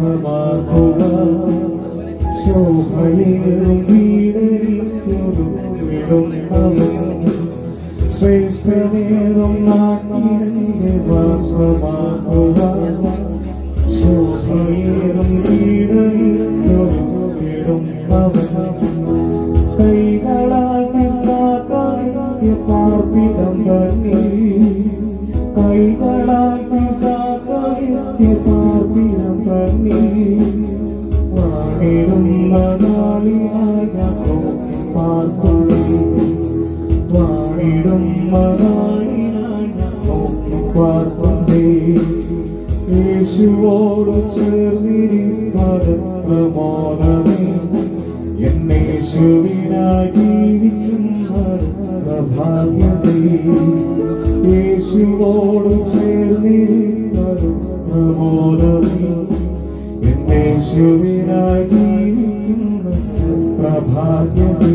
വാസമാകുക ശോഭയേറും വീടരിക്കൊരു വിടുന്നവൻ ശ്രേഷ്ഠനേറും നാട്ടിലെ വാസമാകുക ശോഭയേറും വീടരിക്കൊരു വിടുന്നവൻ കൈകളാൽ തിന്നാത്ത പാർപ്പിടം തന്നെ കൈകളാൽ തിന്നാത്ത പാർപ്പിടം തന്നെ വാണിടുന്ന നാളിനായി ഞാൻ നോക്കി പാർക്കുന്നേ വാണിടുന്ന നാളിനായി ഞാൻ നോക്കി പാർക്കുന്നേ യേശുവോട് ചേർന്നിരിപ്പത് പ്രമോദമേ എന്നേശുവിനായി ജീവിക്കുന്നത് പ്രഭാഗ്യമേ യേശുവോട് ചേർന്നിരിപ്പത് പ്രമോദമേ എന്നേശുവിനായി ജീവിക്കുന്നത് പ്രഭാഗ്യമേ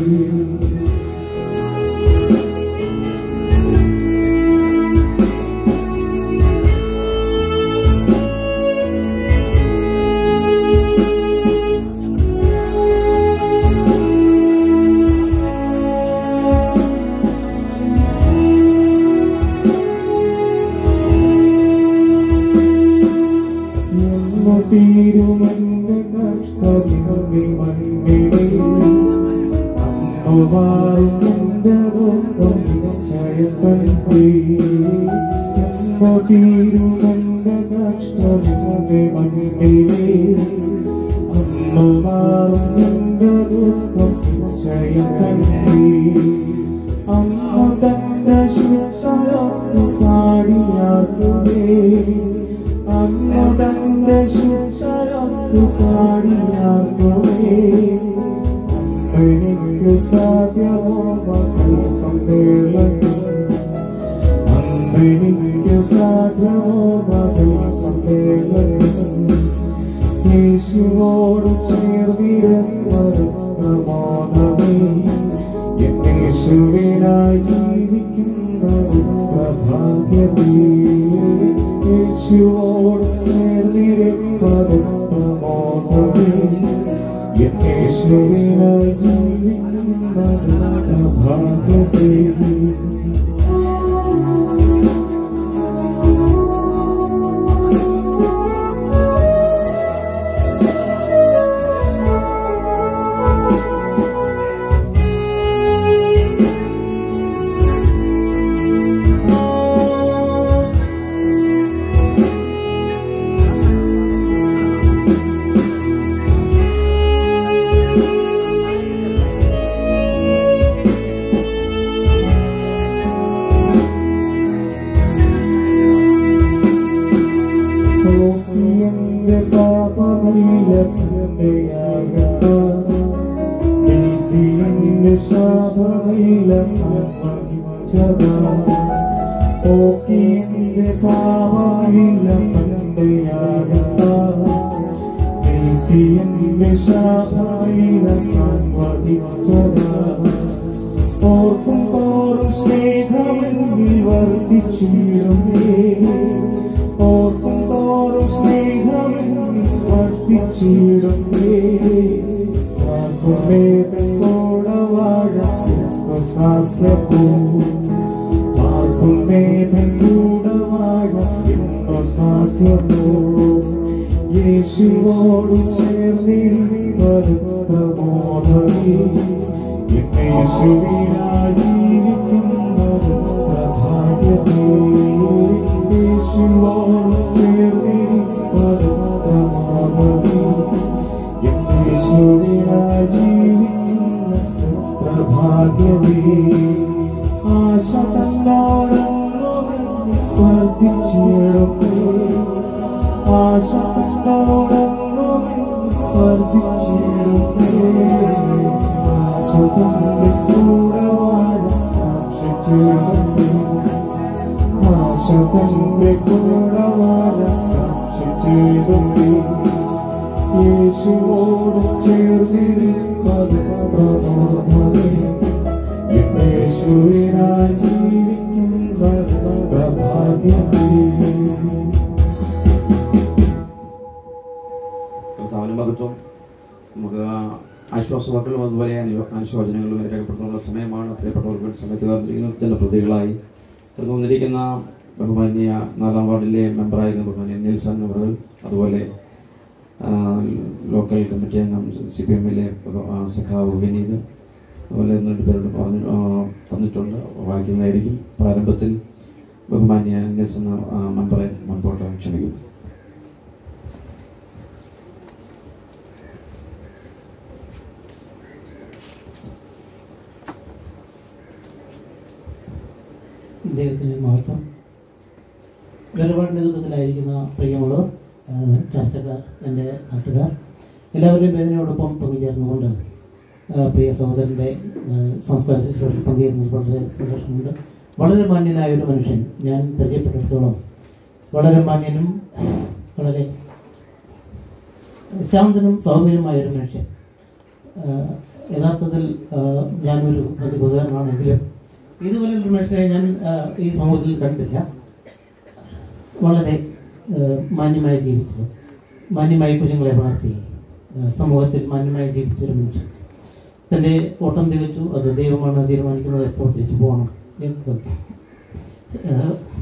എന്നു തീരുമെന്റെ കഷ്ടമിനി മണ്ണിലേ അന്നു മാറുമെന്റെ ദുഃഖം ജയപ്പെടുത്തി എന്നു തീരുമെന്റെ കഷ്ടമിനി മണ്ണിലേ അന്നു മാറുമെന്റെ ദുഃഖം ജയപ്പെടുത്തി അന്നു തന്റെ ശുദ്ധരത്തു പാടിയാർക്കുമേ അന്നു തന്റെ ശുദ്ധരത്തു പാടിയാർക്കുമേ എനിക്ക് സാധ്യമോ മക്കൾ സമ്മേളനം അന്നെനിക്ക് സാധ്യമോ മകൾ സമ്മേളനം യേശുവോട് ചേർന്നിരുന്നത് പ്രമോദമേ എന്നേശുവിനായി ജീവിക്കുന്നത് പ്രഭാഗ്യമേ യേശുവോട് ചേർന്നിരുന്നത് പ്രമോദമേ എന്നേശുവിനായി ജീവിക്കുന്നത് പ്രഭാഗ്യമേ എന്റെ പാപമില്ലെന്റെ ശാപമില്ലെന്റെ ഓക്കിന്റെ പാപമില്ലെന്റെ ശാപമില്ലെന്ന ഓർക്കും തോറും സ്നേഹമെന്നിൽ വർദ്ധിച്ചിരുന്നേ ഓർക്കും തോറും സ്നേഹമെന്നിൽ വർദ്ധിച്ചിരുന്നേ വേദനോടെ വാഴ സാധ്യമോ ആർക്കും വേദനൂടെ വാഴ സാധ്യമോ യേശുവോട് ചേർന്നിരിപ്പത് പ്രമോദമേ യേശുവിനായി ജീവിക്കുന്നത് പ്രഭാഗ്യമേ യേശുവോട് ചേർന്നിരിപ്പത് പ്രമോദമേ യേശുവിനായി ജീവിക്കുന്നത് പ്രഭാഗ്യമേ ആശ തന്നോടൊന്നും വർദ്ധിച്ചിടുന്നേ ആശ തന്നോടൊന്നും വർദ്ധിച്ചിടുന്നേ ആശ തന്റെ കൂടെ വാഴാൻ കാക്ഷിച്ചിടുന്നേ ആശ തന്റെ കൂടെ വാഴാൻ കാക്ഷിച്ചിടുന്നേ യേശുവോട് ചേർന്നിരിപ്പത് പ്രബോധമേ യേശുവിനായി ജീവിക്കുന്നത് പ്രഭാഗ്യമേ കർത്താവിന് മഹത്വം നമുക്ക് ആ ആശ്വാസവാക്കുകളും അതുപോലെ അനു- അനുശോചനങ്ങളും രേഖപ്പെടുത്താനുള്ള സമയമാണ് പ്രിയപ്പെട്ടവർക്ക് വേണ്ടി സമയത്ത് കാത്തിരിക്കുന്നതിൻ്റെ പ്രതികളായി കടന്നു വന്നിരിക്കുന്ന ബഹുമാന്യ നാലാം വാർഡിലെ മെമ്പറായിരുന്ന ബഹുമാന്യ നിൽസൺ അവർ അതുപോലെ ആ, ലോക്കൽ കമ്മിറ്റി അംഗം സി പി എമ്മിലെ സഖാവ് വിനീത് അതുപോലെ ഒന്ന് രണ്ട് പേരോട് പറഞ്ഞു ആ, തന്നിട്ടുണ്ട് വായിക്കുന്നതായിരിക്കും പ്രാരംഭത്തിൽ ബഹുമാന്യ നിൽസൺ ആ, മെമ്പറെ മുൻപോട്ട് ക്ഷണിക്കുന്നു ദൈവത്തിന് മഹത്വം വേറുപാടിൻ്റെ ദുഃഖത്തിലായിരിക്കുന്ന പ്രിയമുള്ളവർ ആ, ചർച്ചക്കാർ എൻ്റെ നാട്ടുകാർ എല്ലാവരുടെയും വേദനയോടൊപ്പം പങ്കുചേർന്നുകൊണ്ട് ആ, പ്രിയ സഹോദരൻ്റെ ആ, സംസ്കാര ശുശ്രൂഷ പങ്കുചേരുന്നതിൽ വളരെ സന്തോഷമുണ്ട് വളരെ മാന്യനായ ഒരു മനുഷ്യൻ ഞാൻ പരിചയപ്പെട്ടിടത്തോളം വളരെ മാന്യനും വളരെ ശാന്തനും സൗമ്യനുമായ ഒരു മനുഷ്യൻ ആ, യഥാർത്ഥത്തിൽ ആ, ഞാനൊരു പ്രതികുസാരനാണെങ്കിലും ഇതുപോലെ ഒരു മനുഷ്യനെ ഞാൻ ആ, ഈ സമൂഹത്തിൽ കണ്ടില്ല വളരെ ആ, മാന്യമായി ജീവിച്ചത് മാന്യമായി കുഞ്ഞുങ്ങളെ വളർത്തി ആ, സമൂഹത്തിൽ മാന്യമായി ജീവിച്ച ഒരു മനുഷ്യൻ തൻ്റെ ഓട്ടം തികച്ചു അത് ദൈവമാണ് തീരുമാനിക്കുന്നത് എപ്പോൾ തിരിച്ചു പോകണം എന്നത് ആ,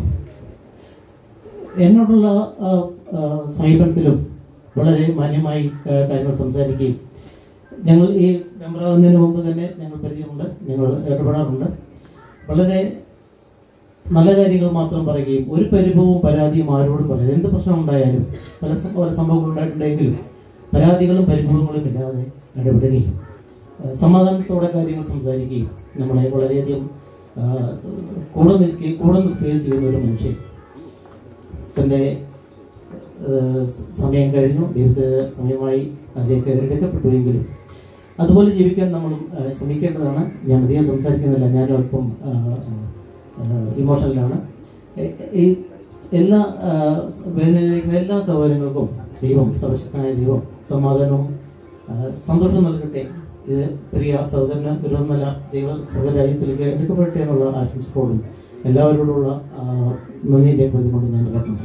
എന്നോടുള്ള ആ, ആ, സമീപനത്തിലും വളരെ മാന്യമായി ആ, കാര്യങ്ങൾ സംസാരിക്കുകയും ഞങ്ങൾ ഈ മെമ്പറാകുന്നതിന് മുമ്പ് തന്നെ ഞങ്ങൾ പരിചയമുണ്ട് ഞങ്ങൾ ഇടപെടാറുണ്ട് വളരെ നല്ല കാര്യങ്ങൾ മാത്രം പറയുകയും ഒരു പരിഭവവും പരാതിയും ആരോടും പറയാം എന്ത് പ്രശ്നം ഉണ്ടായാലും പല സം- പല സംഭവങ്ങൾ ഉണ്ടായിട്ടുണ്ടെങ്കിലും പരാതികളും പരിഭവങ്ങളും ഇല്ലാതെ ഇടപെടുകയും ആ, സമാധാനത്തോടെ കാര്യങ്ങൾ സംസാരിക്കുകയും നമ്മളെ വളരെയധികം ആ, കൂടെ നിൽക്കുകയും കൂടെ നിർത്തുകയും ചെയ്യുന്ന ഒരു മനുഷ്യൻ തൻ്റെ ഏഹ് സമയം കഴിഞ്ഞു ദൈവത്തെ സമയമായി അതിലേക്ക് എടുക്കപ്പെട്ടുവെങ്കിലും അതുപോലെ ജീവിക്കാൻ നമ്മളും ഏഹ് ശ്രമിക്കേണ്ടതാണ് ഞാൻ അധികം സംസാരിക്കുന്നില്ല ഞാനും അല്പം ഇമോഷണലാണ് ഈ എല്ലാ ആഹ് വേദനയിലിരിക്കുന്ന എല്ലാ സൗകര്യങ്ങൾക്കും ദൈവം സർവശക്തനായ ദൈവം സമാധാനവും ആഹ് സന്തോഷം നൽകട്ടെ ഇത് പ്രിയ സഹോദരന് ഒരു നല്ല ദൈവ സ്വരാജ്യത്തിലേക്ക് എടുക്കപ്പെടട്ടെ എന്നുള്ള ആശംസകളോടും എല്ലാവരോടുള്ള ആഹ് നന്ദി രേഖപ്പെടുത്തിക്കൊണ്ട് ഞാൻ ഇറക്കുന്നു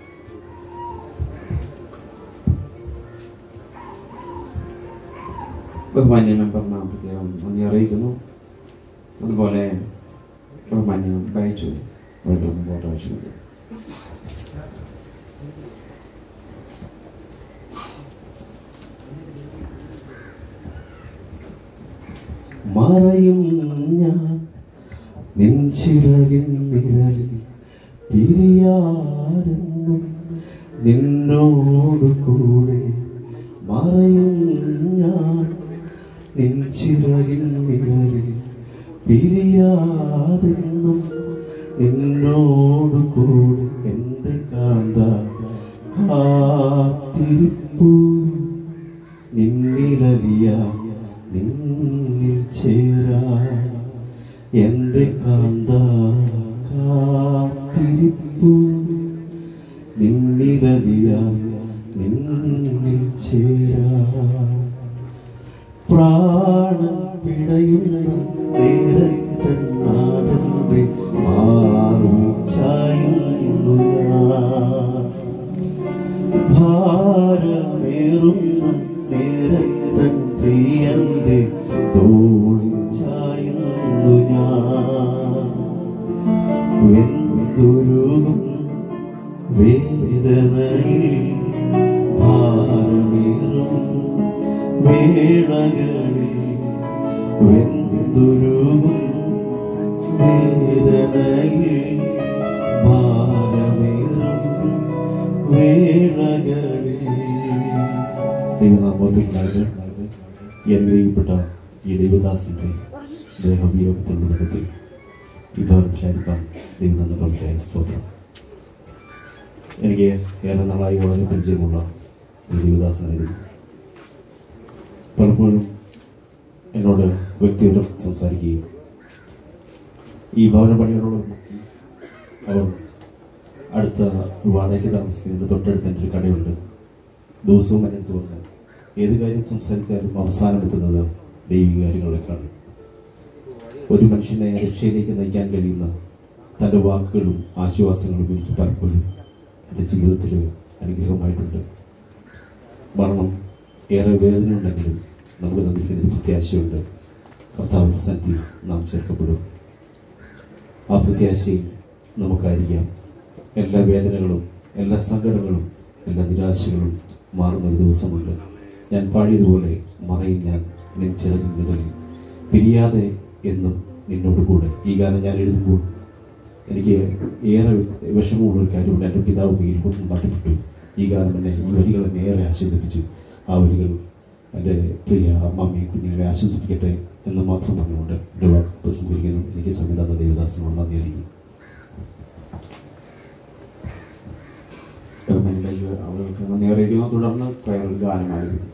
ബഹുമാന്യ മെമ്പറിന് പ്രത്യേകം നന്ദി അറിയിക്കുന്നു അതുപോലെ ബഹുമാന്യ ബൈച്ചു വീണ്ടും മുമ്പോട്ട് ആവശ്യമില്ല മറയും ഞാൻ നെഞ്ചിറകിൻ നിഴലിൽ പിരിയാതെന്നും നിന്നോട് കൂടെ മറയും ഞാൻ നെഞ്ചിറകിൻ നിഴലിൽ പിരിയാതെന്നും നിന്നോട് കൂടെ എൻ്റെ കാന്ത കാത്തിരിപ്പൂ നിന്നിലറിയ നിന്നിൽ ചേരാ എൻ്റെ കാന്ത കാത്തിരിപ്പു നിന്നിലറിയ നിന്നിൽ ചേരാ പ്രാണൻ പിടയുന്ന നേരത്തെ നാഥന്റെ മാറും ചായുന്നു ഞാൻ ഭാരമേറുന്ന നേരത്തൻ പ്രിയന്റെ തോളിൽ ചായുന്നു ഞാൻ വെന്തുരുകും വേദനയിൽ ഭാരമേറും വേളകളിൽ വെന്തുരുകും വേദനയിൽ ഭാരമേറും വേളകളിൽ ദൈവനാമത്തിനായിട്ട് അനുഗ്രഹിക്കപ്പെട്ട ഈ ദൈവദാസന്റെ ദേഹവിയോഗത്തിലുള്ള ബന്ധത്തിൽ ഈ ഭവനത്തിലായിരിക്കാം ദൈവം നന്ദി പ്രവർത്തിയായ സ്തോത്രം എനിക്ക് ഏറെ നാളായി വളരെ പരിചയമുള്ള ഒരു ദൈവദാസനായിരുന്നു പലപ്പോഴും എന്നോട് വ്യക്തിപരം സംസാരിക്കുകയും ഈ ഭവന പണികളോടൊപ്പം അവർ അടുത്ത വാടകയ്ക്ക് താമസിക്കുന്നതിന് തൊട്ടടുത്ത് എൻ്റെ ഒരു കടയുണ്ട് ദിവസവും എന്നെ തോന്നുന്നു ഏത് കാര്യം സംസാരിച്ചാലും അവസാനം എത്തുന്നത് ദൈവിക കാര്യങ്ങളിലേക്കാണ് ഒരു മനുഷ്യനെ രക്ഷയിലേക്ക് നയിക്കാൻ കഴിയുന്ന തൻ്റെ വാക്കുകളും ആശ്വാസങ്ങളും എനിക്ക് പലപ്പോഴും എൻ്റെ ജീവിതത്തിൽ അനുഗ്രഹമായിട്ടുണ്ട് മരണം ഏറെ വേദനയുണ്ടെങ്കിലും നമുക്ക് തന്നിരിക്കുന്ന ഒരു പ്രത്യാശയുണ്ട് കർത്താവിൻ്റെ സന്നിധിയിൽ നാം ചേർക്കപ്പെടും ആ പ്രത്യാശയിൽ നമുക്കായിരിക്കാം എല്ലാ വേദനകളും എല്ലാ സങ്കടങ്ങളും എല്ലാ നിരാശകളും മാറുന്ന ഒരു ദിവസമുണ്ട് ഞാൻ പാടിയതുപോലെ മറയും ഞാൻ നിൻ ചിറകിൽ നിഴലിൽ പിരിയാതെ എന്നും നിന്നോട് കൂടെ ഈ ഗാനം ഞാൻ എഴുതുമ്പോൾ എനിക്ക് ഏറെ വിഷമമുള്ള ഒരു കാര്യമുണ്ട് എൻ്റെ പിതാവ് ഇരുപതും പാട്ടപ്പെട്ടു ഈ ഗാനം എന്നെ ഈ വരികൾ എന്നെ ഏറെ ആശ്വസിപ്പിച്ചു ആ വരികൾ എൻ്റെ പ്രിയ അമ്മമ്മയും കുഞ്ഞുങ്ങളെ ആശ്വസിപ്പിക്കട്ടെ എന്ന് മാത്രം പറഞ്ഞുകൊണ്ട് എൻ്റെ വാക്ക് പ്രസംഗിക്കുന്നു എനിക്ക് സംവിധാന ദേവദാസനോട് നന്ദി അറിയിക്കും ബഹുമാനിയ അവർക്ക് നന്ദി അറിയിക്കുന്നു തുടർന്ന് കയറിൽ ഗാനമായിരിക്കും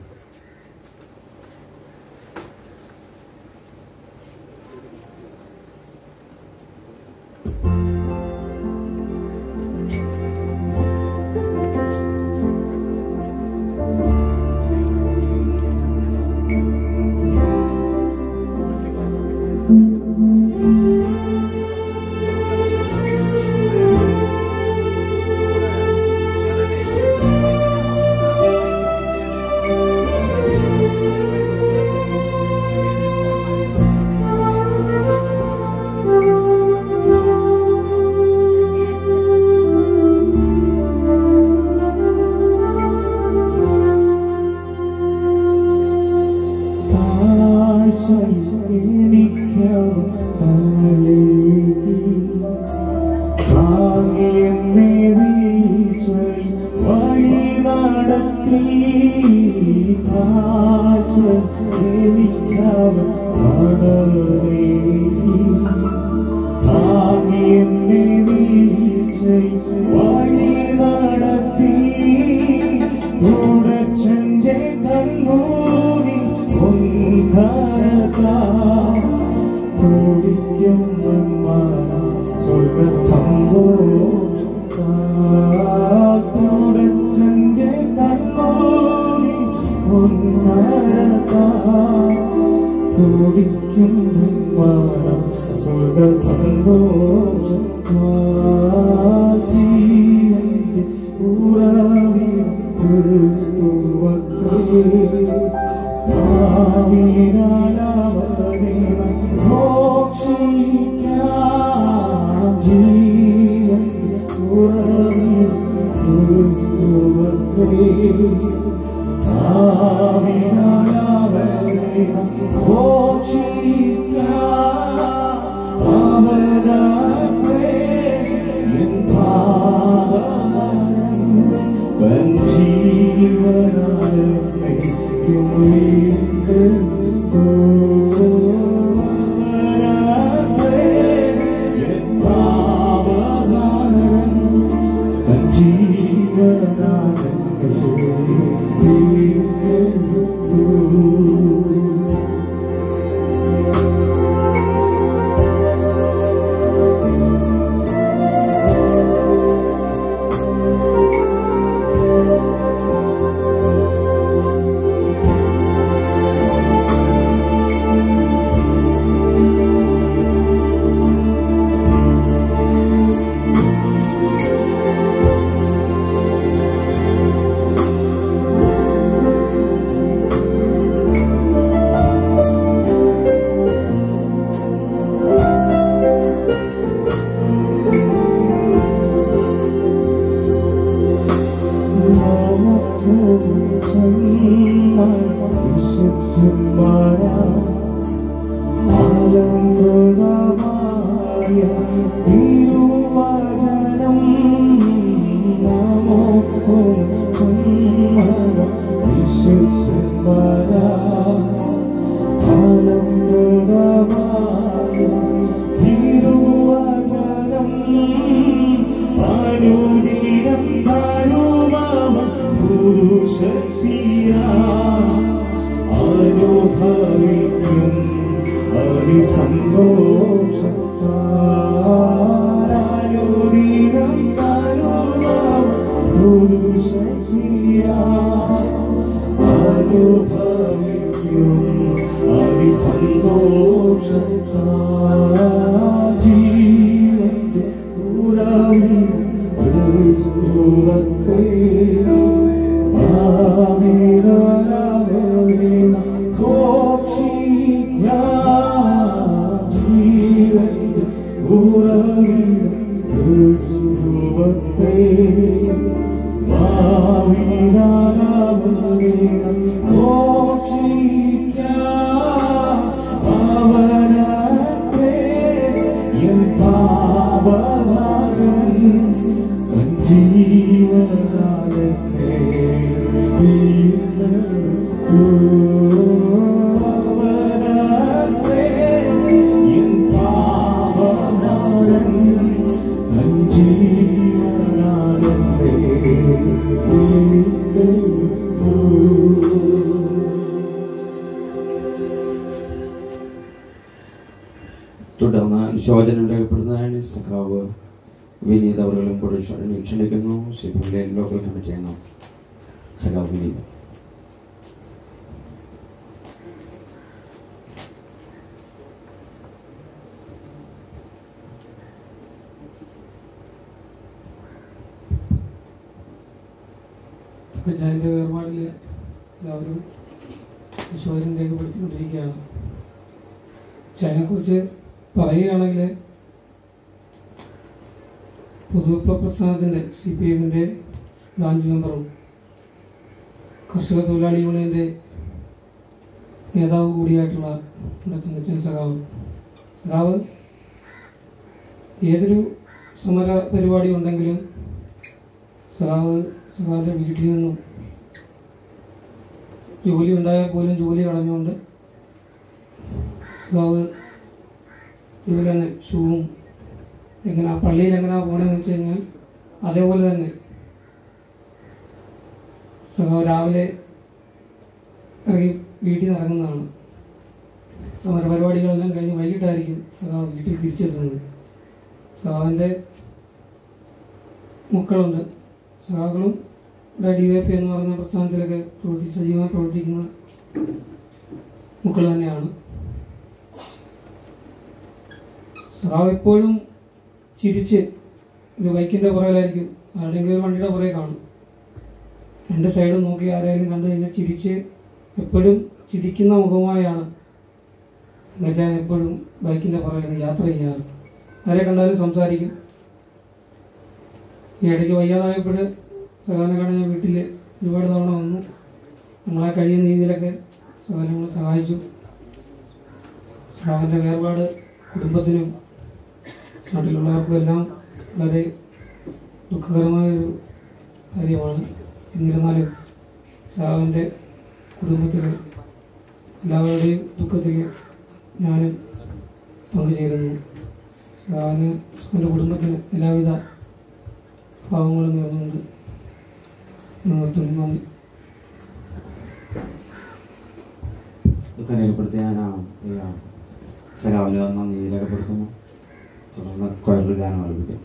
വഴി നടത്തി തുടച്ചന്റെ കണ്ണൂരി ഒന്നരതാ കുടിക്കും സ്വർഗ സന്തോഷം തുടച്ചന്റെ കണ്ണൂരി ഒന്നരതാ തുടിക്കും സ്വർഗ സന്തോഷം ജീവന്റെ ഉറവിടം ക്രിസ്തുവത്രേ നാവിനാലവനെ മോക്ഷിക്കാം ജീവന്റെ ഉറവിടം ക്രിസ്തുവത്രേ നാവിനാലവനെ മോക്ഷിക്കാം അവരാത്രേ എൻ പാപമരം വഞ്ചീവനാലേ കുമിട്ട് അവരാത്രേ എൻ പാപമരം വഞ്ചീവനാലേ തിരുവചനം നമുക്കും സമ്മത വിശുദ്ധമര ആനന്ദമായ തിരുവചനം അനുദിനം തരുമവ പുരുഷശിയ അനുഭവിക്കും അതിസന്തോഷത്താനുദിനം തരുമവ പുരുഷശിയ അനുഭവിക്കും അതിസന്തോഷത്താജീവന്റെ ഉറവിൽ ക്രിസ്തുവത്തെ ആവിരലവനെ അനുശോചനം രേഖപ്പെടുന്നതിനായി സഖാവ് വിനീത് അവர்களுം കൂടെ ക്ഷണി- ക്ഷണിക്കുന്നു സി പി എമ്മിലെ ലോക്കൽ കമ്മിറ്റി അംഗം സഖാവ് വിനീത് അച്ഛൻ്റെ വേർപാടിൽ എല്ലാവരും വിശ്വാസം രേഖപ്പെടുത്തിക്കൊണ്ടിരിക്കുകയാണ് അച്ഛനെക്കുറിച്ച് പറയുകയാണെങ്കിൽ പൊതുവിപ്ലവ പ്രസ്ഥാനത്തിൻ്റെ സി പി എമ്മിൻ്റെ ബ്രാഞ്ച് മെമ്പറും കർഷക തൊഴിലാളി യൂണിയൻ്റെ നേതാവ് കൂടിയായിട്ടുള്ള നമ്മുടെ തങ്കച്ചൻ സഖാവ് സഖാവ് ഏതൊരു സമര പരിപാടി ഉണ്ടെങ്കിലും സഖാവ് സഖാവിൻ്റെ വീട്ടിൽ നിന്നും ജോലി ഉണ്ടായാൽ പോലും ജോലി കളഞ്ഞുകൊണ്ട് സഖാവ് ഇതുപോലെ തന്നെ ഷൂവും എങ്ങനെ പള്ളിയിൽ എങ്ങനെയാ പോകണമെന്ന് വെച്ച് കഴിഞ്ഞാൽ അതേപോലെ തന്നെ സഖാവ് രാവിലെ ഇറങ്ങി വീട്ടിൽ നിന്ന് ഇറങ്ങുന്നതാണ് സമര പരിപാടികളെല്ലാം കഴിഞ്ഞ് വൈകിട്ടായിരിക്കും സഖാവ് വീട്ടിൽ തിരിച്ചെത്തുന്നത് സഖാവിൻ്റെ മക്കളുണ്ട് സഖാക്കളും ഇവിടെ ഡി വൈ എഫ് എന്ന് പറയുന്ന പ്രസ്ഥാനത്തിലൊക്കെ പ്രവർത്തി സജീവമായി പ്രവർത്തിക്കുന്ന മക്കൾ തന്നെയാണ് സഖാവ് എപ്പോഴും ചിരിച്ച് ഒരു ബൈക്കിൻ്റെ പുറകിലായിരിക്കും ആരുടെയെങ്കിലും ഒരു വണ്ടിയുടെ പുറകെ കാണും രണ്ട് സൈഡും നോക്കി ആരെങ്കിലും കണ്ടു കഴിഞ്ഞാൽ ചിരിച്ച് എപ്പോഴും ചിരിക്കുന്ന മുഖമായാണ് എന്നുവെച്ചാൽ എപ്പോഴും ബൈക്കിൻ്റെ പുറകിൽ നിന്ന് യാത്ര ചെയ്യാറ് ആരെ കണ്ടാലും സംസാരിക്കും ഈ ഇടയ്ക്ക് വയ്യാതായപ്പോൾ സഹോദരനെ കാണാൻ ഞാൻ വീട്ടിൽ ഒരുപാട് തവണ വന്നു നമ്മളെ കഴിയുന്ന രീതിയിലൊക്കെ സഹോദരൻ നമ്മളെ സഹായിച്ചു സഹോദരൻ്റെ വേർപാട് കുടുംബത്തിനും നാട്ടിലുള്ളവർക്കും എല്ലാം വളരെ ദുഃഖകരമായൊരു കാര്യമാണ് എന്നിരുന്നാലും സഹാവിൻ്റെ കുടുംബത്തിൽ എല്ലാവരുടെയും ദുഃഖത്തിൽ ഞാനും പങ്കുചേരുന്നു സഹാവിന് എൻ്റെ കുടുംബത്തിന് എല്ലാവിധ ഭാവങ്ങളും നേർന്നുകൊണ്ട് നിർത്തുന്നു നന്ദി ദുഃഖം രേഖപ്പെടുത്തിയ ഞാൻ ആ പ്രിയ സഖാവിന് നന്ദി രേഖപ്പെടുത്തുന്നു തുടർന്ന് കൊയർ ഗാനം ആലപിക്കും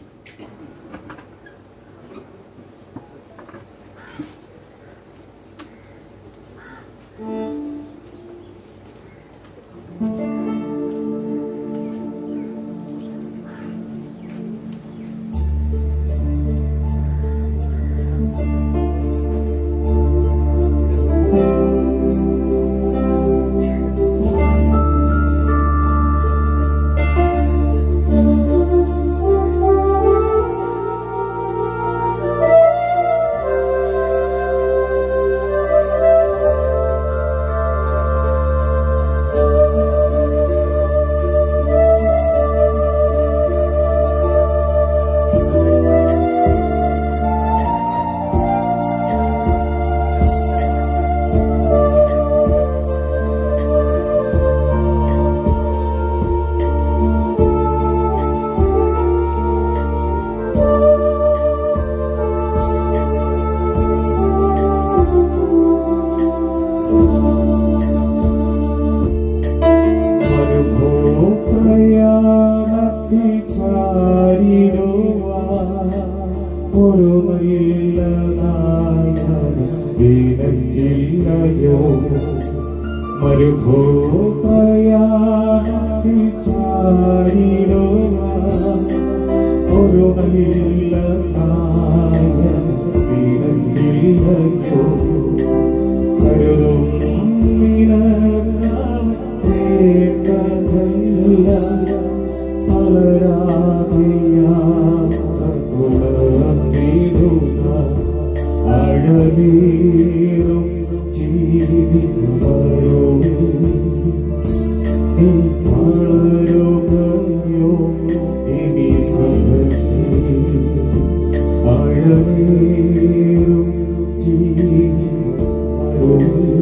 പ്രയാണത്തിൽ ചാരിടുവാൻ ഒരു നല്ല നായകനില്ലയോ മരുഭൂ പ്രയാണത്തിൽ ചാരിടുവാൻ ഒരു നല്ല നായകനില്ലയോ കരുതും നിനക്കവൻ കേട്ടതല്ല പലരാതെ യാത്ര തുടർന്നിടുക അഴലീറും ജീവിതമരോ നീ വളരുകയോ ഇനി സഹജീ അഴലീറും ജീവിതമരോ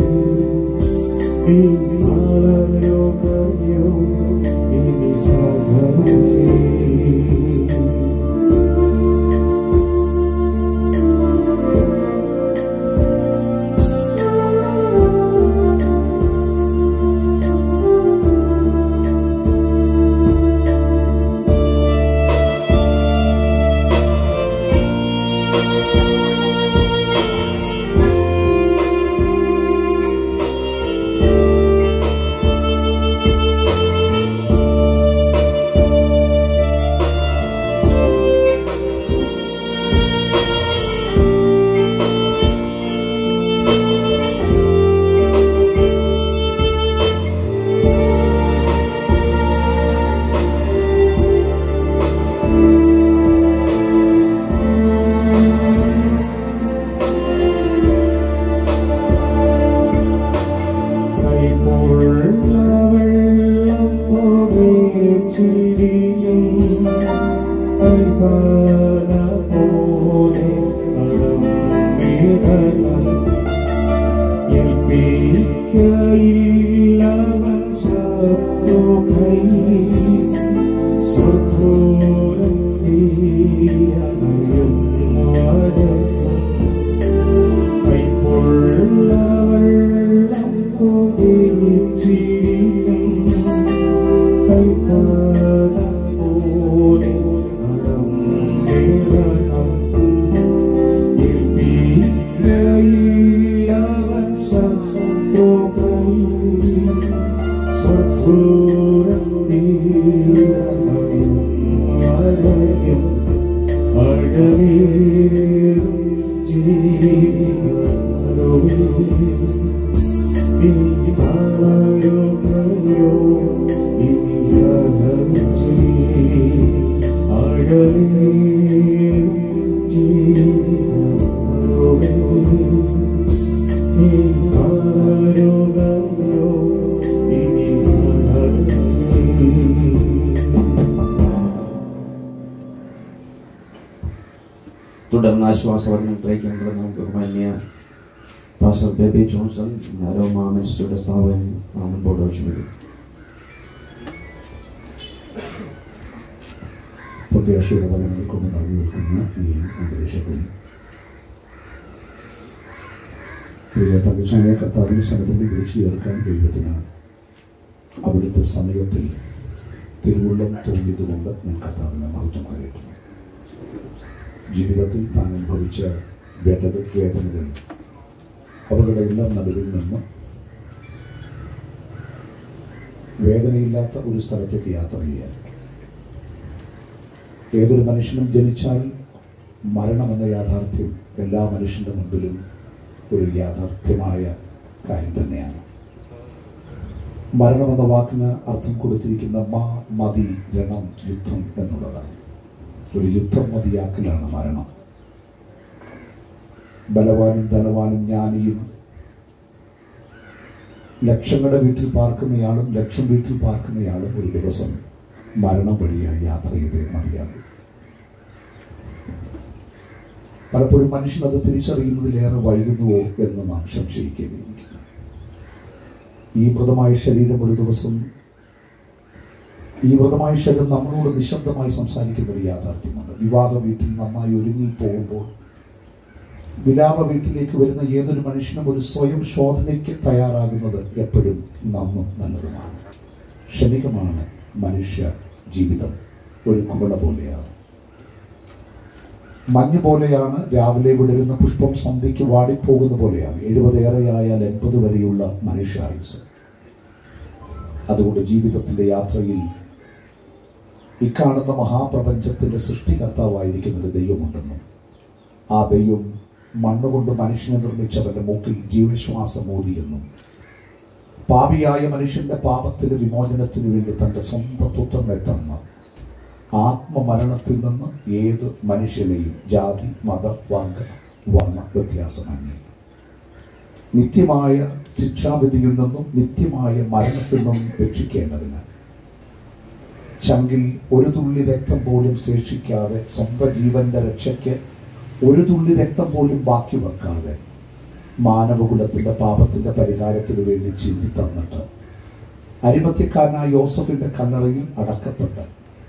നീ വളരുകയോ ഇനി സഹജീ നീ വളരുകയോ ഇനി സഹജീ അഴലേറും ജീവിതമരുവേ നീ വളരുകയോ ഇനി സഹജീ തുടർന്ന് ആശ്വാസവചനം ഗ്രഹിക്കേണ്ടത് നമുക്ക് ബഹുമാന്യ പാസ്റ്റർ ബേബി ജോൺസൺ അരോമ മിനിസ്ട്രിയുടെ സ്ഥാപകൻ മാമൻ ബോർഡ് ക്ഷണിക്കും പ്രത്യാശയുടെ വചനങ്ങൾക്കൊണ്ട് നിറഞ്ഞു നിൽക്കുന്ന ഈ അന്തരീക്ഷത്തിൽ പ്രിയ തങ്കച്ചാനെ കർത്താവിൻ്റെ സ്ഥലത്തിൽ വിളിച്ചു ചേർക്കാൻ ദൈവത്തിന് അവിടുത്തെ സമയത്തിൽ തിരുവുള്ളം തോന്നിയതുകൊണ്ട് ഞാൻ കർത്താവിനെ മഹത്വം കരയിട്ടുന്നു ജീവിതത്തിൽ താൻ അനുഭവിച്ച വേദ വേദനകൾ അവരുടെ എല്ലാം നടുവിൽ നിന്ന് വേദനയില്ലാത്ത ഒരു സ്ഥലത്തേക്ക് യാത്ര ചെയ്യാൻ ഏതൊരു മനുഷ്യനും ജനിച്ചാൽ മരണമെന്ന യാഥാർത്ഥ്യം എല്ലാ മനുഷ്യൻ്റെ മുമ്പിലും ഒരു യാഥാർത്ഥ്യമായ കാര്യം തന്നെയാണ് മരണമെന്ന വാക്കിന് അർത്ഥം കൊടുത്തിരിക്കുന്ന മാ മതി രണം യുദ്ധം എന്നുള്ളതാണ് ഒരു യുദ്ധം മതിയാക്കലാണ് മരണം ബലവാനും ധനവാനും ജ്ഞാനിയും ലക്ഷങ്ങളുടെ വീട്ടിൽ പാർക്കുന്നയാളും ലക്ഷം വീട്ടിൽ പാർക്കുന്നയാളും ഒരു ദിവസം മരണം വഴിയായി യാത്ര ചെയ്തേ മതിയാകും പലപ്പോഴും മനുഷ്യൻ അത് തിരിച്ചറിയുന്നതിലേറെ വൈകുന്നുവോ എന്ന് നാം സംശയിക്കേണ്ടിയിരിക്കുന്നു ഈ മൃതമായ ശരീരം ഒരു ദിവസം ഈ മൃതമായ ശരീരം നമ്മളോട് നിശബ്ദമായി സംസാരിക്കുന്ന ഒരു യാഥാർത്ഥ്യമുണ്ട് വിവാഹ വീട്ടിൽ നന്നായി ഒരുങ്ങി പോകുമ്പോൾ വിലാപ വീട്ടിലേക്ക് വരുന്ന ഏതൊരു മനുഷ്യനും ഒരു സ്വയം ശോധനയ്ക്ക് തയ്യാറാകുന്നത് എപ്പോഴും നന്നും നല്ലതുമാണ് ക്ഷണികമാണ് മനുഷ്യ ജീവിതം ഒരു കുവള പോലെയാണ് മഞ്ഞ് പോലെയാണ് രാവിലെ വിടരുന്ന പുഷ്പം സന്ധ്യയ്ക്ക് വാടിപ്പോകുന്ന പോലെയാണ് എഴുപതേറെയായാൽ എൺപത് വരെയുള്ള മനുഷ്യായുസ് അതുകൊണ്ട് ജീവിതത്തിൻ്റെ യാത്രയിൽ ഇക്കാണുന്ന മഹാപ്രപഞ്ചത്തിൻ്റെ സൃഷ്ടികർത്താവായിരിക്കുന്ന ഒരു ദൈവമുണ്ടെന്നും ആ ദൈവം മണ്ണുകൊണ്ട് മനുഷ്യനെ നിർമ്മിച്ചവന്റെ മൂക്കിൽ ജീവശ്വാസം മോദിയെന്നും പാപിയായ മനുഷ്യന്റെ പാപത്തിന് വിമോചനത്തിന് വേണ്ടി തന്റെ സ്വന്തം പുത്രനെ തന്ന ആത്മമരണത്തിൽ നിന്ന് ഏത് മനുഷ്യനെയും ജാതി മത വർഗ വർണ്ണ വ്യത്യാസമന്യേ നിത്യമായ ശിക്ഷാവിധിയിൽ നിന്നും നിത്യമായ മരണത്തിൽ നിന്നും രക്ഷിക്കേണ്ടതിന് ചങ്കിൽ ഒരു തുള്ളി രക്തം പോലും ശേഷിക്കാതെ സ്വന്തം ജീവന്റെ രക്ഷയ്ക്ക് ഒരു തുള്ളി രക്തം പോലും ബാക്കി വെക്കാതെ മാനവകുലത്തിന്റെ പാപത്തിന്റെ പരിഹാരത്തിന് വേണ്ടി ചിന്തി തന്നിട്ട് അരിമത്യക്കാരനായ യോസഫിന്റെ കല്ലറയിൽ അടക്കപ്പെട്ട്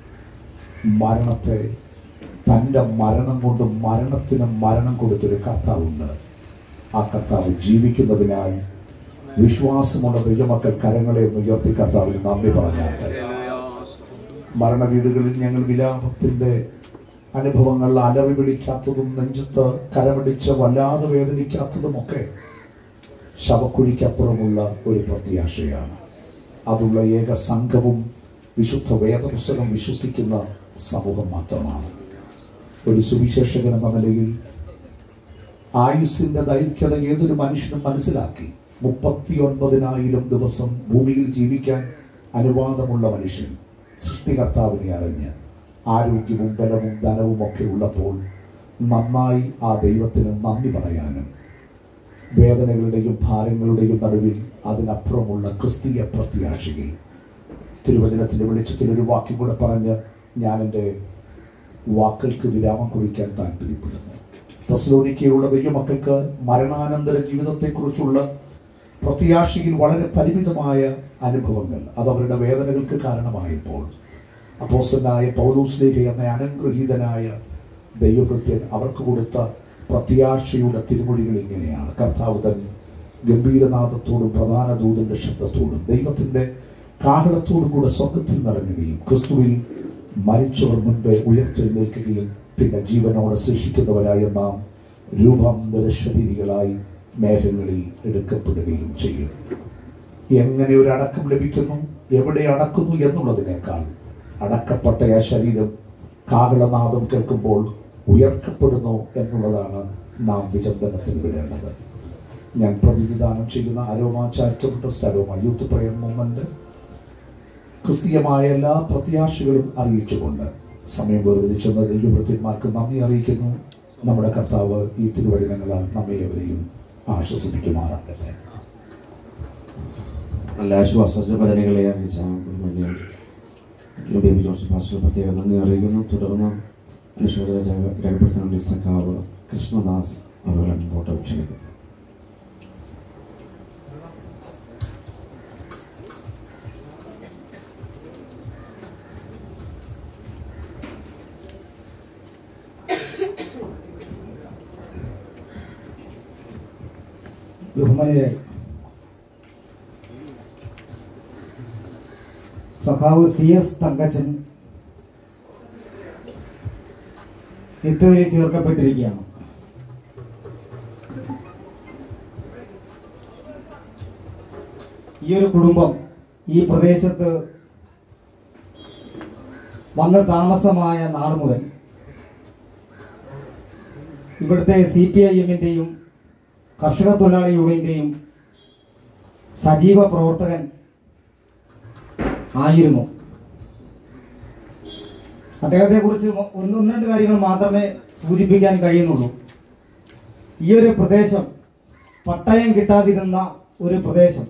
മരണത്തെ തൻ്റെ മരണം കൊണ്ട് മരണത്തിന് മരണം കൊടുത്തൊരു കർത്താവുണ്ട് ആ കർത്താവ് ജീവിക്കുന്നതിനാൽ വിശ്വാസമുള്ള ദൈവമക്കൾ കരങ്ങളെ ഒന്ന് ഉയർത്തി കർത്താവിന് നന്ദി പറഞ്ഞാട്ടെ മരണ വീടുകളിൽ ഞങ്ങൾ വിലാപത്തിന്റെ അനുഭവങ്ങൾ അലറി വിളിക്കാത്തതും നെഞ്ചത്ത് കരപിടിച്ച് വല്ലാതെ വേദനിക്കാത്തതുമൊക്കെ ശവക്കുഴിക്കപ്പുറമുള്ള ഒരു പ്രത്യാശയാണ് അതുള്ള ഏക സംഘവും വിശുദ്ധ വേദപുസ്തകം വിശ്വസിക്കുന്ന സമൂഹം മാത്രമാണ് ഒരു സുവിശേഷകൻ എന്ന നിലയിൽ ആയുസിന്റെ ദൈർഘ്യത ഏതൊരു മനുഷ്യനും മനസ്സിലാക്കി മുപ്പത്തിയൊൻപതിനായിരം ദിവസം ഭൂമിയിൽ ജീവിക്കാൻ അനുവാദമുള്ള മനുഷ്യൻ സൃഷ്ടികർത്താവിനെ അറിഞ്ഞ് ആരോഗ്യവും ബലവും ധനവും ഒക്കെ ഉള്ളപ്പോൾ നന്നായി ആ ദൈവത്തിന് നന്ദി പറയാനും വേദനകളുടെയും ഭാരങ്ങളുടെയും നടുവിൽ അതിനപ്പുറമുള്ള ക്രിസ്തീയ പ്രത്യാശയിൽ തിരുവചനത്തിന്റെ വെളിച്ചത്തിൽ ഒരു വാക്യം കൂടെ പറഞ്ഞ് ഞാൻ എൻ്റെ വാക്കുകൾക്ക് വിരാമം കുറിക്കാൻ താല്പര്യപ്പെടുന്നു തസ്ലോനിക്കയുള്ള ദൈവമക്കൾക്ക് മരണാനന്തര ജീവിതത്തെക്കുറിച്ചുള്ള പ്രത്യാശയിൽ വളരെ പരിമിതമായ അനുഭവങ്ങൾ അത് അവരുടെ വേദനകൾക്ക് കാരണമായപ്പോൾ അപ്പോസ്റ്റനായ പൗലൂസ്ലേഖ എന്ന അനുഗ്രഹീതനായ ദൈവഭൃത്യൻ അവർക്ക് കൊടുത്ത പ്രത്യാശയുടെ തിരുമൊഴികൾ ഇങ്ങനെയാണ് കർത്താവ് തൻ ഗംഭീരനാഥത്തോടും പ്രധാന ദൂതന്റെ ശബ്ദത്തോടും ദൈവത്തിന്റെ കാഹളത്തോടും കൂടെ സ്വർഗത്തിൽ നിറങ്ങുകയും ക്രിസ്തുവിൽ മരിച്ചവർ മുൻപേ ഉയർത്തെഴുന്നേൽക്കുകയും പിന്നെ ജീവനോടെ ശേഷിക്കുന്നവരായ നാം രൂപാന്തര ശരീരികളായി മേഘങ്ങളിൽ എടുക്കപ്പെടുകയും ചെയ്യും എങ്ങനെ ഒരു അടക്കം ലഭിക്കുന്നു എവിടെ അടക്കുന്നു എന്നുള്ളതിനേക്കാൾ അടക്കപ്പെട്ട ആ ശരീരം കാഹളനാദം കേൾക്കുമ്പോൾ ഉയർക്കപ്പെടുന്നു എന്നുള്ളതാണ് നാം വിചിന്തനത്തിന് വിടേണ്ടത് ഞാൻ പ്രതിനിധാനം ചെയ്യുന്ന Aroma charitable trust Aroma youth prayer movement ക്രിസ്തീയമായ എല്ലാ പ്രത്യാശകളും അറിയിച്ചുകൊണ്ട് സമയം വേർതിരിച്ചെന്ന ദൈവവൃത്തിന്മാർക്ക് നന്ദി അറിയിക്കുന്നു നമ്മുടെ കർത്താവ് ഈ തിരുവചനങ്ങളാൽ നമ്മെ എവരെയും ആശ്വസിപ്പിക്കുമാറാകട്ടെ നല്ല ആശ്വാസ വചനങ്ങളെ അറിയിച്ച ബഹുമാന്യ ജോബി ജോസഫ് പാസ്റ്റർ പ്രത്യേക നന്ദി അറിയിക്കുന്നു തുടർന്ന് അനുശോചന രേഖ- രേഖപ്പെടുത്താൻ വേണ്ടി സഖാവ് കൃഷ്ണദാസ് അവരുടെ മുമ്പോട്ട് ക്ഷണിക്കുന്നു ബഹുമാനിയായി സഖാവ് സി എസ് തങ്കച്ചൻ നിത്യതയിൽ ചേർക്കപ്പെട്ടിരിക്കുകയാണ് ഈ ഒരു കുടുംബം ഈ പ്രദേശത്ത് വന്ന് താമസമായ നാൾ മുതൽ ഇവിടുത്തെ സി പി ഐ എമ്മിൻ്റെയും കർഷക തൊഴിലാളി യൂണിയന്റെയും സജീവ പ്രവർത്തകൻ ആയിരുന്നു അദ്ദേഹത്തെ കുറിച്ച് ഒന്ന് ഒന്ന് രണ്ട് കാര്യങ്ങൾ മാത്രമേ സൂചിപ്പിക്കാൻ കഴിയുന്നുള്ളൂ ഈ ഒരു പ്രദേശം പട്ടയം കിട്ടാതിരുന്ന ഒരു പ്രദേശം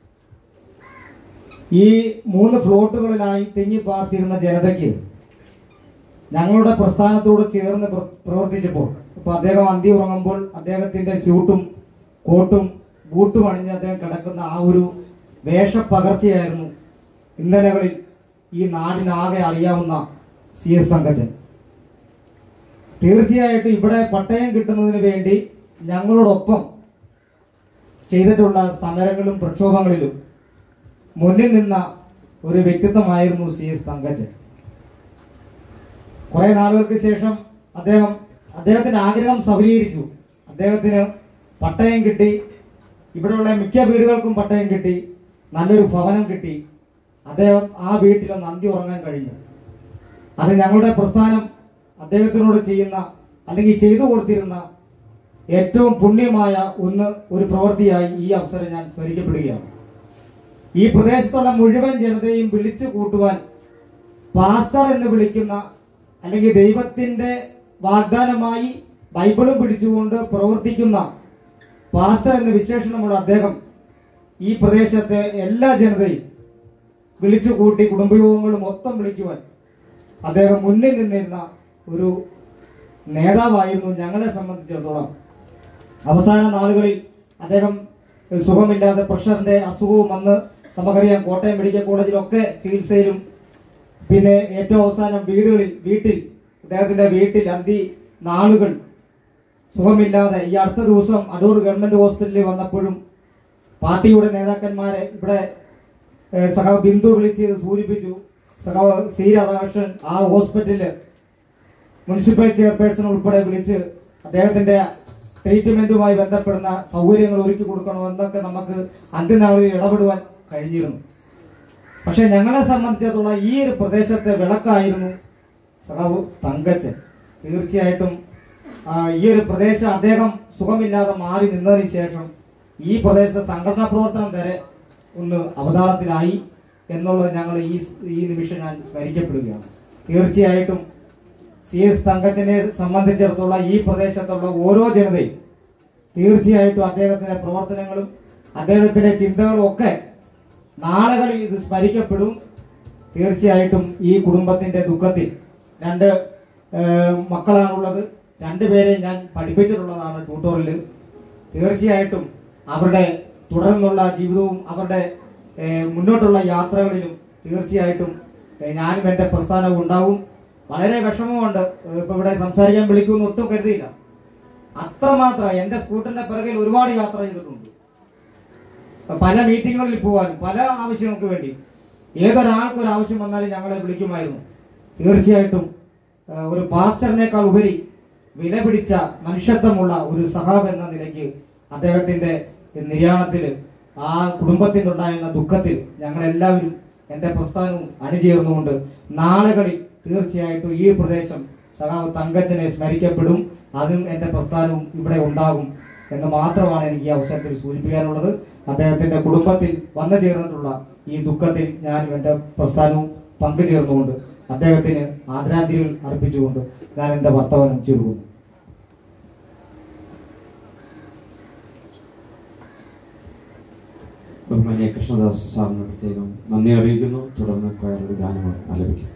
ഈ മൂന്ന് ഫ്ലോട്ടുകളിലായി തിങ്ങിപ്പാർത്തിരുന്ന ജനതയ്ക്ക് ഞങ്ങളുടെ പ്രസ്ഥാനത്തോട് ചേർന്ന് പ്ര- പ്രവർത്തിച്ചപ്പോൾ ഇപ്പൊ അദ്ദേഹം അന്തി ഉറങ്ങുമ്പോൾ അദ്ദേഹത്തിന്റെ സ്യൂട്ടും കോട്ടും ബൂട്ടും അണിഞ്ഞ് അദ്ദേഹം കിടക്കുന്ന ആ ഒരു വേഷപ്പകർച്ചയായിരുന്നു ഇന്നലകളിൽ ഈ നാടിനാകെ അറിയാവുന്ന സി എസ് തങ്കച്ചൻ തീർച്ചയായിട്ടും ഇവിടെ പട്ടയം കിട്ടുന്നതിന് വേണ്ടി ഞങ്ങളോടൊപ്പം ചെയ്തിട്ടുള്ള സമരങ്ങളും പ്രക്ഷോഭങ്ങളിലും മുന്നിൽ നിന്ന ഒരു വ്യക്തിത്വമായിരുന്നു സി എസ് തങ്കച്ചൻ കുറെ നാളുകൾക്ക് ശേഷം അദ്ദേഹം അദ്ദേഹത്തിന്റെ ആഗ്രഹം സഫലീകരിച്ചു അദ്ദേഹത്തിന് പട്ടയം കിട്ടി ഇവിടെയുള്ള മിക്ക വീടുകൾക്കും പട്ടയം കിട്ടി നല്ലൊരു ഭവനം കിട്ടി അദ്ദേഹം ആ വീട്ടിൽ ഒന്ന് അന്തി ഉറങ്ങാൻ കഴിഞ്ഞു അത് ഞങ്ങളുടെ പ്രസ്ഥാനം അദ്ദേഹത്തിനോട് ചെയ്യുന്ന അല്ലെങ്കിൽ ചെയ്തു കൊടുത്തിരുന്ന ഏറ്റവും പുണ്യമായ ഒന്ന് ഒരു പ്രവൃത്തിയായി ഈ അവസരം ഞാൻ സ്മരിക്കപ്പെടുകയാണ് ഈ പ്രദേശത്തുള്ള മുഴുവൻ ജനതയും വിളിച്ചു കൂട്ടുവാൻ പാസ്റ്റർ എന്ന് വിളിക്കുന്ന അല്ലെങ്കിൽ ദൈവത്തിന്റെ വാഗ്ദാനമായി ബൈബിളും പിടിച്ചുകൊണ്ട് പ്രവർത്തിക്കുന്ന പാസ്റ്റർ എന്ന വിശേഷണമുള്ള അദ്ദേഹം ഈ പ്രദേശത്തെ എല്ലാ ജനതയും വിളിച്ചു കൂട്ടി കുടുംബയോഗങ്ങളും മൊത്തം വിളിക്കുവാൻ അദ്ദേഹം മുന്നിൽ നിന്നിരുന്ന ഒരു നേതാവായിരുന്നു ഞങ്ങളെ സംബന്ധിച്ചിടത്തോളം അവസാന നാളുകളിൽ അദ്ദേഹം സുഖമില്ലാതെ പ്രഷറിന്റെ അസുഖവും വന്ന് നമുക്കറിയാം കോട്ടയം മെഡിക്കൽ കോളേജിലൊക്കെ ചികിത്സയിലും പിന്നെ ഏറ്റവും അവസാനം വീടുകളിൽ വീട്ടിൽ അദ്ദേഹത്തിന്റെ വീട്ടിൽ അന്തി നാളുകൾ സുഖമില്ലാതെ ഈ അടുത്ത ദിവസം അടൂർ ഗവൺമെന്റ് ഹോസ്പിറ്റലിൽ വന്നപ്പോഴും പാർട്ടിയുടെ നേതാക്കന്മാരെ ഇവിടെ ഏഹ്, സഖാവ് ബിന്ദു വിളിച്ച് സൂചിപ്പിച്ചു സഖാവ് സി രാധാകൃഷ്ണൻ ആ ഹോസ്പിറ്റലിൽ മുനിസിപ്പൽ ചെയർപേഴ്സൺ ഉൾപ്പെടെ വിളിച്ച് അദ്ദേഹത്തിന്റെ ട്രീറ്റ്മെന്റുമായി ബന്ധപ്പെടുന്ന സൗകര്യങ്ങൾ ഒരുക്കി കൊടുക്കണമെന്നൊക്കെ നമുക്ക് അന്ത്യനാളിൽ ഇടപെടുവാൻ കഴിഞ്ഞിരുന്നു പക്ഷെ ഞങ്ങളെ സംബന്ധിച്ചിടത്തോളം ഈ ഒരു പ്രദേശത്തെ വിളക്കായിരുന്നു സഖാവ് തങ്കച്ചൻ തീർച്ചയായിട്ടും ആ, ഈ ഒരു പ്രദേശം അദ്ദേഹം സുഖമില്ലാതെ മാറി നിന്നതിന് ശേഷം ഈ പ്രദേശത്തെ സംഘടനാ പ്രവർത്തനം വരെ ഒന്ന് അവതാളത്തിലായി എന്നുള്ളത് ഞങ്ങൾ ഈ ഈ നിമിഷം ഞാൻ സ്മരിക്കപ്പെടുകയാണ് തീർച്ചയായിട്ടും സി എസ് തങ്കച്ചനെ സംബന്ധിച്ചിടത്തോളം ഈ പ്രദേശത്തുള്ള ഓരോ ജനതയും തീർച്ചയായിട്ടും അദ്ദേഹത്തിന്റെ പ്രവർത്തനങ്ങളും അദ്ദേഹത്തിന്റെ ചിന്തകളും ഒക്കെ നാളുകളിൽ ഇത് സ്മരിക്കപ്പെടും തീർച്ചയായിട്ടും ഈ കുടുംബത്തിന്റെ ദുഃഖത്തിൽ രണ്ട് ഏഹ്, മക്കളാണുള്ളത് രണ്ടുപേരെ ഞാൻ പഠിപ്പിച്ചിട്ടുള്ളതാണ് ട്യൂട്ടോറിയൽ തീർച്ചയായിട്ടും അവരുടെ തുടർന്നുള്ള ജീവിതവും അവരുടെ ഏഹ്, മുന്നോട്ടുള്ള യാത്രകളിലും തീർച്ചയായിട്ടും ഏഹ്, ഞാനും എൻ്റെ പ്രസ്ഥാനവും ഉണ്ടാവും വളരെ വിഷമമുണ്ട് ഏഹ്, ഇപ്പൊ ഇവിടെ സംസാരിക്കാൻ വിളിക്കുമെന്ന് ഒട്ടും കരുതിയില്ല അത്രമാത്രം എൻ്റെ സ്കൂട്ടറിന്റെ പിറകിൽ ഒരുപാട് യാത്ര ചെയ്തിട്ടുണ്ട് പല മീറ്റിങ്ങുകളിൽ പോകാനും പല ആവശ്യങ്ങൾക്ക് വേണ്ടി ഏതൊരാൾക്ക് ഒരു ആവശ്യം വന്നാലും ഞങ്ങളെ വിളിക്കുമായിരുന്നു തീർച്ചയായിട്ടും ആ, ഒരു പാസ്റ്ററിനേക്കാൾ ഉപരി വില പിടിച്ച മനുഷ്യത്വമുള്ള ഒരു സഹാബ് എന്ന നിലയ്ക്ക് അദ്ദേഹത്തിന്റെ നിര്യാണത്തിൽ ആ കുടുംബത്തിനുണ്ടായിരുന്ന ദുഃഖത്തിൽ ഞങ്ങൾ എല്ലാവരും എന്റെ പ്രസ്ഥാനവും അണിചേർന്നുകൊണ്ട് നാളുകളിൽ തീർച്ചയായിട്ടും ഈ പ്രദേശം സഖാവ് തങ്കച്ചനെ സ്മരിക്കപ്പെടും അതും എന്റെ പ്രസ്ഥാനവും ഇവിടെ ഉണ്ടാകും എന്ന് മാത്രമാണ് എനിക്ക് ഈ അവസരത്തിൽ സൂചിപ്പിക്കാനുള്ളത് അദ്ദേഹത്തിന്റെ കുടുംബത്തിൽ വന്നു ചേർന്നിട്ടുള്ള ഈ ദുഃഖത്തിൽ ഞാൻ എൻ്റെ പ്രസ്ഥാനവും പങ്കുചേർന്നുകൊണ്ട് അദ്ദേഹത്തിന് ആദരാഞ്ജലികൾ അർപ്പിച്ചുകൊണ്ട് ഞാൻ എൻ്റെ വർത്തമാനം ചുരുക്കുന്നു ബഹുമാനിയ കൃഷ്ണദാസ് സാറിന് പ്രത്യേകം നന്ദി അറിയിക്കുന്നു തുടർന്ന് കൊയർ ഗാനങ്ങൾ ആലപിക്കും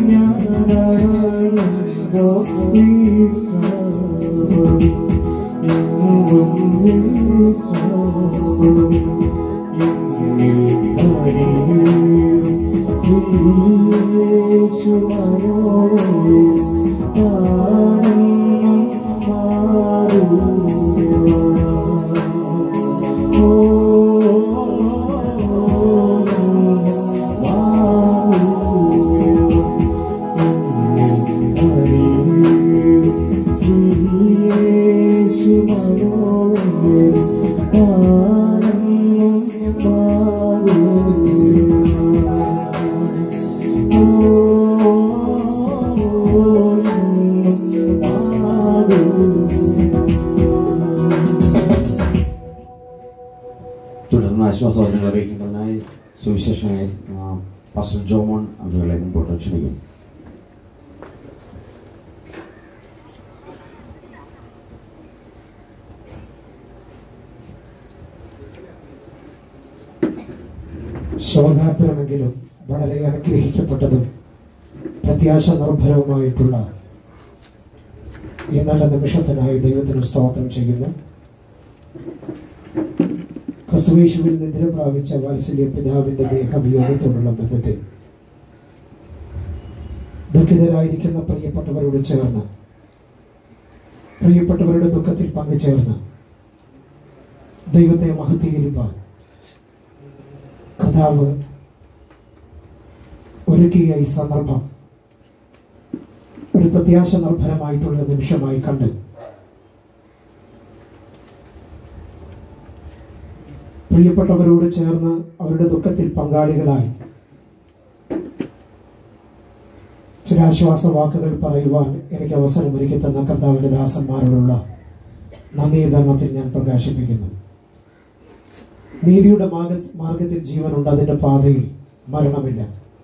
Thank തുടർന്ന് ആശ്വാസവചനങ്ങൾ അറിയിക്കേണ്ടതിനായി സുവിശേഷമായി പാസ്റ്റർ ജോമോൺ അവരുടെ മുമ്പോട്ട് ക്ഷണിക്കും ശോകാത്തരമെങ്കിലും വളരെ അനുഗ്രഹിക്കപ്പെട്ടതും പ്രത്യാശ നിർഭരവുമായിട്ടുള്ള ഈ നല്ല നിമിഷത്തിനായി ദൈവത്തിന് സ്തോത്രം ചെയ്യുന്നു ക്രിസ്തുവേശുവിൽ നിദ്ര പ്രാപിച്ച വാത്സല്യ പിതാവിന്റെ ദേഹവിയോഗത്തോടുള്ള ബന്ധത്തിൽ ദുഃഖിതരായിരിക്കുന്ന പ്രിയപ്പെട്ടവരോട് ചേർന്ന് പ്രിയപ്പെട്ടവരുടെ ദുഃഖത്തിൽ പങ്കുചേർന്ന് ദൈവത്തെ മഹത്തീകരിപ്പാൻ കഥാവ് ഒരുക്കിയ ഈ സന്ദർഭം ഒരു പ്രത്യാശ നിർഭരമായിട്ടുള്ള നിമിഷമായി കണ്ട് പ്രിയപ്പെട്ടവരോട് ചേർന്ന് അവരുടെ ദുഃഖത്തിൽ പങ്കാളികളായി ചില ആശ്വാസ വാക്കുകൾ പറയുവാൻ എനിക്ക് അവസരം ഒരുക്കി തന്ന കർത്താവിന്റെ ദാസന്മാരോടുള്ള നന്ദി ധർമ്മത്തിൽ ഞാൻ പ്രകാശിപ്പിക്കുന്നു നീതിയുടെ മാർഗ മാർഗത്തിൽ ജീവനുണ്ട് അതിന്റെ പാതയിൽ മരണമില്ല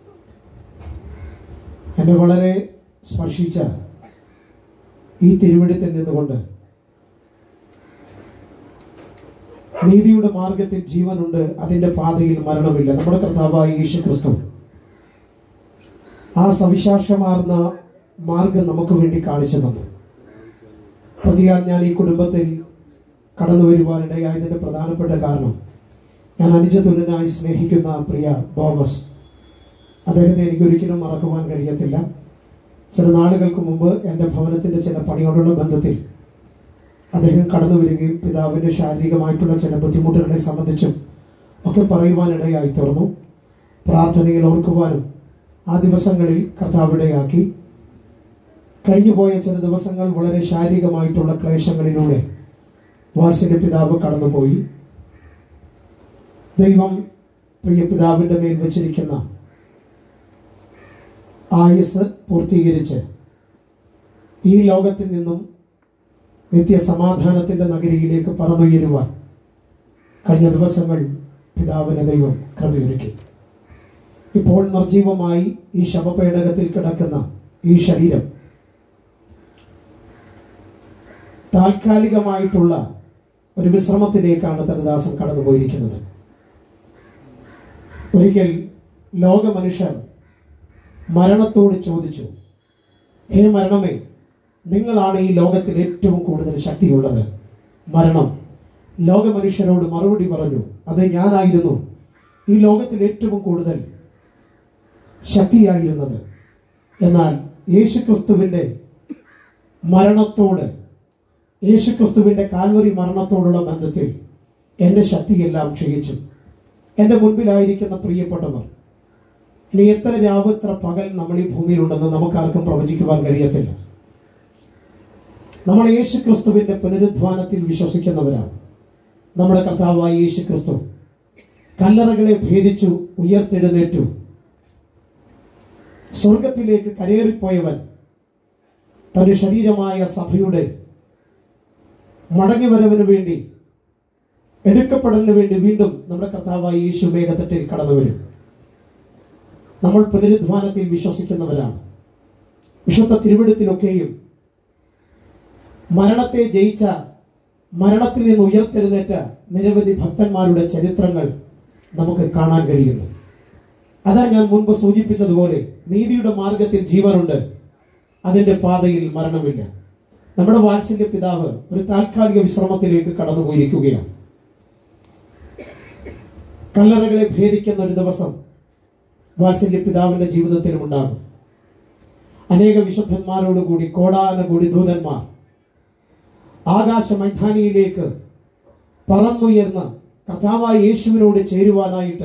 എന്നെ വളരെ സ്പർശിച്ച ഈ തിരുവഴുത്തിൽ നിന്നുകൊണ്ട് നീതിയുടെ മാർഗത്തിൽ ജീവനുണ്ട് അതിന്റെ പാതയിൽ മരണമില്ല നമ്മുടെ കർത്താവായ യേശു ക്രിസ്തു ആ സവിശേഷമാർന്ന മാർഗം നമുക്ക് വേണ്ടി കാണിച്ചു തന്നു പ്രതിയാൽ ഞാൻ ഈ കുടുംബത്തിൽ കടന്നു വരുവാനിടയായതിന്റെ പ്രധാനപ്പെട്ട കാരണം ഞാൻ അനുജതുല്യനായി സ്നേഹിക്കുന്ന പ്രിയ ബോബസ് അദ്ദേഹത്തെ എനിക്ക് ഒരിക്കലും മറക്കുവാൻ കഴിയത്തില്ല ചില നാളുകൾക്ക് മുമ്പ് എൻ്റെ ഭവനത്തിൻ്റെ ചില പണിയോടുള്ള ബന്ധത്തിൽ അദ്ദേഹം കടന്നു വരികയും പിതാവിൻ്റെ ശാരീരികമായിട്ടുള്ള ചില ബുദ്ധിമുട്ടുകളെ സംബന്ധിച്ചും ഒക്കെ പറയുവാനിടയായി തീർന്നു പ്രാർത്ഥനയിൽ ഓർക്കുവാനും ആ ദിവസങ്ങളിൽ കർത്താവിടെയാക്കി കഴിഞ്ഞുപോയ ചില ദിവസങ്ങൾ വളരെ ശാരീരികമായിട്ടുള്ള ക്ലേശങ്ങളിലൂടെ വാത്സല്യ പിതാവ് കടന്നുപോയി ദൈവം പ്രിയ പിതാവിൻ്റെ മേൽ വെച്ചിരിക്കുന്ന ആയുസ് പൂർത്തീകരിച്ച് ഈ ലോകത്തിൽ നിന്നും നിത്യസമാധാനത്തിന്റെ നഗരിയിലേക്ക് പറന്നുയരുവാൻ കഴിഞ്ഞ ദിവസങ്ങൾ പിതാവിന് ദൈവം കൃപയൊരുക്കി ഇപ്പോൾ നിർജീവമായി ഈ ശവപേടകത്തിൽ കിടക്കുന്ന ഈ ശരീരം താൽക്കാലികമായിട്ടുള്ള ഒരു വിശ്രമത്തിലേക്കാണ് തന്റെ ദാസൻ കടന്നുപോയിരിക്കുന്നത് ഒരിക്കൽ ലോക മനുഷ്യർ മരണത്തോട് ചോദിച്ചു ഹേ മരണമേ നിങ്ങളാണ് ഈ ലോകത്തിൽ ഏറ്റവും കൂടുതൽ ശക്തിയുള്ളത് മരണം ലോക മനുഷ്യരോട് മറുപടി പറഞ്ഞു അത് ഞാനായിരുന്നു ഈ ലോകത്തിൽ ഏറ്റവും കൂടുതൽ ശക്തിയായിരുന്നത് എന്നാൽ യേശുക്രിസ്തുവിൻ്റെ മരണത്തോട് യേശുക്രിസ്തുവിൻ്റെ കാൽവറി മരണത്തോടുള്ള ബന്ധത്തിൽ എൻ്റെ ശക്തിയെല്ലാം ക്ഷയിച്ചു എൻ്റെ മുൻപിലായിരിക്കുന്ന പ്രിയപ്പെട്ടവർ ഇനി എത്ര രാവ് എത്ര പകൽ നമ്മൾ ഈ ഭൂമിയിലുണ്ടെന്ന് നമുക്കാർക്കും പ്രവചിക്കുവാൻ കഴിയത്തില്ല നമ്മൾ യേശു ക്രിസ്തുവിന്റെ പുനരുദ്ധാനത്തിൽ വിശ്വസിക്കുന്നവരാണ് നമ്മുടെ കർത്താവായ യേശു ക്രിസ്തു കല്ലറകളെ ഭേദിച്ചു ഉയർത്തെഴുന്നേറ്റു സ്വർഗത്തിലേക്ക് കരേറിപ്പോയവൻ തന്റെ ശരീരമായ സഭയുടെ മടങ്ങിവരവിന് വേണ്ടി എടുക്കപ്പെടലിന് വേണ്ടി വീണ്ടും നമ്മുടെ കർത്താവായ യേശു മേഘത്തട്ടിൽ കടന്നു വരും നമ്മൾ പുനരുദ്ധാനത്തിൽ വിശ്വസിക്കുന്നവരാണ് വിശുദ്ധ തിരുവിടത്തിലൊക്കെയും മരണത്തെ ജയിച്ച മരണത്തിൽ നിന്ന് ഉയർത്തെഴുന്നേറ്റ നിരവധി ഭക്തന്മാരുടെ ചരിത്രങ്ങൾ നമുക്ക് കാണാൻ കഴിയുന്നു അതാ ഞാൻ മുൻപ് സൂചിപ്പിച്ചതുപോലെ നീതിയുടെ മാർഗത്തിൽ ജീവനുണ്ട് അതിന്റെ പാതയിൽ മരണമില്ല നമ്മുടെ വാത്സല്യ പിതാവ് ഒരു താൽക്കാലിക വിശ്രമത്തിലേക്ക് കടന്നുപോയിരിക്കുകയാണ് കല്ലറകളെ ഭേദിക്കുന്ന ഒരു ദിവസം വാത്സല്യ പിതാവിന്റെ ജീവിതത്തിലും ഉണ്ടാകും അനേക വിശുദ്ധന്മാരോടുകൂടി കോടാനകൂടി ദൂതന്മാർ ആകാശ മൈതാനിയിലേക്ക് പറന്നുയർന്ന കർത്താവായ യേശുവിനോട് ചേരുവാനായിട്ട്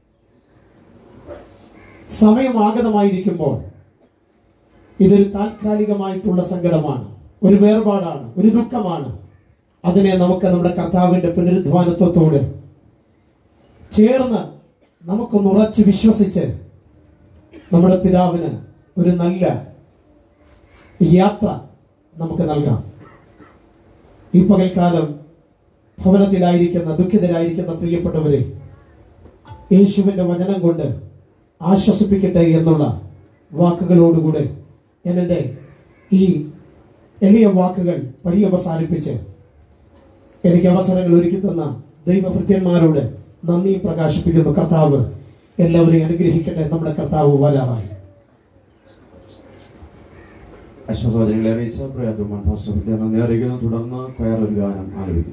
സമയം ആഗതമായിരിക്കുമ്പോൾ ഇതൊരു താൽക്കാലികമായിട്ടുള്ള സങ്കടമാണ് ഒരു വേർപാടാണ് ഒരു ദുഃഖമാണ് അതിനെ നമുക്ക് നമ്മുടെ കർത്താവിന്റെ പുനരുദ്ധാനത്വത്തോട് ചേർന്ന് നമുക്കൊന്ന് ഉറച്ച് വിശ്വസിച്ച് നമ്മുടെ പിതാവിന് ഒരു നല്ല യാത്ര നമുക്ക് നൽകാം ഈ പകൽക്കാലം ഭവനത്തിലായിരിക്കുന്ന ദുഃഖിതരായിരിക്കുന്ന പ്രിയപ്പെട്ടവരെ യേശുവിൻ്റെ വചനം കൊണ്ട് ആശ്വസിപ്പിക്കട്ടെ എന്നുള്ള വാക്കുകളോടുകൂടെ ഞാൻ എൻ്റെ ഈ എളിയ വാക്കുകൾ പര്യവസാനിപ്പിച്ച് എനിക്ക് അവസരങ്ങൾ ഒരുക്കി തന്ന ദൈവഭൃത്യന്മാരോട് നന്ദി പ്രകാശിപ്പിക്കുന്നു കർത്താവ് എല്ലാവരെയും അനുഗ്രഹിക്കട്ടെ നമ്മുടെ കർത്താവ് വരാറായി അശ്വസോചനങ്ങളെ അറിയിച്ച പ്രയാതമാൻ ഭാഷത്തെ നന്ദി അറിയിക്കുന്നു തുടർന്ന് കൊയർ ഒരു ഗാനം ആലപിക്കും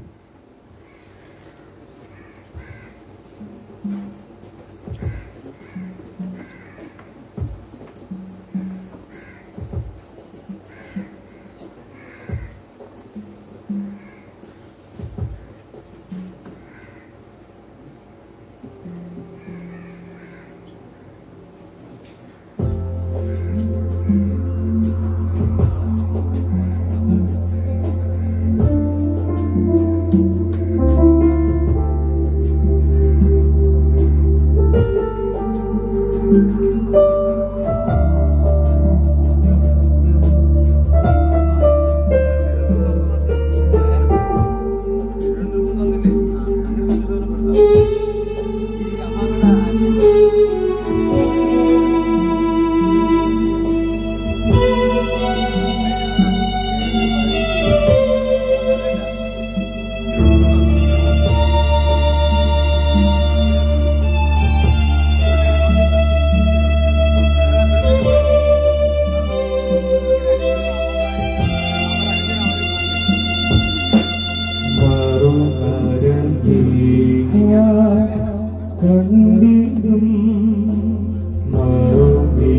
കണ്ടിടും മറുവിലയായി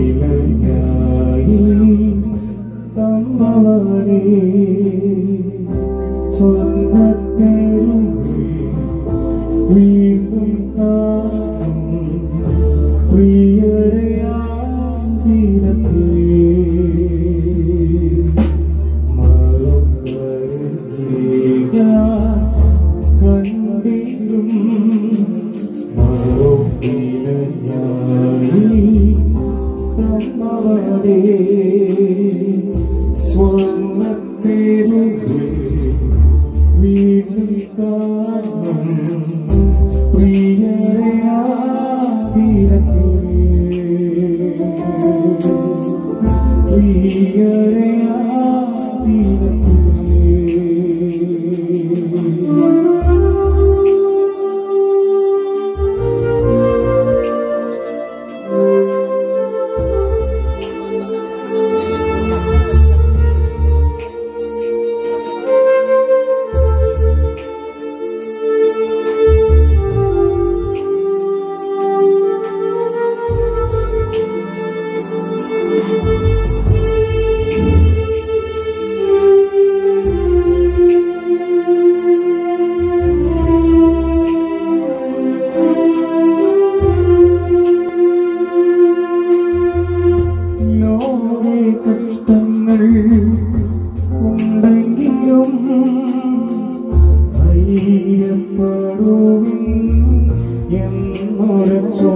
തന്നവരെ സ്വർണ്ണത്തെരുവിൽ വീണ്ടും കാണും പ്രിയരയാം തീരത്തിൽ കണ്ടിടും തന്നവരെ സ്വർണ്ണത്തേരുവിൽ വീട്ടിൽ കാണും പ്രിയരയാ തീരത്തിൽ പ്രിയരയാ തീരത്തിൽ ലോകെ കഷ്ടങ്ങൾ ഉണ്ടെങ്കിലും ധൈര്യപ്പെടുവിൻ എന്നുറച്ചോ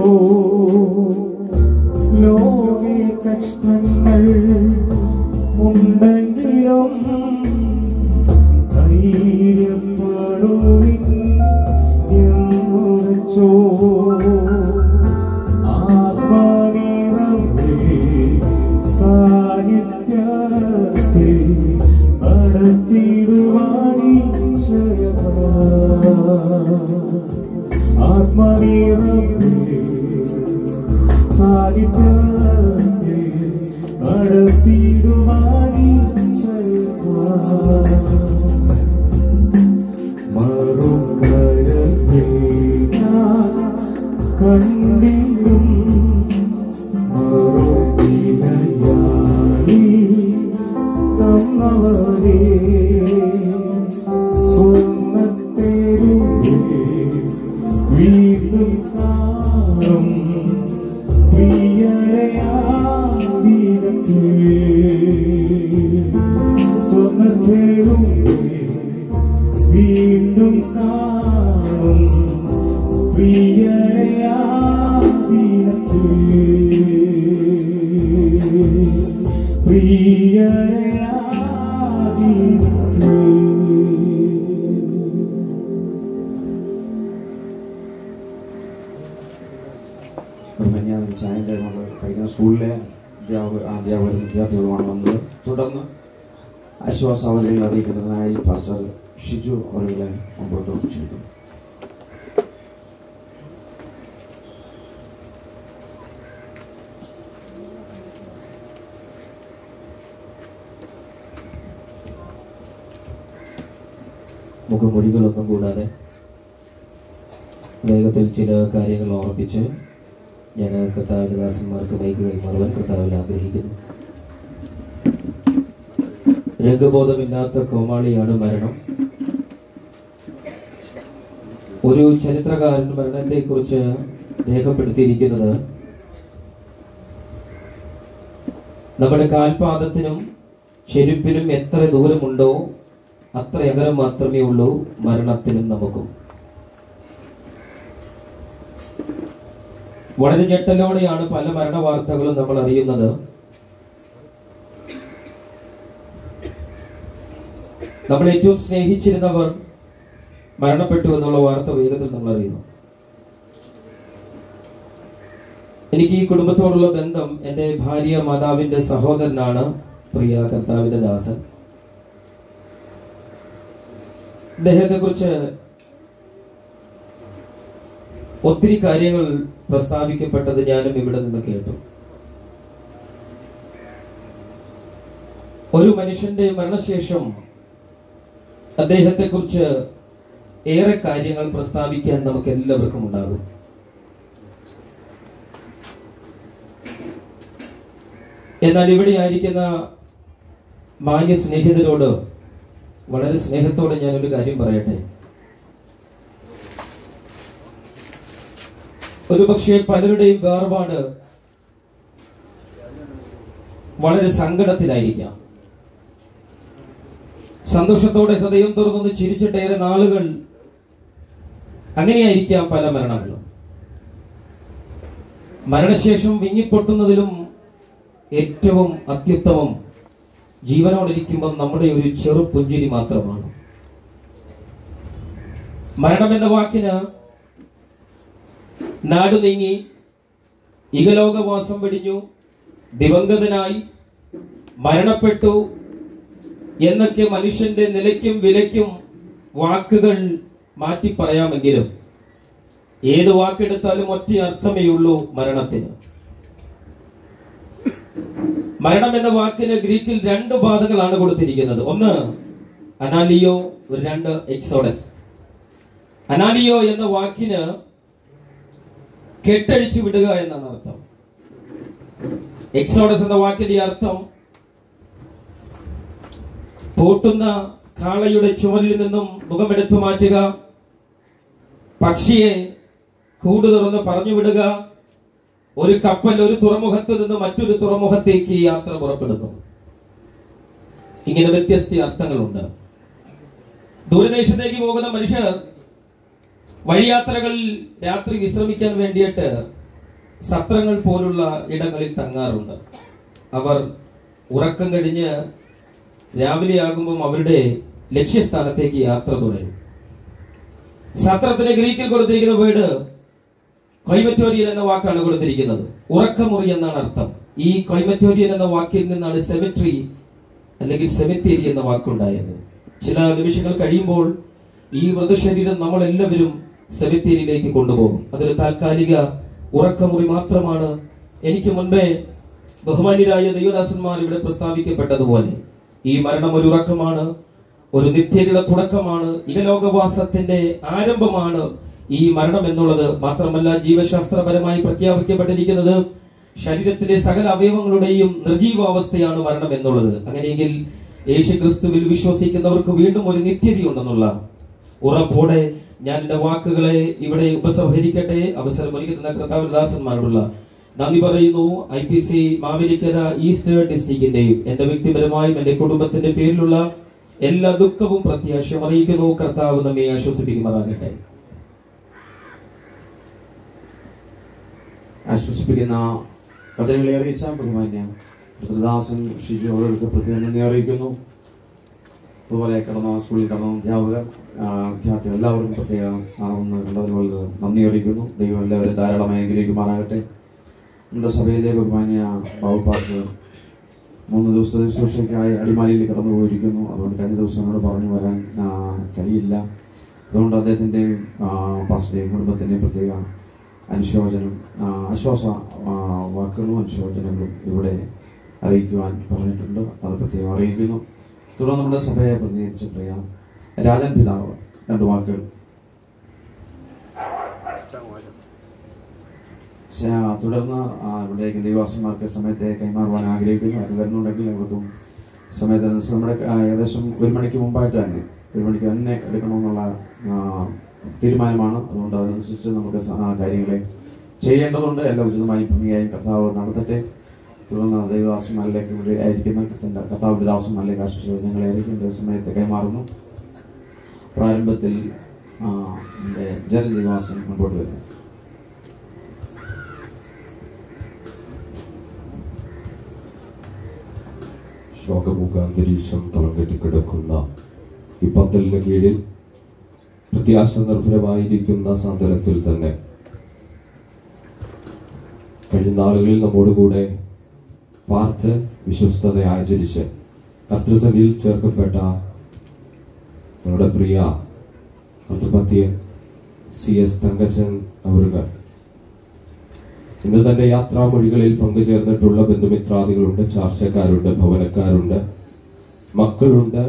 ലോകെ കഷ്ടങ്ങൾ ഉണ്ടെങ്കിലും ധൈര്യപ്പെടുവിൻ എന്നുറച്ചോ ആത്മാനിറവേ സാഹിത്യത്തിൽ നടത്തിടുവാനി ആത്മനിറവേ സാഹിത്യത്തിൽ നടത്തിടുവാനി മറുകരയിൽ ഞാൻ കണ്ടിടും മറുവിലയായി തന്നവരേ സ്വർണ്ണത്തേരുവിൽ വീണ്ടും കാണും പ്രിയയാദിനത്തിൽ സ്വർണ്ണത്തേരുവിൽ വീണ്ടും കാണും പ്രിയയാദിനത്തിൽ ബഹുമാന്യ ചായൻ്റെ നമ്മൾ പഠിക്കുന്ന സ്കൂളിലെ അധ്യാപക അധ്യാപകരും വിദ്യാർത്ഥികളുമാണ് വന്നത് തുടർന്ന് ആശ്വാസാവധികൾ അറിയിക്കുന്നതിനായി പാസ്റ്റർ ഷിജു അവരുടെ മുമ്പോട്ട് ക്ഷണിക്കുന്നു മുഖമൊഴികളൊന്നും കൂടാതെ വേഗത്തിൽ ചില കാര്യങ്ങൾ ഓർമ്മിപ്പിച്ച് ഞാൻ കർത്താവിന്റെ ദാസന്മാർക്ക് മൈക്ക് കൈമാറുവാൻ കർത്താവിൽ ആഗ്രഹിക്കുന്നു രംഗബോധമില്ലാത്ത കോമാളിയാണ് മരണം ഒരു ചരിത്രകാരൻ മരണത്തെക്കുറിച്ച് രേഖപ്പെടുത്തിയിരിക്കുന്നത് നമ്മുടെ കാൽപാദത്തിനും ചെരുപ്പിനും എത്ര ദൂരമുണ്ടോ അത്ര അകലം മാത്രമേ ഉള്ളൂ മരണത്തിനും നമുക്കും വളരെ ഞെട്ടലോടെയാണ് പല മരണ വാർത്തകളും നമ്മൾ അറിയുന്നത് നമ്മൾ ഏറ്റവും സ്നേഹിച്ചിരുന്നവർ മരണപ്പെട്ടു എന്നുള്ള വാർത്ത വേഗത്തിൽ നമ്മൾ അറിയുന്നു എനിക്ക് ഈ കുടുംബത്തോടുള്ള ബന്ധം എൻ്റെ ഭാര്യ മാതാവിന്റെ സഹോദരനാണ് പ്രിയ കർത്താവിന്റെ ദാസൻ അദ്ദേഹത്തെ കുറിച്ച് ഒത്തിരി കാര്യങ്ങൾ പ്രസ്താവിക്കപ്പെട്ടത് ഞാനും ഇവിടെ നിന്ന് കേട്ടു ഒരു മനുഷ്യന്റെ മരണശേഷം അദ്ദേഹത്തെ കുറിച്ച് ഏറെ കാര്യങ്ങൾ പ്രസ്താവിക്കാൻ നമുക്ക് എല്ലാവർക്കും ഉണ്ടാകും എന്നാൽ ഇവിടെ ആയിരിക്കുന്ന മാന്യ സ്നേഹിതരോട് വളരെ സ്നേഹത്തോടെ ഞാൻ ഒരു കാര്യം പറയട്ടെ ഒരു പക്ഷേ പലരുടെയും വേർപാട് വളരെ സങ്കടത്തിലായിരിക്കാം സന്തോഷത്തോടെ ഹൃദയം തുറന്നൊന്ന് ചിരിച്ചിട്ടേറെ നാളുകൾ അങ്ങനെയായിരിക്കാം പല മരണങ്ങളും മരണശേഷം വിങ്ങിപ്പൊട്ടുന്നതിലും ഏറ്റവും അത്യുത്തമം ജീവനോടിരിക്കുമ്പോൾ നമ്മുടെ ഒരു ചെറു പുഞ്ചിരി മാത്രമാണ് മരണം എന്ന വാക്കിന് നാട് നീങ്ങി ഇഹലോകവാസം വെടിഞ്ഞു ദിവംഗതനായി മരണപ്പെട്ടു എന്നൊക്കെ മനുഷ്യന്റെ നിലയ്ക്കും വിലയ്ക്കും വാക്കുകൾ മാറ്റി പറയാമെങ്കിലും ഏത് വാക്കെടുത്താലും ഒറ്റ അർത്ഥമേ ഉള്ളൂ മരണത്തിന് മരണം എന്ന വാക്കിന് ഗ്രീക്കിൽ രണ്ട് ബാധകളാണ് കൊടുത്തിരിക്കുന്നത് ഒന്ന് അനാലിയോ രണ്ട് എക്സോഡസ് അനാലിയോ എന്ന വാക്കിന് കെട്ടഴിച്ചു വിടുക എന്നാണ് അർത്ഥം എക്സോഡസ് എന്ന വാക്കിന്റെ അർത്ഥം പൂട്ടുന്ന കാളയുടെ ചുമലിൽ നിന്നും മുഖമെടുത്തു മാറ്റുക പക്ഷിയെ കൂട് തുറന്ന് പറഞ്ഞു വിടുക ഒരു കപ്പൽ ഒരു തുറമുഖത്ത് നിന്ന് മറ്റൊരു തുറമുഖത്തേക്ക് യാത്ര പുറപ്പെടുന്നു ഇങ്ങനെ വ്യത്യസ്ത അർത്ഥങ്ങളുണ്ട് ദൂരദേശത്തേക്ക് പോകുന്ന മനുഷ്യർ വഴിയാത്രകളിൽ രാത്രി വിശ്രമിക്കാൻ വേണ്ടിയിട്ട് സത്രങ്ങൾ പോലുള്ള ഇടങ്ങളിൽ തങ്ങാറുണ്ട് അവർ ഉറക്കം കഴിഞ്ഞ് രാവിലെ ആകുമ്പം അവരുടെ ലക്ഷ്യസ്ഥാനത്തേക്ക് യാത്ര തുടരും സത്രത്തിന് ഗ്രീക്കിൽ കൊടുത്തിരിക്കുന്ന വീട് കൊയ്മറ്റോരിയൻ എന്ന വാക്കാണ് കൊടുത്തിരിക്കുന്നത് ഉറക്കമുറി എന്നാണ് അർത്ഥം ഈ കൊയ്മറ്റോരിയൻ എന്ന വാക്കിൽ നിന്നാണ് സെമിട്രി അല്ലെങ്കിൽ സെമിത്തേരി എന്ന വാക്കുണ്ടായത് ചില നിമിഷങ്ങൾ കഴിയുമ്പോൾ ഈ മൃതശരീരം നമ്മൾ എല്ലാവരും സെമിത്തേരിയിലേക്ക് കൊണ്ടുപോകും അതൊരു താൽക്കാലിക ഉറക്കമുറി മാത്രമാണ് എനിക്ക് മുൻപേ ബഹുമാന്യരായ ദൈവദാസന്മാർ ഇവിടെ പ്രസ്താവിക്കപ്പെട്ടതുപോലെ ഈ മരണം ഒരു ഉറക്കമാണ് ഒരു നിത്യതയുടെ തുടക്കമാണ് ഇഹലോകവാസത്തിന്റെ ആരംഭമാണ് ഈ മരണം എന്നുള്ളത് മാത്രമല്ല ജീവശാസ്ത്രപരമായി പ്രഖ്യാപിക്കപ്പെട്ടിരിക്കുന്നത് ശരീരത്തിലെ സകല അവയവങ്ങളുടെയും നിർജീവാവസ്ഥയാണ് മരണം എന്നുള്ളത് അങ്ങനെയെങ്കിൽ യേശു ക്രിസ്തുവിൽ വിശ്വസിക്കുന്നവർക്ക് വീണ്ടും ഒരു നിത്യതയുണ്ടെന്നുള്ള ഉറപ്പോടെ ഞാൻ എന്റെ വാക്കുകളെ ഇവിടെ ഉപസംഹരിക്കട്ടെ അവസരം ഒരുക്കി തന്ന കർത്താവദാസന്മാരോടുള്ള നന്ദി പറയുന്നു I P C Mavelikkara east ഡിസ്ട്രിക്റ്റിന്റെയും എന്റെ വ്യക്തിപരമായും എന്റെ കുടുംബത്തിന്റെ പേരിലുള്ള എല്ലാ ദുഃഖവും പ്രത്യാശയും അറിയിക്കുന്നു കർത്താവ് നമ്മെ ആശ്വസിപ്പിക്കുമാറാകട്ടെ ആശ്വസിപ്പിക്കുന്ന കഥകളെ അറിയിച്ച ബഹുമാന്യ കൃതദാസൻ ഷിജു അവർക്ക് പ്രത്യേകം നന്ദി അറിയിക്കുന്നു അതുപോലെ കടന്ന സ്കൂളിൽ കടന്ന അധ്യാപകർ ആ, വിദ്യാർത്ഥികൾ എല്ലാവർക്കും പ്രത്യേകം ആ, ഒന്ന് കണ്ടതിന് വളരെ നന്ദി അറിയിക്കുന്നു ദൈവം എല്ലാവരും ധാരാളമായി അനുഗ്രഹിക്കുമാറാകട്ടെ നമ്മുടെ സഭയിലെ ബഹുമാന്യ ബാബു പാസ്റ്റർ മൂന്ന് ദിവസത്തെ ശുശ്രൂഷയ്ക്കായി അടിമാലിയിൽ കടന്നു പോയിരിക്കുന്നു അതുകൊണ്ട് കഴിഞ്ഞ ദിവസം എന്നോട് പറഞ്ഞു വരാൻ ആ, കഴിയില്ല അതുകൊണ്ട് അദ്ദേഹത്തിൻ്റെയും പാസ്റ്ററുടെയും കുടുംബത്തിൻ്റെയും പ്രത്യേക അനുശോചനം ആ, ആശ്വാസ ആ, വാക്കുകളും അനുശോചനങ്ങളും ഇവിടെ അറിയിക്കുവാൻ പറഞ്ഞിട്ടുണ്ട് അത് പ്രത്യേകം അറിയിക്കുന്നു തുടർന്ന് നമ്മുടെ സഭയെ പ്രതിനിധീകരിച്ച പ്രിയ രാജൻ പിതാവ് രണ്ട് വാക്കുകൾ ശ- തുടർന്ന് ആ, ഇവിടേക്ക് ദൈവാസന്മാർക്ക് സമയത്തെ കൈമാറുവാൻ ആഗ്രഹിക്കുന്നു അത് വരുന്നുണ്ടെങ്കിൽ അവർക്കും സമയത്ത് അനുസരിച്ച് നമ്മുടെ ആ, ഏകദേശം ഒരു മണിക്ക് മുമ്പായിട്ട് തന്നെ ഒരു മണിക്ക് തന്നെ എടുക്കണമെന്നുള്ള ആ, തീരുമാനമാണ് അതുകൊണ്ട് അതനുസരിച്ച് നമുക്ക് സ- ആ, കാര്യങ്ങളെ ചെയ്യേണ്ടതുണ്ട് എല്ലാം ഉചിതമായി ഭംഗിയായും കർത്താവ് നടത്തട്ടെ തുടർന്ന് ദൈവദാസന്മാരിലേക്ക് ഇവിടെ ആയിരിക്കുന്ന കർത്തന്റെ കർത്താവ് ദാസന്മാരിലേക്ക് ആശ്വസിച്ചങ്ങളെ ആയിരിക്കും ഇതേ സമയത്ത് കൈമാറുന്നു പ്രാരംഭത്തിൽ ആ, നമ്മുടെ ജലനിവാസം മുമ്പോട്ട് വരുന്നു ശോകമുഖ അന്തരീക്ഷം തളം കെട്ടിക്കിടക്കുന്ന ഈ പന്തലിന് കീഴിൽ പ്രത്യാശ നിർഭരമായിരിക്കുന്ന സാന്ത്വനത്തിൽ തന്നെ കഴിഞ്ഞ നാളുകളിൽ നമ്മോടുകൂടെ പാർത്ത് വിശ്വസ്തത ആചരിച്ച് കർത്തൃസഭയിൽ ചേർക്കപ്പെട്ട നമ്മുടെ പ്രിയ കർത്തൃപത്യൻ സി എസ് തങ്കച്ചൻ അവരുകൾ ഇന്ന് തന്റെ യാത്രാമൊഴികളിൽ പങ്കുചേർന്നിട്ടുള്ള ബന്ധുമിത്രാദികളുണ്ട് ചാർച്ചക്കാരുണ്ട് ഭവനക്കാരുണ്ട് മക്കളുണ്ട്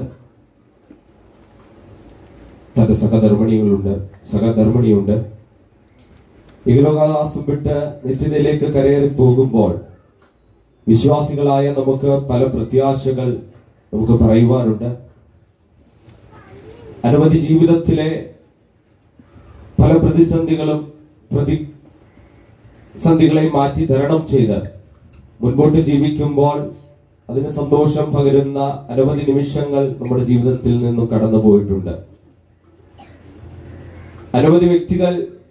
തന്റെ സഹധർമ്മിണികളുണ്ട് സഹധർമ്മിണിയുണ്ട് ഇഹലോകാസം വിട്ട് നിത്യതയിലേക്ക് കരയേറി പോകുമ്പോൾ വിശ്വാസികളായ നമുക്ക് പല പ്രത്യാശകൾ നമുക്ക് പറയുവാനുണ്ട് അനവധി ജീവിതത്തിലെ പല പ്രതിസന്ധികളും പ്രതി സന്ധികളെ മാറ്റി തരണം ചെയ്ത് മുൻപോട്ട് ജീവിക്കുമ്പോൾ അതിന് സന്തോഷം പകരുന്ന അനവധി നിമിഷങ്ങൾ നമ്മുടെ ജീവിതത്തിൽ നിന്നും കടന്നു പോയിട്ടുണ്ട് അനവധി വ്യക്തികൾ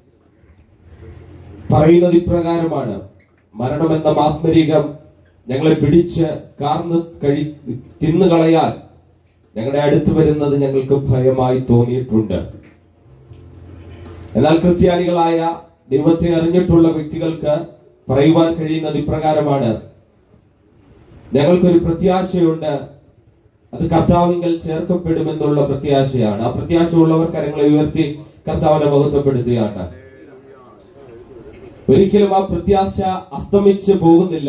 പറയുന്നത് ഇപ്രകാരമാണ് മരണമെന്ന മാസ്മരികം ഞങ്ങളെ പിടിച്ച് കാർന്ന് കഴി തിന്നു കളയാൻ ഞങ്ങളുടെ അടുത്ത് വരുന്നത് ഞങ്ങൾക്ക് ഭയമായി തോന്നിയിട്ടുണ്ട് എന്നാൽ ക്രിസ്ത്യാനികളായ ദൈവത്തെ അറിഞ്ഞിട്ടുള്ള വ്യക്തികൾക്ക് പറയുവാൻ കഴിയുന്നത് ഇപ്രകാരമാണ് ഞങ്ങൾക്കൊരു പ്രത്യാശയുണ്ട് അത് കർത്താവിങ്കൽ ചേർക്കപ്പെടുമെന്നുള്ള പ്രത്യാശയാണ് ആ പ്രത്യാശയുള്ളവർ കരങ്ങളെ ഉയർത്തി കർത്താവിനെ മഹത്വപ്പെടുത്തുകയാണ് ഒരിക്കലും ആ പ്രത്യാശ അസ്തമിച്ച് പോകുന്നില്ല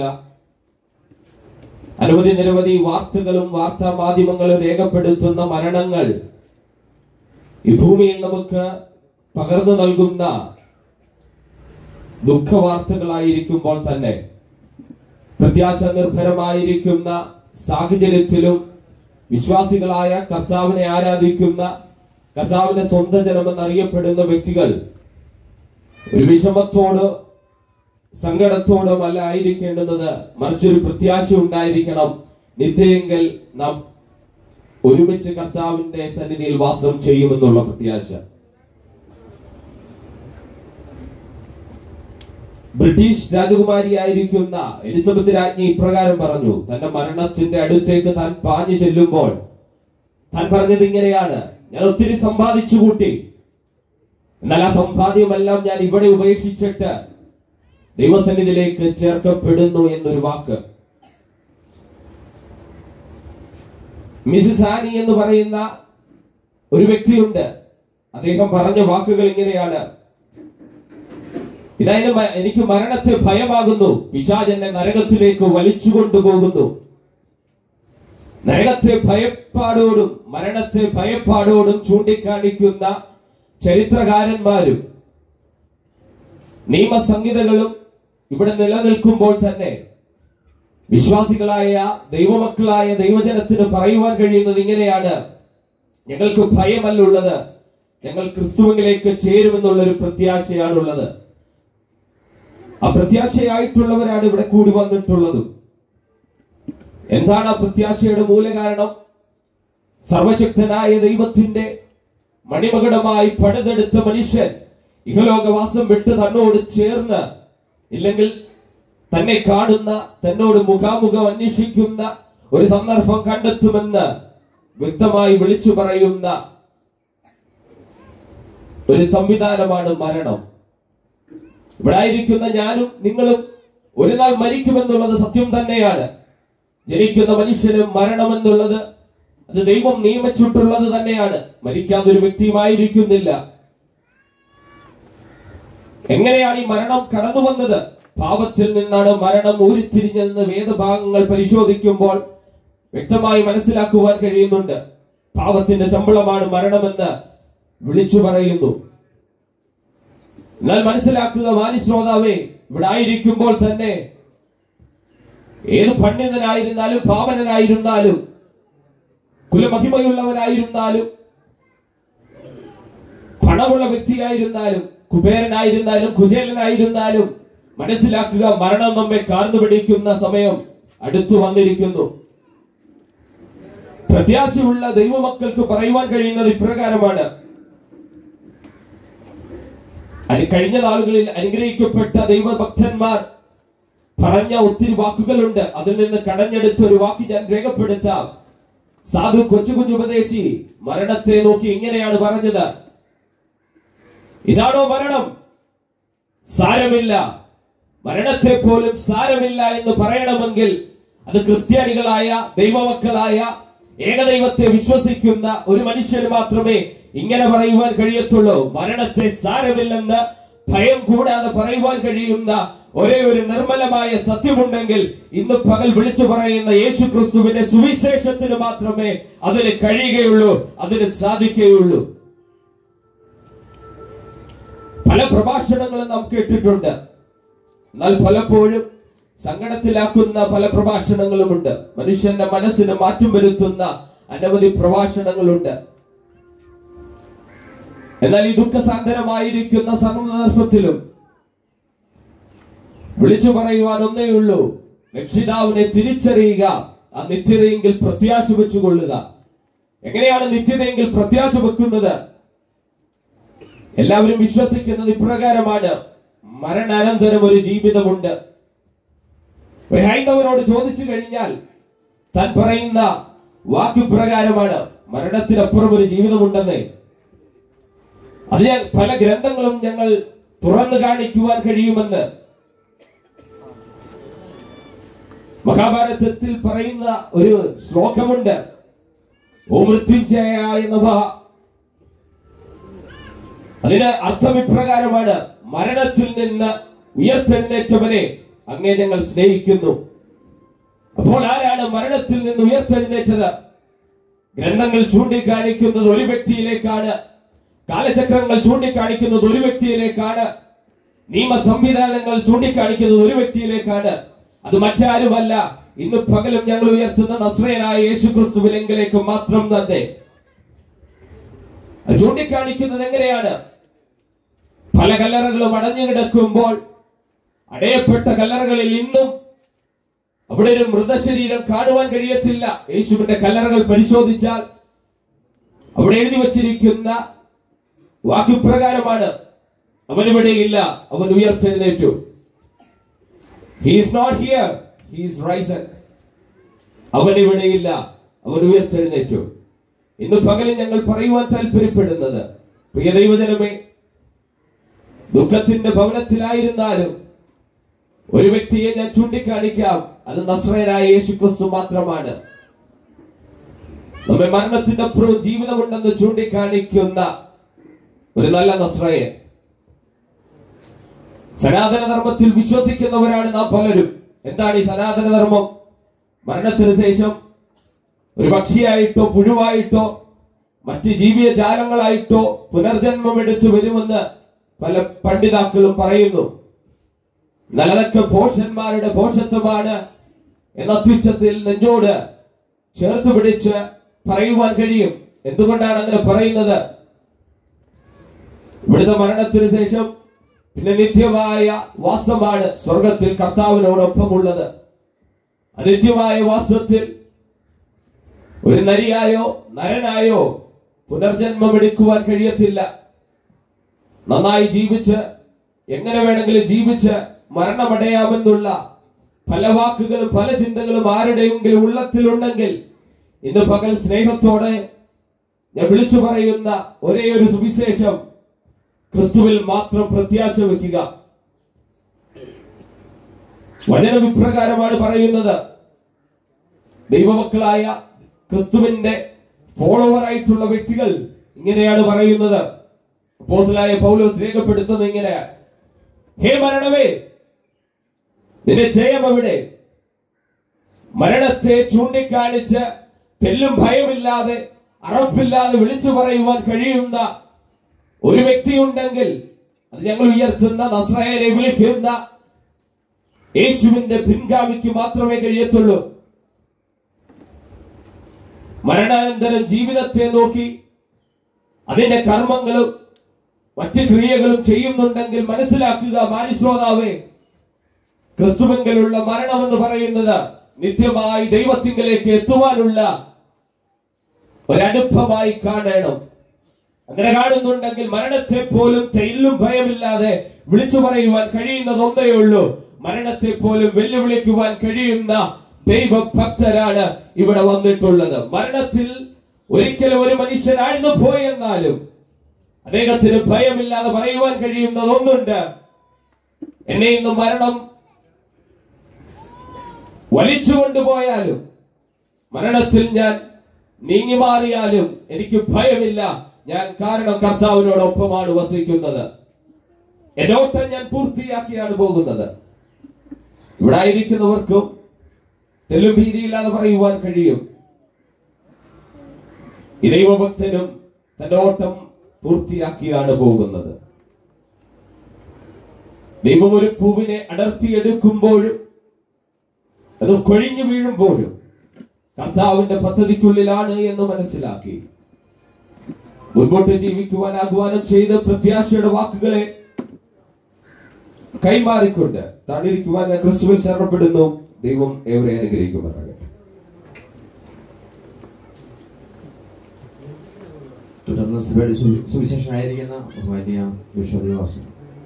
അനവധി നിരവധി വാർത്തകളും വാർത്താ മാധ്യമങ്ങളും രേഖപ്പെടുത്തുന്ന മരണങ്ങൾ ഈ ഭൂമിയിൽ നമുക്ക് പകർന്നു നൽകുന്ന ദുഃഖവാർത്തകളായിരിക്കുമ്പോൾ തന്നെ പ്രത്യാശ നിർഭരമായിരിക്കുന്ന സാഹചര്യത്തിലും വിശ്വാസികളായ കർത്താവിനെ ആരാധിക്കുന്ന കർത്താവിന്റെ സ്വന്തം ജനമെന്നറിയപ്പെടുന്ന വ്യക്തികൾ ഒരു വിഷമത്തോട് സങ്കടത്തോടും അല്ല ആയിരിക്കേണ്ടുന്നത് മറിച്ചൊരു പ്രത്യാശ ഉണ്ടായിരിക്കണം നിത്യയെങ്കിൽ നാം ഒരുമിച്ച് കർത്താവിന്റെ സന്നിധിയിൽ വാസം ചെയ്യുമെന്നുള്ള പ്രത്യാശ ബ്രിട്ടീഷ് രാജകുമാരിയായിരിക്കുന്ന എലിസബത്ത് രാജ്ഞി ഇപ്രകാരം പറഞ്ഞു തന്റെ മരണത്തിന്റെ അടുത്തേക്ക് താൻ പാഞ്ഞു ചെല്ലുമ്പോൾ താൻ പറഞ്ഞത് ഇങ്ങനെയാണ് ഞാൻ ഒത്തിരി സമ്പാദിച്ചു കൂട്ടി എന്നാൽ ആ സമ്പാദ്യമെല്ലാം ഞാൻ ഇവിടെ ഉപേക്ഷിച്ചിട്ട് ദൈവസന്നിധിയിലേക്ക് ചേർക്കപ്പെടുന്നു എന്നൊരു വാക്ക് മിസിസ് ആനി എന്ന് പറയുന്ന ഒരു വ്യക്തിയുണ്ട് അദ്ദേഹം പറഞ്ഞ വാക്കുകൾ ഇങ്ങനെയാണ് ഇതായാലും മ- എനിക്ക് മരണത്തെ ഭയമാകുന്നു പിശാജ് എന്നെ നരകത്തിലേക്ക് വലിച്ചു കൊണ്ടുപോകുന്നു നരകത്തെ ഭയപ്പാടോടും മരണത്തെ ഭയപ്പാടോടും ചൂണ്ടിക്കാണിക്കുന്ന ചരിത്രകാരന്മാരും നിയമസംഹിതകളും ഇവിടെ നിലനിൽക്കുമ്പോൾ തന്നെ വിശ്വാസികളായ ദൈവമക്കളായ ദൈവജനത്തിന് പറയുവാൻ കഴിയുന്നത് ഇങ്ങനെയാണ് ഞങ്ങൾക്ക് ഭയമല്ലുള്ളത് ഞങ്ങൾ ക്രിസ്തുവിലേക്ക് ചേരുമെന്നുള്ള ഒരു പ്രത്യാശയാണുള്ളത് ആ പ്രത്യാശയായിട്ടുള്ളവരാണ് ഇവിടെ കൂടി വന്നിട്ടുള്ളതും എന്താണ് ആ പ്രത്യാശയുടെ മൂലകാരണം സർവശക്തനായ ദൈവത്തിന്റെ മണിമകുടമായി പണിതെടുത്ത മനുഷ്യൻ ഇഹലോകവാസം വിട്ട് തന്നോട് ചേർന്ന് ഇല്ലെങ്കിൽ തന്നെ കാണുന്ന തന്നോട് മുഖാമുഖം അന്വേഷിക്കുന്ന ഒരു സന്ദർഭം കണ്ടെത്തുമെന്ന് വ്യക്തമായി വിളിച്ചു പറയുന്ന ഒരു സംവിധാനമാണ് മരണം ഇവിടെ ആയിരിക്കുന്ന ഞാനും നിങ്ങളും ഒരു നാൾ മരിക്കുമെന്നുള്ളത് സത്യം തന്നെയാണ് ജനിക്കുന്ന മനുഷ്യന് മരണമെന്നുള്ളത് അത് ദൈവം നിയമിച്ചിട്ടുള്ളത് തന്നെയാണ് മരിക്കാതെ ഒരു വ്യക്തിയുമായിരിക്കുന്നില്ല എങ്ങനെയാണ് ഈ മരണം കടന്നു വന്നത് പാപത്തിൽ നിന്നാണ് മരണം ഊരിത്തിരിഞ്ഞതെന്ന് വേദഭാഗങ്ങൾ പരിശോധിക്കുമ്പോൾ വ്യക്തമായി മനസ്സിലാക്കുവാൻ കഴിയുന്നുണ്ട് പാപത്തിന്റെ ശമ്പളമാണ് മരണമെന്ന് വിളിച്ചു പറയുന്നു എന്നാൽ മനസ്സിലാക്കുക വാനിശ്രോതാവേ ഇവിടെ ആയിരിക്കുമ്പോൾ തന്നെ ഏത് പണ്ഡിതനായിരുന്നാലും പാവനനായിരുന്നാലും കുലമഹിമയുള്ളവനായിരുന്നാലും പണമുള്ള വ്യക്തിയായിരുന്നാലും കുബേരനായിരുന്നാലും കുചേലനായിരുന്നാലും മനസ്സിലാക്കുക മരണം നമ്മെ കാർന്നു പിടിക്കുന്ന സമയം അടുത്തു വന്നിരിക്കുന്നു പ്രത്യാശയുള്ള ദൈവമക്കൾക്ക് പറയുവാൻ കഴിയുന്നത് ഇപ്രകാരമാണ് അനി- കഴിഞ്ഞ നാളുകളിൽ അനുഗ്രഹിക്കപ്പെട്ട ദൈവഭക്തന്മാർ പറഞ്ഞ ഒത്തിരി വാക്കുകളുണ്ട് അതിൽ നിന്ന് കടഞ്ഞെടുത്ത ഒരു വാക്ക് ഞാൻ രേഖപ്പെടുത്താം സാധു കൊച്ചു കുഞ്ഞുപദേശി മരണത്തെ നോക്കി ഇങ്ങനെയാണ് പറഞ്ഞത് ഇതാണോ മരണം സാരമില്ല മരണത്തെ പോലും സാരമില്ല എന്ന് പറയണമെങ്കിൽ അത് ക്രിസ്ത്യാനികളായ ദൈവമക്കളായ ഏകദൈവത്തെ വിശ്വസിക്കുന്ന ഒരു മനുഷ്യന് മാത്രമേ ഇങ്ങനെ പറയുവാൻ കഴിയത്തുള്ളൂ മരണത്തെ സാരമില്ലെന്ന് ഭയം കൂടാതെ പറയുവാൻ കഴിയുന്ന ഒരേ ഒരു നിർമ്മലമായ സത്യമുണ്ടെങ്കിൽ ഇന്ന് പകൽ വിളിച്ചു പറയുന്ന യേശു ക്രിസ്തുവിന്റെ സുവിശേഷത്തിന് മാത്രമേ അതിന് കഴിയുകയുള്ളൂ അതിന് സാധിക്കുകയുള്ളൂ പല പ്രഭാഷണങ്ങളും നാം കേട്ടിട്ടുണ്ട് എന്നാൽ പലപ്പോഴും സങ്കടത്തിലാക്കുന്ന പല പ്രഭാഷണങ്ങളുമുണ്ട് മനുഷ്യന്റെ മനസ്സിന് മാറ്റം വരുത്തുന്ന അനവധി പ്രഭാഷണങ്ങളുണ്ട് എന്നാൽ ഈ ദുഃഖസാന്തരമായിരിക്കുന്ന സന്ദർഭത്തിലും വിളിച്ചു പറയുവാൻ ഒന്നേ ഉള്ളൂ രക്ഷിതാവിനെ തിരിച്ചറിയുക ആ നിത്യതയെങ്കിൽ പ്രത്യാശ വെച്ചുകൊള്ളുക എങ്ങനെയാണ് നിത്യതയെങ്കിൽ പ്രത്യാശ വെക്കുന്നത് എല്ലാവരും വിശ്വസിക്കുന്നത് ഇപ്രകാരമാണ് മരണാനന്തരം ഒരു ജീവിതമുണ്ട് ഒരു ഹൈന്ദവനോട് ചോദിച്ചു കഴിഞ്ഞാൽ താൻ പറയുന്ന വാക്ക് പ്രകാരമാണ് മരണത്തിനപ്പുറം ഒരു ജീവിതമുണ്ടെന്ന് അതിന് പല ഗ്രന്ഥങ്ങളും ഞങ്ങൾ തുറന്നു കാണിക്കുവാൻ കഴിയുമെന്ന് മഹാഭാരതത്തിൽ പറയുന്ന ഒരു ശ്ലോകമുണ്ട് ഓ മൃത്യുഞ്ജയ എന്നവ അതിന് അർത്ഥം ഇപ്രകാരമാണ് മരണത്തിൽ നിന്ന് ഉയർത്തെഴുന്നേറ്റവനെ അങ്ങേ ഞങ്ങൾ സ്നേഹിക്കുന്നു അപ്പോൾ ആരാണ് മരണത്തിൽ നിന്ന് ഉയർത്തെഴുന്നേറ്റത് ഗ്രന്ഥങ്ങൾ ചൂണ്ടിക്കാണിക്കുന്നത് ഒരു വ്യക്തിയിലേക്കാണ് കാലചക്രങ്ങൾ ചൂണ്ടിക്കാണിക്കുന്നത് ഒരു വ്യക്തിയിലേക്കാണ് നിയമ സംവിധാനങ്ങൾ ചൂണ്ടിക്കാണിക്കുന്നത് ഒരു വ്യക്തിയിലേക്കാണ് അത് മറ്റാരുമല്ല ഇന്ന് പകലും ഞങ്ങൾ ഉയർത്തുന്ന നസ്രയനായ യേശു ക്രിസ്തുവിലെങ്കിലേക്ക് മാത്രം തന്നെ അത് ചൂണ്ടിക്കാണിക്കുന്നത് എങ്ങനെയാണ് പല കല്ലറകളും അടഞ്ഞു കിടക്കുമ്പോൾ അടയപ്പെട്ട കല്ലറകളിൽ ഇന്നും അവിടെ ഒരു മൃതശരീരം കാണുവാൻ കഴിയത്തില്ല യേശുവിന്റെ കല്ലറകൾ പരിശോധിച്ചാൽ അവിടെ എഴുതി വച്ചിരിക്കുന്ന വാക്കുപ്രകാരമാണ് അവൻ ഇവിടെയില്ല അവൻ ഉയർത്തെഴുന്നേറ്റു he's not here he's risen അവൻ ഇവിടെയില്ല അവൻ ഉയർത്തെഴുന്നേറ്റു ഇന്ന് പകലിൽ ഞങ്ങൾ പറയുവാൻ താല്പര്യപ്പെടുന്നത് പ്രിയ ദൈവജനമേ ദുഃഖത്തിന്റെ ഭവനത്തിലായിരുന്നാലും ഒരു വ്യക്തിയെ ഞാൻ ചൂണ്ടിക്കാണിക്കാം അത് നസ്രയനായ യേശു ക്രിസ്തു മാത്രമാണ് നമ്മെ മരണത്തിന്റെ അപ്പുറവും ജീവിതമുണ്ടെന്ന് ചൂണ്ടിക്കാണിക്കുന്ന ഒരു നല്ല നസ്രയൻ സനാതന ധർമ്മത്തിൽ വിശ്വസിക്കുന്നവരാണ് നാം പലരും എന്താണ് ഈ സനാതന ധർമ്മം മരണത്തിന് ശേഷം ഒരു പക്ഷിയായിട്ടോ പുഴുവായിട്ടോ മറ്റ് ജീവിയ ജാലങ്ങളായിട്ടോ പുനർജന്മം എടുത്തു വരുമെന്ന് പല പണ്ഡിതാക്കളും പറയുന്നു എന്നാൽ അതൊക്കെ പോഷന്മാരുടെ പോഷത്വമാണ് എന്ന അത്യുച്ചത്തിൽ നെഞ്ചോട് ചേർത്ത് പിടിച്ച് പറയുവാൻ കഴിയും എന്തുകൊണ്ടാണ് അങ്ങനെ പറയുന്നത് ഇവിടുത്തെ മരണത്തിന് ശേഷം പിന്നെ നിത്യമായ വാസമാണ് സ്വർഗത്തിൽ കർത്താവിനോടൊപ്പമുള്ളത് അനിത്യമായ വാസത്തിൽ ഒരു നരിയായോ നരനായോ പുനർജന്മം എടുക്കുവാൻ കഴിയത്തില്ല നന്നായി ജീവിച്ച് എങ്ങനെ വേണമെങ്കിലും ജീവിച്ച് മരണമടയാമെന്നുള്ള പല വാക്കുകളും പല ചിന്തകളും ആരുടെയെങ്കിലും ഉള്ളത്തിലുണ്ടെങ്കിൽ ഇന്ന് പകൽ സ്നേഹത്തോടെ ഞാൻ വിളിച്ചു പറയുന്ന ഒരേ ഒരു സുവിശേഷം ക്രിസ്തുവിൽ മാത്രം പ്രത്യാശ വെക്കുക വചനം ഇപ്രകാരമാണ് പറയുന്നത് ദൈവമക്കളായ ക്രിസ്തുവിന്റെ ഫോളോവർ ആയിട്ടുള്ള വ്യക്തികൾ ഇങ്ങനെയാണ് പറയുന്നത് അപ്പോസ്തലനായ പൗലോസ് രേഖപ്പെടുത്തുന്നത് ഇങ്ങനെ ഹേ മരണമേ നിന്റെ ജയം എവിടെ മരണത്തെ ചൂണ്ടിക്കാണിച്ച് തെല്ലും ഭയമില്ലാതെ അറപ്പില്ലാതെ വിളിച്ചു പറയുവാൻ കഴിയുന്ന ഒരു വ്യക്തിയുണ്ടെങ്കിൽ അത് ഞങ്ങൾ ഉയർത്തുന്ന നസ്രായനെ വിളിക്കുന്ന യേശുവിന്റെ പിൻഗാമിക്ക് മാത്രമേ കഴിയത്തുള്ളൂ മരണാനന്തരം ജീവിതത്തെ നോക്കി അതിന്റെ കർമ്മങ്ങളും മറ്റ് ക്രിയകളും ചെയ്യുന്നുണ്ടെങ്കിൽ മനസ്സിലാക്കുക മാനിശ്രോതാവേ ക്രിസ്തുവെങ്കിലുള്ള മരണം എന്ന് പറയുന്നത് നിത്യമായി ദൈവത്തിങ്കലേക്ക് എത്തുവാനുള്ള ഒരനുഭവമായി കാണണം അങ്ങനെ കാണുന്നുണ്ടെങ്കിൽ മരണത്തെ പോലും തെല്ലും ഭയമില്ലാതെ വിളിച്ചു പറയുവാൻ കഴിയുന്നത് ഒന്നേ ഉള്ളൂ മരണത്തെ പോലും വെല്ലുവിളിക്കുവാൻ കഴിയുന്ന ദൈവഭക്തരാണ് ഇവിടെ വന്നിട്ടുള്ളത് മരണത്തിൽ ഒരിക്കലും ഒരു മനുഷ്യൻ ആഴ്ന്നു പോയെന്നാലും അദ്ദേഹത്തിന് ഭയമില്ലാതെ പറയുവാൻ കഴിയുന്നത് ഒന്നുണ്ട് എന്നെ ഇന്ന് മരണം വലിച്ചു കൊണ്ടുപോയാലും മരണത്തിൽ ഞാൻ നീങ്ങി മാറിയാലും എനിക്ക് ഭയമില്ല ഞാൻ കാരണം കർത്താവിനോടൊപ്പമാണ് വസിക്കുന്നത് എന്റെ ഓട്ടം ഞാൻ പൂർത്തിയാക്കിയാണ് പോകുന്നത് ഇവിടെ ആയിരിക്കുന്നവർക്കും തെല്ലും ഭീതിയില്ലാതെ പറയുവാൻ കഴിയും ഈ ദൈവഭക്തനും തന്റെ ഓട്ടം പൂർത്തിയാക്കിയാണ് പോകുന്നത് ദൈവം ഒരു പൂവിനെ അടർത്തിയെടുക്കുമ്പോഴും അത് കൊഴിഞ്ഞു വീഴുമ്പോഴും കർത്താവിന്റെ പദ്ധതിക്കുള്ളിലാണ് എന്ന് മനസ്സിലാക്കി മുൻപോട്ട് ജീവിക്കുവാൻ ആഹ്വാനം ചെയ്ത് പ്രത്യാശയുടെ വാക്കുകളെ കൈമാറിക്കൊണ്ട് തണിരിക്കുവാൻ ഞാൻ ക്രിസ്തുവിൽ ശരണപ്പെടുന്നു ദൈവം ഏവരെ അനുഗ്രഹിക്കുമാറാകട്ടെ തുടർന്ന് സഭയുടെ സു- സുവിശേഷനായിരിക്കുന്ന ബഹുമാന്യ വിശ്വദിവാസം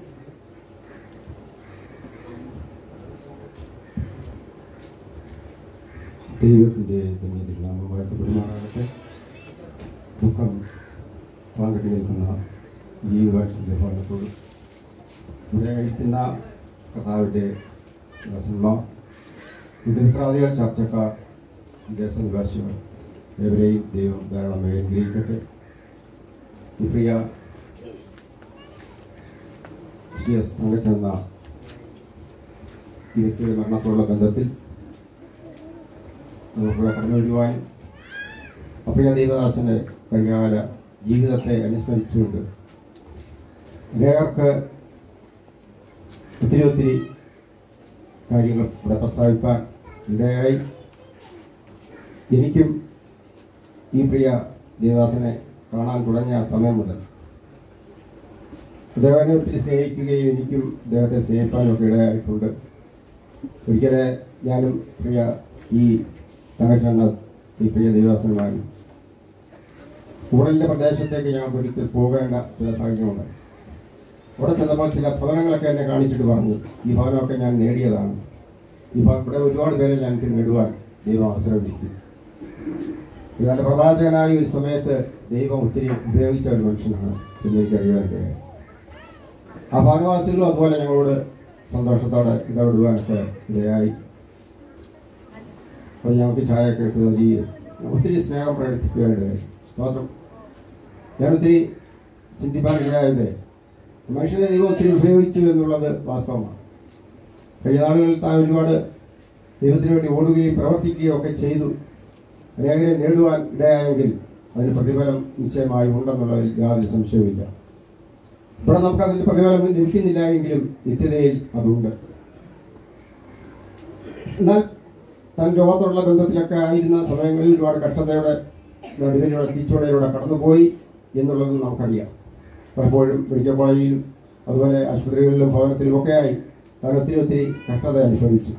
ദൈവത്തിൻ്റെ ധന്യത്തിൽ നാമം വാഴ്ത്തപ്പെടുമാറാകട്ടെ ദുഃഖം പങ്കിട്ട് നിൽക്കുന്ന ഈ വർഷത്തിൻ്റെ ഭരണത്തോട് ഇവിടെ ഇരിക്കുന്ന കർത്താവിൻ്റെ ദാസന്മാർ വിദഗ്ധാദികൾ ചർച്ചക്കാർ ദേശനിവാസികൾ ഏവരെയും ദൈവം ധാരാളമായി അനുഗ്രഹിക്കട്ടെ ഈ പ്രിയ സി എസ് തങ്കച്ചെന്ന ഈ വ്യക്തിയുടെ മരണത്തോടുള്ള ബന്ധത്തിൽ നമുക്കിവിടെ കടന്നു വരുവാൻ അപ്രിയ ദൈവദാസന്റെ കഴിഞ്ഞകാല ജീവിതത്തെ അനുസ്മരിച്ചുകൊണ്ട് അനേകർക്ക് ഒത്തിരി ഒത്തിരി കാര്യങ്ങൾ ഇവിടെ പ്രസ്താവിക്കാൻ ഇടയായി എനിക്കും ഈ പ്രിയ ദേവദാസനെ കാണാൻ തുടങ്ങിയ സമയം മുതൽ അദ്ദേഹത്തെ ഒത്തിരി സ്നേഹിക്കുകയും എനിക്കും അദ്ദേഹത്തെ സ്നേഹിക്കാനും ഒക്കെ ഇടയായിട്ടുണ്ട് ഒരിക്കലെ ഞാനും പ്രിയ ഈ തങ്കച്ചണ്ണ ഈ പ്രിയ ദേവദാസനുമായി കൂടലിൻ്റെ പ്രദേശത്തേക്ക് ഞങ്ങൾക്ക് ഒരിക്കൽ പോകേണ്ട ചില സാഹചര്യമുണ്ട് അവിടെ ചെന്നപ്പോൾ ചില ഭവനങ്ങളൊക്കെ എന്നെ കാണിച്ചിട്ട് പറഞ്ഞു ഈ ഭവനമൊക്കെ ഞാൻ നേടിയതാണ് ഈ ഭവ- ഇവിടെ ഒരുപാട് പേരെ ഞാൻ എനിക്ക് നേടുവാൻ ദൈവം അവസരം ഒരുക്കി ഇതാണ്ട് പ്രവാചകനായി ഒരു സമയത്ത് ദൈവം ഒത്തിരി ഉപയോഗിച്ച ഒരു മനുഷ്യനാണ് എന്ന് എനിക്കറിയാൻ കഴിയും ആ ഭവനവാസികളും അതുപോലെ ഞങ്ങളോട് സന്തോഷത്തോടെ ഇടപെടുവാനൊക്കെ ഇടയായി അപ്പോൾ ഞങ്ങൾക്ക് ചായയൊക്കെ ഇട്ട് നൽകി ഒത്തിരി സ്നേഹം പ്രകടിപ്പിക്കുകയുണ്ടായി സ്തോത്രം ഞാൻ ഒത്തിരി ചിന്തിപ്പാൻ ഇടയായത് മനുഷ്യനെ ദൈവം ഒത്തിരി ഉപയോഗിച്ചു എന്നുള്ളത് വാസ്തവമാണ് കഴിഞ്ഞ നാളുകളിൽ താൻ ഒരുപാട് ദൈവത്തിന് വേണ്ടി ഓടുകയും പ്രവർത്തിക്കുകയും ഒക്കെ ചെയ്തു അനേകരെ നേടുവാൻ ഇടയായെങ്കിൽ അതിന് പ്രതിഫലം നിശ്ചയമായി ഉണ്ടെന്നുള്ളതിൽ യാതൊരു സംശയവുമില്ല ഇവിടെ നമുക്ക് അതിന്റെ പ്രതിഫലം ലഭിക്കുന്നില്ല എങ്കിലും നിത്യതയിൽ അതുണ്ട് എന്നാൽ താൻ രോഗത്തോടുള്ള ബന്ധത്തിലൊക്കെ ആയിരുന്ന സമയങ്ങളിൽ ഒരുപാട് കഷ്ടതയുടെ നടുവിലൂടെ തീച്ചുവടയിലൂടെ കടന്നുപോയി എന്നുള്ളത് നമുക്കറിയാം പലപ്പോഴും മെഡിക്കൽ കോളേജിലും അതുപോലെ ആശുപത്രികളിലും ഭവനത്തിലും ഒക്കെയായി താൻ ഒത്തിരി ഒത്തിരി കഷ്ടത അനുഭവിച്ചു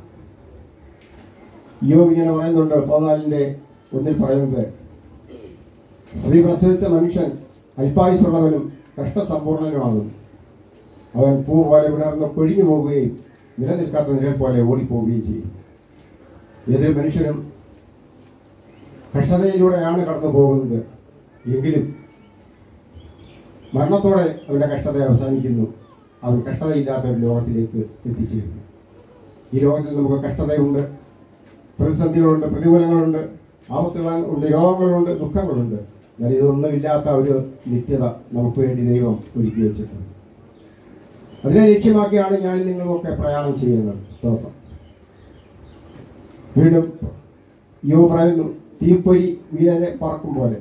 യോ ഇങ്ങനെ പറയുന്നുണ്ട് പതിനാലിന്റെ ഒന്നിൽ പറയുന്നത് സ്ത്രീ പ്രസവിച്ച മനുഷ്യൻ അല്പായുസുള്ളവനും കഷ്ടസമ്പൂർണനുമാകും അവൻ പൂ പോലെ വിടർന്ന് കൊഴിഞ്ഞു പോവുകയും നിലനിൽക്കാത്ത നിഴൽ പോലെ ഓടിപ്പോവുകയും ചെയ്യും ഏതൊരു മനുഷ്യനും കഷ്ടതയിലൂടെയാണ് കടന്നു പോകുന്നത് എങ്കിലും മരണത്തോടെ അവന്റെ കഷ്ടത അവസാനിക്കുന്നു അവൻ കഷ്ടതയില്ലാത്ത ഒരു ലോകത്തിലേക്ക് എത്തിച്ചേരുന്നു ഈ ലോകത്തിൽ നമുക്ക് കഷ്ടതയുണ്ട് പ്രതിസന്ധികളുണ്ട് പ്രതികൂലങ്ങളുണ്ട് ആപത്തുകൾ ഉണ്ട് രോഗങ്ങളുണ്ട് ദുഃഖങ്ങളുണ്ട് എന്നാൽ ഇതൊന്നുമില്ലാത്ത ഒരു നിത്യത നമുക്ക് വേണ്ടി ദൈവം ഒരുക്കി വെച്ചിട്ടുണ്ട് അതിനെ ലക്ഷ്യമാക്കിയാണ് ഞാൻ നിങ്ങളുമൊക്കെ പ്രയാണം ചെയ്യുന്നത് സ്തോത്രം വീണ്ടും യോ പറയുന്നു തീപ്പൊരി ഉയരെ പറക്കും പോലെ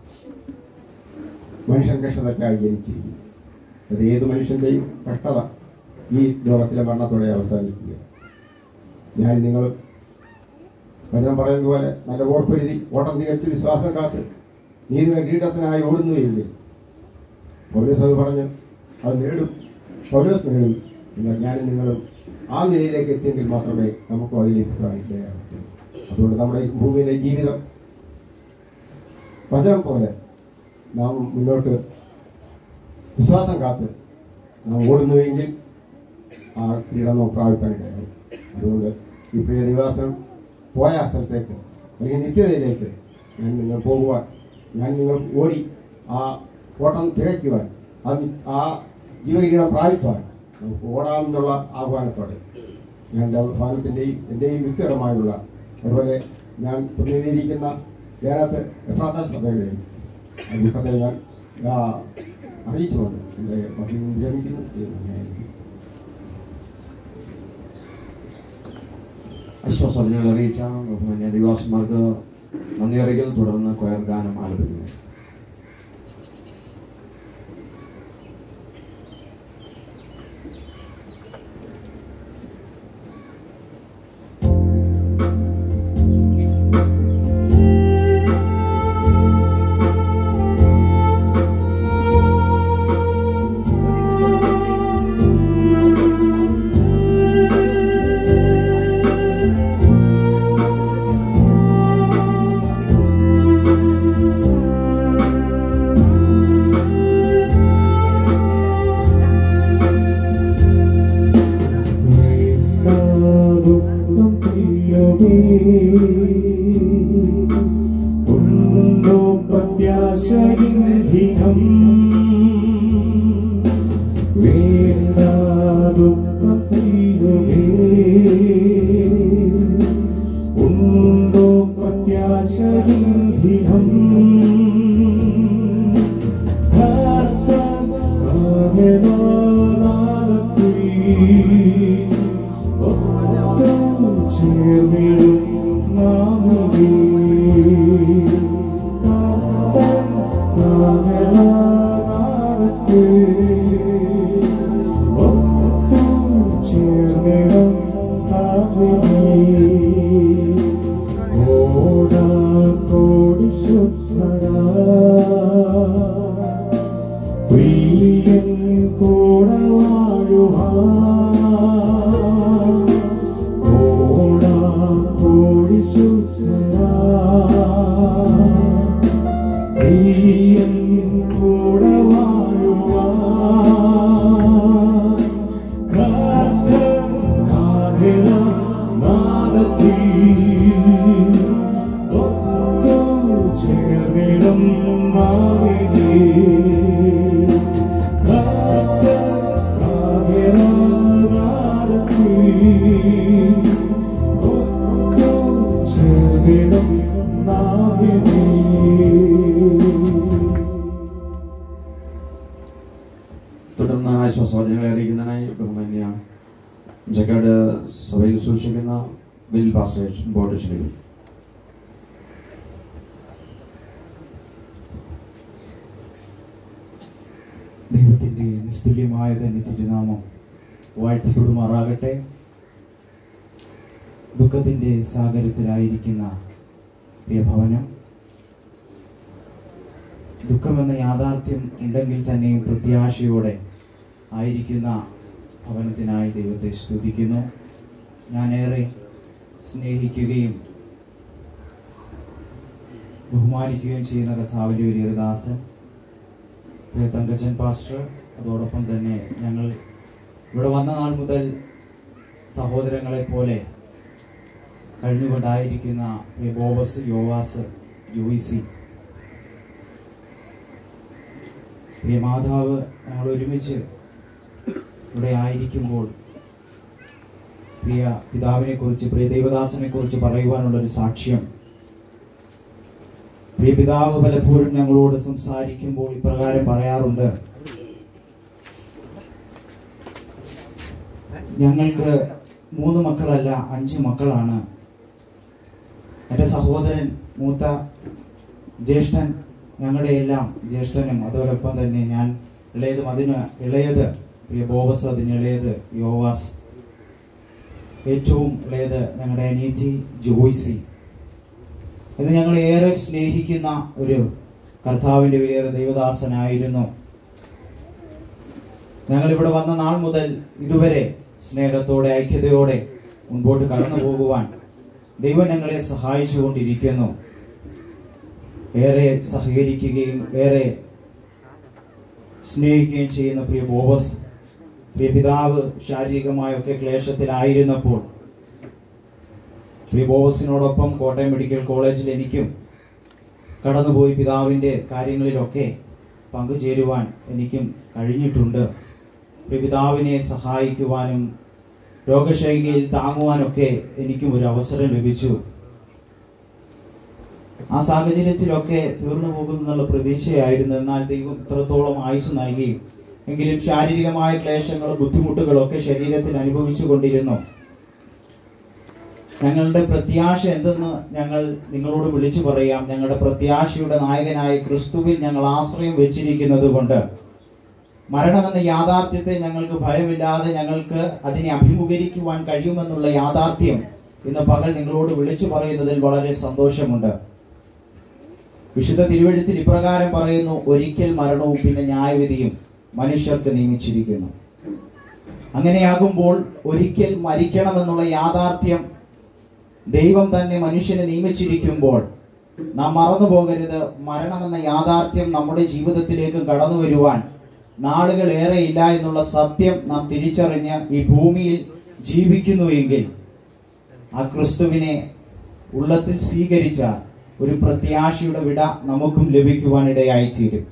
മനുഷ്യൻ കഷ്ടതയ്ക്കായി ജനിച്ചിരിക്കുന്നു അത് ഏത് മനുഷ്യന്റെയും കഷ്ടത ഈ ലോകത്തിലെ മരണത്തോടെ അവസാനിക്കുക ഞാൻ നിങ്ങൾ വചനം പറയുന്നത് പോലെ നല്ല ഓർപ്പൊരുതി ഓട്ടം തികച്ച് വിശ്വാസം കാത്ത് നീതിയുടെ കിരീടത്തിനായി ഓടുന്നു എങ്കിൽ പൗലോസ് അത് പറഞ്ഞു അത് നേടും പൗലോസ് നേടും എന്നാൽ ഞാനും നിങ്ങളും ആ നിലയിലേക്ക് എത്തിയെങ്കിൽ മാത്രമേ നമുക്കും അതിൽ എത്താൻ ഇടയാകൂ അതുകൊണ്ട് നമ്മുടെ ഈ ഭൂമിയിലെ ജീവിതം വചനം പോലെ നാം മുന്നോട്ട് വിശ്വാസം കാത്ത് നാം ഓടുന്നുവെങ്കിൽ ആ കിരീടം നമുക്ക് പ്രാപിക്കാൻ ഇടയാകും അതുകൊണ്ട് ഈ പ്രിയ ദിവാസനം പോയ ആ സ്ഥലത്തേക്ക് അല്ലെങ്കിൽ നിത്യതയിലേക്ക് ഞാൻ നിങ്ങൾ പോകുവാൻ ഞാൻ നിങ്ങൾ ഓടി ആ ഓട്ടം തികയ്ക്കുവാൻ ആ നി- ആ ജീവകിരീടം പ്രാപിപ്പാൻ നമുക്ക് ഓടാമെന്നുള്ള ആഹ്വാനത്തോടെ ഞാൻ എൻ്റെ ഭവനത്തിൻ്റെയും എൻ്റെയും വ്യക്തിപരമായുള്ള അതുപോലെ ഞാൻ പ്രതിനിധീകരിക്കുന്ന കേരളത്തെ എഫ്രാത്ത സഭയുടെയും ആ ദുഃഖത്തെ ഞാൻ ആ, അറിയിച്ചുകൊണ്ട് എൻ്റെ മക്കളിൽ വിരമിക്കുന്നു എന്ന് ഞാൻ ആശ്വാസങ്ങൾ അറിയിച്ച ബഹുമാന്യ ദിവാസന്മാർക്ക് നന്ദി അറിയിക്കുന്നു തുടർന്ന് കൊയർ ഗാനം ആലപിക്കുന്നു ദുഃഖം പ്രിയമേ ഉണ്ടോ പ്രത്യാശയിനം വേണ്ട ദുഃഖം പ്രിയമേ ഉണ്ടോ പ്രത്യാശയിനം കോടി ശുദ്ധരാ പ്രിയൻ കൂടെ വാഴുവാൻ കോടാ കോടി ശുദ്ധരാ പ്രിയൻ കൂടെ വാഴുവാൻ കർത്തൻ കാഹില നാദത്തിൽ ഒത്തു ചേർന്നിടും മാവിലേ തുടർന്ന് ആശ്വാസവചനങ്ങളെ അറിയിക്കുന്നതിനായി ബഹുമാന്യ ജക്കാട് സഭയിൽ സൂക്ഷിക്കുന്ന വിൽ പാസേജ് ബോർഡ് ക്ഷണിക്കും ദൈവത്തിൻ്റെ നിസ്തുല്യമായ തന്നെ തിരുനാമം വാഴ്ത്തപ്പെടുമാറാകട്ടെ ദുഃഖത്തിൻ്റെ സാഗരത്തിലായിരിക്കുന്ന പ്രിയഭവനം ദുഃഖമെന്ന യാഥാർത്ഥ്യം ഉണ്ടെങ്കിൽ തന്നെയും പ്രത്യാശയോടെ ആയിരിക്കുന്ന ഭവനത്തിനായി ദൈവത്തെ സ്തുതിക്കുന്നു ഞാനേറെ സ്നേഹിക്കുകയും ബഹുമാനിക്കുകയും ചെയ്യുന്ന കഥാവിൻ്റെ വലിയൊരു ദാസൻ പ്രിയ തങ്കച്ചൻ പാസ്റ്റർ അതോടൊപ്പം തന്നെ ഞങ്ങൾ ഇവിടെ വന്ന നാൾ മുതൽ സഹോദരങ്ങളെ പോലെ കഴിഞ്ഞുകൊണ്ടായിരിക്കുന്ന പ്രിയ ബോബസ് യോവാസ് ജോയിസി പ്രിയ മാതാവ് ഞങ്ങൾ ഒരുമിച്ച് ഇവിടെ ആയിരിക്കുമ്പോൾ പ്രിയ പിതാവിനെ കുറിച്ച് പ്രിയ ദൈവദാസനെ കുറിച്ച് പറയുവാനുള്ളൊരു സാക്ഷ്യം പ്രിയ പിതാവ് പലപ്പോഴും ഞങ്ങളോട് സംസാരിക്കുമ്പോൾ ഇപ്രകാരം പറയാറുണ്ട് ഞങ്ങൾക്ക് മൂന്ന് മക്കളല്ല അഞ്ച് മക്കളാണ് എൻ്റെ സഹോദരൻ മൂത്ത ജ്യേഷ്ഠൻ ഞങ്ങളുടെ എല്ലാം ജ്യേഷ്ഠനും അതോടൊപ്പം തന്നെ ഞാൻ ഇളയതും അതിന് ഇളയത് പ്രിയ ബോബസ് അതിന് ഇളയത് യോവാസ് ഏറ്റവും ഇളയത് ഞങ്ങളുടെ അനീജി ജോയ്സി ഇത് ഞങ്ങൾ ഏറെ സ്നേഹിക്കുന്ന ഒരു കർത്താവിൻ്റെ വലിയൊരു ദൈവദാസനായിരുന്നു ഞങ്ങൾ ഇവിടെ വന്ന നാൾ മുതൽ ഇതുവരെ സ്നേഹത്തോടെ ഐക്യതയോടെ മുൻപോട്ട് കടന്നു പോകുവാൻ ദൈവം ഞങ്ങളെ സഹായിച്ചുകൊണ്ടിരിക്കുന്നു ഏറെ സഹകരിക്കുകയും ഏറെ സ്നേഹിക്കുകയും ചെയ്യുന്ന പ്രിയ ബോബസ് പ്രിയ പിതാവ് ശാരീരികമായൊക്കെ ക്ലേശത്തിലായിരുന്നപ്പോൾ പ്രിയ ബോബസിനോടൊപ്പം കോട്ടയം മെഡിക്കൽ കോളേജിൽ എനിക്കും കടന്നുപോയി പിതാവിൻ്റെ കാര്യങ്ങളിലൊക്കെ പങ്കുചേരുവാൻ എനിക്കും കഴിഞ്ഞിട്ടുണ്ട് പ്രിയ പിതാവിനെ സഹായിക്കുവാനും രോഗശൈലിയിൽ താങ്ങുവാനൊക്കെ എനിക്കും ഒരു അവസരം ലഭിച്ചു ആ സാഹചര്യത്തിലൊക്കെ തീർന്നു പോകുമെന്നുള്ള പ്രതീക്ഷയായിരുന്നു എന്നാൽ ദൈവം ഇത്രത്തോളം ആയുസ് നൽകി എങ്കിലും ശാരീരികമായ ക്ലേശങ്ങളും ബുദ്ധിമുട്ടുകളും ഒക്കെ ശരീരത്തിൽ അനുഭവിച്ചു കൊണ്ടിരുന്നു ഞങ്ങളുടെ പ്രത്യാശ എന്തെന്ന് ഞങ്ങൾ നിങ്ങളോട് വിളിച്ചു പറയാം ഞങ്ങളുടെ പ്രത്യാശയുടെ നായകനായ ക്രിസ്തുവിൽ ഞങ്ങൾ ആശ്രയം വെച്ചിരിക്കുന്നത് കൊണ്ട് മരണമെന്ന യാഥാർത്ഥ്യത്തെ ഞങ്ങൾക്ക് ഭയമില്ലാതെ ഞങ്ങൾക്ക് അതിനെ അഭിമുഖീകരിക്കുവാൻ കഴിയുമെന്നുള്ള യാഥാർത്ഥ്യം ഇന്ന് പകൽ നിങ്ങളോട് വിളിച്ചു പറയുന്നതിൽ വളരെ സന്തോഷമുണ്ട് വിശുദ്ധ തിരുവഴുത്തിൽ ഇപ്രകാരം പറയുന്നു ഒരിക്കൽ മരണവും പിന്നെ ന്യായവിധിയും മനുഷ്യർക്ക് നിയമിച്ചിരിക്കുന്നു അങ്ങനെയാകുമ്പോൾ ഒരിക്കൽ മരിക്കണമെന്നുള്ള യാഥാർത്ഥ്യം ദൈവം തന്നെ മനുഷ്യനെ നിയമിച്ചിരിക്കുമ്പോൾ നാം മറന്നു പോകരുത് മരണമെന്ന യാഥാർത്ഥ്യം നമ്മുടെ ജീവിതത്തിലേക്ക് കടന്നു വരുവാൻ നാളുകൾ ഏറെ ഇല്ല എന്നുള്ള സത്യം നാം തിരിച്ചറിഞ്ഞ് ഈ ഭൂമിയിൽ ജീവിക്കുന്നു എങ്കിൽ ആ ക്രിസ്തുവിനെ ഉള്ളത്തിൽ സ്വീകരിച്ച ഒരു പ്രത്യാശയുടെ വിട നമുക്കും ലഭിക്കുവാനിടയായിത്തീരും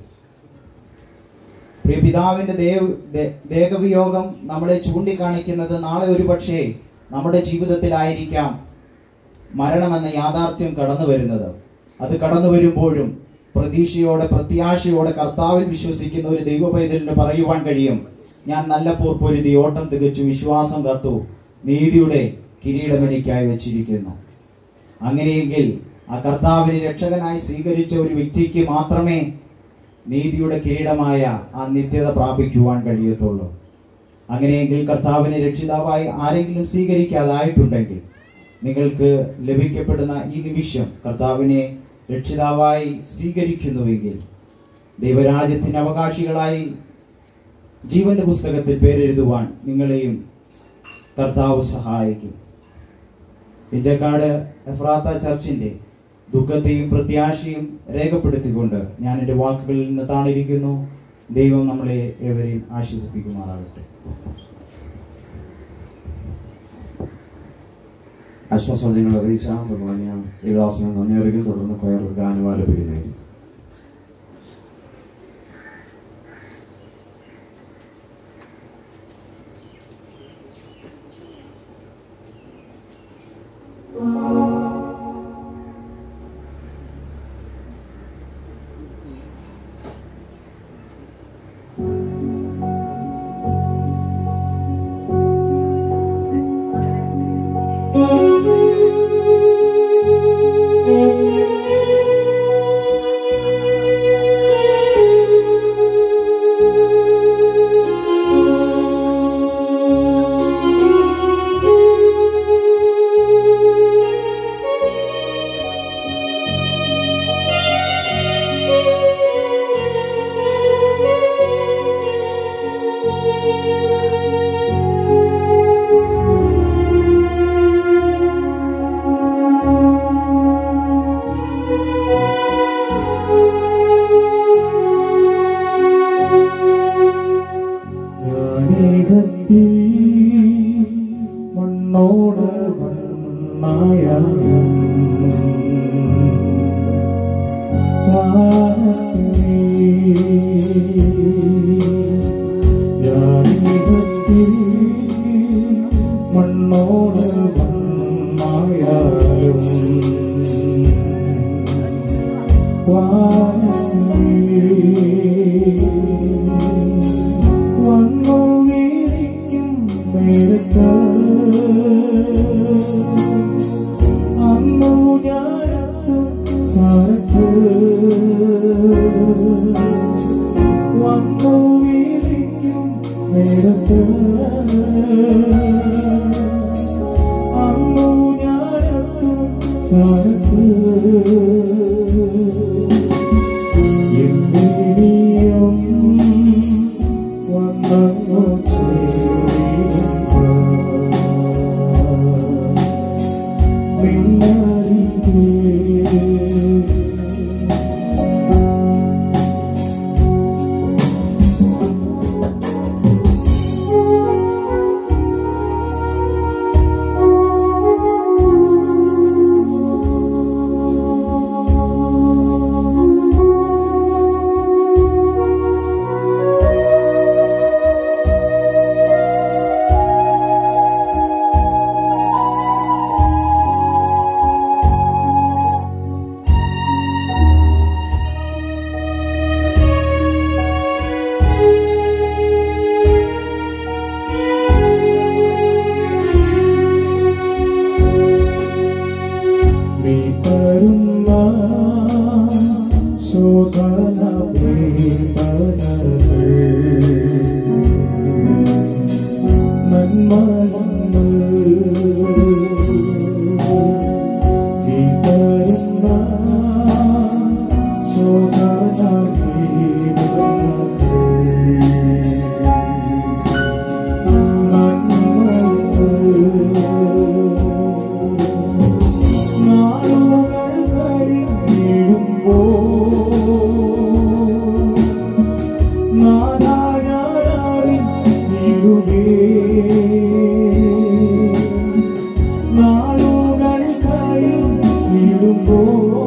പ്രിയ പിതാവിന്റെ ദേവ ദേ- ദേഹവിയോഗം നമ്മളെ ചൂണ്ടിക്കാണിക്കുന്നത് നാളെ ഒരുപക്ഷേ നമ്മുടെ ജീവിതത്തിലായിരിക്കാം മരണമെന്ന യാഥാർത്ഥ്യം കടന്നു വരുന്നത് അത് കടന്നു വരുമ്പോഴും പ്രതീക്ഷയോടെ പ്രത്യാശയോടെ കർത്താവിൽ വിശ്വസിക്കുന്ന ഒരു ദൈവ പൈതലിന് പറയുവാൻ കഴിയും ഞാൻ നല്ല പോർ പൊരുതി ഓട്ടം തികച്ചു വിശ്വാസം കാത്തു നീതിയുടെ കിരീടം എനിക്കായി വെച്ചിരിക്കുന്നു അങ്ങനെയെങ്കിൽ ആ കർത്താവിനെ രക്ഷകനായി സ്വീകരിച്ച ഒരു വ്യക്തിക്ക് മാത്രമേ നീതിയുടെ കിരീടമായ ആ നിത്യത പ്രാപിക്കുവാൻ കഴിയത്തുള്ളൂ അങ്ങനെയെങ്കിൽ കർത്താവിനെ രക്ഷിതാവായി ആരെങ്കിലും സ്വീകരിക്കാതായിട്ടുണ്ടെങ്കിൽ നിങ്ങൾക്ക് ലഭിക്കപ്പെടുന്ന ഈ നിമിഷം കർത്താവിനെ രക്ഷിതാവായി സ്വീകരിക്കുന്നുവെങ്കിൽ ദൈവരാജ്യത്തിന് അവകാശികളായി ജീവന്റെ പുസ്തകത്തിൽ പേരെഴുതുവാൻ നിങ്ങളെയും കർത്താവ് സഹായിക്കും ഇഞ്ചക്കാട് എഫ്രാത്ത ചർച്ചിന്റെ ദുഃഖത്തെയും പ്രത്യാശയും രേഖപ്പെടുത്തിക്കൊണ്ട് ഞാൻ എൻ്റെ വാക്കുകളിൽ നിന്ന് താണിരിക്കുന്നു ദൈവം നമ്മളെ ഏവരെയും ആശ്വസിപ്പിക്കുമാറാകട്ടെ ആശ്വാസങ്ങൾ അറിയിച്ച ബഹുമാന്യ ദേവദാസനെ നന്ദി അറിയിക്കും തുടർന്ന് കൊയർ ഗാനം ആലപിക്കുന്നതായിരിക്കും Thank you. വാനത്തി മണ്ണോട് മണ്ണായാലും വാനത്തി യാനിടത്തി മണ്ണോട് മണ്ണായാലും വന്നു വിളിക്കും നേരത്ത് അന്നു ഞാനെത്തും ചാരത്ത് വന്നു വിളിക്കും നേരത്ത് അന്നു ഞാനെത്തും ചാരത്ത് എന്നിനിയും വന്നു നീ തരുന്ന ശോധന വേദനകൾ നന്മയെന്ന് നീ തരുന്ന ശോധന നാളുകൾ കഴിഞ്ഞിടുമ്പോ നാരായണറിഞ്ഞിടുകേ നാളുകൾ കഴിഞ്ഞിടുമ്പോ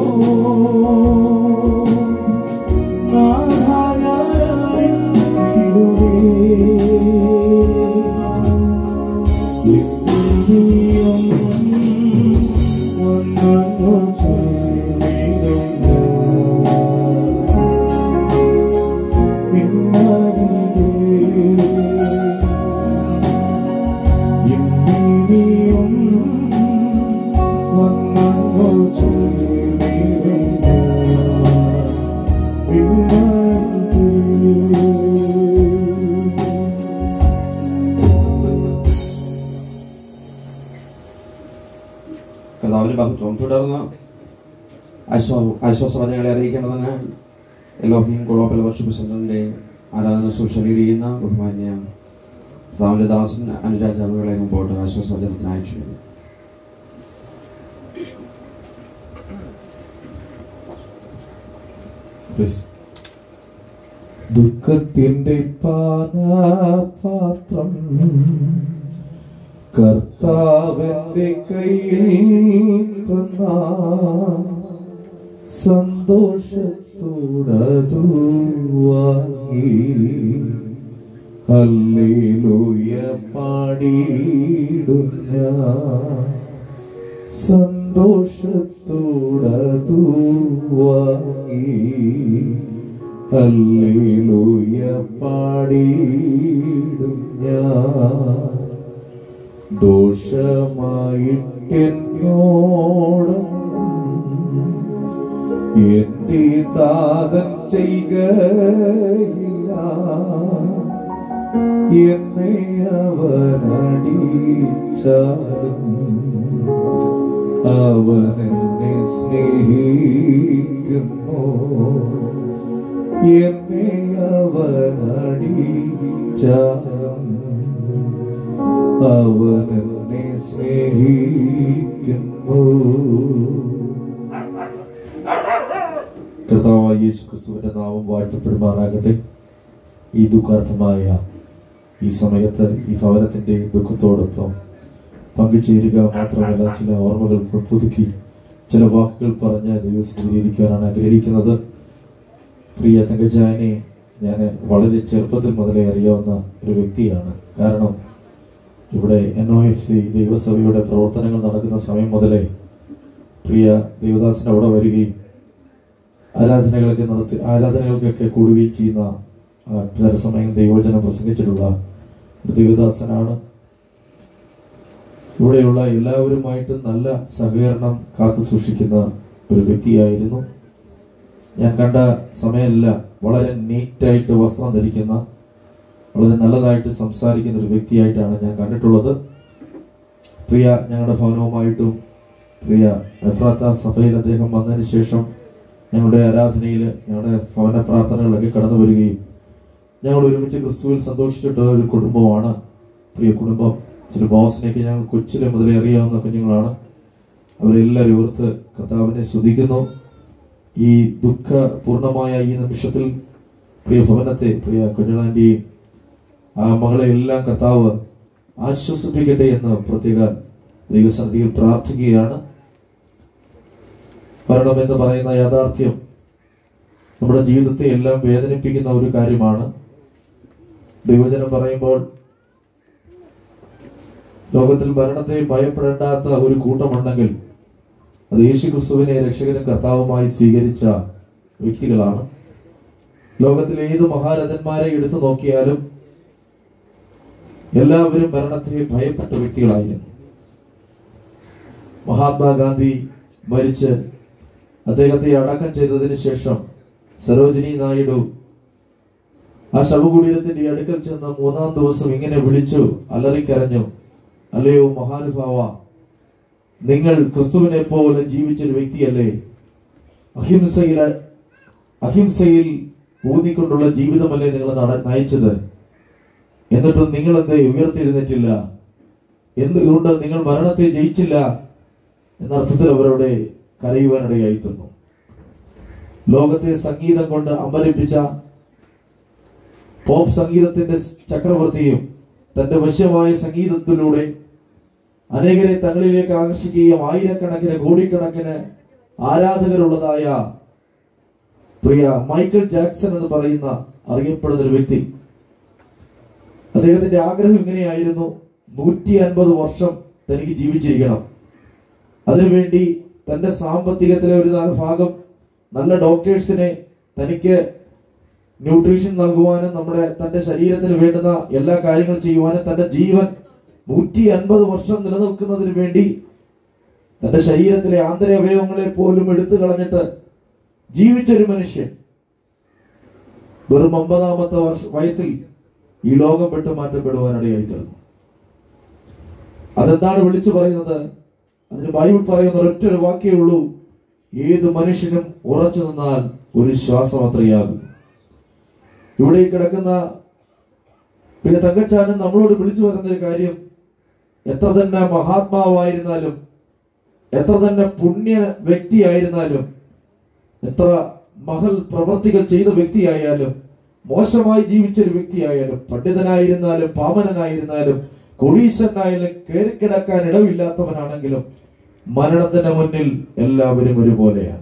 കർത്താവിന് മഹത്വം തുടർന്ന് ആശ്വാ ആശ്വാസവചനങ്ങളെ അറിയിക്കേണ്ടതിന് എലോഹിയും ഗ്ലോബൽ വർഷിപ്പ് സെന്ററിന്റെ ആരാധന സൂക്ഷ ലീഡ് ചെയ്യുന്ന ബഹുമാന്യ കർത്താവിന്റെ ദാസൻ അനുരാജ് അവകളെ മുമ്പോട്ട് ആശ്വാസവചനത്തിന് അയച്ചു ദുഃഖത്തിന്റെ പാനപാത്രം കർത്താവിന്റെ കയ്യിൽ തന്ന സന്തോഷത്തോടതു വാങ്ങി ഹല്ലേലൂയ പാടിയിടും ഞാൻ സന്തോഷത്തോടതു വാങ്ങി ഹല്ലേലൂയ പാടിയിടും ഞാൻ ദോഷമായിട്ടെന്നോട് എന്റെ താതൻ ചെയ്യുകയില്ല എന്നെ അവനടിച്ചാലും അവൻ എന്നെ സ്നേഹിക്കുന്നു എന്നെ അവനടിച്ചാലും അവൻ എന്നെ സ്നേഹിക്കുന്നു കർത്താവായ യേശു ക്രിസ്തുവിന്റെ നാമം വാഴ്ത്തപ്പെടുമാറാകട്ടെ ഈ ദുഃഖാർത്ഥമായ ഈ സമയത്ത് ഈ ഭവനത്തിന്റെ ദുഃഖത്തോടൊപ്പം പങ്കുചേരുക മാത്രമല്ല ചില ഓർമ്മകൾ പുതുക്കി ചില വാക്കുകൾ പറഞ്ഞ് ദൈവസന്നിധിയിരിക്കുവാനാണ് ആഗ്രഹിക്കുന്നത് പ്രിയ തങ്കജാനെ ഞാൻ വളരെ ചെറുപ്പത്തിൽ മുതലേ അറിയാവുന്ന ഒരു വ്യക്തിയാണ് കാരണം ഇവിടെ എൻ ഒ എഫ് സി ദൈവസഭയുടെ പ്രവർത്തനങ്ങൾ നടക്കുന്ന സമയം മുതലേ പ്രിയ ദേവദാസിന്റെ അവിടെ വരികയും ആരാധനകളൊക്കെ നടത്തി ആരാധനകൾക്കൊക്കെ കൂടുകയും ചെയ്യുന്ന ആ, ചില സമയം ദൈവജനം പ്രസംഗിച്ചിട്ടുള്ള ഒരു ദേവദാസനാണ് ഇവിടെയുള്ള എല്ലാവരുമായിട്ടും നല്ല സഹകരണം കാത്തു സൂക്ഷിക്കുന്ന ഒരു വ്യക്തിയായിരുന്നു ഞാൻ കണ്ട സമയമെല്ലാം വളരെ നീറ്റായിട്ട് വസ്ത്രം ധരിക്കുന്ന വളരെ നല്ലതായിട്ട് സംസാരിക്കുന്ന ഒരു വ്യക്തിയായിട്ടാണ് ഞാൻ കണ്ടിട്ടുള്ളത് പ്രിയ ഞങ്ങളുടെ ഭവനവുമായിട്ടും പ്രിയ എഫ്രാത്ത സഭയിൽ അദ്ദേഹം വന്നതിന് ശേഷം ഞങ്ങളുടെ ആരാധനയിൽ ഞങ്ങളുടെ ഭവന പ്രാർത്ഥനകളിലൊക്കെ കടന്നു വരികയും ഞങ്ങൾ ഒരുമിച്ച് ക്രിസ്തുവിൽ സന്തോഷിച്ചിട്ടുള്ള ഒരു കുടുംബമാണ് പ്രിയ കുടുംബം ചില ബോസിനെയൊക്കെ ഞങ്ങൾ കൊച്ചിലെ മുതലേ അറിയാവുന്ന കുഞ്ഞുങ്ങളാണ് അവരെല്ലാവരും ഓർത്ത് കർത്താവിനെ സ്തുതിക്കുന്നു ഈ ദുഃഖപൂർണമായ ഈ നിമിഷത്തിൽ പ്രിയ ഭവനത്തെ പ്രിയ കുഞ്ഞുനാന്റിയെയും ആ മകളെ എല്ലാം കർത്താവ് ആശ്വസിപ്പിക്കട്ടെ എന്ന് പ്രത്യേക ദൈവസന്നിധിയിൽ പ്രാർത്ഥിക്കുകയാണ് മരണം എന്ന് പറയുന്ന യാഥാർത്ഥ്യം നമ്മുടെ ജീവിതത്തെ എല്ലാം വേദനിപ്പിക്കുന്ന ഒരു കാര്യമാണ് ദൈവജനം പറയുമ്പോൾ ലോകത്തിൽ മരണത്തെ ഭയപ്പെടേണ്ടാത്ത ഒരു കൂട്ടമുണ്ടെങ്കിൽ അത് യേശു ക്രിസ്തുവിനെ രക്ഷകനും കർത്താവുമായി സ്വീകരിച്ച വ്യക്തികളാണ് ലോകത്തിലെ ഏത് മഹാരഥന്മാരെ എടുത്തു നോക്കിയാലും എല്ലാവരും മരണത്തെ ഭയപ്പെട്ട വ്യക്തികളായിരുന്നു മഹാത്മാഗാന്ധി മരിച്ച് അദ്ദേഹത്തെ അടക്കം ചെയ്തതിന് ശേഷം സരോജിനി നായിഡു ആ ശവകുടീരത്തിന്റെ അടുക്കൽ ചെന്ന് മൂന്നാം ദിവസം ഇങ്ങനെ വിളിച്ചു അലറിക്കരഞ്ഞു അല്ലയോ മഹാനുഭാവ നിങ്ങൾ ക്രിസ്തുവിനെ പോലെ ജീവിച്ചൊരു വ്യക്തിയല്ലേ അഹിംസയിൽ അഹിംസയിൽ ഊന്നിക്കൊണ്ടുള്ള ജീവിതമല്ലേ നിങ്ങൾ നട- നയിച്ചത് എന്നിട്ടും നിങ്ങൾ എന്തേ ഉയർത്തെഴുന്നേറ്റില്ല എന്തുകൊണ്ട് നിങ്ങൾ മരണത്തെ ജയിച്ചില്ല എന്ന അർത്ഥത്തിൽ അവരോട് കരയുവാനിടയായി തീർന്നു ലോകത്തെ സംഗീതം കൊണ്ട് അമ്പരിപ്പിച്ച പോപ്പ് സംഗീതത്തിന്റെ ചക്രവർത്തിയും തന്റെ വശ്യമായ സംഗീതത്തിലൂടെ അനേകരെ തങ്ങളിലേക്ക് ആകർഷിക്കുകയും ആയിരക്കണക്കിന് കോടിക്കണക്കിന് ആരാധകരുള്ളതായ പ്രിയ മൈക്കിൾ ജാക്സൺ എന്ന് പറയുന്ന അറിയപ്പെടുന്ന ഒരു വ്യക്തി അദ്ദേഹത്തിന്റെ ആഗ്രഹം ഇങ്ങനെയായിരുന്നു നൂറ്റി അൻപത് വർഷം തനിക്ക് ജീവിച്ചിരിക്കണം അതിനുവേണ്ടി തന്റെ സാമ്പത്തികത്തിലെ ഒരു നാല് ഭാഗം നല്ല ഡോക്ടേഴ്സിനെ തനിക്ക് ന്യൂട്രീഷൻ നൽകുവാനും നമ്മുടെ തന്റെ ശരീരത്തിന് വേണ്ടുന്ന എല്ലാ കാര്യങ്ങളും ചെയ്യുവാനും തന്റെ ജീവൻ നൂറ്റി അൻപത് വർഷം നിലനിൽക്കുന്നതിന് വേണ്ടി തന്റെ ശരീരത്തിലെ ആന്തരാവയവങ്ങളെ പോലും എടുത്തു കളഞ്ഞിട്ട് ജീവിച്ചൊരു മനുഷ്യൻ വെറും ഒമ്പതാമത്തെ വർഷ വയസ്സിൽ ഈ ലോകം വിട്ടു മാറ്റപ്പെടുവാനിടയായി തീർന്നു അതെന്താണ് വിളിച്ചു പറയുന്നത് അതിന് ബൈബിൾ പറയുന്ന ഒരൊറ്റ ഒരു വാക്കേ ഉള്ളൂ ഏത് മനുഷ്യനും ഉറച്ചു നിന്നാൽ ഒരു ശ്വാസം അത്രയാകും ഇവിടെ ഈ കിടക്കുന്ന പ്രിയ തങ്കച്ചാനും നമ്മളോട് വിളിച്ചു പറയുന്ന ഒരു കാര്യം എത്ര തന്നെ മഹാത്മാവായിരുന്നാലും എത്ര തന്നെ പുണ്യ വ്യക്തിയായിരുന്നാലും എത്ര മഹൽ പ്രവർത്തികൾ ചെയ്ത വ്യക്തിയായാലും മോശമായി ജീവിച്ച ഒരു വ്യക്തിയായാലും പണ്ഡിതനായിരുന്നാലും പാമനനായിരുന്നാലും കൊടീശനായാലും കയറിക്കിടക്കാൻ ഇടവില്ലാത്തവനാണെങ്കിലും മരണത്തിന് മുന്നിൽ എല്ലാവരും ഒരുപോലെയാണ്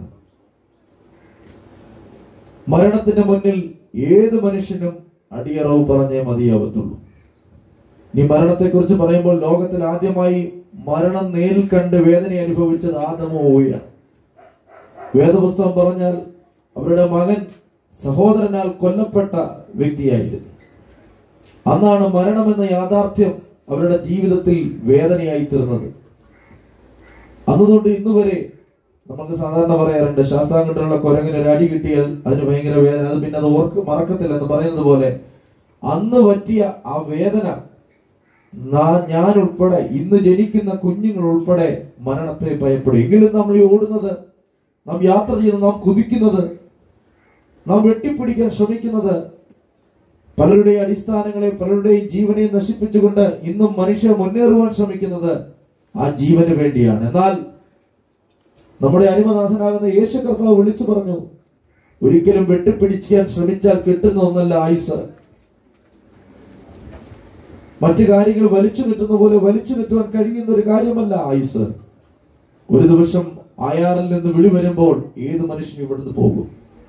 മരണത്തിന് മുന്നിൽ ഏത് മനുഷ്യനും അടിയറവ് പറഞ്ഞേ മതിയാവത്തുള്ളൂ നീ മരണത്തെക്കുറിച്ച് പറയുമ്പോൾ ലോകത്തിൽ ആദ്യമായി മരണം നേരിൽ കണ്ട് വേദന അനുഭവിച്ചത് ആദമോയാണ് വേദപുസ്തകം പറഞ്ഞാൽ അവരുടെ മകൻ സഹോദരനാൽ കൊല്ലപ്പെട്ട വ്യക്തിയായിരുന്നു അന്നാണ് മരണമെന്ന യാഥാർത്ഥ്യം അവരുടെ ജീവിതത്തിൽ വേദനയായി തീർന്നത് അന്നുതൊട്ട് ഇന്ന് വരെ നമുക്ക് സാധാരണ പറയാറുണ്ട് ശാസ്താംകട്ടിലുള്ള കുരങ്ങിന് ഒരു അടി കിട്ടിയാൽ അതിന് ഭയങ്കര വേദന അത് പിന്നെ അത് ഓർക്ക് മറക്കത്തില്ല എന്ന് പറയുന്നത് പോലെ അന്ന് പറ്റിയ ആ വേദന നാ- ഞാൻ ഉൾപ്പെടെ ഇന്ന് ജനിക്കുന്ന കുഞ്ഞുങ്ങൾ ഉൾപ്പെടെ മരണത്തെ ഭയപ്പെടും എങ്കിലും നമ്മൾ ഈ ഓടുന്നത് നാം യാത്ര ചെയ്യുന്നത് നാം കുതിക്കുന്നത് നാം വെട്ടിപ്പിടിക്കാൻ ശ്രമിക്കുന്നത് പലരുടെയും അടിസ്ഥാനങ്ങളെ പലരുടെയും ജീവനെ നശിപ്പിച്ചുകൊണ്ട് ഇന്നും മനുഷ്യർ മുന്നേറുവാൻ ശ്രമിക്കുന്നത് ആ ജീവന് വേണ്ടിയാണ് എന്നാൽ നമ്മുടെ അരിമനാഥനാകുന്ന യേശു കർത്താവ് വിളിച്ചു പറഞ്ഞു ഒരിക്കലും വെട്ടിപ്പിടിക്കാൻ ശ്രമിച്ചാൽ കിട്ടുന്ന ഒന്നല്ല ആയുസ് മറ്റു കാര്യങ്ങൾ വലിച്ചു നിട്ടുന്ന പോലെ വലിച്ചു നിട്ടുവാൻ കഴിയുന്ന ഒരു കാര്യമല്ല ആയുസ് ഒരു ദിവസം അയാറിൽ നിന്ന് വിളി വരുമ്പോൾ ഏത് മനുഷ്യനും ഇവിടുന്ന് പോകും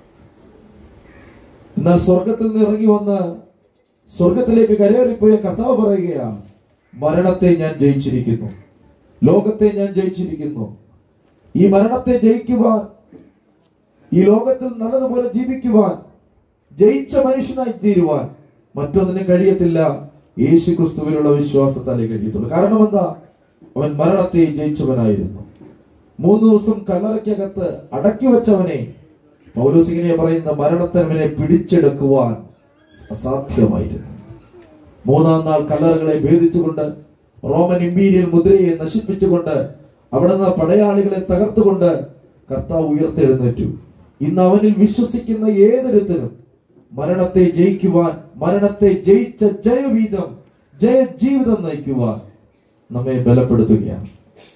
എന്നാൽ സ്വർഗത്തിൽ നിന്ന് ഇറങ്ങി വന്ന് സ്വർഗത്തിലേക്ക് കരേറിപ്പോയ കഥാവ് പറയുകയാണ് മരണത്തെ ഞാൻ ജയിച്ചിരിക്കുന്നു ലോകത്തെ ഞാൻ ജയിച്ചിരിക്കുന്നു ഈ മരണത്തെ ജയിക്കുവാൻ ഈ ലോകത്തിൽ നല്ലതുപോലെ ജീവിക്കുവാൻ ജയിച്ച മനുഷ്യനായി തീരുവാൻ മറ്റൊന്നിനും കഴിയത്തില്ല യേശു ക്രിസ്തുവിലുള്ള വിശ്വാസത്താലേ കഴിയത്തുള്ളൂ കാരണം എന്താ അവൻ മരണത്തെ ജയിച്ചവനായിരുന്നു മൂന്ന് ദിവസം കല്ലറയ്ക്കകത്ത് അടക്കി വെച്ചവനെ പൗലോസിങ്ങനെ പറയുന്ന മരണത്തനവനെ പിടിച്ചെടുക്കുവാൻ അസാധ്യമായിരുന്നു മൂന്നാം നാൾ കല്ലറകളെ ഭേദിച്ചുകൊണ്ട് റോമൻ ഇമ്പീരിയൽ മുദ്രയെ നശിപ്പിച്ചുകൊണ്ട് അവിടുന്ന് പടയാളികളെ തകർത്തുകൊണ്ട് കർത്താവ് ഉയർത്തെഴുന്നേറ്റു ഇന്ന് അവനിൽ വിശ്വസിക്കുന്ന ഏതൊരുത്തരും മരണത്തെ ജയിക്കുവാൻ മരണത്തെ ജയിച്ച ജയവീതം ജയ ജീവിതം നയിക്കുവാൻ നമ്മെ ബലപ്പെടുത്തുകയാണ്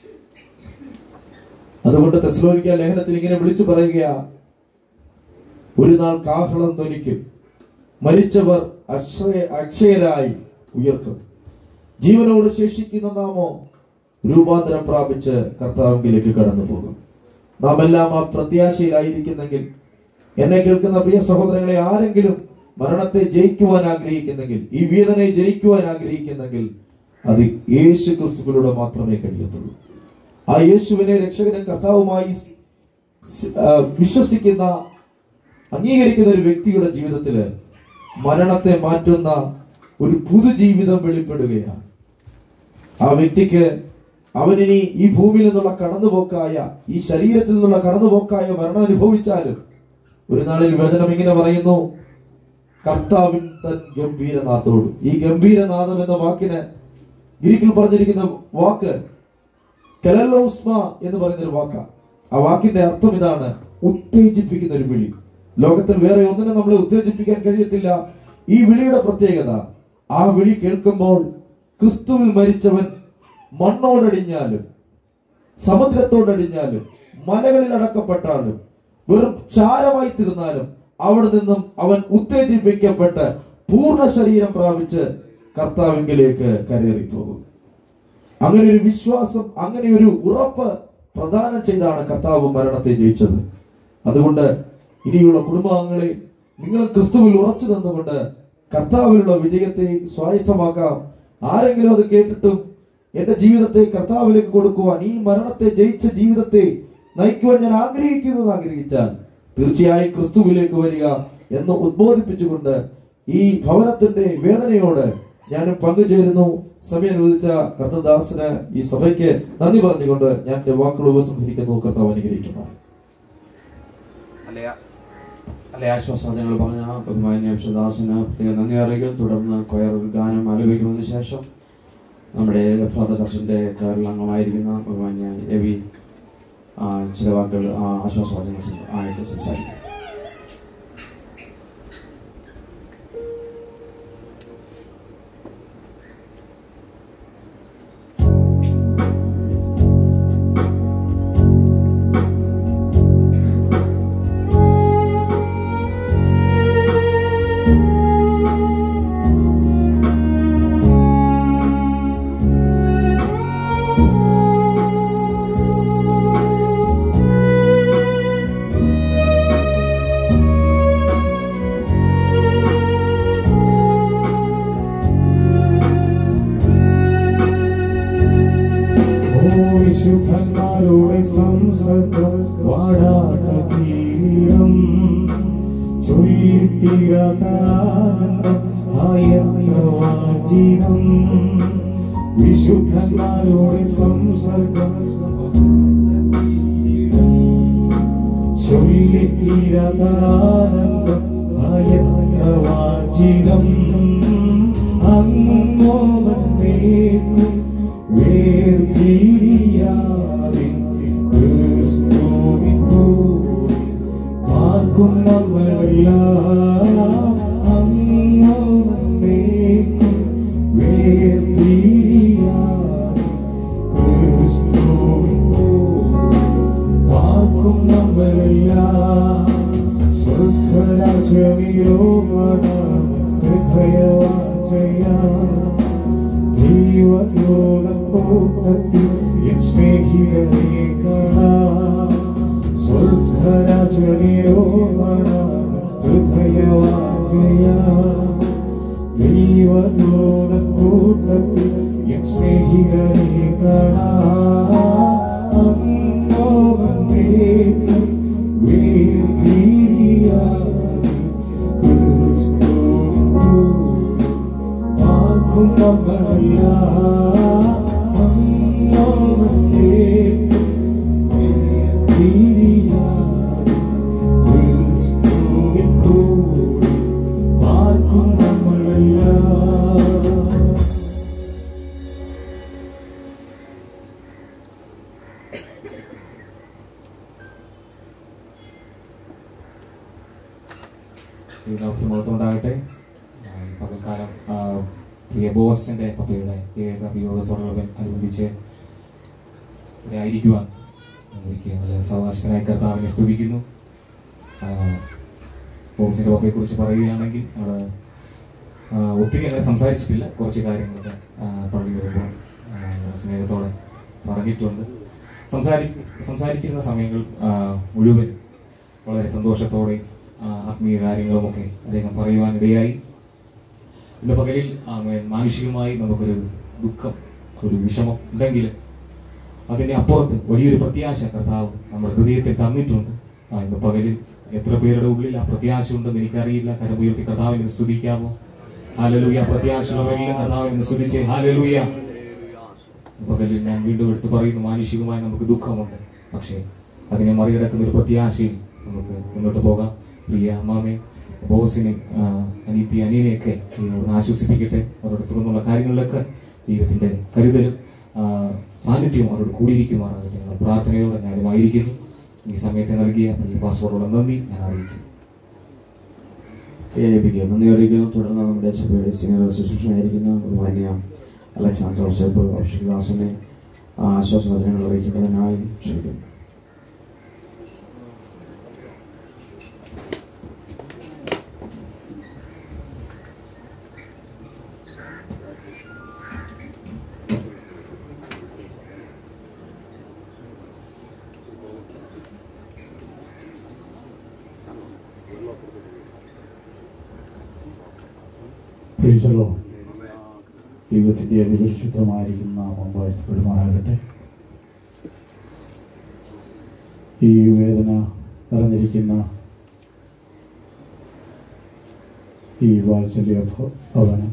അതുകൊണ്ട് തെസ്ലോനിക്ക ലേഖനത്തിൽ ഇങ്ങനെ വിളിച്ചു പറയുകയാ ഒരു നാൾ കാഹളം ധ്വനിക്കും മരിച്ചവർ അക്ഷയ അക്ഷയരായി ഉയർക്കും ജീവനോട് ശേഷിക്കുന്ന നാമോ രൂപാന്തരം പ്രാപിച്ച് കർത്താവിലേക്ക് കടന്നു പോകും നാം എല്ലാം ആ പ്രത്യാശയിലായിരിക്കുന്നെങ്കിൽ എന്നെ കേൾക്കുന്ന പ്രിയ സഹോദരങ്ങളെ ആരെങ്കിലും മരണത്തെ ജയിക്കുവാൻ ആഗ്രഹിക്കുന്നെങ്കിൽ ഈ വേദനയെ ജയിക്കുവാൻ ആഗ്രഹിക്കുന്നെങ്കിൽ അത് യേശു ക്രിസ്തുവിലൂടെ മാത്രമേ കഴിയത്തുള്ളൂ ആ യേശുവിനെ രക്ഷകനും കർത്താവുമായി സ്- സ്- ആ, വിശ്വസിക്കുന്ന അംഗീകരിക്കുന്ന ഒരു വ്യക്തിയുടെ ജീവിതത്തില് മരണത്തെ മാറ്റുന്ന ഒരു പുതുജീവിതം വെളിപ്പെടുകയാണ് ആ വ്യക്തിക്ക് അവനിനി ഈ ഭൂമിയിൽ നിന്നുള്ള കടന്നുപോക്കായ ഈ ശരീരത്തിൽ നിന്നുള്ള കടന്നുപോക്കായ മരണം അനുഭവിച്ചാലും ഒരു നാളിൽ വചനം ഇങ്ങനെ പറയുന്നു കർത്താവിൻ തൻ ഗംഭീരനാഥോട് ഈ ഗംഭീരനാഥം എന്ന വാക്കിന് ഗ്രീക്കിൽ പറഞ്ഞിരിക്കുന്ന വാക്ക് കെലലോസ്മ എന്ന് പറയുന്ന ഒരു വാക്കാ ആ വാക്കിന്റെ അർത്ഥം ഇതാണ് ഉത്തേജിപ്പിക്കുന്ന ഒരു വിളി ലോകത്തിൽ വേറെ ഒന്നിനും നമ്മളെ ഉത്തേജിപ്പിക്കാൻ കഴിയത്തില്ല ഈ വിളിയുടെ പ്രത്യേകത ആ വിളി കേൾക്കുമ്പോൾ ക്രിസ്തുവിൽ മരിച്ചവൻ മണ്ണോടടിഞ്ഞാലും സമുദ്രത്തോടടിഞ്ഞാലും മലകളിൽ അടക്കപ്പെട്ടാലും വെറും ചാരമായി തീർന്നാലും അവിടെ നിന്നും അവൻ ഉത്തേജിപ്പിക്കപ്പെട്ട് പൂർണ്ണ ശരീരം പ്രാപിച്ച് കർത്താവിങ്കിലേക്ക് കരേറി പോകും അങ്ങനെ ഒരു വിശ്വാസം അങ്ങനെ ഒരു ഉറപ്പ് പ്രദാനം ചെയ്താണ് കർത്താവ് മരണത്തെ ജയിച്ചത് അതുകൊണ്ട് ഇനിയുള്ള കുടുംബാംഗങ്ങളെ നിങ്ങൾ ക്രിസ്തുവിൽ ഉറച്ചു നിന്നുകൊണ്ട് കർത്താവിലുള്ള വിജയത്തെ സ്വായത്തമാക്കാം ആരെങ്കിലും അത് കേട്ടിട്ടും എന്റെ ജീവിതത്തെ കർത്താവിലേക്ക് കൊടുക്കുവാൻ ഈ മരണത്തെ ജയിച്ച ജീവിതത്തെ നയിക്കുവാൻ ഞാൻ ആഗ്രഹിക്കുന്നു എന്ന് ആഗ്രഹിച്ചാൽ തീർച്ചയായും ക്രിസ്തുവിലേക്ക് വരിക എന്ന് ഉദ്ബോധിപ്പിച്ചുകൊണ്ട് ഈ ഭവനത്തിന്റെ വേദനയോട് ഞാനും പങ്കുചേരുന്നു സമയം അനുവദിച്ച കർത്തദാസിന് ഈ സഭയ്ക്ക് നന്ദി പറഞ്ഞുകൊണ്ട് ഞാൻ എന്റെ വാക്കുകൾ ഉപസംഹരിക്കുന്നു കർത്താവ് അനുഗ്രഹിക്കുന്നു അല്ലെ അല്ലെ ആശ്വാസങ്ങൾ പറഞ്ഞ ബഹുമാന്യ വിശ്വദാസിന് പ്രത്യേക നന്ദി അറിയിക്കും തുടർന്ന് കൊയർ ഒരു ഗാനം ആലപിക്കുന്നതിന് ശേഷം നമ്മുടെ ഫാദർ ചർച്ചിന്റെ കേരള അംഗമായിരിക്കുന്ന ബഹുമാന്യ എവി ആ, ചില വാക്കുകൾ ആ, ആശ്വാസവചനങ്ങൾ സം- ആയിട്ട് സംസാരിക്കും ഓ വിശുദ്ധന്മാരുടെ സംസർഗം വാടാത്ത കിരീടം ചൊല്ലിത്തീരാത്ത ആനന്ദം ആയത്ര വാചിതം വിശുദ്ധന്മാരുടെ സംസർഗം ചൊല്ലിത്തീരാത്ത ആനന്ദം ആയത്ര വാചിതം അങ്ങോ വന്നേക്കും വേർതിരിയാതെ ക്രിസ്തുവിൻ കൂടെ കാക്കും നമ്മളെല്ലാം അങ്ങോ വന്നേക്കും വേർതിരിയാതെ ക്രിസ്തുവിൻ കൂടെ കാക്കും നമ്മളെല്ലാം സ്വർഗരാജ്യമീരോമാണ് ഹൃദയവാഞ്ചയാ ദൈവദൂതം കൂട്ടത്തിൽ എൻ സ്നേഹിതനെ കാണാം സ്വർഗരാജനിരോപണ ഹൃദയവാജയ ദൈവദൂതം കൂട്ടത്തിൽ എൻ സ്നേഹിതനെ കാണാം അന്നോ വന്നേക്കും വേർതിരിയാതെ ക്രിസ്തുവിൻ കൂടെ ആർക്കും നമ്മളല്ല അന്നോ വന്നേക്കും വേർതിരിയാതെ ക്രിസ്തുവിൻ കൂടെ ആർക്കും നമ്മളല്ല ഈ നമുക്ക് മുഖത്തുണ്ടാകട്ടെ ആ, ഈ പകൽക്കാലം ആ, പ്രിയ ബോസിന്റെ പപ്പയുടെ ഏക വിയോഗത്തോടുള്ള അനുബന്ധിച്ച് ഇവിടെ ആയിരിക്കുവാൻ എനിക്ക് നല്ല സവകാശത്തിനായി കർത്താവിനെ സ്തുതിക്കുന്നു ആ, ബോസിന്റെ പപ്പയെ കുറിച്ച് പറയുകയാണെങ്കിൽ നമ്മൾ ഒത്തിരി അങ്ങനെ സംസാരിച്ചിട്ടില്ല കുറച്ച് കാര്യങ്ങളൊക്കെ ആ, പള്ളി വരുമ്പോൾ ആ, സ്നേഹത്തോടെ പറഞ്ഞിട്ടുണ്ട് സംസാരി സംസാരിച്ചിരുന്ന സമയങ്ങൾ ആ, മുഴുവൻ വളരെ സന്തോഷത്തോടെ ആ, ആത്മീയ കാര്യങ്ങളുമൊക്കെ അദ്ദേഹം പറയുവാനിടയായി ഇന്ന് പകലിൽ ആ, മേ- മാനുഷികമായി നമുക്കൊരു ദുഃഖം ഒരു വിഷമം ഉണ്ടെങ്കിലും അതിന്റെ അപ്പുറത്ത് വലിയൊരു പ്രത്യാശ കർത്താവ് നമ്മുടെ ഹൃദയത്തിൽ തന്നിട്ടുണ്ട് ആ, ഇന്ന് പകലിൽ എത്ര പേരുടെ ഉള്ളിൽ ആ പ്രത്യാശ ഉണ്ടെന്ന് എനിക്കറിയില്ല കരമുയർത്തി കർത്താവിനെ സ്തുതിക്കാമോ ഹാലലൂയ പ്രത്യാശയുള്ളവരെല്ലാം കർത്താവിനെ സ്തുതിച്ച് ഹാലലൂയ പകലിൽ ഞാൻ വീണ്ടും എടുത്തു പറയുന്നു മാനുഷികമായി നമുക്ക് ദുഃഖമുണ്ട് പക്ഷേ അതിനെ മറികടക്കുന്ന ഒരു പ്രത്യാശയിൽ നമുക്ക് മുന്നോട്ട് പോകാം പ്രിയ അമ്മാമേ ബോസിനെ ആ, അനീതി അനിയനെയൊക്കെ ദൈവം ഒന്ന് ആശ്വസിപ്പിക്കട്ടെ അവരുടെ തുടർന്നുള്ള കാര്യങ്ങളിലൊക്കെ ദൈവത്തിന്റെ കരുതലും ആ, സാന്നിധ്യവും അവരോട് കൂടിയിരിക്കുമാറാകട്ടെ ഞങ്ങൾ പ്രാർത്ഥനയോടെ ഞാനുമായിരിക്കുന്നു ഈ സമയത്തെ നൽകിയ പ്രിയ പാസ്പോർട്ടുള്ള നന്ദി ഞാൻ അറിയിക്കുന്നു ഏൽപ്പിക്കുക നന്ദി അറിയിക്കുന്നു തുടർന്ന് നമ്മുടെ സഭയുടെ സീനിയർ ശുശ്രൂഷയായിരിക്കുന്ന ബഹുമാന്യ അലക്സാണ്ടർ ഔസേപ്പ് ഔഷധദാസനെ ആശ്വാസവചനങ്ങൾ അറിയിക്കേണ്ടതിനായി ക്ഷണിക്കുന്നു പ്രീസലോ ദൈവത്തിൻ്റെ അതിപരിശുദ്ധമായിരിക്കുന്ന നാമം വാഴ്ത്തപ്പെടുമാറാകട്ടെ ഈ വേദന നിറഞ്ഞിരിക്കുന്ന ഈ വാത്സല്യ ഭ- ഭവനം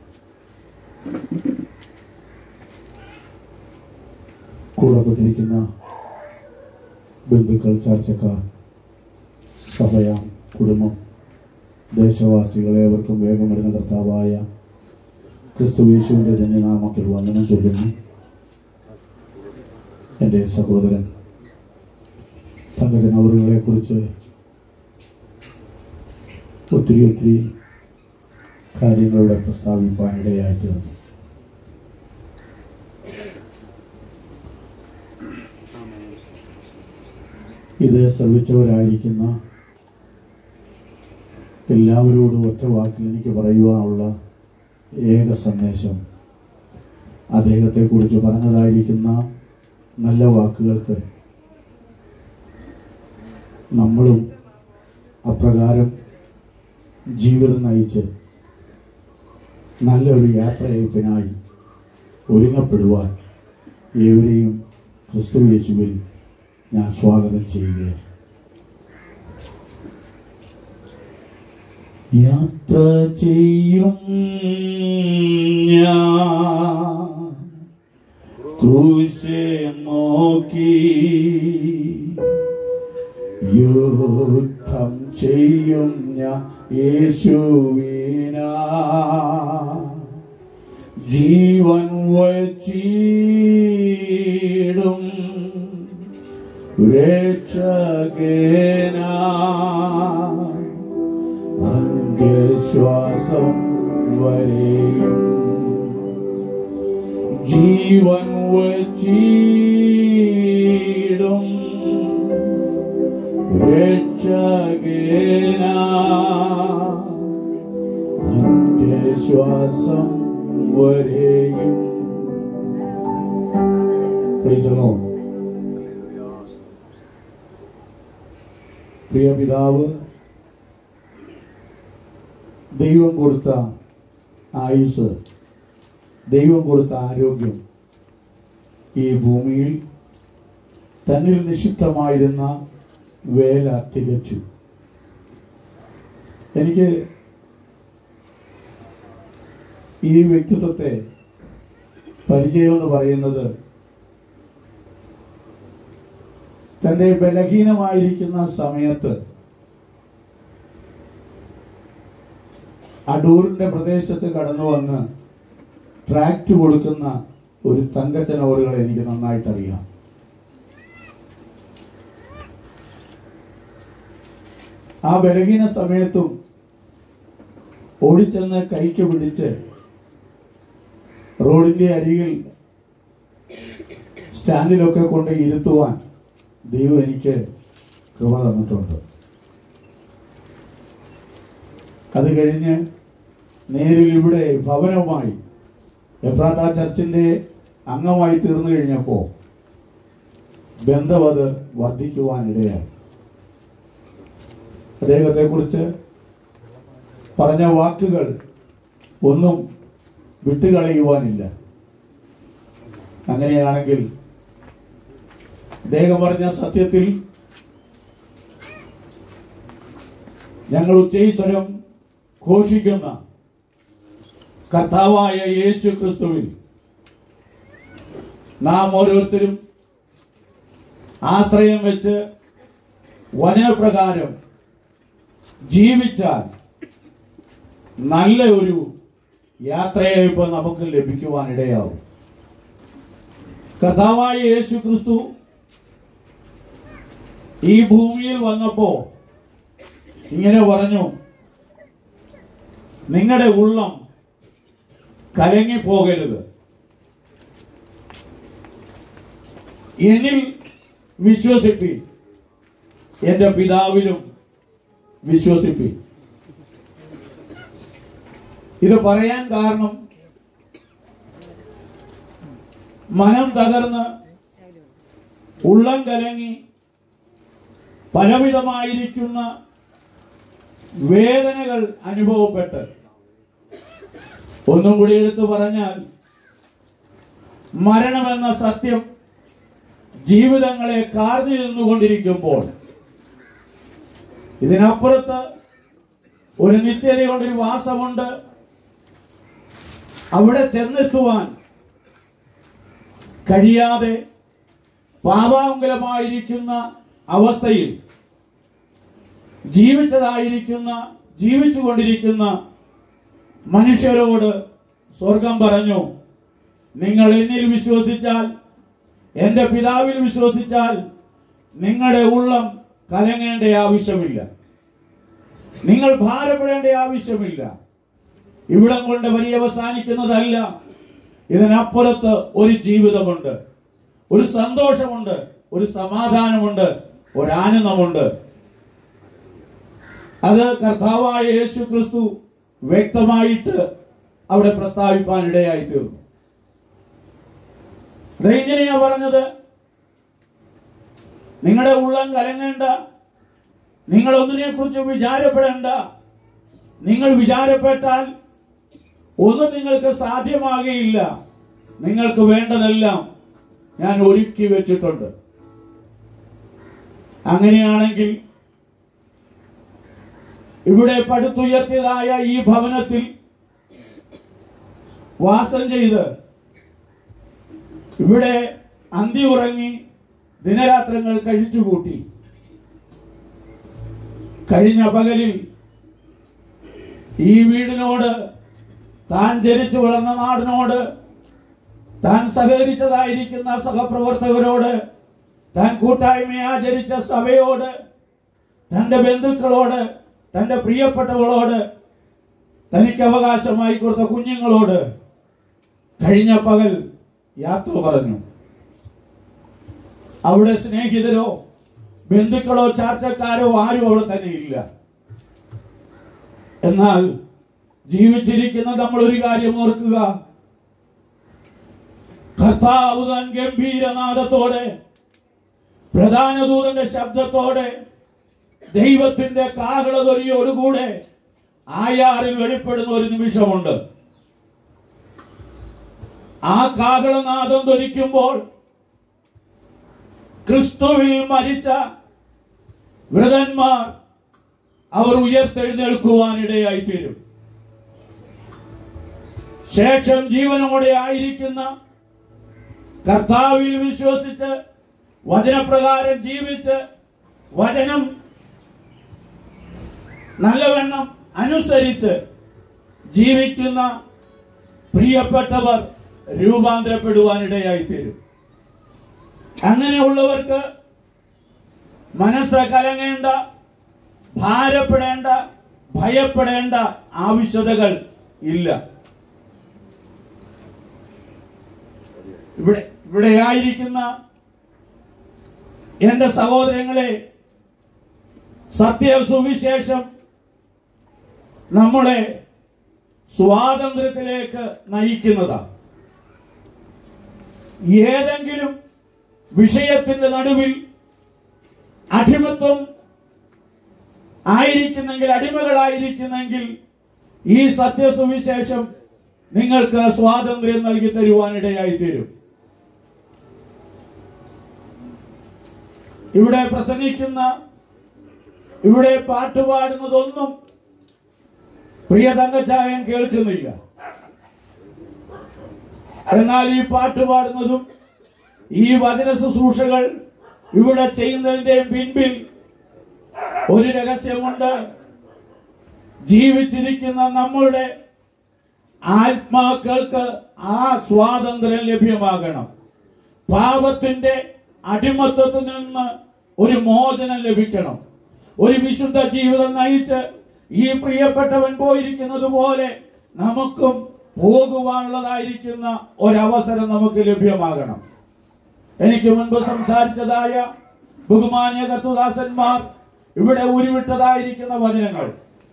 കൂടപ്പെട്ടിരിക്കുന്ന ബന്ധുക്കൾ ചർച്ചക്കാർ സഭയാം കുടുംബം ദേശവാസികളെ അവർക്കും വേഗം വരുന്ന കർത്താവായ ക്രിസ്തു യേശുവിൻ്റെ തന്നെ നാമത്തിൽ വന്ദനം ചൊല്ലുന്നു എൻ്റെ സഹോദരൻ തങ്കജൻ അവറുകളെ കുറിച്ച് ഒത്തിരി ഒത്തിരി കാര്യങ്ങളുടെ പ്രസ്താവിപ്പാൻ ഇടയായി തീർന്നു ഇത് ശ്രമിച്ചവരായിരിക്കുന്ന എല്ലാവരോടും ഒറ്റ വാക്കിൽ എനിക്ക് പറയുവാനുള്ള ഏക സന്ദേശം അദ്ദേഹത്തെക്കുറിച്ച് പറഞ്ഞതായിരിക്കുന്ന നല്ല വാക്കുകൾക്ക് നമ്മളും അപ്രകാരം ജീവിതം നയിച്ച് നല്ലൊരു യാത്രയയപ്പിനായി ഒരുങ്ങപ്പെടുവാൻ ഏവരെയും ക്രിസ്തു യേശുവിൽ ഞാൻ സ്വാഗതം ചെയ്യുകയാണ് യാത്ര ചെയ്യും ഞാൻ ക്രൂശെ നോക്കി യുദ്ധം ചെയ്യും ഞാൻ യേശുവിന ജീവൻ വച്ചിടും രക്ഷകേന അന്ത്യശ്വാസം വരെയും ജീവൻ വച്ചിടും രക്ഷകേന അന്ത്യശ്വാസം വരെയും Praise the Lord. പ്രിയ പിതാവ് ദൈവം കൊടുത്ത ആയുസ് ദൈവം കൊടുത്ത ആരോഗ്യം ഈ ഭൂമിയിൽ തന്നിൽ നിക്ഷിപ്തമായിരുന്ന വേല തികച്ചു എനിക്ക് ഈ വ്യക്തിത്വത്തെ പരിചയം എന്ന് പറയുന്നത് തന്റെ ബലഹീനമായിരിക്കുന്ന സമയത്ത് അടൂരിന്റെ പ്രദേശത്ത് കടന്നു വന്ന് ട്രാക്ട് കൊടുക്കുന്ന ഒരു തങ്കച്ചനോറുകളെ എനിക്ക് നന്നായിട്ട് അറിയാം ആ ബലഹീന സമയത്തും ഓടിച്ചെന്ന് കൈക്ക് പിടിച്ച് റോഡിന്റെ അരികിൽ സ്റ്റാൻഡിലൊക്കെ കൊണ്ട് ഇരുത്തുവാൻ ദൈവം എനിക്ക് കൃപ തന്നിട്ടുണ്ട് അത് കഴിഞ്ഞ് നേരിൽ ഇവിടെ ഭവനവുമായി എഫ്രാത്ത ചർച്ചിന്റെ അംഗമായി തീർന്നു കഴിഞ്ഞപ്പോൾ ബന്ധം അത് വർദ്ധിക്കുവാനിടയായി അദ്ദേഹത്തെ കുറിച്ച് പറഞ്ഞ വാക്കുകൾ ഒന്നും വിട്ടുകളയുവാനില്ല അങ്ങനെയാണെങ്കിൽ അദ്ദേഹം പറഞ്ഞ സത്യത്തിൽ ഞങ്ങൾ ഉച്ചൈസ്വരം ഘോഷിക്കുന്ന കർത്താവായ യേശു ക്രിസ്തുവിൽ നാം ഓരോരുത്തരും ആശ്രയം വെച്ച് വചനപ്രകാരം ജീവിച്ചാൽ നല്ല ഒരു യാത്രയെ ഇപ്പൊ നമുക്ക് ലഭിക്കുവാനിടയാവും കർത്താവായ യേശു ക്രിസ്തു ഈ ഭൂമിയിൽ വന്നപ്പോ ഇങ്ങനെ പറഞ്ഞു നിങ്ങളുടെ ഉള്ളം കലങ്ങി പോകരുത് എന്നിൽ വിശ്വസിപ്പി എന്റെ പിതാവിലും വിശ്വസിപ്പി ഇത് പറയാൻ കാരണം മനം തകർന്ന് ഉള്ളം കലങ്ങി പലവിധമായിരിക്കുന്ന വേദനകൾ അനുഭവപ്പെട്ട് ഒന്നും കൂടി എടുത്തു പറഞ്ഞാൽ മരണമെന്ന സത്യം ജീവിതങ്ങളെ കാർന്നു നിന്നുകൊണ്ടിരിക്കുമ്പോൾ ഇതിനപ്പുറത്ത് ഒരു നിത്യതയുണ്ടൊരു വാസമുണ്ട് അവിടെ ചെന്നെത്തുവാൻ കഴിയാതെ പാപാങ്കുലമായിരിക്കുന്ന അവസ്ഥയിൽ ജീവിച്ചതായിരിക്കുന്ന ജീവിച്ചുകൊണ്ടിരിക്കുന്ന മനുഷ്യരോട് സ്വർഗം പറഞ്ഞു നിങ്ങൾ എന്നിൽ വിശ്വസിച്ചാൽ എന്റെ പിതാവിൽ വിശ്വസിച്ചാൽ നിങ്ങളുടെ ഉള്ളം കലങ്ങേണ്ട ആവശ്യമില്ല നിങ്ങൾ ഭാരപ്പെടേണ്ട ആവശ്യമില്ല ഇവിടം കൊണ്ട് വരി അവസാനിക്കുന്നതല്ല ഇതിനപ്പുറത്ത് ഒരു ജീവിതമുണ്ട് ഒരു സന്തോഷമുണ്ട് ഒരു സമാധാനമുണ്ട് ഒരു ആനന്ദമുണ്ട് അത് കർത്താവായ യേശു ക്രിസ്തു വ്യക്തമായിട്ട് അവിടെ പ്രസ്താവിപ്പാൻ ഇടയായി തീർന്നു അതെങ്ങനെയാ പറഞ്ഞത് നിങ്ങളുടെ ഉള്ളം കലങ്ങേണ്ട നിങ്ങൾ ഒന്നിനെ കുറിച്ച് വിചാരപ്പെടേണ്ട നിങ്ങൾ വിചാരപ്പെട്ടാൽ ഒന്നും നിങ്ങൾക്ക് സാധ്യമാകുകയില്ല നിങ്ങൾക്ക് വേണ്ടതെല്ലാം ഞാൻ ഒരുക്കി വെച്ചിട്ടുണ്ട് അങ്ങനെയാണെങ്കിൽ ഇവിടെ പടുത്തുയർത്തിയതായ ഈ ഭവനത്തിൽ വാസം ചെയ്ത് ഇവിടെ അന്തി ഉറങ്ങി ദിനരാത്രങ്ങൾ കഴിച്ചുകൂട്ടി കഴിഞ്ഞ പകലിൽ ഈ വീടിനോട് താൻ ജനിച്ചു വളർന്ന നാടിനോട് താൻ സഹകരിച്ചതായിരിക്കുന്ന സഹപ്രവർത്തകരോട് താൻ കൂട്ടായ്മ ആചരിച്ച സഭയോട് തന്റെ ബന്ധുക്കളോട് തന്റെ പ്രിയപ്പെട്ടവളോട് തനിക്ക് അവകാശമായി കൊടുത്ത കുഞ്ഞുങ്ങളോട് കഴിഞ്ഞ പകൽ യാത്ര പറഞ്ഞു അവിടെ സ്നേഹിതരോ ബന്ധുക്കളോ ചാർച്ചക്കാരോ ആരും അവിടെ തന്നെ ഇല്ല എന്നാൽ ജീവിച്ചിരിക്കുന്ന നമ്മൾ ഒരു കാര്യം ഓർക്കുക കർത്താവ് താൻ ഗംഭീരനാദത്തോടെ പ്രധാന ദൂതന്റെ ശബ്ദത്തോടെ ദൈവത്തിന്റെ കാഹളതൊലിയോടുകൂടെ ആയാറിൽ വെളിപ്പെടുന്ന ഒരു നിമിഷമുണ്ട് ആ കാഹളനാദം ധരിക്കുമ്പോൾ ക്രിസ്തുവിൽ മരിച്ച വൃതന്മാർ അവർ ഉയർത്തെഴുന്നേൽക്കുവാനിടയായി തീരും ശേഷം ജീവനോടെ ആയിരിക്കുന്ന കർത്താവിൽ വിശ്വസിച്ച് വചനപ്രകാരം ജീവിച്ച് വചനം നല്ലവണ്ണം അനുസരിച്ച് ജീവിക്കുന്ന പ്രിയപ്പെട്ടവർ രൂപാന്തരപ്പെടുവാനിടയായി തീരും അങ്ങനെയുള്ളവർക്ക് മനസ്സ് കലങ്ങേണ്ട ഭാരപ്പെടേണ്ട ഭയപ്പെടേണ്ട ആവശ്യതകൾ ഇല്ല ഇവിടെ ഇവിടെ ആയിരിക്കുന്ന എന്റെ സഹോദരങ്ങളെ സത്യ സുവിശേഷം നമ്മളെ സ്വാതന്ത്ര്യത്തിലേക്ക് നയിക്കുന്നതാണ് ഏതെങ്കിലും വിഷയത്തിന്റെ നടുവിൽ അടിമത്വം ആയിരിക്കുന്നെങ്കിൽ അടിമകളായിരിക്കുന്നെങ്കിൽ ഈ സത്യസുവിശേഷം നിങ്ങൾക്ക് സ്വാതന്ത്ര്യം നൽകി തരുവാനിടയായി തീരും ഇവിടെ പ്രസംഗിക്കുന്ന ഇവിടെ പാട്ടുപാടുന്നതൊന്നും പ്രിയ തങ്കച്ചായൻ കേൾക്കുന്നില്ല എന്നാൽ ഈ പാട്ടുപാടുന്നതും ഈ വചന ശുശ്രൂഷകൾ ഇവിടെ ചെയ്യുന്നതിന്റെ പിൻപിൽ ഒരു രഹസ്യമുണ്ട് ജീവിച്ചിരിക്കുന്ന നമ്മളുടെ ആത്മാക്കൾക്ക് ആ സ്വാതന്ത്ര്യം ലഭ്യമാകണം പാപത്തിന്റെ അടിമത്വത്തിൽ നിന്ന് ഒരു മോചനം ലഭിക്കണം ഒരു വിശുദ്ധ ജീവിതം നയിച്ച് ഈ പ്രിയപ്പെട്ടവൻ പോയിരിക്കുന്നത് പോലെ നമുക്കും പോകുവാനുള്ളതായിരിക്കുന്ന ഒരവസരം നമുക്ക് ലഭ്യമാകണം എനിക്ക് മുൻപ് സംസാരിച്ചതായ ബഹുമാന്യ കത്തുദാസന്മാർ ഇവിടെ ഉരുവിട്ടതായിരിക്കുന്ന വചനങ്ങൾ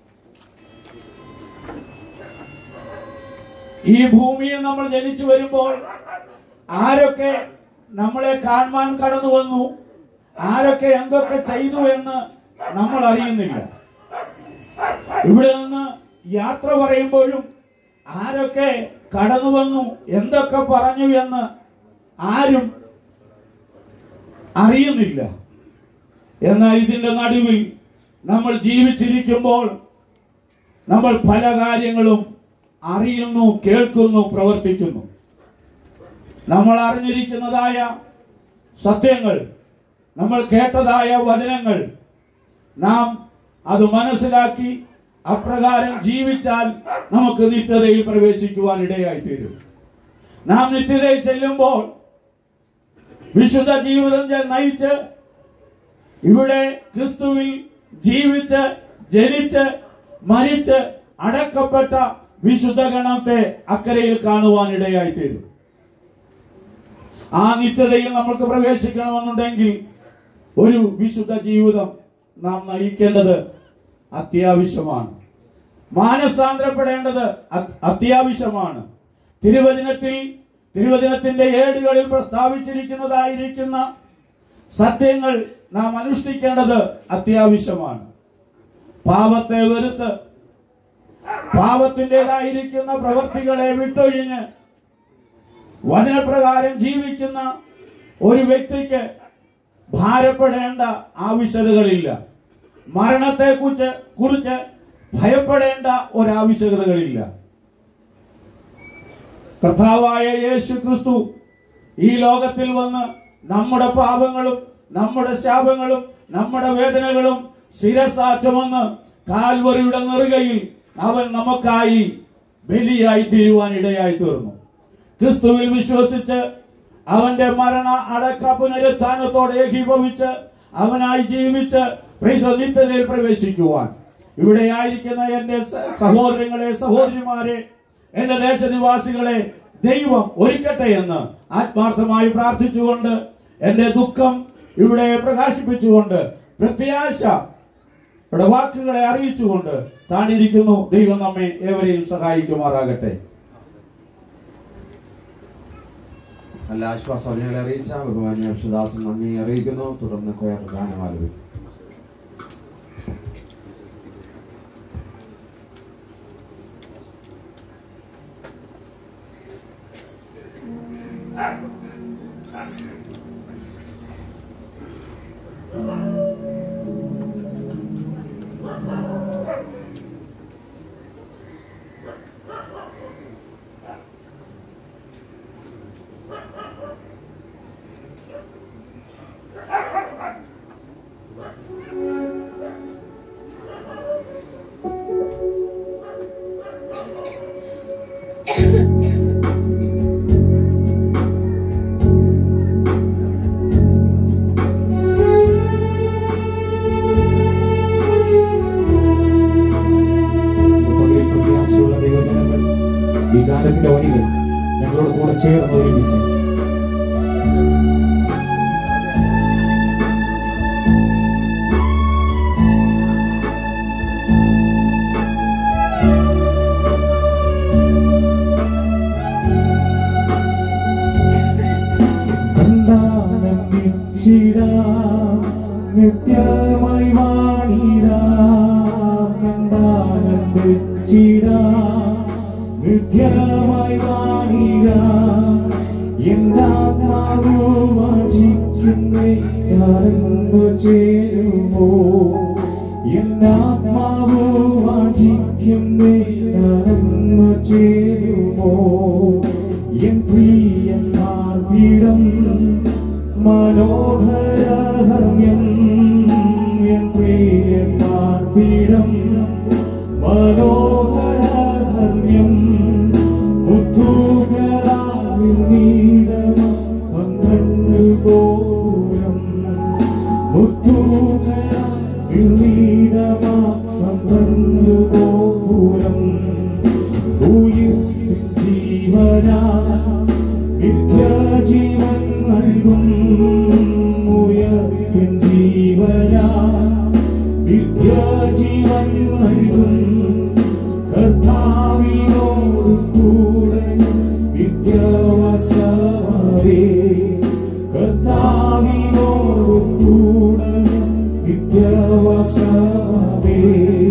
ഈ ഭൂമിയിൽ നമ്മൾ ജനിച്ചു വരുമ്പോൾ ആരൊക്കെ നമ്മളെ കാണുവാൻ കടന്നു വന്നു ആരൊക്കെ എന്തൊക്കെ ചെയ്തു എന്ന് നമ്മൾ അറിയുന്നില്ല ഇവിടെ നിന്ന് യാത്ര പറയുമ്പോഴും ആരൊക്കെ കടന്നു വന്നു എന്തൊക്കെ പറഞ്ഞു എന്ന് ആരും അറിയുന്നില്ല എന്നാൽ ഇതിന്റെ നടുവിൽ നമ്മൾ ജീവിച്ചിരിക്കുമ്പോൾ നമ്മൾ പല കാര്യങ്ങളും അറിയുന്നു കേൾക്കുന്നു പ്രവർത്തിക്കുന്നു നമ്മൾ അറിഞ്ഞിരിക്കുന്നതായ സത്യങ്ങൾ നമ്മൾ കേട്ടതായ വചനങ്ങൾ നാം അത് മനസ്സിലാക്കി അപ്രകാരം ജീവിച്ചാൽ നമുക്ക് നിത്യതയിൽ പ്രവേശിക്കുവാൻ ഇടയായി തീരും നാം നിത്യതയിൽ ചെല്ലുമ്പോൾ വിശുദ്ധ ജീവിതം ചെ- നയിച്ച് ഇവിടെ ക്രിസ്തുവിൽ ജീവിച്ച് ജനിച്ച് മരിച്ച് അടക്കപ്പെട്ട വിശുദ്ധ ഗണത്തെ അക്കരയിൽ കാണുവാൻ ഇടയായി തീരും ആ നിത്യതയിൽ നമ്മൾക്ക് പ്രവേശിക്കണമെന്നുണ്ടെങ്കിൽ ഒരു വിശുദ്ധ ജീവിതം നാം നയിക്കേണ്ടത് അത്യാവശ്യമാണ് മാനസാന്തരപ്പെടേണ്ടത് അത് അത്യാവശ്യമാണ് തിരുവചനത്തിൽ തിരുവചനത്തിന്റെ ഏടുകളിൽ പ്രസ്താവിച്ചിരിക്കുന്നതായിരിക്കുന്ന സത്യങ്ങൾ നാം അനുഷ്ഠിക്കേണ്ടത് അത്യാവശ്യമാണ് പാപത്തെ വെറുത്ത് പാപത്തിൻ്റെതായിരിക്കുന്ന പ്രവൃത്തികളെ വിട്ടൊഴിഞ്ഞ് വചനപ്രകാരം ജീവിക്കുന്ന ഒരു വ്യക്തിക്ക് ഭാരപ്പെടേണ്ട ആവശ്യകതകളില്ല മരണത്തെ കുറിച്ച് കുറിച്ച് ഭയപ്പെടേണ്ട ഒരാവശ്യകതകളില്ല കർത്താവായ യേശു ക്രിസ്തു ഈ ലോകത്തിൽ വന്ന് നമ്മുടെ പാപങ്ങളും നമ്മുടെ ശാപങ്ങളും നമ്മുടെ വേദനകളും ശിരസാ ചുമന്ന് കാൽവറിയുടെ നെറുകയിൽ അവൻ നമുക്കായി ബലിയായി തീരുവാൻ ഇടയായി തീർന്നു ക്രിസ്തുവിൽ വിശ്വസിച്ച് അവന്റെ മരണ അടക്ക പുനരുത്ഥാനത്തോടെ ഏകീഭവിച്ച് അവനായി ജീവിച്ച് പ്രൈസോ നിത്യതയിൽ പ്രവേശിക്കുവാൻ ഇവിടെ ആയിരിക്കുന്ന എന്റെ സ- സഹോദരങ്ങളെ സഹോദരിമാരെ എന്റെ ദേശനിവാസികളെ ദൈവം ഒരുക്കട്ടെ എന്ന് ആത്മാർത്ഥമായി പ്രാർത്ഥിച്ചുകൊണ്ട് എന്റെ ദുഃഖം ഇവിടെ പ്രകാശിപ്പിച്ചുകൊണ്ട് പ്രത്യാശ ഇവിടെ വാക്കുകളെ അറിയിച്ചുകൊണ്ട് താണിരിക്കുന്നു ദൈവം നമ്മെ ഏവരെയും സഹായിക്കുമാറാകട്ടെ നല്ല ആശ്വാസവചനങ്ങളെ അറിയിച്ച ബഹുമാന്യ യേശുദാസൻ നന്ദി അറിയിക്കുന്നു തുടർന്ന് കൊയർ ഗാനം ആലപിക്കും പകലിൽ പ്രത്യാശയുള്ള ദൈവജനങ്ങൾ ഈ ഗാനത്തിന്റെ വരികൾ ഞങ്ങളോട് കൂടെ ചേർന്ന് ഒരുമിച്ച് കണ്ടാനന്ദിച്ചിടാം നിത്യമായി വാണിടാം കണ്ടാനന്ദിച്ചിടാം നിത്യമായി വാണിടാം എന്താത്മാവു വാചിക്കുന്നേ ഞാനെന്നു ചേരുമോ എന്നാത്മാവു വാചിക്കുന്നേ ഞാനെന്നു ചേരുമോ എൻ പ്രിയൻ പാർപ്പിടം മനോഹരഹമ്യം എൻ പ്രിയൻ പാർപ്പിടം മനോഹരഹമ്യം മുത്തുകളാവിർമീതമ പന്ത്രണ്ട് ഗോപുരം മുത്തുകളാവിർമീതമ പന്ത്രണ്ട് ഗോപുരം ഉയിർ ജീവനാ നിത്യജീവൻ നൽകും ഉയർത്തിൻ ജീവനാ നിത്യജീവൻ നൽകും കർത്താവിനോട് കൂടെ നിത്യവസവരേ കർത്താവിനോട് കൂടെ നിത്യവസവരേ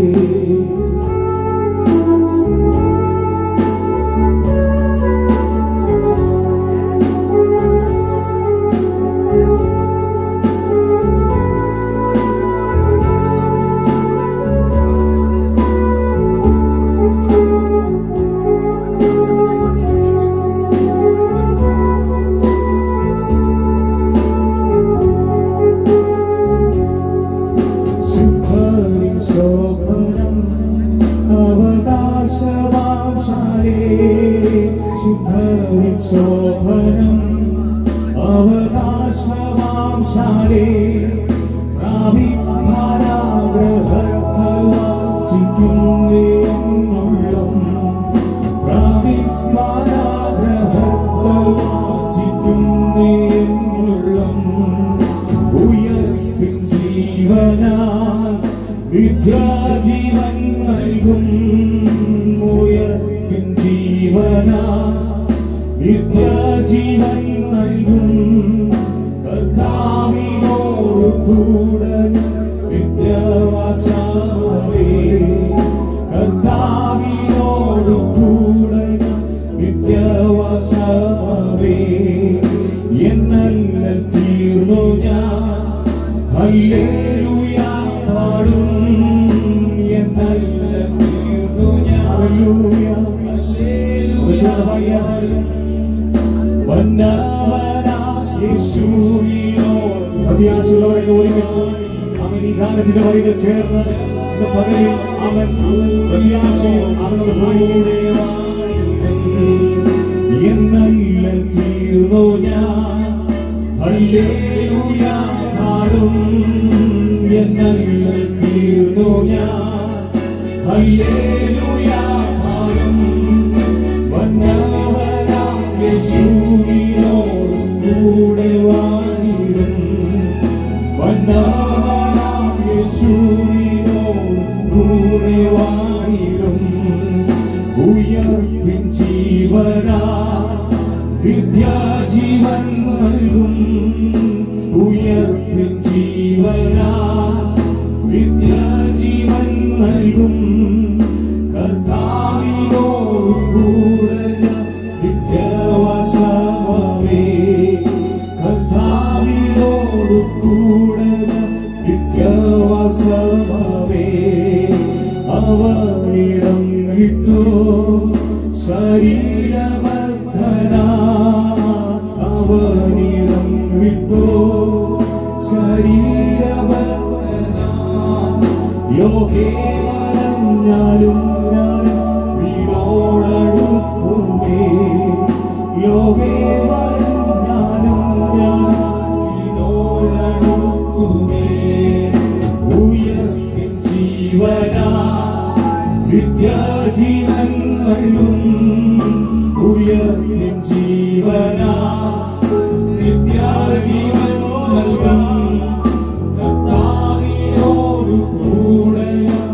സുഖം ശോഭനം അവകാശവാം ശാലേ ശുദ്ധം ശോഭനം അവകാശവാം ശാലേ പ്രാപിപ്പാനാഗ്രഹത്തവാചിക്കുന്നേന്നുള്ളം പ്രാപിപ്പാനാഗ്രഹത്തവാചിക്കുന്നേന്നുള്ളം ഉയർപ്പിൻ ജീവനാൽ നിത്യാജീവൻ നൽകും ഉയർപ്പിൻ ജീവനാൽ നിത്യാജീവൻ നൽകും കർത്താവിനോട് കൂടെ നിത്യവാസവേ കർത്താവിനോട് കൂടെ നിത്യവാസവേ എന്നല്ല തീർന്നു ഞാൻ ഹല്ലേലൂയ പാടും എന്നല്ല തീർന്നു ഞാൻ ഹല്ലേലൂയ ഹല്ലേലൂയ പാടും പ്രത്യാശയുള്ളവരൊക്കെ ഒരുമിച്ച് അവൻ ഈ ഗാനത്തിന്റെ വരികൾ ചേർന്ന് ഇന്ന് പകലിൽ അവൻ പ്രത്യാശയും അവനോട് ഭാര്യയുടെ എന്നല്ല തീർന്നു ഞാൻ ഹല്ലേലൂയ പാടും എന്നല്ല തീർന്നു ഞാൻ ഹല്ലേലൂയ പാടും വന്നവനാം യേശുവിനോട് കൂടെ വാണിടും വന്നവനാം യേശുവിനോട് കൂടെ വാണിടും ഉയർപ്പിൻ ജീവനാ വിദ്യാജീവൻ ക്രിസ്തു ശരീരബദ്ധനാ ലോകേവലം ഞാനും ഞാനും വീടോടടുക്കുമേ ലോകേവലം ഞാനും ഞാനും വീടോടടുക്കുമേ ഉയർത്തിൻ ജീവനാ നിത്യജീവൻ നൽകും ഉയർത്തിൻ ജീവനാ നിത്യജീവൻ നൽകും കർത്താവിനോടു കൂടെ ഞാൻ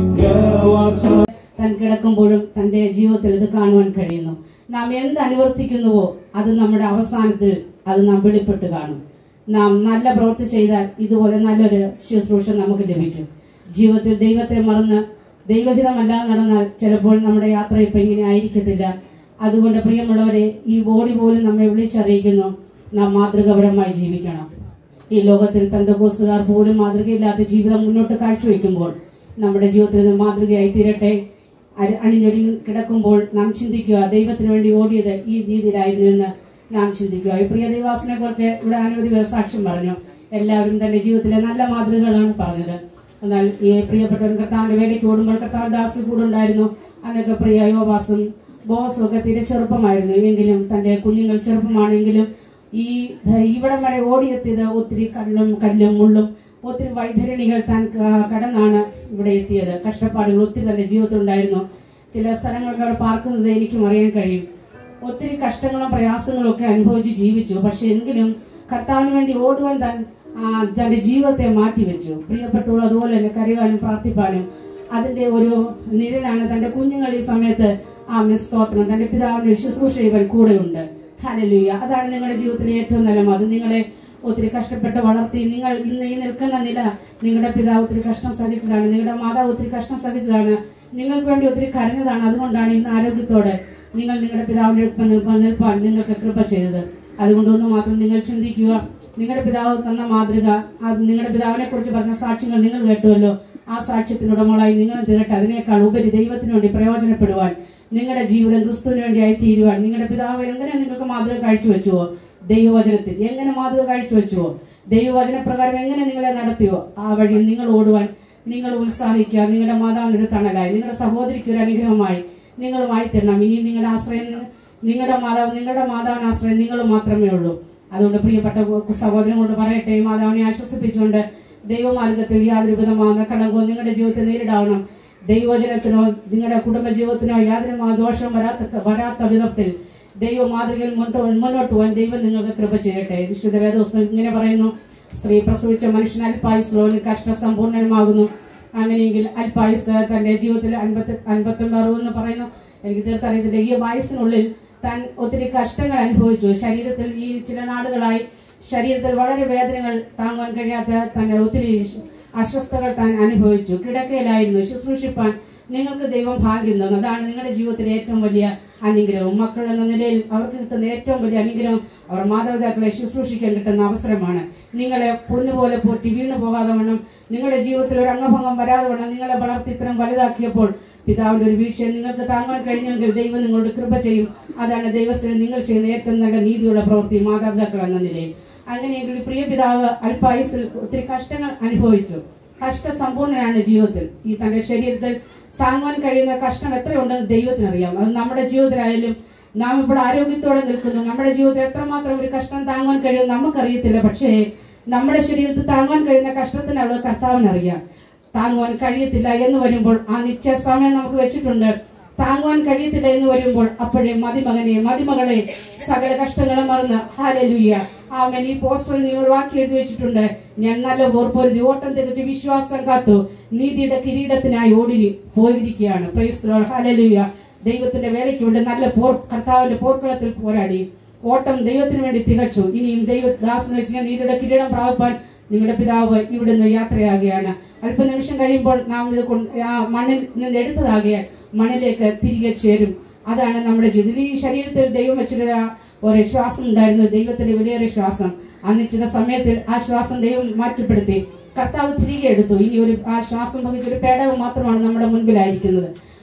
നിത്യവാസം താൻ കിടക്കുമ്പോഴും തന്റെ ജീവിതത്തിൽ ഇത് കാണുവാൻ കഴിയുന്നു നാം എന്ത് അനുവർത്തിക്കുന്നുവോ അത് നമ്മുടെ അവസാനത്തിൽ അത് നാം വെളിപ്പെട്ട് കാണും നാം നല്ല പ്രവൃത്തി ചെയ്താൽ ഇതുപോലെ നല്ലൊരു ശുശ്രൂഷ നമുക്ക് ലഭിക്കും ജീവിതത്തിൽ ദൈവത്തെ മറന്ന് ദൈവഹിതമല്ലാതെ നടന്നാൽ ചിലപ്പോൾ നമ്മുടെ യാത്ര ഇപ്പം ഇങ്ങനെ ആയിരിക്കത്തില്ല അതുകൊണ്ട് പ്രിയമുള്ളവരെ ഈ ബോഡി പോലും നമ്മെ വിളിച്ചറിയിക്കുന്നു നാം മാതൃകപരമായി ജീവിക്കണം ഈ ലോകത്തിൽ പെന്തകോസുകാർ പോലും മാതൃകയില്ലാത്ത ജീവിതം മുന്നോട്ട് കാഴ്ചവെക്കുമ്പോൾ നമ്മുടെ ജീവിതത്തിൽ ഇത് മാതൃകയായി തീരട്ടെ അര- അണിഞ്ഞൊരുങ്ങി കിടക്കുമ്പോൾ നാം ചിന്തിക്കുക ദൈവത്തിന് വേണ്ടി ഓടിയത് ഈ രീതിയിലായിരുന്നു എന്ന് നാം ചിന്തിക്കുക ഈ പ്രിയ ദൈവാസിനെ കുറിച്ച് ഇവിടെ അനവധി പേർ സാക്ഷ്യം പറഞ്ഞു എല്ലാവരും തന്റെ ജീവിതത്തിലെ നല്ല മാതൃകകളാണ് പറഞ്ഞത് എന്നാൽ ഈ പ്രിയപ്പെട്ടവൻ കർത്താവിന്റെ വേലയ്ക്ക് ഓടുമ്പോൾ കർത്താവ് ദാസ് കൂടെ ഉണ്ടായിരുന്നു അന്നൊക്കെ പ്രിയ യോവാസും ബോസും ഒക്കെ തീരെ ചെറുപ്പമായിരുന്നു എങ്കിലും തന്റെ കുഞ്ഞുങ്ങൾ ചെറുപ്പമാണെങ്കിലും ഈ ധ- ഇവിടം വരെ ഓടിയെത്തിയത് ഒത്തിരി കല്ലും കല്ലും മുള്ളും ഒത്തിരി വൈതരണികൾ താൻ ക- കടന്നാണ് ഇവിടെ എത്തിയത് കഷ്ടപ്പാടുകൾ ഒത്തിരി തന്റെ ജീവിതത്തിൽ ഉണ്ടായിരുന്നു ചില സ്ഥലങ്ങൾക്ക് അവർ പാർക്കുന്നത് എനിക്കും അറിയാൻ കഴിയും ഒത്തിരി കഷ്ടങ്ങളും പ്രയാസങ്ങളും ഒക്കെ അനുഭവിച്ച് ജീവിച്ചു പക്ഷെ എങ്കിലും കർത്താവിന് വേണ്ടി ഓടുവാൻ താൻ ആ, തന്റെ ജീവിതത്തെ മാറ്റിവെച്ചു പ്രിയപ്പെട്ടവൾ അതുപോലെ തന്നെ കരയുവാനും പ്രാർത്ഥിപ്പാനും അതിന്റെ ഒരു നിഴലാണ് തന്റെ കുഞ്ഞുങ്ങൾ ഈ സമയത്ത് ആ സ്തോത്രം തന്റെ പിതാവിന്റെ ശുശ്രൂഷ ഇവൻ കൂടെയുണ്ട് ഹലലുയ അതാണ് നിങ്ങളുടെ ജീവിതത്തിലെ ഏറ്റവും നല്ല അത് നിങ്ങളെ ഒത്തിരി കഷ്ടപ്പെട്ട് വളർത്തി നിങ്ങൾ ഇന്ന് ഈ നിൽക്കുന്ന നില നിങ്ങളുടെ പിതാവ് ഒത്തിരി കഷ്ടം സഹിച്ചതാണ് നിങ്ങളുടെ മാതാവ് ഒത്തിരി കഷ്ടം സഹിച്ചതാണ് നിങ്ങൾക്ക് വേണ്ടി ഒത്തിരി കരഞ്ഞതാണ് അതുകൊണ്ടാണ് ഇന്ന് ആരോഗ്യത്തോടെ നിങ്ങൾ നിങ്ങളുടെ പിതാവിന്റെ ഒപ്പം നിൽപ്പാൻ നിൽപ്പാൻ നിങ്ങൾക്ക് കൃപ ചെയ്തത് അതുകൊണ്ട് ഒന്ന് മാത്രം നിങ്ങൾ ചിന്തിക്കുക നിങ്ങളുടെ പിതാവ് തന്ന മാതൃക അത് നിങ്ങളുടെ പിതാവിനെ കുറിച്ച് പറഞ്ഞ സാക്ഷ്യങ്ങൾ നിങ്ങൾ കേട്ടുവല്ലോ ആ സാക്ഷ്യത്തിനുടമകളായി നിങ്ങൾ തീരട്ടെ അതിനേക്കാൾ ഉപരി ദൈവത്തിന് വേണ്ടി പ്രയോജനപ്പെടുവാൻ നിങ്ങളുടെ ജീവിതം ക്രിസ്തുവിന് വേണ്ടിയായി തീരുവാൻ നിങ്ങളുടെ പിതാവ് എങ്ങനെ നിങ്ങൾക്ക് മാതൃക കാഴ്ചവെച്ചുവോ ദൈവവചനത്തിൽ എങ്ങനെ മാതൃക കാഴ്ചവെച്ചുവോ ദൈവവചന പ്രകാരം എങ്ങനെ നിങ്ങളെ നടത്തിയോ ആ വഴി നിങ്ങൾ ഓടുവാൻ നിങ്ങൾ ഉത്സാഹിക്കുക നിങ്ങളുടെ മാതാവിന് ഒരു തണലായി നിങ്ങളുടെ സഹോദരിക്ക് ഒരു അനുഗ്രഹമായി നിങ്ങളുമായി തരണം ഇനി നിങ്ങളുടെ ആശ്രയം നിങ്ങളുടെ മാതാവ് നിങ്ങളുടെ മാതാവിന് ആശ്രയം നിങ്ങൾ മാത്രമേ ഉള്ളൂ അതുകൊണ്ട് പ്രിയപ്പെട്ട സഹോദരങ്ങളോട് പറയട്ടെ മാതാവിനെ ആശ്വസിപ്പിച്ചുകൊണ്ട് ദൈവമാർഗത്തിൽ യാതൊരു വിധമാകുന്ന കളങ്കവും നിങ്ങളുടെ ജീവിതത്തിൽ നേരിടാവണം ദൈവജനത്തിനോ നിങ്ങളുടെ കുടുംബ ജീവിതത്തിനോ യാതൊരു മാ- ദോഷവും വരാത്ത വരാത്ത വിധത്തിൽ ദൈവ മാതൃകയിൽ മുന്നോട്ട് മുന്നോട്ട് പോകാൻ ദൈവം നിങ്ങൾക്ക് കൃപ ചെയ്യട്ടെ വിശുദ്ധ വേദോസ്തം ഇങ്ങനെ പറയുന്നു സ്ത്രീ പ്രസവിച്ച മനുഷ്യൻ അല്പായുസ്ലോന് കഷ്ട സമ്പൂർണ്ണമാകുന്നു അങ്ങനെയെങ്കിൽ അല്പായുസ് തന്റെ ജീവിതത്തിൽ അൻപത്തി അൻപത്തൊമ്പത് അറുപതെന്ന് പറയുന്നു എനിക്ക് തീർത്തറിയത്തില്ല ഈ വയസ്സിനുള്ളിൽ താൻ ഒത്തിരി കഷ്ടങ്ങൾ അനുഭവിച്ചു ശരീരത്തിൽ ഈ ചില നാടുകളായി ശരീരത്തിൽ വളരെ വേദനകൾ താങ്ങാൻ കഴിയാത്ത തന്നെ ഒത്തിരി അസ്വസ്ഥകൾ താൻ അനുഭവിച്ചു കിടക്കയിലായിരുന്നു ശുശ്രൂഷിപ്പാൻ നിങ്ങൾക്ക് ദൈവം ഭാഗ്യം തന്നു അതാണ് നിങ്ങളുടെ ജീവിതത്തിലെ ഏറ്റവും വലിയ അനുഗ്രഹം മക്കൾ എന്ന നിലയിൽ അവർക്ക് കിട്ടുന്ന ഏറ്റവും വലിയ അനുഗ്രഹം അവർ മാതാപിതാക്കളെ ശുശ്രൂഷിക്കാൻ കിട്ടുന്ന അവസരമാണ് നിങ്ങളെ പൊന്നുപോലെ പോറ്റി വീണു പോകാതെ വണ്ണം നിങ്ങളുടെ ജീവിതത്തിൽ ഒരു അംഗഭംഗം വരാതെ വണ്ണം നിങ്ങളെ വളർത്തി ഇത്രയും വലുതാക്കിയപ്പോൾ പിതാവിന്റെ ഒരു വീഴ്ച നിങ്ങൾക്ക് താങ്ങാൻ കഴിഞ്ഞെങ്കിൽ ദൈവം നിങ്ങളോട് കൃപ ചെയ്യും അതാണ് ദൈവസ്ഥയിൽ നിങ്ങൾ ചെയ്യുന്ന ഏറ്റവും നല്ല നീതിയുള്ള പ്രവൃത്തി മാതാപിതാക്കൾ എന്ന നിലയിൽ അങ്ങനെയെങ്കിൽ പ്രിയ പിതാവ് അല്പായുസിൽ ഒത്തിരി കഷ്ടങ്ങൾ അനുഭവിച്ചു കഷ്ടസമ്പൂർണനാണ് ജീവിതത്തിൽ ഈ തന്റെ ശരീരത്തിൽ താങ്ങാൻ കഴിയുന്ന കഷ്ടം എത്രയുണ്ടെന്ന് ദൈവത്തിനറിയാം അത് നമ്മുടെ ജീവിതത്തിലായാലും നാം ഇപ്പോൾ ആരോഗ്യത്തോടെ നിൽക്കുന്നു നമ്മുടെ ജീവിതത്തിൽ എത്രമാത്രം ഒരു കഷ്ടം താങ്ങാൻ കഴിയും നമുക്കറിയത്തില്ല പക്ഷേ നമ്മുടെ ശരീരത്തിൽ താങ്ങാൻ കഴിയുന്ന കഷ്ടത്തിന് അവള് കർത്താവിനറിയാം താങ്ങുവാൻ കഴിയത്തില്ല എന്ന് വരുമ്പോൾ ആ നിശ്ചയ സമയം നമുക്ക് വെച്ചിട്ടുണ്ട് താങ്ങുവാൻ കഴിയത്തില്ല എന്ന് വരുമ്പോൾ അപ്പോഴേ മതിമകനെ മതിമകളെ സകല കഷ്ടങ്ങളും മറന്ന് ഹാലലുയ്യ ആമൻ ഈ പോസ്റ്ററിൽ നിങ്ങൾ വാക്കി എഴുതി വെച്ചിട്ടുണ്ട് ഞാൻ നല്ല ഓർപ്പൊരുതി ഓട്ടം തികച്ച് വിശ്വാസം കാത്തു നീതിയുടെ കിരീടത്തിനായി ഓടി പോയിരിക്കുകയാണ് പ്രൈസ്തലോൾ ഹാലലുയ്യ ദൈവത്തിന്റെ വേലയ്ക്ക് വേണ്ടി നല്ല പോർ കർത്താവിന്റെ പോർക്കളത്തിൽ പോരാടി ഓട്ടം ദൈവത്തിന് വേണ്ടി തികച്ചു ഇനിയും ദൈവദാസന് വെച്ച് ഞാൻ നീതിയുടെ കിരീടം പ്രാപിപ്പാൻ നിങ്ങളുടെ പിതാവ് ഇവിടുന്ന് യാത്രയാകുകയാണ് അല്പനിമിഷം കഴിയുമ്പോൾ നാം ഇത് കൊണ്ട് ആ മണ്ണിൽ നിന്ന് എടുത്തതാകിയാൽ മണ്ണിലേക്ക് തിരികെ ചേരും അതാണ് നമ്മുടെ ജീവിതം ഈ ശരീരത്തിൽ ദൈവം വെച്ചിട്ടൊരു ഒരു ശ്വാസം ഉണ്ടായിരുന്നു ദൈവത്തിന്റെ വലിയൊരു ശ്വാസം അന്നിച്ചിട്ട സമയത്തിൽ ആ ശ്വാസം ദൈവം മാറ്റപ്പെടുത്തി കർത്താവ് തിരികെ എടുത്തു ഇനി ഒരു ആ ശ്വാസം വഹിച്ച ഒരു പേടകം മാത്രമാണ് നമ്മുടെ മുൻപിലായിരിക്കുന്നത്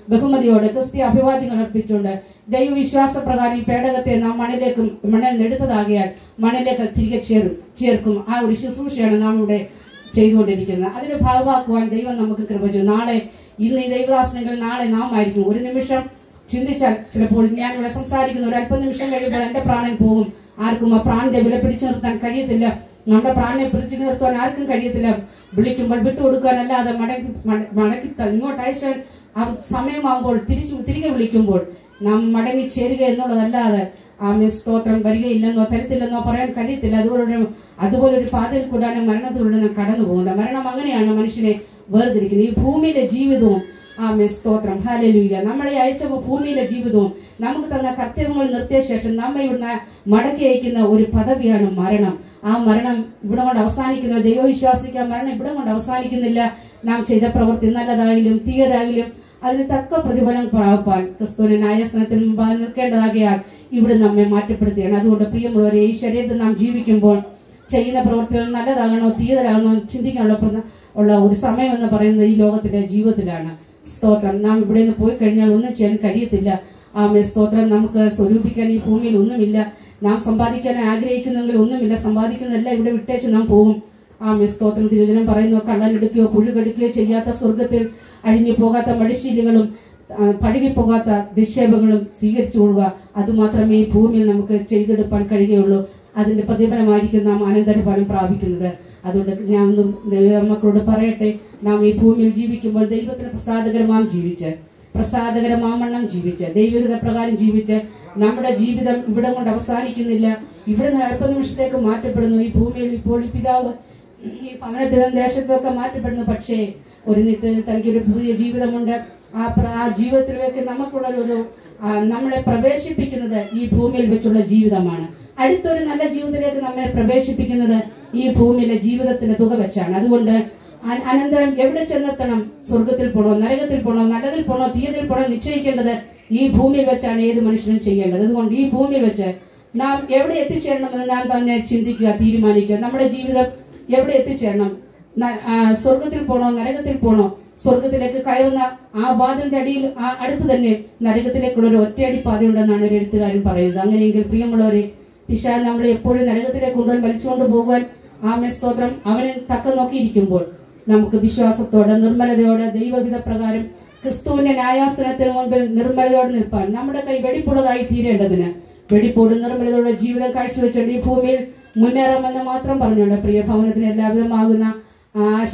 ബഹുമതിയോടെ ക്രിസ്തീയ അഭിവാദ്യങ്ങൾ അർപ്പിച്ചുകൊണ്ട് ദൈവവിശ്വാസ പ്രകാരം ഈ പേടകത്തെ നാം മണ്ണിലേക്കും മണ്ണിൽ നിന്ന് എടുത്തതാകിയാൽ മണ്ണിലേക്ക് തിരികെ ചേർ ചേർക്കും ആ ഒരു ശുശ്രൂഷയാണ് നാം ഇവിടെ ചെയ്തുകൊണ്ടിരിക്കുന്നത് അതിന് ഭാഗമാക്കുവാൻ ദൈവം നമുക്ക് കൃപ ചെയ്യും നാളെ ഇന്ന് ഈ ദൈവദാസനങ്ങൾ നാളെ നാം ആയിരിക്കും ഒരു നിമിഷം ചിന്തിച്ചാൽ ചിലപ്പോൾ ഞാൻ ഇവിടെ സംസാരിക്കുന്ന ഒരു അല്പ നിമിഷം കഴിയുമ്പോൾ എന്റെ പ്രാണൻ പോകും ആർക്കും ആ പ്രാണിന്റെ വില പിടിച്ചു നിർത്താൻ കഴിയത്തില്ല നമ്മുടെ പ്രാണനെ പിടിച്ചു നിർത്താൻ ആർക്കും കഴിയത്തില്ല വിളിക്കുമ്പോൾ വിട്ടുകൊടുക്കാനല്ലാതെ മടക്കി മട- മടക്കി ത- ഇങ്ങോട്ട് അയച്ചാൽ ആ സമയമാകുമ്പോൾ തിരിച്ചു തിരികെ വിളിക്കുമ്പോൾ നാം മടങ്ങി ചേരുക എന്നുള്ളതല്ലാതെ ആമേ സ്തോത്രം വരികയില്ലെന്നോ തരത്തില്ലെന്നോ പറയാൻ കഴിയത്തില്ല അതുപോലെ അതുപോലെ ഒരു പാതയിൽ കൂടാണ് മരണത്തിലൂടെ നാം കടന്നു പോകുന്നത് മരണം അങ്ങനെയാണ് മനുഷ്യനെ വേർതിരിക്കുന്നത് ഈ ഭൂമിയിലെ ജീവിതവും ആമേ സ്തോത്രം ഹാലലൂയ നമ്മളെ അയച്ച ഭൂമിയിലെ ജീവിതവും നമുക്ക് തന്ന കർത്തവ്യങ്ങൾ നിർത്തിയ ശേഷം നമ്മെ ഇവിടുന്ന് മടക്കി അയക്കുന്ന ഒരു പദവിയാണ് മരണം ആ മരണം ഇവിടെ കൊണ്ട് അവസാനിക്കുന്ന ദൈവവിശ്വാസിക്ക് ആ മരണം ഇവിടെ കൊണ്ട് അവസാനിക്കുന്നില്ല നാം ചെയ്ത പ്രവൃത്തി നല്ലതായാലും തീയതായാലും അതിന് തക്ക പ്രതിഫലം പ്രാപിപ്പാൻ ക്രിസ്തുവിനെ ന്യായസ്ഥാനത്തിൽ മുമ്പാകെ നിൽക്കേണ്ടതാകിയാൽ ഇവിടെ നമ്മെ മാറ്റപ്പെടുത്തുകയാണ് അതുകൊണ്ട് പ്രിയമുള്ളവരെ ഈ ശരീരത്തിൽ നാം ജീവിക്കുമ്പോൾ ചെയ്യുന്ന പ്രവൃത്തികൾ നല്ലതാകണോ തീയതാകണോ ചിന്തിക്കാനുള്ള പ്ര- ഉള്ള ഒരു സമയം എന്ന് പറയുന്നത് ഈ ലോകത്തിലെ ജീവിതത്തിലാണ് സ്തോത്രം നാം ഇവിടെ നിന്ന് പോയി കഴിഞ്ഞാൽ ഒന്നും ചെയ്യാൻ കഴിയത്തില്ല ആമേ സ്തോത്രം നമുക്ക് സ്വരൂപിക്കാൻ ഈ ഭൂമിയിൽ ഒന്നുമില്ല നാം സമ്പാദിക്കാൻ ആഗ്രഹിക്കുന്നെങ്കിൽ ഒന്നുമില്ല സമ്പാദിക്കുന്നതെല്ലാം ഇവിടെ വിട്ടേച്ച് നാം പോകും ആമേ സ്തോത്രം തിരുവചനം പറയുന്നു കള്ളനെടുക്കുകയോ പുഴുകെടുക്കുകയോ ചെയ്യാത്ത സ്വർഗത്തിൽ അഴിഞ്ഞു പോകാത്ത മടിശീലുകളും ആ, പഴകിപ്പോകാത്ത നിക്ഷേപങ്ങളും സ്വീകരിച്ചു കൊള്ളുക അതുമാത്രമേ ഈ ഭൂമിയിൽ നമുക്ക് ചെയ്തെടുപ്പാൻ കഴിയുകയുള്ളൂ അതിന്റെ പ്രതിഫലമായിരിക്കും നാം അനന്തരഫലം പ്രാപിക്കുന്നത് അതുകൊണ്ട് ഞാൻ ഒന്ന് ദൈവമക്കളോട് പറയട്ടെ നാം ഈ ഭൂമിയിൽ ജീവിക്കുമ്പോൾ ദൈവത്തിന് പ്രസാദകരമാം ജീവിച്ച് പ്രസാദകരമാമണ്ണം ജീവിച്ച് ദൈവഹിത പ്രകാരം ജീവിച്ച് നമ്മുടെ ജീവിതം ഇവിടെ കൊണ്ട് അവസാനിക്കുന്നില്ല ഇവിടെ നിന്ന് അല്പ നിമിഷത്തേക്ക് മാറ്റപ്പെടുന്നു ഈ ഭൂമിയിൽ ഇപ്പോൾ ഈ പിതാവ് ഈ ഭവനത്തിലും ദേശത്തൊക്കെ മാറ്റപ്പെടുന്നു പക്ഷേ ഒരു നിത്യത്തിൽ തനിക്കൊരു പുതിയ ജീവിതമുണ്ട് ആ പ്ര- ആ ജീവിതത്തിലേക്ക് നമുക്കുള്ള ഒരു ആ, നമ്മളെ പ്രവേശിപ്പിക്കുന്നത് ഈ ഭൂമിയിൽ വെച്ചുള്ള ജീവിതമാണ് അടുത്തൊരു നല്ല ജീവിതത്തിലേക്ക് നമ്മെ പ്രവേശിപ്പിക്കുന്നത് ഈ ഭൂമിയിലെ ജീവിതത്തിന്റെ തുക വെച്ചാണ് അതുകൊണ്ട് അ- അനന്തരം എവിടെ ചെന്നെത്തണം സ്വർഗത്തിൽ പോണോ നരകത്തിൽ പോണോ നല്ലതിൽ പോണോ തീയതിൽ പോണോ നിശ്ചയിക്കേണ്ടത് ഈ ഭൂമിയിൽ വെച്ചാണ് ഏത് മനുഷ്യനും ചെയ്യേണ്ടത് അതുകൊണ്ട് ഈ ഭൂമിയിൽ വെച്ച് നാം എവിടെ എത്തിച്ചേരണമെന്ന് നാം തന്നെ ചിന്തിക്കുക തീരുമാനിക്കുക നമ്മുടെ ജീവിതം എവിടെ എത്തിച്ചേരണം ന- ആ, സ്വർഗത്തിൽ പോണോ നരകത്തിൽ പോണോ സ്വർഗത്തിലേക്ക് കയറുന്ന ആ വാതിലിന്റെ അടിയിൽ ആ അടുത്ത് തന്നെ നരകത്തിലേക്കുള്ള ഒരു ഒറ്റയടി പാതയുണ്ടെന്നാണ് ഒരു എഴുത്തുകാരൻ പറയുന്നത് അങ്ങനെയെങ്കിൽ പ്രിയമുള്ളവരെ പിശാൻ നമ്മളെ എപ്പോഴും നരകത്തിലേക്ക് കൊണ്ടുപോയി വലിച്ചുകൊണ്ട് പോകുവാൻ ആമേ സ്തോത്രം അവനെ തക്ക നോക്കിയിരിക്കുമ്പോൾ നമുക്ക് വിശ്വാസത്തോടെ നിർമ്മലതയോടെ ദൈവഹിത പ്രകാരം ക്രിസ്തുവിന്റെ ന്യായാസനത്തിന് മുൻപിൽ നിർമ്മലതയോടെ നിൽപ്പാൻ നമ്മുടെ കൈ വെടിപ്പുള്ളതായി തീരേണ്ടതിന് വെടിപ്പോട് നിർമ്മലതയോടെ ജീവിതം കാഴ്ചവെച്ചുകൊണ്ട് ഈ ഭൂമിയിൽ മുന്നേറാമെന്ന് മാത്രം പറഞ്ഞുകൊണ്ട് പ്രിയ ഭവനത്തിന് എല്ലാവിധമാകുന്ന ആശ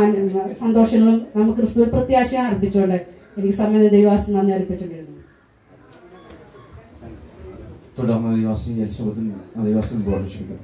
ആ- സന്തോഷങ്ങളും നമുക്ക് ക്രിസ്തു പ്രത്യാശ അർപ്പിച്ചുകൊണ്ട് എനിക്ക് സമയം ദൈവാസം നന്ദി അർപ്പിച്ചുകൊണ്ടിരുന്നു തുടർന്ന് ദൈവാസി എലിസബത്തും ദൈവാസം പ്രവർത്തിച്ചിരിക്കുന്നു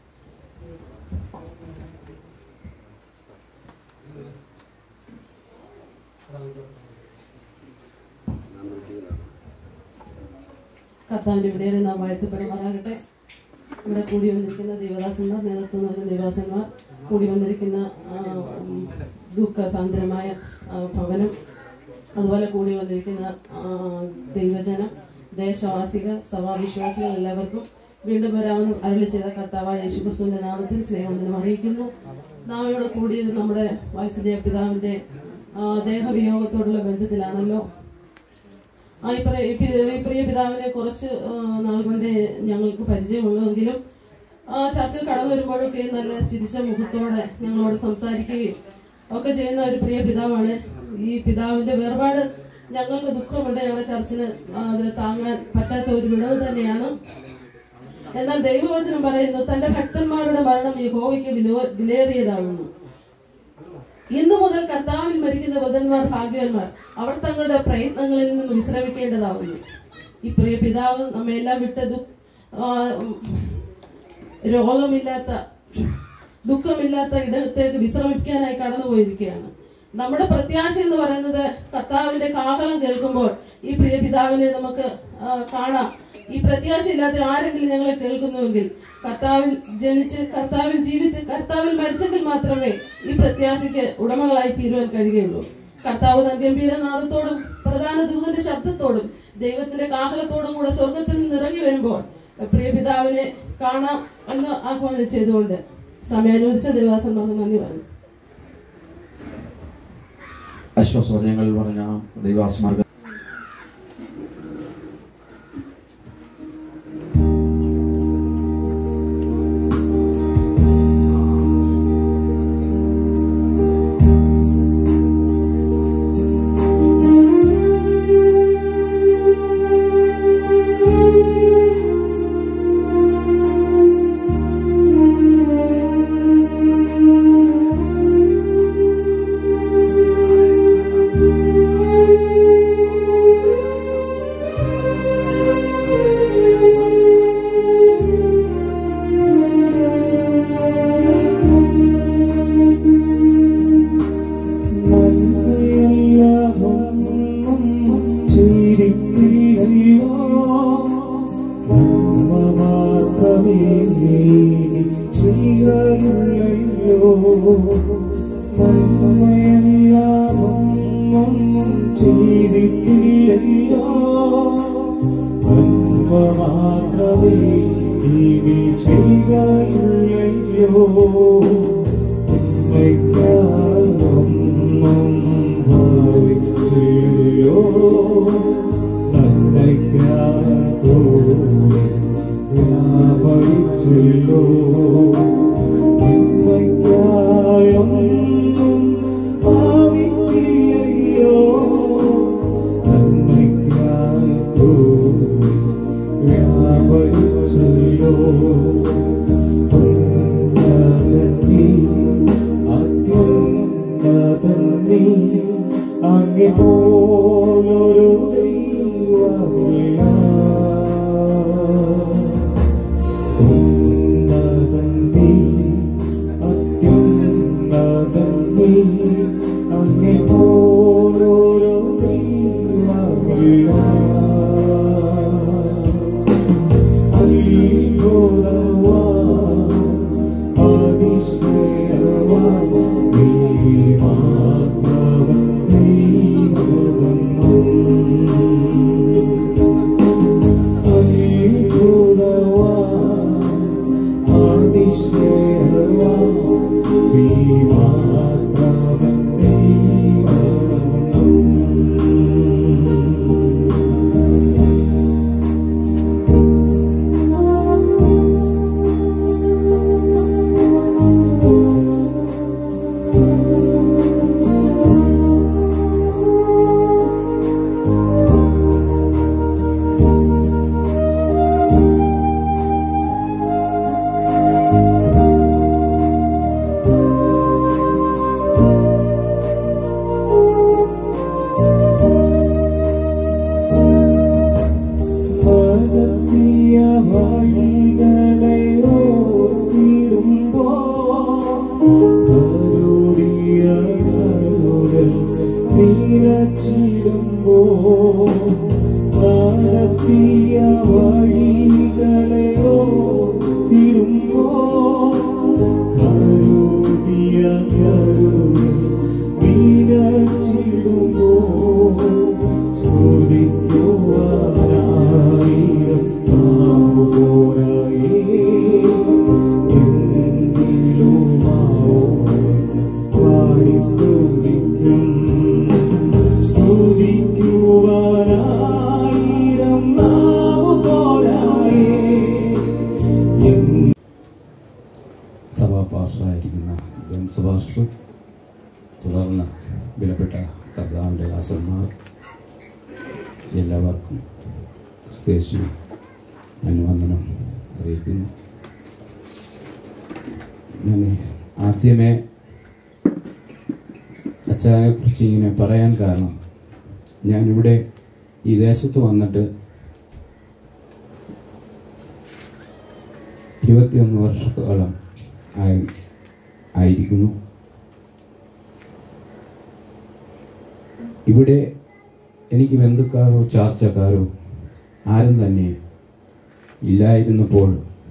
കർത്താവിന്റെ ഇവിടെ നാം വാഴ്ത്തപ്പെടുമാറാകട്ടെ ഇവിടെ കൂടി വന്നിരിക്കുന്ന ദേവദാസന്മാർ നേതൃത്വം നൽകുന്ന ദേവദാസന്മാർ കൂടി വന്നിരിക്കുന്ന ആ, ഉം, ദുഃഖസാന്ദ്രമായ ആ, ഭവനം അതുപോലെ കൂടി വന്നിരിക്കുന്ന ആ, ദൈവജനം ദേശവാസികൾ സഭാവിശ്വാസികൾ എല്ലാവർക്കും വീണ്ടും വരാമെന്ന് അരളി ചെയ്ത കർത്താവായ യേശുക്രിസ്തുവിന്റെ നാമത്തിൽ സ്നേഹവന്ദനം അറിയിക്കുന്നു നാം ഇവിടെ കൂടിയത് നമ്മുടെ വാത്സല്യ പിതാവിന്റെ ആ, ദേഹവിയോഗത്തോടുള്ള ബന്ധത്തിലാണല്ലോ ആ, ഈ പ്രിയ- ഈ പി- ഈ പ്രിയ പിതാവിനെ കുറച്ച് ആ, നാൾ കൊണ്ട് ഞങ്ങൾക്ക് പരിചയമുള്ളെങ്കിലും ആ, ചർച്ചിൽ കടന്നു വരുമ്പോഴൊക്കെ നല്ല ചിരിച്ച മുഖത്തോടെ ഞങ്ങളോട് സംസാരിക്കുകയും ഒക്കെ ചെയ്യുന്ന ഒരു പ്രിയ പിതാവാണ് ഈ പിതാവിന്റെ വേർപാട് ഞങ്ങൾക്ക് ദുഃഖമുണ്ട് ഞങ്ങളുടെ ചർച്ചിന് ആ, അത് താങ്ങാൻ പറ്റാത്ത ഒരു വിടവ് തന്നെയാണ് എന്നാൽ ദൈവവചനം പറയുന്നു തന്റെ ഭക്തന്മാരുടെ മരണം യഹോവയ്ക്ക് വിലോ- വിലയേറിയതാകുന്നു ഇന്നു മുതൽ കർത്താവിൽ മരിക്കുന്ന വൃതന്മാർ ഭാഗ്യവാന്മാർ അവർ തങ്ങളുടെ പ്രയത്നങ്ങളിൽ നിന്ന് വിശ്രമിക്കേണ്ടതാവുന്നു ഈ പ്രിയ പിതാവ് നമ്മയെല്ലാം വിട്ട് ദു- ആ, ഉം, രോഗമില്ലാത്ത ദുഃഖമില്ലാത്ത ഇടത്തേക്ക് വിശ്രമിക്കാനായി കടന്നുപോയിരിക്കുകയാണ് നമ്മുടെ പ്രത്യാശ എന്ന് പറയുന്നത് കർത്താവിന്റെ കാഹളം കേൾക്കുമ്പോൾ ഈ പ്രിയ പിതാവിനെ നമുക്ക് ആ, കാണാം ഈ പ്രത്യാശ ഇല്ലാതെ ആരെങ്കിലും ഞങ്ങളെ കേൾക്കുന്നുവെങ്കിൽ കർത്താവിൽ ജനിച്ച് കർത്താവിൽ ജീവിച്ച് കർത്താവിൽ മരിച്ചെങ്കിൽ മാത്രമേ ഈ പ്രത്യാശയ്ക്ക് ഉടമകളായി തീരുവാൻ കഴിയുകയുള്ളൂ കർത്താവ് തൻ ഗംഭീരനാഥത്തോടും പ്രധാന ദൂതന്റെ ശബ്ദത്തോടും ദൈവത്തിന്റെ കാഹളത്തോടും കൂടെ സ്വർഗത്തിൽ നിന്ന് ഇറങ്ങി വരുമ്പോൾ പ്രിയ പിതാവിനെ കാണാം എന്ന് ആഹ്വാനം ചെയ്തുകൊണ്ട് സമയം അനുവദിച്ച ദേവാസന്മാർക്ക് നന്ദി പറഞ്ഞു ആശ്വാസവചനങ്ങൾ പറഞ്ഞ ദൈവാസമാർഗ നന്മയല്ലാതൊന്നും ചെയ്തിട്ടില്ലല്ലോ നന്മ മാത്രമേ ഇനി ചെയ്യുകയുള്ളല്ലോ നന്മയ്ക്കായൊന്നും ഭാവിച്ചില്ലോ നന്മയ്ക്കായി കൂടി വ്യാപരിച്ചില്ലോ നന്മയ്ക്കായൊന്നും ഭാവിച്ചില്ലല്ലോ നന്മയ്ക്കായി കൂടി വ്യാപരിച്ചല്ലോ ഉന്നതനീ അത്യുന്നതനീ അങ്ങേ പോലൊരു ദൈവമില്ല ഉന്നതനീ അത്യുന്നതനീ അങ്ങേ പോലൊരു ദൈവമില്ല നടത്തിയ വഴികളെ ഓർത്തിടുമ്പോ കരുടിയ കരുതൽ നിറച്ചിടുമ്പോ നടത്തിയ വഴികളെ ഓർത്തിടുമ്പോ കരുടിയ കരുതൽ നിറച്ചിടുമ്പോ സ്തുതിക്കുവാനായിരം നാവുപോരായേ എന്തിലുമാവോ പാടി സ്തുതിക്കും സ്തുതിക്കുവാനായിരം നാവുപോരായേ സഭാപാർഷായിരിക്കുന്ന ജെയിംസ് പാസ്റ്റർ തുടർന്ന് വിലപ്പെട്ട കർത്താവിൻ്റെ ദാസന്മാർ എല്ലാവർക്കും ക്രിസ്തേശു അനുവന്ദനം അറിയിക്കുന്നു ഞാൻ ആദ്യമേ അച്ഛനെ കുറിച്ച് ഇങ്ങനെ പറയാൻ കാരണം ഞാനിവിടെ ഈ ദേശത്ത് വന്നിട്ട് ഇരുപത്തിയൊന്ന് വർഷക്കാലം ആയി ആയിരിക്കുന്നു ഇവിടെ എനിക്ക് ബന്ധുക്കാരോ ചാർച്ചക്കാരോ ആരും തന്നെ ഇല്ലായിരുന്നപ്പോൾ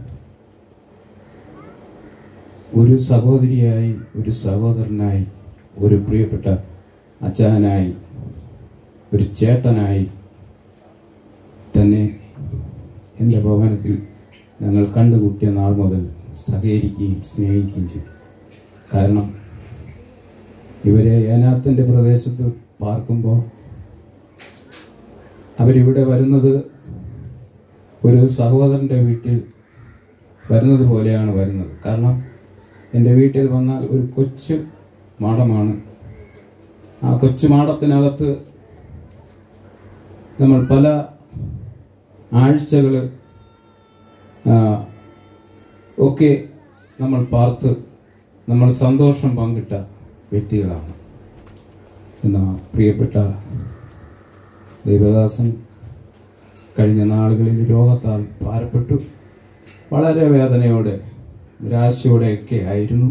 ഒരു സഹോദരിയായി ഒരു സഹോദരനായി ഒരു പ്രിയപ്പെട്ട അച്ചാനായി ഒരു ചേട്ടനായി തന്നെ എൻ്റെ ഭവനത്തിൽ ഞങ്ങൾ കണ്ടുകൂട്ടിയ നാൾ മുതൽ സഹകരിക്കുകയും സ്നേഹിക്കുകയും ചെയ്തു കാരണം ഇവരെ ഏനാത്തിൻ്റെ പ്രദേശത്ത് പാർക്കുമ്പോൾ അവരിവിടെ വരുന്നത് ഒരു സഹോദരൻ്റെ വീട്ടിൽ വരുന്നത് പോലെയാണ് വരുന്നത് കാരണം എൻ്റെ വീട്ടിൽ വന്നാൽ ഒരു കൊച്ചു മാടമാണ് ആ കൊച്ചു മാടത്തിനകത്ത് നമ്മൾ പല ആഴ്ചകൾ ഒക്കെ നമ്മൾ പാർത്ത് നമ്മൾ സന്തോഷം പങ്കിട്ട വ്യക്തികളാണ് എന്ന പ്രിയപ്പെട്ട ദേവദാസൻ കഴിഞ്ഞ നാളുകളിൽ രോഗത്താൽ ഭാരപ്പെട്ടു വളരെ വേദനയോടെ നിരാശയോടെയൊക്കെ ആയിരുന്നു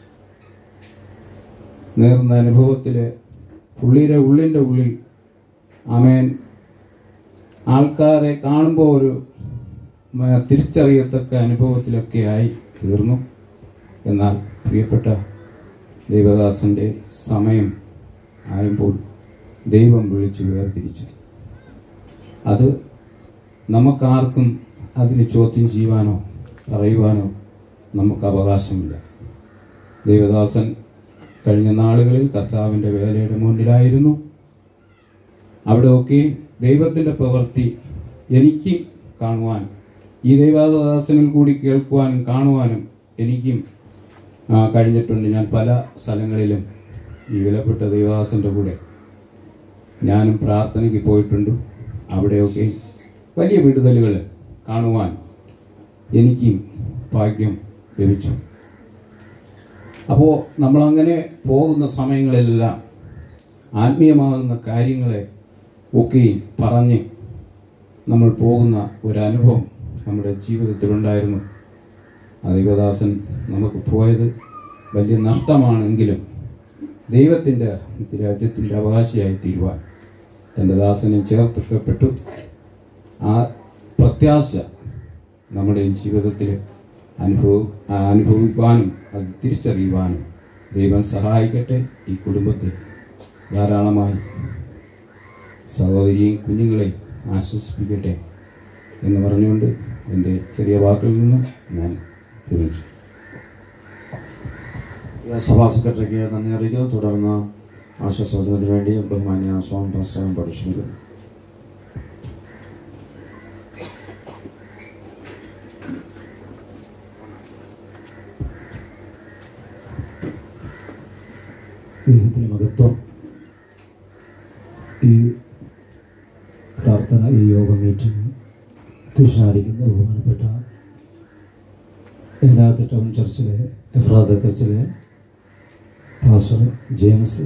നേർന്ന അനുഭവത്തിൽ പുള്ളിയുടെ ഉള്ളിൻ്റെ ഉള്ളിൽ ആമേൻ ആൾക്കാരെ കാണുമ്പോൾ ഒരു മ- തിരിച്ചറിയത്തക്ക അനുഭവത്തിലൊക്കെ ആയി തീർന്നു എന്നാൽ പ്രിയപ്പെട്ട ദേവദാസന്റെ സമയം ആയപ്പോൾ ദൈവം വിളിച്ചു വേർതിരിച്ചു അത് നമുക്കാർക്കും അതിന് ചോദ്യം ചെയ്യുവാനോ പറയുവാനോ നമുക്ക് അവകാശമില്ല ദേവദാസൻ കഴിഞ്ഞ നാളുകളിൽ കർത്താവിൻ്റെ വേലയുടെ മുന്നിലായിരുന്നു അവിടെയൊക്കെ ദൈവത്തിൻ്റെ പ്രവൃത്തി എനിക്ക് കാണുവാൻ ഈ ദൈവദാസനിൽ കൂടി കേൾക്കുവാനും കാണുവാനും എനിക്കും ആ, കഴിഞ്ഞിട്ടുണ്ട് ഞാൻ പല സ്ഥലങ്ങളിലും ഈ വിലപ്പെട്ട ദൈവദാസൻ്റെ കൂടെ ഞാനും പ്രാർത്ഥനയ്ക്ക് പോയിട്ടുണ്ട് അവിടെയൊക്കെ വലിയ വിടുതലുകൾ കാണുവാൻ എനിക്കും ഭാഗ്യം ലഭിച്ചു അപ്പോൾ നമ്മളങ്ങനെ പോകുന്ന സമയങ്ങളിലെല്ലാം ആത്മീയമാകുന്ന കാര്യങ്ങളെ ഒക്കെ പറഞ്ഞ് നമ്മൾ പോകുന്ന ഒരു അനുഭവം നമ്മുടെ ജീവിതത്തിലുണ്ടായിരുന്നു ആ ദൈവദാസൻ നമുക്ക് പോയത് വലിയ നഷ്ടമാണെങ്കിലും ദൈവത്തിൻ്റെ രാജ്യത്തിൻ്റെ അവകാശിയായി തീരുവാൻ തൻ്റെ ദാസനെ ചേർത്തപ്പെട്ടു ആ പ്രത്യാശ നമ്മുടെ ജീവിതത്തിൽ അനുഭവ ആ അനുഭവിക്കുവാനും അത് തിരിച്ചറിയുവാനും ദൈവം സഹായിക്കട്ടെ ഈ കുടുംബത്തെ ധാരാളമായി സഹോദരിയും കുഞ്ഞുങ്ങളെയും ആശ്വസിപ്പിക്കട്ടെ എന്ന് പറഞ്ഞുകൊണ്ട് എൻ്റെ ചെറിയ വാക്കിൽ നിന്ന് ഞാൻ വിരമിച്ചു സഭാ സെക്രട്ടറിക്ക് നന്ദി അറിയിക്കുന്നു തുടർന്ന് ആശ്വാസത്തിന് വേണ്ടി ബഹുമാന്യ സ്വാമി പാസ്റ്റർ പഠിച്ചിരിക്കുന്നു ദൈവത്തിന് മഹത്വം ഈ പ്രാർത്ഥന ഈ യോഗ മീറ്റിംഗ് തുഷാരിക്കുന്ന ബഹുമാനപ്പെട്ട എനാത്ത് ടൗൺ ചർച്ചിലെ എഫ്രാദ ചർച്ചിലെ പാസ്റ്റർ ജെയിംസ്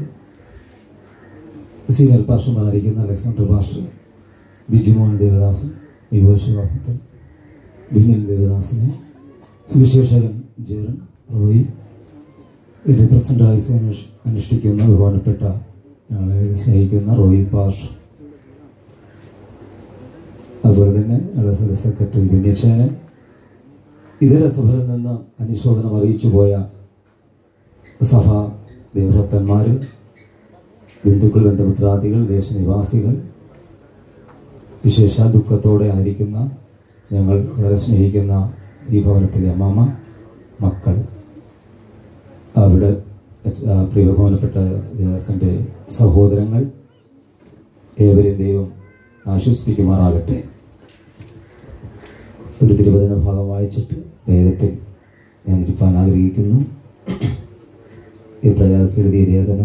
സീനിയർ പാസ്റ്റർമാരായിരിക്കുന്ന അലക്സാണ്ടർ പാസ്റ്റർ ബിജുമോഹൻ ദേവദാസൻ യുവശിവാഭത്തൻ ബിനിൽ ദേവദാസനെ സുവിശേഷകൻ ജേറൻ റോയി ഇതിൽ പ്രസന്റ് ആയുസ് അനുഷ് അനുഷ്ഠിക്കുന്ന ബഹുമാനപ്പെട്ട ഞങ്ങളെ സ്നേഹിക്കുന്ന റോയി പാഷ് അതുപോലെ തന്നെ ഞങ്ങളുടെ സ്ഥല സെക്രട്ടറി ബെന്നിച്ചാന് ഇതര സഭയിൽ നിന്ന് അനുശോചനം അറിയിച്ചു പോയ സഭ ദേവഭക്തന്മാർ ബന്ധുക്കൾ ബന്ധുമിത്രാദികൾ ദേശനിവാസികൾ വിശേഷ ദുഃഖത്തോടെ ആയിരിക്കുന്ന ഞങ്ങൾ വളരെ സ്നേഹിക്കുന്ന ഈ ഭവനത്തിലെ അമ്മാമ്മ മക്കൾ അവിടെ ആ, പ്രിയ ബഹുമാനപ്പെട്ട ദേവസ്വൻ്റെ സഹോദരങ്ങൾ ഏവരെയും ദൈവം ആശ്വസിപ്പിക്കുമാറാകട്ടെ ഒരു തിരുവചന ഭാഗം വായിച്ചിട്ട് വേഗത്തിൽ ഞാൻ ഇരിപ്പാൻ ആഗ്രഹിക്കുന്നു ഈ പ്രകാരക്ക് എഴുതിയ ലേഖനം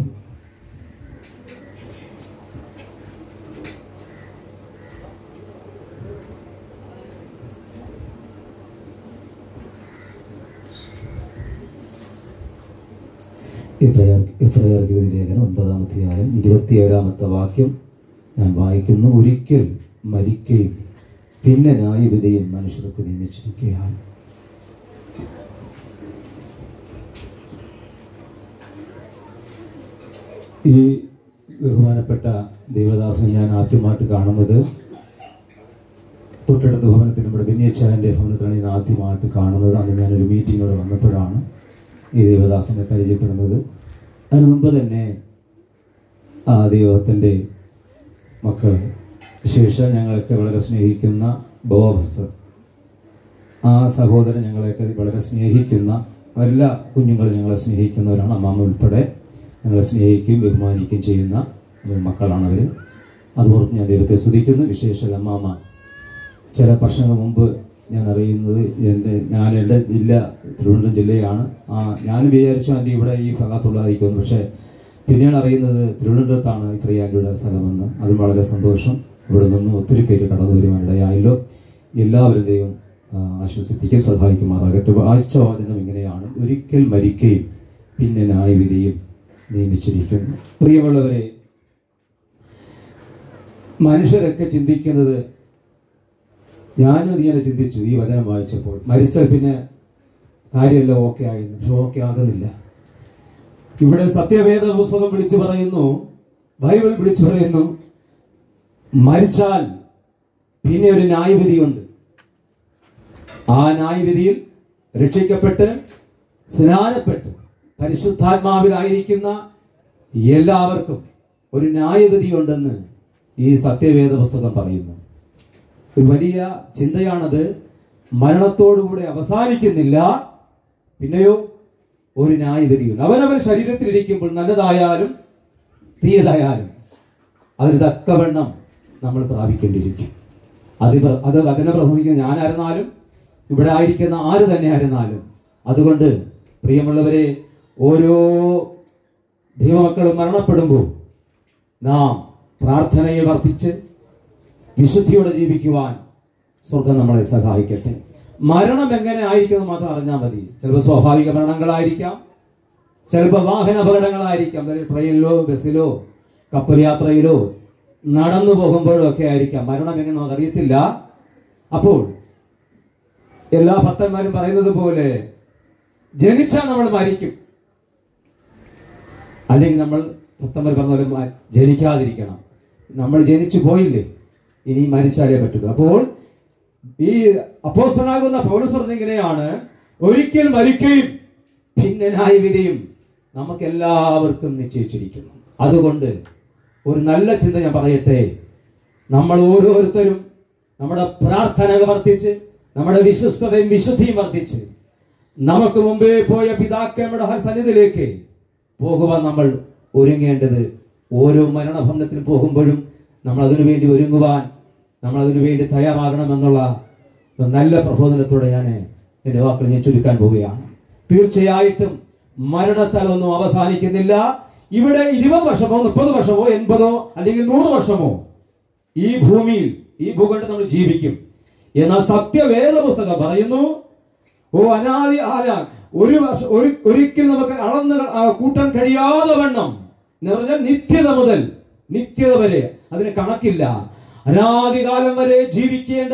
ഇത്രയേർക്ക് എഴുതിയ ലേഖനം ഒൻപതാമത്തെ ആയം ഇരുപത്തിയേഴാമത്തെ വാക്യം ഞാൻ വായിക്കുന്നു ഒരിക്കൽ മരിക്കുകയും പിന്നെ ന്യായവിധിയും മനുഷ്യർക്ക് നിയമിച്ചിരിക്കുകയാണ് ഈ ബഹുമാനപ്പെട്ട ദേവദാസനെ ഞാൻ ആദ്യമായിട്ട് കാണുന്നത് തൊട്ടടുത്ത ഭവനത്തിൽ നമ്മുടെ ബെന്നിയച്ചാൻ്റെ ഭവനത്തിലാണ് ഞാൻ ആദ്യമായിട്ട് കാണുന്നത് അന്ന് ഞാനൊരു മീറ്റിങ്ങിലൂടെ വന്നപ്പോഴാണ് ഈ ദേവദാസനെ പരിചയപ്പെടുന്നത് അതിനു മുമ്പ് തന്നെ ആ ദൈവത്തിൻ്റെ മക്കൾ വിശേഷം ഞങ്ങളൊക്കെ വളരെ സ്നേഹിക്കുന്ന ബോബസ് ആ സഹോദരൻ ഞങ്ങളെയൊക്കെ വളരെ സ്നേഹിക്കുന്ന എല്ലാ കുഞ്ഞുങ്ങളും ഞങ്ങളെ സ്നേഹിക്കുന്നവരാണ് അമ്മാമ്മ ഉൾപ്പെടെ ഞങ്ങളെ സ്നേഹിക്കുകയും ബഹുമാനിക്കുകയും ചെയ്യുന്ന മക്കളാണ് അവർ അതുപോലെ ഞാൻ ദൈവത്തെ സ്തുതിക്കുന്നു വിശേഷ അമ്മാമ്മ ചില വർഷങ്ങൾ മുമ്പ് ഞാൻ അറിയുന്നത് എൻ്റെ ഞാൻ എൻ്റെ ജില്ല തിരുവനന്തപുരം ജില്ലയാണ് ആ ഞാൻ വിചാരിച്ചു എൻ്റെ ഇവിടെ ഈ ഭാഗത്തുള്ളതായിരിക്കുമെന്ന് പക്ഷേ പിന്നീട് അറിയുന്നത് തിരുവനന്തപുരത്താണ് ഈ പ്രിയാൻ്റെ സ്ഥലമെന്ന് അതും വളരെ സന്തോഷം ഇവിടെ നിന്നും ഒത്തിരി പേര് കടന്നു വരുവാനിടയായല്ലോ എല്ലാവരും ദൈവം ആ, ആശ്വസിപ്പിക്കും സഹായിക്കുമാറാകട്ടെ ആഴ്ച വാചനം ഇങ്ങനെയാണ് ഒരിക്കൽ മരിക്കുകയും പിന്നെ ന്യായവിധിയും നിയമിച്ചിരിക്കുന്നു പ്രിയമുള്ളവരെ മനുഷ്യരൊക്കെ ചിന്തിക്കുന്നത് ഞാനും ഇങ്ങനെ ചിന്തിച്ചു ഈ വചനം വായിച്ചപ്പോൾ മരിച്ചാൽ പിന്നെ കാര്യമെല്ലാം ഓക്കെ ആയിരുന്നു പക്ഷെ ഓക്കെ ആകുന്നില്ല ഇവിടെ സത്യവേദ പുസ്തകം വിളിച്ചു പറയുന്നു ബൈബിൾ വിളിച്ചു പറയുന്നു മരിച്ചാൽ പിന്നെ ഒരു ന്യായവിധിയുണ്ട് ആ ന്യായവിധിയിൽ രക്ഷിക്കപ്പെട്ട് സ്നാനപ്പെട്ട് പരിശുദ്ധാത്മാവിലായിരിക്കുന്ന എല്ലാവർക്കും ഒരു ന്യായവിധിയുണ്ടെന്ന് ഈ സത്യവേദ പുസ്തകം പറയുന്നു ഒരു വലിയ ചിന്തയാണത് മരണത്തോടുകൂടെ അവസാനിക്കുന്നില്ല പിന്നെയോ ഒരു ന്യായവിധിയുണ്ട് അവനവൻ ശരീരത്തിലിരിക്കുമ്പോൾ നല്ലതായാലും തീയതായാലും അതിന് തക്കവണ്ണം നമ്മൾ പ്രാപിക്കേണ്ടിയിരിക്കും അത് പ്ര- അത് വചനം പ്രസംഗിക്കുന്ന ഞാനായിരുന്നാലും ഇവിടെ ആയിരിക്കുന്ന ആര് തന്നെ ആയിരുന്നാലും അതുകൊണ്ട് പ്രിയമുള്ളവരെ ഓരോ ദൈവമക്കളും മരണപ്പെടുമ്പോൾ നാം പ്രാർത്ഥനയെ വർദ്ധിച്ച് വിശുദ്ധിയോടെ ജീവിക്കുവാൻ സ്വർഗം നമ്മളെ സഹായിക്കട്ടെ മരണം എങ്ങനെ ആയിരിക്കും മാത്രം അറിഞ്ഞാൽ മതി ചിലപ്പോൾ സ്വാഭാവിക മരണങ്ങളായിരിക്കാം ചിലപ്പോൾ വാഹന അപകടങ്ങളായിരിക്കാം അതായത് ട്രെയിനിലോ ബസ്സിലോ കപ്പൽ യാത്രയിലോ നടന്നു പോകുമ്പോഴോ ഒക്കെ ആയിരിക്കാം മരണം എങ്ങനെ നമുക്ക് അറിയത്തില്ല അപ്പോൾ എല്ലാ ഭക്തന്മാരും പറയുന്നത് പോലെ ജനിച്ചാൽ നമ്മൾ മരിക്കും അല്ലെങ്കിൽ നമ്മൾ ഭക്തന്മാർ പറഞ്ഞ പോലെ മ- ജനിക്കാതിരിക്കണം നമ്മൾ ജനിച്ചു പോയില്ലേ ഇനി മരിച്ചാലേ പറ്റുള്ളൂ അപ്പോൾ ഈ അപ്പോസ്തനാകുന്ന പൗരസ് പറഞ്ഞ ഇങ്ങനെയാണ് ഒരിക്കൽ മരിക്കുകയും പിന്നെ ന്യായവിധിയും നമുക്ക് എല്ലാവർക്കും നിശ്ചയിച്ചിരിക്കുന്നു അതുകൊണ്ട് ഒരു നല്ല ചിന്ത ഞാൻ പറയട്ടെ നമ്മൾ ഓരോരുത്തരും നമ്മുടെ പ്രാർത്ഥനകൾ വർദ്ധിച്ച് നമ്മുടെ വിശ്വസ്തതയും വിശുദ്ധിയും വർദ്ധിച്ച് നമുക്ക് മുമ്പേ പോയ പിതാക്കന്മാരുടെ സന്നിധിയിലേക്ക് പോകുവാൻ നമ്മൾ ഒരുങ്ങേണ്ടത് ഓരോ മരണഭംഗത്തിന് പോകുമ്പോഴും നമ്മൾ അതിനു വേണ്ടി ഒരുങ്ങുവാൻ നമ്മൾ അതിനു വേണ്ടി തയ്യാറാകണമെന്നുള്ള ഒരു നല്ല പ്രബോധനത്തോടെ ഞാൻ എൻ്റെ വാക്കുകൾ ഞാൻ ചുരുക്കാൻ പോവുകയാണ് തീർച്ചയായിട്ടും മരണത്താൽ ഒന്നും അവസാനിക്കുന്നില്ല ഇവിടെ ഇരുപത് വർഷമോ മുപ്പത് വർഷമോ എൺപതോ അല്ലെങ്കിൽ നൂറ് വർഷമോ ഈ ഭൂമിയിൽ ഈ ഭൂഖണ്ഡം നമ്മൾ ജീവിക്കും എന്നാൽ സത്യവേദ പുസ്തകം പറയുന്നു ഓ അനാദി ആല ഒരു വർഷം ഒരു ഒരിക്കലും നമുക്ക് അളന്ന് ആ, കൂട്ടാൻ കഴിയാതെ വണ്ണം എന്ന് പറഞ്ഞാൽ നിത്യത മുതൽ നിത്യത വരെ അതിന് കണക്കില്ല അനാദികാലം വരെ ജീവിക്കേണ്ട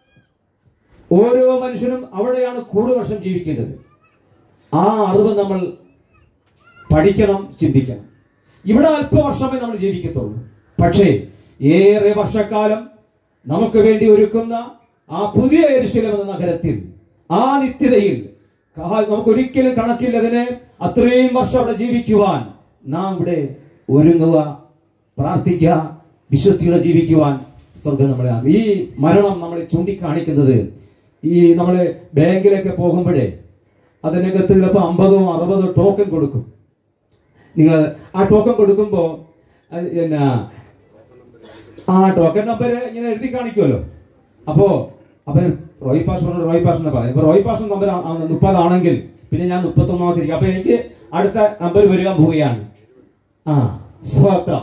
ഓരോ മനുഷ്യനും അവിടെയാണ് കൂടുതൽ വർഷം ജീവിക്കേണ്ടത് ആ അറിവ് നമ്മൾ പഠിക്കണം ചിന്തിക്കണം ഇവിടെ അല്പവർഷമേ നമ്മൾ ജീവിക്കത്തുള്ളൂ പക്ഷേ ഏറെ വർഷക്കാലം നമുക്ക് വേണ്ടി ഒരുക്കുന്ന ആ പുതിയ എരുശലം എന്ന നഗരത്തിൽ ആ നിത്യതയിൽ കാ- നമുക്ക് ഒരിക്കലും കണക്കില്ലതിന് അത്രയും വർഷം അവിടെ ജീവിക്കുവാൻ നാം ഇവിടെ ഒരുങ്ങുക പ്രാർത്ഥിക്കുക വിശുദ്ധിയോടെ ജീവിക്കുവാൻ സ്വർഗം നമ്മളെ ആ- ഈ മരണം നമ്മളെ ചൂണ്ടിക്കാണിക്കുന്നത് ഈ നമ്മള് ബാങ്കിലൊക്കെ പോകുമ്പോഴേ അതിനകത്ത് ചിലപ്പോൾ അമ്പതോ അറുപതോ ടോക്കൺ കൊടുക്കും നിങ്ങൾ ആ ടോക്കൺ കൊടുക്കുമ്പോൾ എന്നാ ആ ടോക്കൺ നമ്പർ ഇങ്ങനെ എഴുതി കാണിക്കുമല്ലോ അപ്പോ അപ്പൊ റോയ് പാസ്വേഡ് റോയ് പാസ്വേഡ് പറയാം ഇപ്പൊ റോയ് പാസ്വേഡ് നമ്പർ മുപ്പതാണെങ്കിൽ പിന്നെ ഞാൻ മുപ്പത്തൊന്നാമത്തിരിക്കും അപ്പൊ എനിക്ക് അടുത്ത നമ്പർ വരിക പോവുകയാണ് ആ സ്വത്രം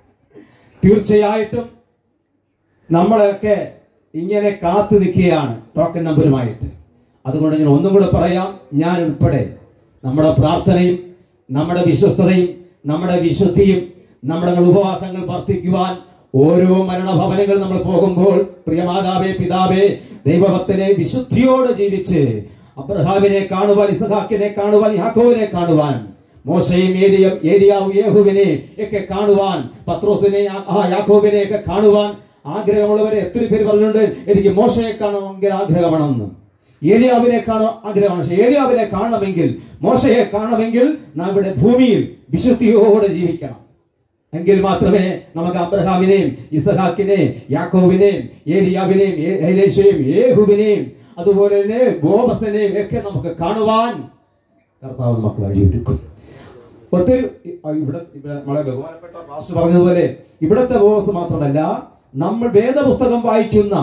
തീർച്ചയായിട്ടും നമ്മളൊക്കെ ഇങ്ങനെ കാത്തു നിൽക്കുകയാണ് ടോക്കൺ നമ്പറുമായിട്ട് അതുകൊണ്ട് ഞാൻ ഒന്നും കൂടെ പറയാം ഞാൻ ഉൾപ്പെടെ നമ്മുടെ പ്രാർത്ഥനയും നമ്മുടെ വിശ്വസ്തതയും നമ്മുടെ വിശുദ്ധിയും നമ്മുടെ ഉപവാസങ്ങൾ വർദ്ധിക്കുവാൻ ഓരോ മരണഭവനങ്ങൾ നമ്മൾ പോകുമ്പോൾ പ്രിയമാതാവേ പിതാവേ ദൈവഭക്തനെ വിശുദ്ധിയോടെ ജീവിച്ച് അബ്രഹാമിനെ കാണുവാൻ ഇസഹാക്കിനെ കാണുവാൻ യാക്കോവിനെ കാണുവാൻ മോശയും ഏരിയ ഏരിയാവും യേഹുവിനെ ഒക്കെ കാണുവാൻ പത്രോസിനെ ആ- ആ യാക്കോബിനെ ഒക്കെ കാണുവാൻ ആഗ്രഹമുള്ളവരെ എത്ര പേര് പറഞ്ഞിട്ടുണ്ട് എനിക്ക് മോശയെ കാണണമെങ്കിൽ ആഗ്രഹമാണെന്ന് ഏലിയാവിനെ കാണാൻ ആഗ്രഹമാണ് പക്ഷേ ഏലിയാവിനെ കാണണമെങ്കിൽ മോശയെ കാണണമെങ്കിൽ നാം ഇവിടെ ഭൂമിയിൽ വിശുദ്ധിയോടെ ജീവിക്കണം എങ്കിൽ മാത്രമേ നമുക്ക് അബ്രഹാമിനെയും ഇസഹാക്കിനെയും യാക്കോവിനെയും ഏലിയാവിനെയും ഏ- ഏലേശയെയും യേഹുവിനെയും അതുപോലെ തന്നെ ബോബസനെയും ഒക്കെ നമുക്ക് കാണുവാൻ കർത്താവ് നമുക്ക് വഴിയൊരുക്കും ഒത്തിരി ആ, ഇവിടെ ഇവിടെ നമ്മളെ ബഹുമാനപ്പെട്ട പാസ്റ്റർ പറഞ്ഞതുപോലെ ഇവിടത്തെ ബോസ് മാത്രമല്ല നമ്മൾ വേദപുസ്തകം വായിക്കുന്ന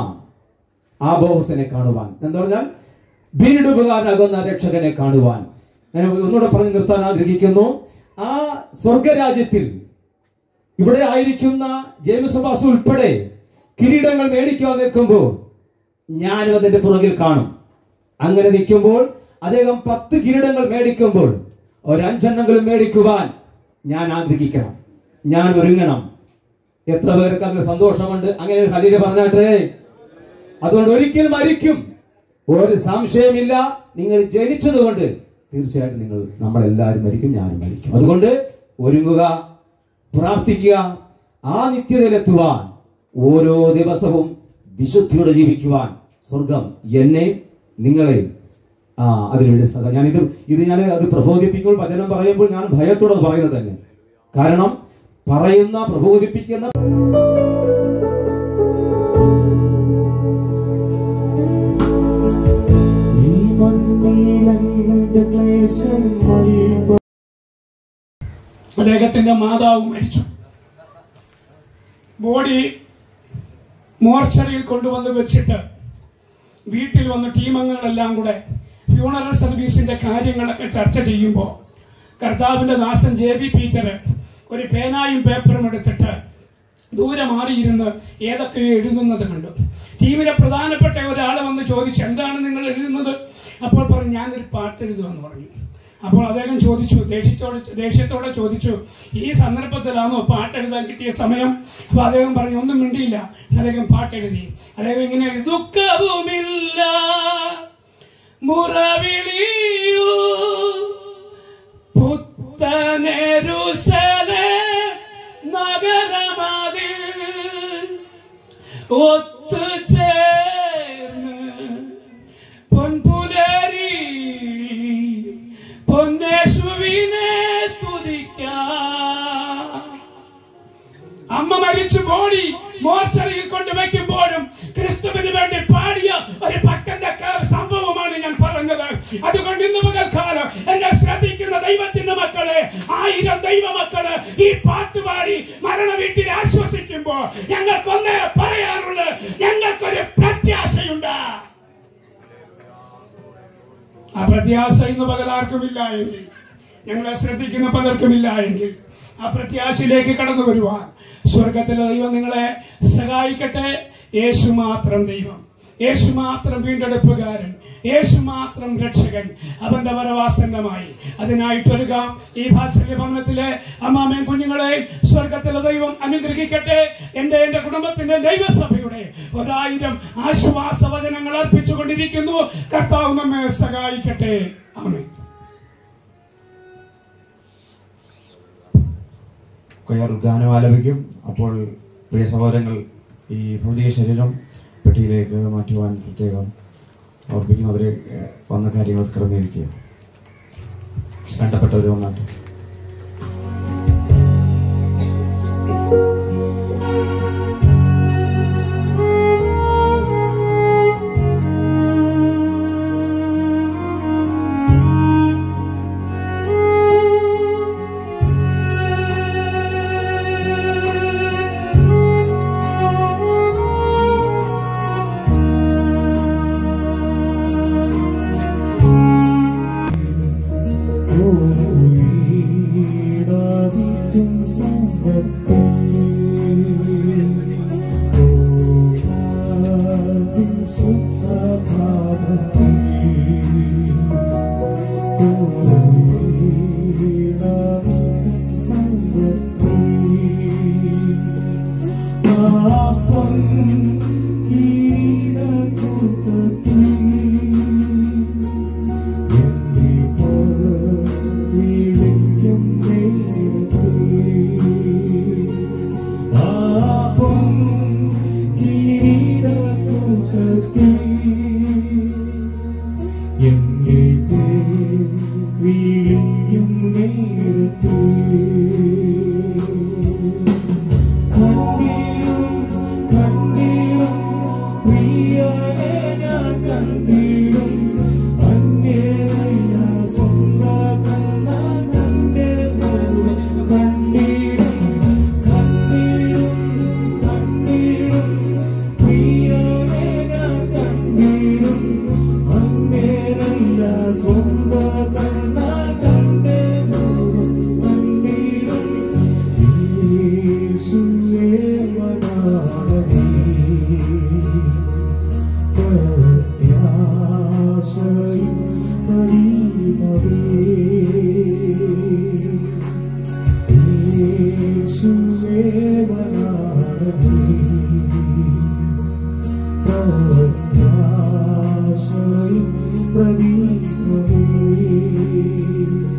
ആ ബോസിനെ കാണുവാൻ എന്ന് പറഞ്ഞാൽ വീടുപകാരനാകുന്ന രക്ഷകനെ കാണുവാൻ ഞാൻ ഒന്നുകൂടെ പറഞ്ഞു നിർത്താൻ ആഗ്രഹിക്കുന്നു ആ സ്വർഗരാജ്യത്തിൽ ഇവിടെ ആയിരിക്കുന്ന ജെയിംസ് ബാസു ഉൾപ്പെടെ കിരീടങ്ങൾ മേടിക്കുവാൻ നിൽക്കുമ്പോൾ ഞാനും അതിന്റെ പുറകിൽ കാണും അങ്ങനെ നിൽക്കുമ്പോൾ അദ്ദേഹം പത്ത് കിരീടങ്ങൾ മേടിക്കുമ്പോൾ ഒരഞ്ചെണ്ണെങ്കിലും മേടിക്കുവാൻ ഞാൻ ആഗ്രഹിക്കണം ഞാൻ ഒരുങ്ങണം എത്ര പേർക്ക് അതിൽ സന്തോഷമുണ്ട് അങ്ങനെ ഒരു ഹലീല പറഞ്ഞാട്ടെ അതുകൊണ്ട് ഒരിക്കൽ മരിക്കും ഒരു സംശയമില്ല നിങ്ങൾ ജനിച്ചതുകൊണ്ട് തീർച്ചയായിട്ടും നിങ്ങൾ നമ്മളെല്ലാവരും മരിക്കും ഞാനും മരിക്കും അതുകൊണ്ട് ഒരുങ്ങുക പ്രാർത്ഥിക്കുക ആ നിത്യതയിലെത്തുവാൻ ഓരോ ദിവസവും വിശുദ്ധിയോടെ ജീവിക്കുവാൻ സ്വർഗം എന്നെയും നിങ്ങളെയും ആ അതിനുവേണ്ടി സഹ ഞാനിത് ഇത് ഞാൻ അത് പ്രബോധിപ്പിക്കുമ്പോൾ വചനം പറയുമ്പോൾ ഞാൻ ഭയത്തോടെ അത് പറയുന്നത് തന്നെ കാരണം പറയുന്ന പ്രബോധിപ്പിക്കുന്ന ഈ മണ്ണിലെന്റെ ക്ലേശം അല്പം അദ്ദേഹത്തിന്റെ മാതാവ് മരിച്ചു ബോഡി മോർച്ചറിയിൽ കൊണ്ടുവന്ന് വെച്ചിട്ട് വീട്ടിൽ വന്ന ടീമംഗങ്ങളെല്ലാം കൂടെ ഫ്യൂണറൽ സർവീസിന്റെ കാര്യങ്ങളൊക്കെ ചർച്ച ചെയ്യുമ്പോൾ കർത്താവിന്റെ ദാസൻ ജെ ബി പീറ്റർ ഒരു പേനായും പേപ്പറും എടുത്തിട്ട് ദൂരെ മാറിയിരുന്ന് ഏതൊക്കെയോ എഴുതുന്നത് കണ്ടു ടീമിലെ പ്രധാനപ്പെട്ട ഒരാൾ വന്ന് ചോദിച്ചു എന്താണ് നിങ്ങൾ എഴുതുന്നത് അപ്പോൾ പറഞ്ഞു ഞാനൊരു പാട്ട് എഴുതുമെന്ന് പറഞ്ഞു അപ്പോൾ അദ്ദേഹം ചോദിച്ചു ദേഷ്യത്തോടെ ദേഷ്യത്തോടെ ചോദിച്ചു ഈ സന്ദർഭത്തിലാണോ പാട്ട് എഴുതാൻ കിട്ടിയ സമയം അപ്പൊ അദ്ദേഹം പറഞ്ഞു ഒന്നും മിണ്ടിയില്ല അദ്ദേഹം പാട്ട് എഴുതി അദ്ദേഹം ഇങ്ങനെ എഴുതി, ദുഃഖവുമില്ല മുറവിളിയൂ പുത്തനെരുശലേ നഗരമതിൽ ഒത്തുചേർന്ന് പൊൻപുലരി പൊന്നേശുവിനെ സ്തുതിക്കാം അമ്മ മരിച്ചു ബോഡി മോർച്ചറിയിൽ കൊണ്ടുവയ്ക്കുമ്പോഴും ക്രിസ്തുവിന് വേണ്ടി പാടിയ ഒരു ഭക്തന്റെ ക- സംഭവമാണ് ഞാൻ പറഞ്ഞത് അതുകൊണ്ട് ഇന്ന് മുതൽക്കാലം എന്നെ ശ്രദ്ധിക്കുന്ന ദൈവത്തിന്റെ മക്കളെ ആയിരം ദൈവ മക്കള് ഈ പാട്ടുപാടി മരണ വീട്ടിൽ ആശ്വസിക്കുമ്പോ ഞങ്ങൾക്കൊന്നേ പറയാറുള്ളൂ ഞങ്ങൾക്കൊരു പ്രത്യാശയുണ്ട് ആ പ്രത്യാശ ഇന്ന് പകൽ ആർക്കുമില്ല എങ്കിൽ ഞങ്ങളെ ശ്രദ്ധിക്കുന്ന പലർക്കുമില്ല എങ്കിൽ ആ പ്രത്യാശയിലേക്ക് കടന്നു വരുവാൻ സ്വർഗത്തിലെ ദൈവം നിങ്ങളെ സഹായിക്കട്ടെ യേശു മാത്രം ദൈവം യേശു മാത്രം വീണ്ടെടുപ്പുകാരൻ യേശു മാത്രം രക്ഷകൻ അവന്റെ വരവാസന്നമായി അതിനായിട്ടൊരുക്കാം ഈ വാത്സല്യ ഭവനത്തിലെ അമ്മാമയും കുഞ്ഞുങ്ങളെയും സ്വർഗത്തിലെ ദൈവം അനുഗ്രഹിക്കട്ടെ എന്റെ എന്റെ കുടുംബത്തിന്റെ ദൈവസഭയുടെ ഒരായിരം ആശ്വാസ വചനങ്ങൾ അർപ്പിച്ചുകൊണ്ടിരിക്കുന്നു കർത്താവ് നമ്മെ സഹായിക്കട്ടെ ആമേൻ കൊയ്യാർ ഗാനം ആലപിക്കും അപ്പോൾ പ്രിയ സഹോദരങ്ങൾ ഈ ഭൗതിക ശരീരം പെട്ടിയിലേക്ക് മാറ്റുവാൻ പ്രത്യേകം ഓർപ്പിക്കുന്നവരെ ഏഹ്, വന്ന കാര്യങ്ങൾ ക്രമീകരിക്കുക വേണ്ടപ്പെട്ടവർ വന്നാട്ട് പ്രദീപമേ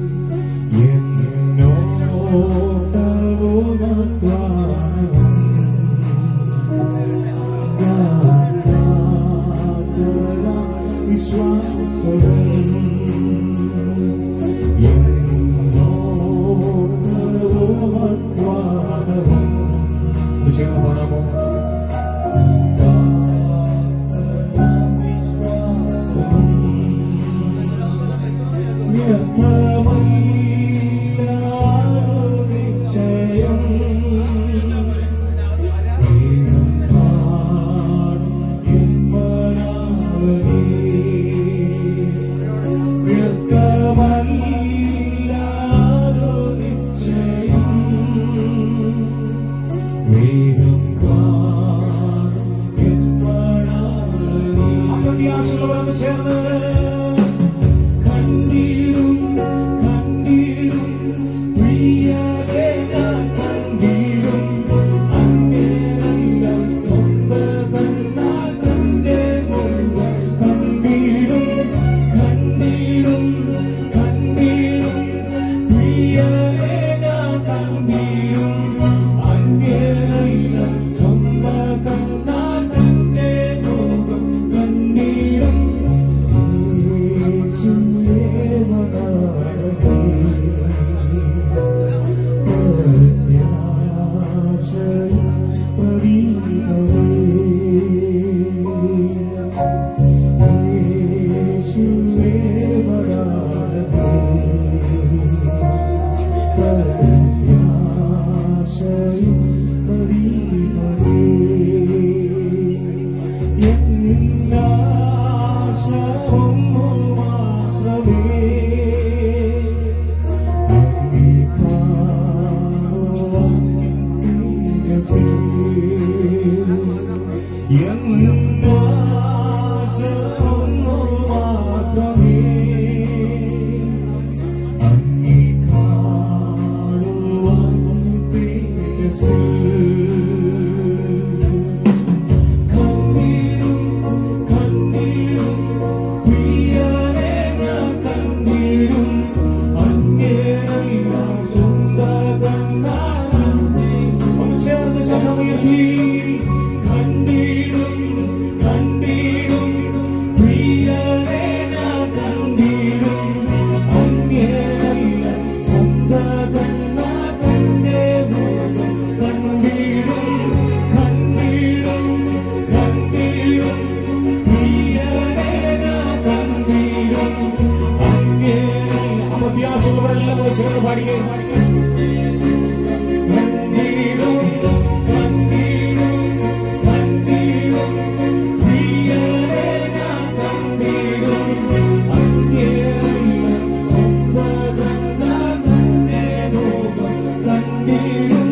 അപ്രത്യാശകളോട് ചേർന്ന് കണ്ടീടും കണ്ടീടും പ്രിയരേ ഞാൻ കണ്ടീടും അങ്ങേരെല്ലാം സ്വന്തം കണ്ണാൽ തന്റെ മുഖം കണ്ടീടും കണ്ടീടും കണ്ടീടും പ്രിയരേ ഞാൻ കണ്ടീടും അങ്ങേരെല്ലാം സ്വന്തം കണ്ണാൽ തന്റെ മുഖം കണ്ടീടും യേശുവേ മകനേ പ്രത്യാശയും പ്രതീകമേ യേശുവേ മകനേ പ്രത്യാശയും പ്രതീകമേ എന്നാശ ഒന്നു മാത്രമേ അമത്യാസുള്ളവരെല്ലാം ചേർന്ന് പാടിയേ കണ്ടീടും കണ്ടീടും കണ്ടീടും പ്രിയരേ ഞാൻ കണ്ടീടും അങ്ങേരെല്ലാം സ്വന്തം കണ്ണാൽ തന്റെ മുഖം കണ്ടീടും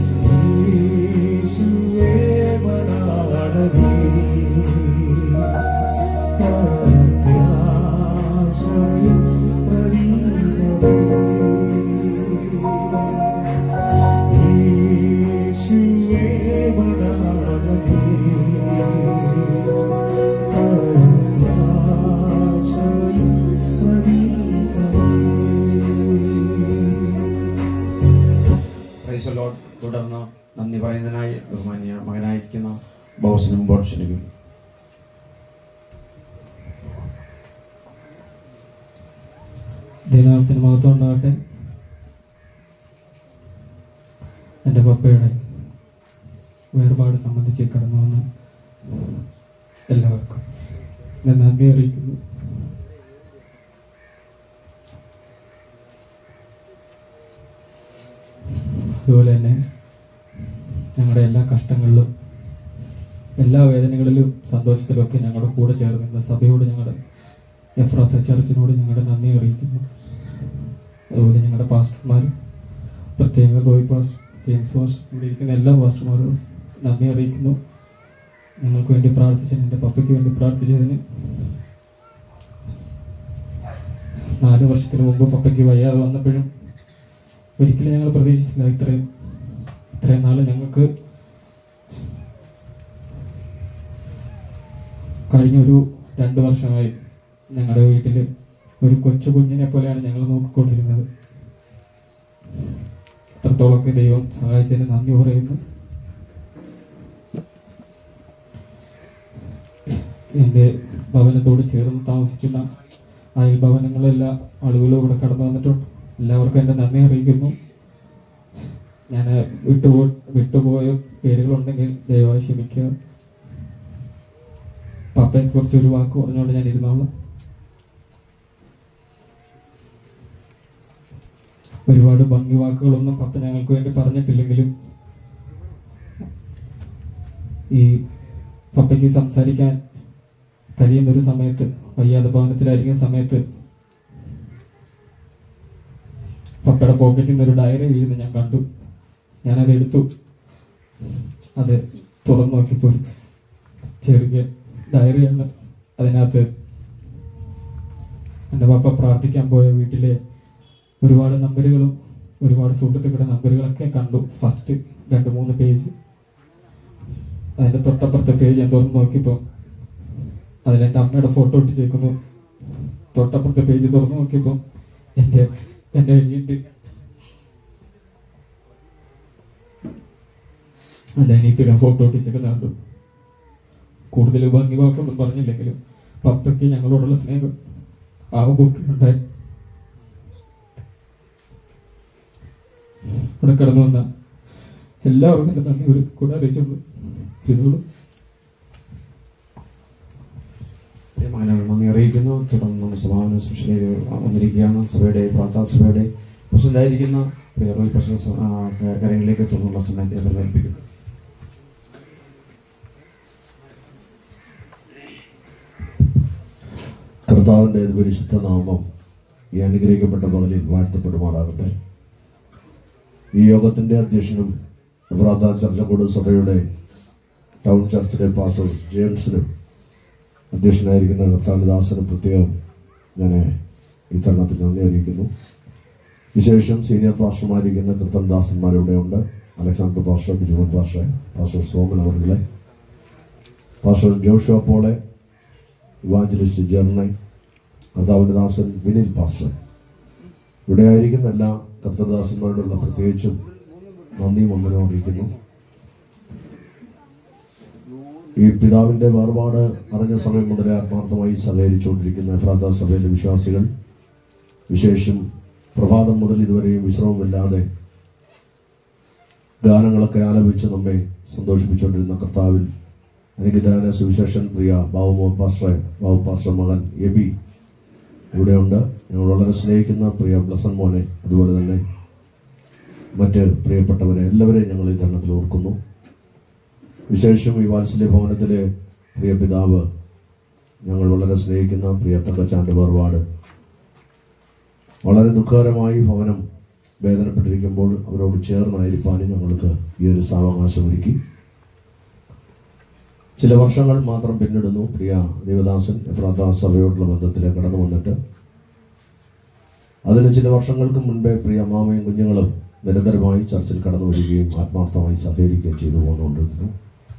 യേശുവേ മണവാളനേ പ്രത്യാശയും പ്രതീകമേ യേശുവേ മണവാളനേ പ്രത്യാശയും പ്രതീകമേ പ്രൈസ് ലോഡ് തുടർന്ന് നന്ദി പറയുന്നതിനായി ബഹുമാനിയ മകനായിരിക്കുന്ന ബോസിനും ബോട്ട്സിനും ദൈവത്തിന് മഹത്വം ഉണ്ടാകട്ടെ എൻ്റെ പപ്പയുടെ വേർപാട് സംബന്ധിച്ച് കടന്നു വന്ന എല്ലാവർക്കും ഞാൻ നന്ദി അറിയിക്കുന്നു അതുപോലെ തന്നെ ഞങ്ങളുടെ എല്ലാ കഷ്ടങ്ങളിലും എല്ലാ വേദനകളിലും സന്തോഷത്തിലും ഒക്കെ ഞങ്ങളുടെ കൂടെ ചേർന്ന് നിന്ന സഭയോട് ഞങ്ങളുടെ എഫ്രാത്ത ചർച്ചിനോട് ഞങ്ങളുടെ നന്ദി അറിയിക്കുന്നു അതുപോലെ ഞങ്ങളുടെ പാസ്റ്റർമാരും പ്രത്യേക റോയ് പാസ് ജെയിംസ് പാസ്റ്റർ ഇവിടെ ഇരിക്കുന്ന എല്ലാ പാസ്റ്റർമാരോടും നന്ദി അറിയിക്കുന്നു ഞങ്ങൾക്ക് വേണ്ടി പ്രാർത്ഥിച്ചതിന് എൻ്റെ പപ്പയ്ക്ക് വേണ്ടി പ്രാർത്ഥിച്ചതിന് നാല് വർഷത്തിന് മുമ്പ് പപ്പയ്ക്ക് വയ്യാതെ വന്നപ്പോഴും ഒരിക്കലും ഞങ്ങൾ പ്രതീക്ഷിച്ചില്ല ഇത്രയും ഇത്രയും നാൾ ഞങ്ങൾക്ക് കഴിഞ്ഞ ഒരു രണ്ട് വർഷമായി ഞങ്ങളുടെ വീട്ടിൽ ഒരു കൊച്ചു കുഞ്ഞിനെ പോലെയാണ് ഞങ്ങൾ നോക്കിക്കൊണ്ടിരുന്നത് അത്രത്തോളമൊക്കെ ദൈവം സഹായിച്ചതിന് നന്ദി പറയുന്നു എൻ്റെ ഭവനത്തോട് ചേർന്ന് താമസിക്കുന്ന അയൽഭവനങ്ങളെല്ലാ ആളുകളും ഇവിടെ കടന്നു വന്നിട്ടുണ്ട് എല്ലാവർക്കും എൻ്റെ നന്ദി അറിയിക്കുന്നു ഞാൻ വിട്ടുപോ വിട്ടുപോയ പേരുകളുണ്ടെങ്കിൽ ദയവായി ക്ഷമിക്കുക പപ്പയെ കുറിച്ച് ഒരു വാക്ക് പറഞ്ഞുകൊണ്ട് ഞാൻ ഇരുന്നോളാം ഒരുപാട് ഭംഗി വാക്കുകളൊന്നും പപ്പ ഞങ്ങൾക്ക് വേണ്ടി പറഞ്ഞിട്ടില്ലെങ്കിലും ഈ പപ്പയ്ക്ക് സംസാരിക്കാൻ കഴിയുന്ന ഒരു സമയത്ത് വയ്യാതെ ഭവനത്തിലായിരിക്കുന്ന സമയത്ത് പപ്പയുടെ പോക്കറ്റിൽ നിന്ന് ഒരു ഡയറി വീഴുന്ന ഞാൻ കണ്ടു ഞാനത് എടുത്തു അത് തുറന്നു നോക്കിയപ്പോൾ ഒരു ചെറിയ ഡയറിയാണ് അതിനകത്ത് എൻ്റെ പപ്പ പ്രാർത്ഥിക്കാൻ പോയ വീട്ടിലെ ഒരുപാട് നമ്പറുകളും ഒരുപാട് സുഹൃത്തുക്കളുടെ നമ്പറുകളൊക്കെ കണ്ടു ഫസ്റ്റ് രണ്ട് മൂന്ന് പേജ് അതിൻ്റെ തൊട്ടപ്പുറത്തെ പേജ് ഞാൻ തുറന്നു നോക്കിയപ്പോൾ അതിൽ എൻ്റെ അമ്മയുടെ ഫോട്ടോ ഒട്ടിച്ചേക്കുന്നു തൊട്ടപ്പുറത്തെ പേജ് തുറന്നു നോക്കിയപ്പോൾ എൻ്റെ എൻ്റെ എഴുതിയിട്ട് എൻ്റെ അനിയത്തിയുടെ ഫോട്ടോ ഒട്ടിച്ചേക്കുന്ന കണ്ടു കൂടുതൽ ഭംഗി വാക്കൊന്നും പറഞ്ഞില്ലെങ്കിലും പപ്പയ്ക്ക് ഞങ്ങളോടുള്ള സ്നേഹം ആ ബുക്കിലുണ്ടായി ഇവിടെ കടന്നു വന്ന എല്ലാവർക്കും എൻ്റെ നന്ദി ഒരു കൂടെ അറിയിച്ചുകൊണ്ട് ഇരുന്നോളൂ മകനോട് നന്ദി അറിയിക്കുന്നു തുടർന്ന് നമ്മുടെ സമാപന സൂക്ഷണയിൽ വന്നിരിക്കുകയാണ് സഭയുടെ പ്രാർത്ഥന സഭയുടെ പ്രസിഡന്റായിരിക്കുന്ന പ്രിയ റോയ് പ്രസിഡന്റ് സ- ആ, ക- കാര്യങ്ങളിലേക്ക് തുടർന്നുള്ള സമയത്തെ പരിപാലിപ്പിക്കുന്നു കർത്താവിൻ്റെ പരിശുദ്ധ നാമം ഈ അനുഗ്രഹിക്കപ്പെട്ട പകലിൽ വാഴ്ത്തപ്പെടുമാറാകട്ടെ ഈ യോഗത്തിൻ്റെ അധ്യക്ഷനും എബ്രാത്ത ചർച്ചക്കോട് സഭയുടെ ടൗൺ ചർച്ചിലെ പാസ്റ്റർ ജെയിംസിനും അധ്യക്ഷനായിരിക്കുന്ന കർത്താവിദാസനും പ്രത്യേകം ഞാൻ ഈ തരുണത്തിൽ നന്ദി അറിയിക്കുന്നു വിശേഷം സീനിയർ പാസ്റ്റർമാരിക്കുന്ന കൃത്തൻദാസന്മാരിവിടെ ഉണ്ട് Alexander pastor Bijumon pastor pastor Soman അവர்களെ പാസ്റ്റർ ജോഷുവ പോളെ ഇവാഞ്ചലിസ്റ്റ് ജെർണൈ കർത്താവിൻ്റെ ദാസൻ വിനിൽ പാസ്റ്റർ ഇവിടെ ആയിരിക്കുന്ന എല്ലാ കർത്തദാസന്മാരോടുള്ള പ്രത്യേകിച്ചും നന്ദിയും വന്ദനവും അറിയിക്കുന്നു ഈ പിതാവിന്റെ വേർപാട് അറിഞ്ഞ സമയം മുതലേ ആത്മാർത്ഥമായി സഹകരിച്ചുകൊണ്ടിരിക്കുന്ന എഫ്രാത്ത സഭയിലെ വിശ്വാസികൾ വിശേഷം പ്രഭാതം മുതൽ ഇതുവരെയും വിശ്രമമില്ലാതെ ഗാനങ്ങളൊക്കെ ആലപിച്ച് നമ്മെ സന്തോഷിപ്പിച്ചുകൊണ്ടിരുന്ന കർത്താവിൽ അനുഗ്രഹാന സുവിശേഷൻ പ്രിയ ബാബുമോഹൻ പാസ്റ്റർ ബാബു പാസ്റ്റർ മകൻ എബി ഇവിടെയുണ്ട് ഞങ്ങൾ വളരെ സ്നേഹിക്കുന്ന പ്രിയ ബ്ലസൻ മോനെ അതുപോലെ തന്നെ മറ്റ് പ്രിയപ്പെട്ടവരെ എല്ലാവരെയും ഞങ്ങൾ ഈ തരണത്തിൽ ഓർക്കുന്നു വിശേഷം ഈ വാത്സല്യ ഭവനത്തിലെ പ്രിയ പിതാവ് ഞങ്ങൾ വളരെ സ്നേഹിക്കുന്ന പ്രിയ തങ്കച്ചാൻ്റെ വേർപാട് വളരെ ദുഃഖകരമായി ഭവനം വേദനപ്പെട്ടിരിക്കുമ്പോൾ അവരോട് ചേർന്നായിരിക്കാനും ഞങ്ങൾക്ക് ഈ ഒരു സാവകാശം ഒരുക്കി ചില വർഷങ്ങൾ മാത്രം പിന്നിടുന്നു പ്രിയ ദേവദാസൻ എഫ്രാത്ത സഭയോടുള്ള ബന്ധത്തിൽ കടന്നു വന്നിട്ട് അതിന് ചില വർഷങ്ങൾക്ക് മുൻപേ പ്രിയ അമ്മാമയും കുഞ്ഞുങ്ങളും നിരന്തരമായി ചർച്ചിൽ കടന്നു വരികയും ആത്മാർത്ഥമായി സഹകരിക്കുകയും ചെയ്തു പോന്നുകൊണ്ടിരുന്നു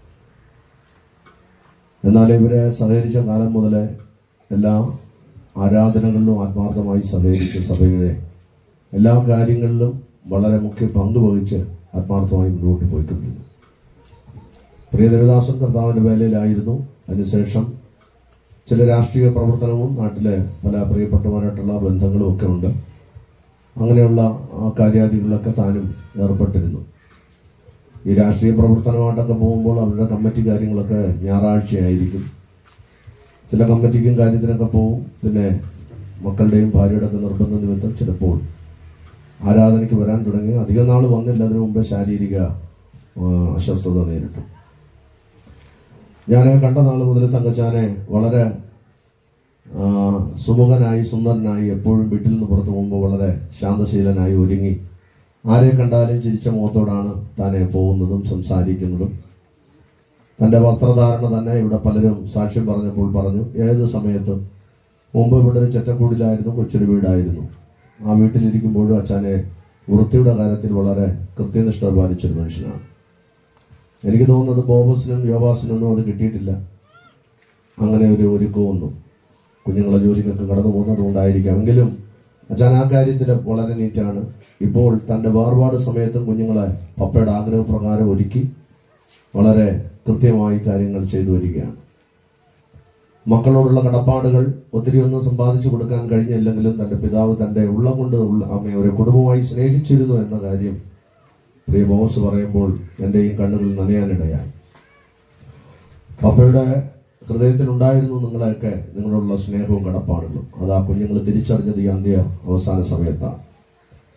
എന്നാൽ ഇവരെ സഹകരിച്ച കാലം മുതലേ എല്ലാ ആരാധനകളിലും ആത്മാർത്ഥമായി സഹകരിച്ച് സഭയുടെ എല്ലാ കാര്യങ്ങളിലും വളരെ മുഖ്യ പങ്ക് വഹിച്ച് ആത്മാർത്ഥമായി മുന്നോട്ട് പോയിക്കൊണ്ടിരുന്നു പ്രിയ ദേവദാസൻ കർത്താവിൻ്റെ വേലയിലായിരുന്നു അതിനുശേഷം ചില രാഷ്ട്രീയ പ്രവർത്തനവും നാട്ടിലെ പല പ്രിയപ്പെട്ടവരായിട്ടുള്ള ബന്ധങ്ങളും ഒക്കെ ഉണ്ട് അങ്ങനെയുള്ള ആ കാര്യാദികളിലൊക്കെ താനും ഏർപ്പെട്ടിരുന്നു ഈ രാഷ്ട്രീയ പ്രവർത്തനമായിട്ടൊക്കെ പോകുമ്പോൾ അവരുടെ കമ്മിറ്റി കാര്യങ്ങളൊക്കെ ഞായറാഴ്ചയായിരിക്കും ചില കമ്മിറ്റിക്കും കാര്യത്തിനൊക്കെ പോവും പിന്നെ മക്കളുടെയും ഭാര്യയുടെ ഒക്കെ നിർബന്ധ നിമിത്തം ചിലപ്പോൾ ആരാധനയ്ക്ക് വരാൻ തുടങ്ങി അധിക നാൾ വന്നില്ല അതിനു മുമ്പേ ശാരീരിക ആ, അസ്വസ്ഥത നേരിട്ടു ഞാൻ കണ്ട നാൾ മുതൽ തങ്കച്ചാനെ വളരെ ആ, സുമുഖനായി സുന്ദരനായി എപ്പോഴും വീട്ടിൽ നിന്ന് പുറത്തു പോകുമ്പോൾ വളരെ ശാന്തശീലനായി ഒരുങ്ങി ആരെ കണ്ടാലും ചിരിച്ച മുഖത്തോടാണ് താനെ പോകുന്നതും സംസാരിക്കുന്നതും തൻ്റെ വസ്ത്രധാരണ തന്നെ ഇവിടെ പലരും സാക്ഷ്യം പറഞ്ഞപ്പോൾ പറഞ്ഞു ഏത് സമയത്തും മുമ്പ് ഇവിടെ ഒരു ചെറ്റക്കൂടിലായിരുന്നു കൊച്ചൊരു വീടായിരുന്നു ആ വീട്ടിലിരിക്കുമ്പോഴും അച്ഛനെ വൃത്തിയുടെ കാര്യത്തിൽ വളരെ കൃത്യനിഷ്ഠ പാലിച്ചൊരു മനുഷ്യനാണ് എനിക്ക് തോന്നുന്നത് ബോബസിനും യോബാസിനും ഒന്നും അത് കിട്ടിയിട്ടില്ല അങ്ങനെ ഒരു ഒരുക്കമൊന്നും കുഞ്ഞുങ്ങളെ ജോലിക്കൊക്കെ കടന്നു പോകുന്നത് കൊണ്ടായിരിക്കാം എങ്കിലും അച്ഛൻ ആ കാര്യത്തിൽ വളരെ നീറ്റാണ് ഇപ്പോൾ തൻ്റെ വേർപാട് സമയത്തും കുഞ്ഞുങ്ങളെ പപ്പയുടെ ആഗ്രഹപ്രകാരം ഒരുക്കി വളരെ കൃത്യമായി കാര്യങ്ങൾ ചെയ്തു വരികയാണ് മക്കളോടുള്ള കടപ്പാടുകൾ ഒത്തിരി ഒന്നും സമ്പാദിച്ചു കൊടുക്കാൻ കഴിഞ്ഞില്ലെങ്കിലും തൻ്റെ പിതാവ് തൻ്റെ ഉള്ളം കൊണ്ട് ഉള്ള അമ്മയെ ഒരു കുടുംബമായി സ്നേഹിച്ചിരുന്നു എന്ന കാര്യം പ്രിയ ബോസ് പറയുമ്പോൾ എൻ്റെയും കണ്ണുകൾ നനയാനിടയായി പപ്പയുടെ ഹൃദയത്തിൽ ഉണ്ടായിരുന്നു നിങ്ങളെയൊക്കെ നിങ്ങളോടുള്ള സ്നേഹവും കടപ്പാടുകളും അത് ആ കുഞ്ഞുങ്ങൾ തിരിച്ചറിഞ്ഞത് ഈ അന്ത്യ അവസാന സമയത്താണ്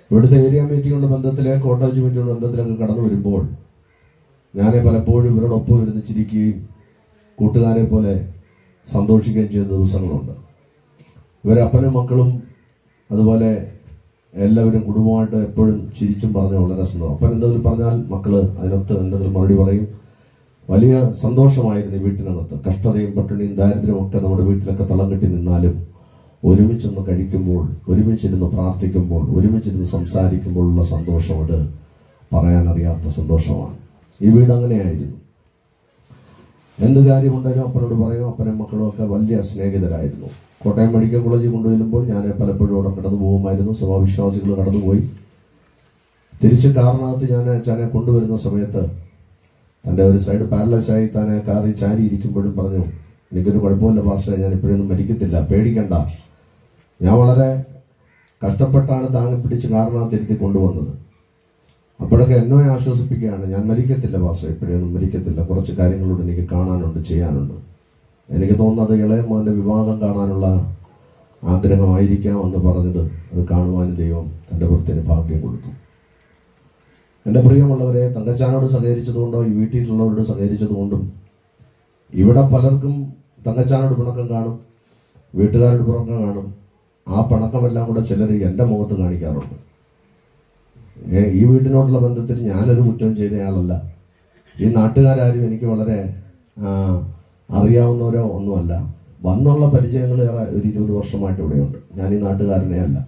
ഇവിടുത്തെ ഏരിയ മീറ്റിങ്ങുകളുടെ ബന്ധത്തിലെ കോട്ടേജ് മീറ്റിങ്ങുകളുടെ ബന്ധത്തിലൊക്കെ കടന്നു വരുമ്പോൾ ഞാൻ പലപ്പോഴും ഇവരോടൊപ്പം ഇരുന്ന് ചിരിക്കുകയും കൂട്ടുകാരെ പോലെ സന്തോഷിക്കുകയും ചെയ്ത ദിവസങ്ങളുണ്ട് ഇവരെ അപ്പനും മക്കളും അതുപോലെ എല്ലാവരും കുടുംബമായിട്ട് എപ്പോഴും ചിരിച്ചും പറഞ്ഞ് വളരെ സന്തോഷം അപ്പൻ എന്തെങ്കിലും പറഞ്ഞാൽ മക്കള് അതിനൊത്ത് എന്തെങ്കിലും മറുപടി പറയും വലിയ സന്തോഷമായിരുന്നു ഈ വീട്ടിനകത്ത് കഷ്ടതയും പട്ടിണിയും ദാരിദ്ര്യവും ഒക്കെ നമ്മുടെ വീട്ടിലൊക്കെ തളം കെട്ടി നിന്നാലും ഒരുമിച്ചൊന്ന് കഴിക്കുമ്പോൾ ഒരുമിച്ചിരുന്ന് പ്രാർത്ഥിക്കുമ്പോൾ ഒരുമിച്ചിരുന്ന് സംസാരിക്കുമ്പോഴുള്ള സന്തോഷം അത് പറയാനറിയാത്ത സന്തോഷമാണ് ഈ വീട് അങ്ങനെയായിരുന്നു എന്ത് കാര്യമുണ്ടെങ്കിലും അപ്പനോട് പറയും അപ്പനും മക്കളും ഒക്കെ വലിയ സ്നേഹിതരായിരുന്നു കോട്ടയം മെഡിക്കൽ കോളേജിൽ കൊണ്ടുവരുമ്പോൾ ഞാൻ പലപ്പോഴും അവിടെ കടന്നു പോകുമായിരുന്നു സഭാവിശ്വാസികൾ കടന്നുപോയി തിരിച്ച് കാറിനകത്ത് ഞാൻ അച്ഛനെ കൊണ്ടുവരുന്ന സമയത്ത് തൻ്റെ ഒരു സൈഡ് പാരലൈസ് ആയി താനെ കാറിൽ ചാരി ഇരിക്കുമ്പോഴും പറഞ്ഞു എനിക്കൊരു കുഴപ്പമില്ല പാസ്റ്ററെ ഞാൻ ഇപ്പോഴൊന്നും മരിക്കത്തില്ല പേടിക്കണ്ട ഞാൻ വളരെ കഷ്ടപ്പെട്ടാണ് താങ്ങി പിടിച്ച് കാറിനകത്ത് ഇരുത്തി കൊണ്ടുവന്നത് അപ്പോഴൊക്കെ എന്നെ ആശ്വസിപ്പിക്കുകയാണ് ഞാൻ മരിക്കത്തില്ല പാസ്റ്റർ ഇപ്പോഴൊന്നും മരിക്കത്തില്ല കുറച്ച് കാര്യങ്ങളോട് എനിക്ക് കാണാനുണ്ട് ചെയ്യാനുണ്ട് എനിക്ക് തോന്നുന്നത് ഇളയ മോൻ്റെ വിവാഹം കാണാനുള്ള ആഗ്രഹമായിരിക്കാം എന്ന് പറഞ്ഞത് അത് കാണുവാൻ ദൈവം തൻ്റെ വൃത്തിന് ഭാഗ്യം കൊടുത്തു എൻ്റെ പ്രിയമുള്ളവരെ തങ്കച്ചാനോട് സഹകരിച്ചതുകൊണ്ടോ ഈ വീട്ടിലുള്ളവരോട് സഹകരിച്ചതുകൊണ്ടും ഇവിടെ പലർക്കും തങ്കച്ചാനോട് പിണക്കം കാണും വീട്ടുകാരോട് പിണക്കം കാണും ആ പിണക്കമെല്ലാം കൂടെ ചിലർ എൻ്റെ മുഖത്ത് കാണിക്കാറുണ്ട് ഏ, ഈ വീട്ടിനോടുള്ള ബന്ധത്തിൽ ഞാനൊരു കുറ്റവും ചെയ്തയാളല്ല ഈ നാട്ടുകാരും എനിക്ക് വളരെ ആ, അറിയാവുന്നവരോ ഒന്നുമല്ല വന്നുള്ള പരിചയങ്ങൾ ഏറെ ഒരു ഇരുപത് വർഷമായിട്ട് ഇവിടെയുണ്ട് ഞാൻ ഈ നാട്ടുകാരനെ അല്ല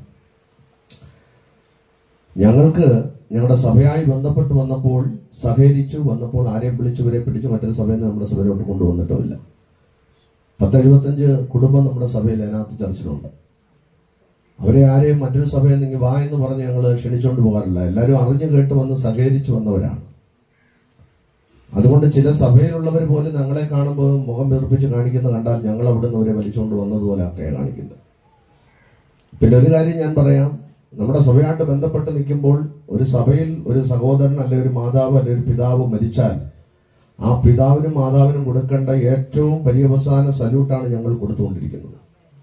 ഞങ്ങൾക്ക് ഞങ്ങളുടെ സഭയായി ബന്ധപ്പെട്ട് വന്നപ്പോൾ സഹകരിച്ചു വന്നപ്പോൾ ആരെയും വിളിച്ചവരെ പിടിച്ച് മറ്റൊരു സഭയിൽ നിന്ന് നമ്മുടെ സഭയിലോട്ട് കൊണ്ടുവന്നിട്ടുമില്ല പത്തെഴുപത്തഞ്ച് കുടുംബം നമ്മുടെ സഭയിൽ അതിനകത്ത് ചർച്ചിലുണ്ട് അവരെ ആരെയും മറ്റൊരു സഭയിൽ നിന്ന് വാ എന്ന് പറഞ്ഞ് ഞങ്ങൾ ക്ഷണിച്ചുകൊണ്ട് പോകാറില്ല എല്ലാവരും അറിഞ്ഞു കേട്ട് വന്ന് സഹകരിച്ച് വന്നവരാണ് അതുകൊണ്ട് ചില സഭയിലുള്ളവർ പോലും ഞങ്ങളെ കാണുമ്പോൾ മുഖം വീർപ്പിച്ച് കാണിക്കുന്ന കണ്ടാൽ ഞങ്ങൾ അവിടുന്ന് അവരെ വലിച്ചുകൊണ്ട് വന്നതുപോലെ ഒക്കെയാണ് കാണിക്കുന്നത് പിന്നെ ഒരു കാര്യം ഞാൻ പറയാം നമ്മുടെ സഭയായിട്ട് ബന്ധപ്പെട്ട് നിൽക്കുമ്പോൾ ഒരു സഭയിൽ ഒരു സഹോദരൻ അല്ലെ ഒരു മാതാവ് അല്ലെ ഒരു പിതാവ് മരിച്ചാൽ ആ പിതാവിനും മാതാവിനും കൊടുക്കേണ്ട ഏറ്റവും പര്യവസാന സല്യൂട്ടാണ് ഞങ്ങൾ കൊടുത്തുകൊണ്ടിരിക്കുന്നത്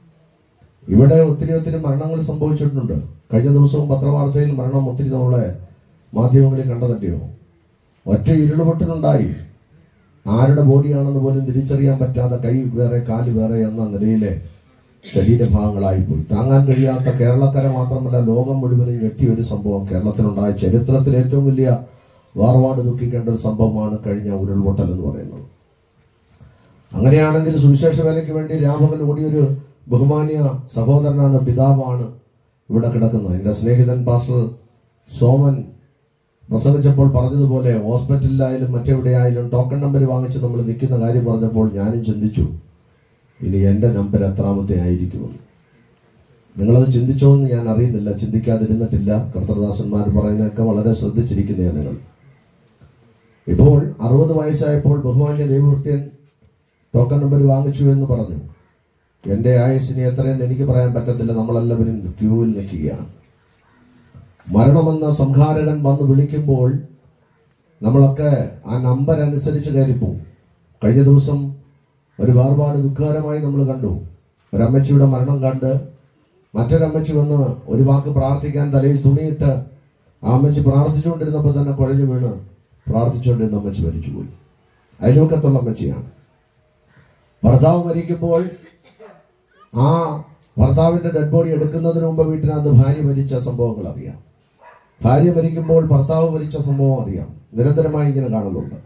ഇവിടെ ഒത്തിരി ഒത്തിരി മരണങ്ങൾ സംഭവിച്ചിട്ടുണ്ട് കഴിഞ്ഞ ദിവസവും പത്രവാർത്തയിൽ മരണം ഒത്തിരി നമ്മളെ മാധ്യമങ്ങളിൽ കണ്ടതല്ലയോ ഒറ്റ ഇരുളുപൊട്ടലുണ്ടായി ആരുടെ ബോഡിയാണെന്ന് പോലും തിരിച്ചറിയാൻ പറ്റാതെ കൈ വേറെ കാല് വേറെ എന്ന നിലയിലെ ശരീരഭാഗങ്ങളായി പോയി താങ്ങാൻ കഴിയാത്ത കേരളക്കര മാത്രമല്ല ലോകം മുഴുവനും ഞെട്ടിയ ഒരു സംഭവം കേരളത്തിലുണ്ടായ ചരിത്രത്തിൽ ഏറ്റവും വലിയ വാർവാട് ദുഃഖിക്കേണ്ട ഒരു സംഭവമാണ് കഴിഞ്ഞ ഉരുൾപൊട്ടൽ എന്ന് പറയുന്നത് അങ്ങനെയാണെങ്കിൽ സുവിശേഷ വേലയ്ക്ക് വേണ്ടി രാമകൻ ഓടിയൊരു ബഹുമാന്യ സഹോദരനാണ് പിതാവാണ് ഇവിടെ കിടക്കുന്നത് എൻ്റെ സ്നേഹിതൻ പാസ്റ്റർ സോമൻ പ്രസംഗിച്ചപ്പോൾ പറഞ്ഞതുപോലെ ഹോസ്പിറ്റലിലായാലും മറ്റെവിടെയായാലും ടോക്കൺ നമ്പർ വാങ്ങിച്ച് നമ്മൾ നിൽക്കുന്ന കാര്യം പറഞ്ഞപ്പോൾ ഞാനും ചിന്തിച്ചു ഇനി എൻ്റെ നമ്പർ എത്രാമത്തെ ആയിരിക്കുമെന്ന് നിങ്ങളത് ചിന്തിച്ചോ എന്ന് ഞാൻ അറിയുന്നില്ല ചിന്തിക്കാതിരുന്നിട്ടില്ല കർത്തദാസന്മാർ പറയുന്നതൊക്കെ വളരെ ശ്രദ്ധിച്ചിരിക്കുന്ന നിങ്ങൾ ഇപ്പോൾ അറുപത് വയസ്സായപ്പോൾ ബഹുമാന്യ ദൈവവൃത്യൻ ടോക്കൺ നമ്പർ വാങ്ങിച്ചു എന്ന് പറഞ്ഞു എൻ്റെ ആയുസിനെ എത്രയെന്ന് എനിക്ക് പറയാൻ പറ്റത്തില്ല നമ്മളെല്ലാവരും ക്യൂവിൽ നിൽക്കുകയാണ് മരണമെന്ന സംഹാരകൻ വന്ന് വിളിക്കുമ്പോൾ നമ്മളൊക്കെ ആ നമ്പർ അനുസരിച്ച് കയറിപ്പോവും കഴിഞ്ഞ ദിവസം ഒരു വേർപാട് ദുഃഖകരമായി നമ്മൾ കണ്ടു ഒരമ്മച്ചിയുടെ മരണം കണ്ട് മറ്റൊരമ്മച്ചി വന്ന് ഒരു വാക്ക് പ്രാർത്ഥിക്കാൻ തലയിൽ തുണിയിട്ട് ആ അമ്മച്ചി പ്രാർത്ഥിച്ചുകൊണ്ടിരുന്നപ്പോൾ തന്നെ കുഴഞ്ഞു വീണ് പ്രാർത്ഥിച്ചുകൊണ്ടിരുന്ന അമ്മച്ചി മരിച്ചുപോയി അയൽവക്കത്തുള്ള അമ്മച്ചിയാണ് ഭർത്താവ് മരിക്കുമ്പോൾ ആ ഭർത്താവിന്റെ ഡെഡ് ബോഡി എടുക്കുന്നതിന് മുമ്പ് വീട്ടിനകത്ത് ഭാര്യ മരിച്ച സംഭവങ്ങൾ അറിയാം ഭാര്യ മരിക്കുമ്പോൾ ഭർത്താവ് മരിച്ച സംഭവം അറിയാം നിരന്തരമായി ഇങ്ങനെ കാണുന്നുണ്ട്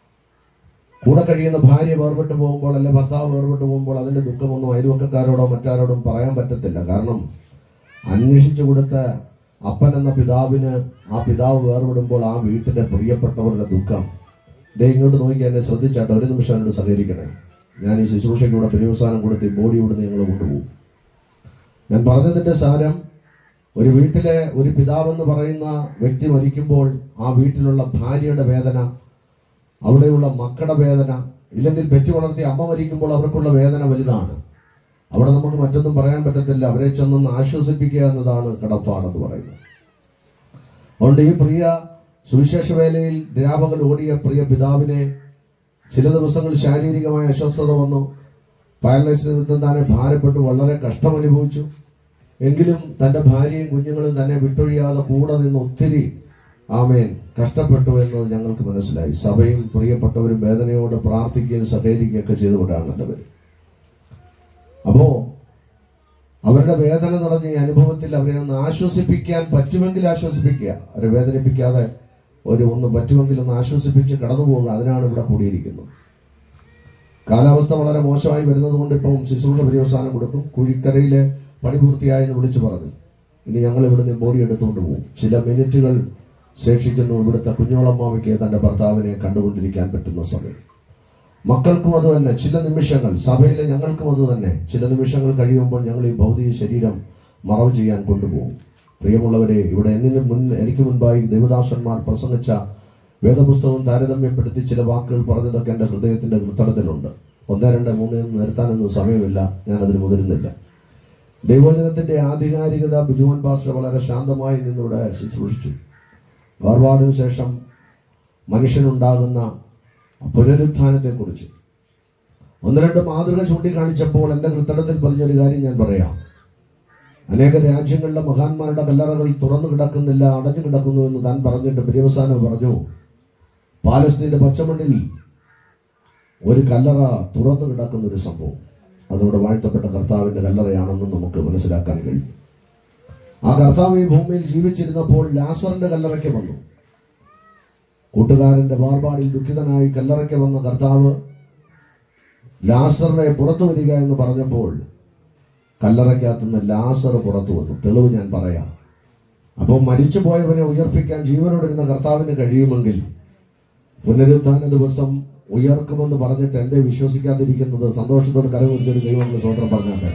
കൂടെ കഴിയുന്ന ഭാര്യ വേർപെട്ട് പോകുമ്പോൾ അല്ലെ ഭർത്താവ് വേർപെട്ട് പോകുമ്പോൾ അതിന്റെ ദുഃഖമൊന്നും അയൽവക്കക്കാരോടോ മറ്റാരോടും പറയാൻ പറ്റത്തില്ല കാരണം അന്വേഷിച്ചു കൊടുത്ത അപ്പൻ എന്ന പിതാവിന് ആ പിതാവ് വേർപെടുമ്പോൾ ആ വീട്ടിലെ പ്രിയപ്പെട്ടവരുടെ ദുഃഖം ദേ ഇങ്ങോട്ട് നോക്കി എന്നെ ശ്രദ്ധിച്ചാട്ടോ ഒരു നിമിഷം എന്നോട് സഹകരിക്കണേ ഞാൻ ഈ ശുശ്രൂഷയ്ക്കൂടെ പര്യവസാനം കൊടുത്ത് ഈ ബോഡി ഇവിടുന്ന് ഞങ്ങൾ കൊണ്ടുപോകും ഞാൻ പറഞ്ഞതിന്റെ സാരം ഒരു വീട്ടിലെ ഒരു പിതാവെന്ന് പറയുന്ന വ്യക്തി മരിക്കുമ്പോൾ ആ വീട്ടിലുള്ള ഭാര്യയുടെ വേദന അവിടെയുള്ള മക്കളുടെ വേദന ഇല്ലെങ്കിൽ പെറ്റു വളർത്തിയ അമ്മ മരിക്കുമ്പോൾ അവർക്കുള്ള വേദന വലുതാണ് അവിടെ നമുക്ക് മറ്റൊന്നും പറയാൻ പറ്റത്തില്ല അവരെ ചെന്നൊന്ന് ആശ്വസിപ്പിക്കുക എന്നതാണ് കടപ്പാടെന്ന് പറയുന്നത് അതുകൊണ്ട് ഈ പ്രിയ സുവിശേഷ വേലയിൽ രാപകൽ ഓടിയ പ്രിയ പിതാവിനെ ചില ദിവസങ്ങൾ ശാരീരികമായ അസ്വസ്ഥത വന്നു പാരലൈസ് നിമിത്തം താനെ ഭാരപ്പെട്ടു വളരെ കഷ്ടം അനുഭവിച്ചു എങ്കിലും തന്റെ ഭാര്യയും കുഞ്ഞുങ്ങളും തന്നെ വിട്ടൊഴിയാതെ കൂടെ നിന്ന് ഒത്തിരി ആമേൻ കഷ്ടപ്പെട്ടു എന്നത് ഞങ്ങൾക്ക് മനസ്സിലായി സഭയും പ്രിയപ്പെട്ടവരും വേദനയോട് പ്രാർത്ഥിക്കുകയും സഹകരിക്കുകയൊക്കെ ചെയ്തുകൊണ്ടാണ് നല്ലവർ അപ്പോ അവരുടെ വേദന നിറഞ്ഞ ഈ അനുഭവത്തിൽ അവരെ ഒന്ന് ആശ്വസിപ്പിക്കാൻ പറ്റുമെങ്കിൽ ആശ്വസിപ്പിക്കുക അവരെ വേദനിപ്പിക്കാതെ ഒരു ഒന്ന് പറ്റുമെങ്കിൽ ഒന്ന് ആശ്വസിപ്പിച്ച് കടന്നു പോവുക അതിനാണ് ഇവിടെ കൂടിയിരിക്കുന്നത് കാലാവസ്ഥ വളരെ മോശമായി വരുന്നത് കൊണ്ട് ഇപ്പം ശുശ്രൂഷ പര്യവസാനം കൊടുക്കും കുഴിക്കരയിലെ പണി പൂർത്തിയായി എന്ന് വിളിച്ചു പറഞ്ഞു ഇനി ഞങ്ങൾ ഇവിടുന്ന് ബോഡി എടുത്തുകൊണ്ട് പോകും ചില മിനിറ്റുകൾ ശേഷിക്കുന്നു ഇവിടുത്തെ കുഞ്ഞോളമ്മാവയ്ക്ക് തന്റെ ഭർത്താവിനെ കണ്ടുകൊണ്ടിരിക്കാൻ പറ്റുന്ന സമയം മക്കൾക്കും അത് തന്നെ ചില നിമിഷങ്ങൾ സഭയിലെ ഞങ്ങൾക്കും അത് തന്നെ ചില നിമിഷങ്ങൾ കഴിയുമ്പോൾ ഞങ്ങൾ ഈ ഭൗതിക ശരീരം മറവ് ചെയ്യാൻ കൊണ്ടുപോകും പ്രിയമുള്ളവരെ ഇവിടെ എന്നിന് മുൻ എനിക്ക് മുൻപായി ദേവദാസന്മാർ പ്രസംഗിച്ച വേദപുസ്തകം താരതമ്യപ്പെടുത്തി ചില വാക്കുകൾ പറഞ്ഞതൊക്കെ എൻ്റെ ഹൃദയത്തിന്റെ നൃത്തടത്തിലുണ്ട് ഒന്ന് രണ്ട് മൂന്ന് എന്ന് നിരത്താനൊന്നും സമയമില്ല ഞാൻ അതിന് മുതിരുന്നില്ല ദൈവജനത്തിന്റെ ആധികാരികത ബിജുവൻ പാസ്റ്റർ വളരെ ശാന്തമായി നിന്നിവിടെ ശുശ്രൂഷിച്ചു വേർപാടിന് ശേഷം മനുഷ്യനുണ്ടാകുന്ന പുനരുത്ഥാനത്തെക്കുറിച്ച് ഒന്ന് രണ്ട് മാതൃക ചൂണ്ടിക്കാണിച്ചപ്പോൾ എൻ്റെ ഹൃത്തടത്തിൽ പറഞ്ഞൊരു കാര്യം ഞാൻ പറയാം അനേക രാജ്യങ്ങളിലെ മഹാന്മാരുടെ കല്ലറകൾ തുറന്നു കിടക്കുന്നില്ല അടഞ്ഞു കിടക്കുന്നു എന്ന് താൻ പറഞ്ഞിട്ട് പര്യവസാനം പറഞ്ഞു പാലസ്തീന്റെ പച്ചമണ്ണിൽ ഒരു കല്ലറ തുറന്നു കിടക്കുന്ന ഒരു സംഭവം അതോടെ വാഴ്ത്തപ്പെട്ട കർത്താവിന്റെ കല്ലറയാണെന്ന് നമുക്ക് മനസ്സിലാക്കാൻ കഴിയും ആ കർത്താവ് ഈ ഭൂമിയിൽ ജീവിച്ചിരുന്നപ്പോൾ ലാസറിന്റെ കല്ലറയ്ക്ക് വന്നു കൂട്ടുകാരന്റെ വാർപാടിൽ ദുഃഖിതനായി കല്ലറയ്ക്ക് വന്ന കർത്താവ് ലാസറിനെ പുറത്തു വരിക എന്ന് പറഞ്ഞപ്പോൾ കല്ലറയ്ക്കകത്തുനിന്ന് ലാസർ പുറത്തു വന്നു തെളിവ് ഞാൻ പറയാം അപ്പോൾ മരിച്ചു പോയവനെ ഉയർപ്പിക്കാൻ ജീവനോടിരുന്ന കർത്താവിന് കഴിയുമെങ്കിൽ പുനരുത്ഥാന ദിവസം ഉയർക്കുമെന്ന് പറഞ്ഞിട്ട് എന്തേ വിശ്വസിക്കാതിരിക്കുന്നത് സന്തോഷത്തോട് കരമുറിച്ചൊരു ദൈവങ്ങളുടെ സ്വതന്ത്രം പറഞ്ഞാട്ടെ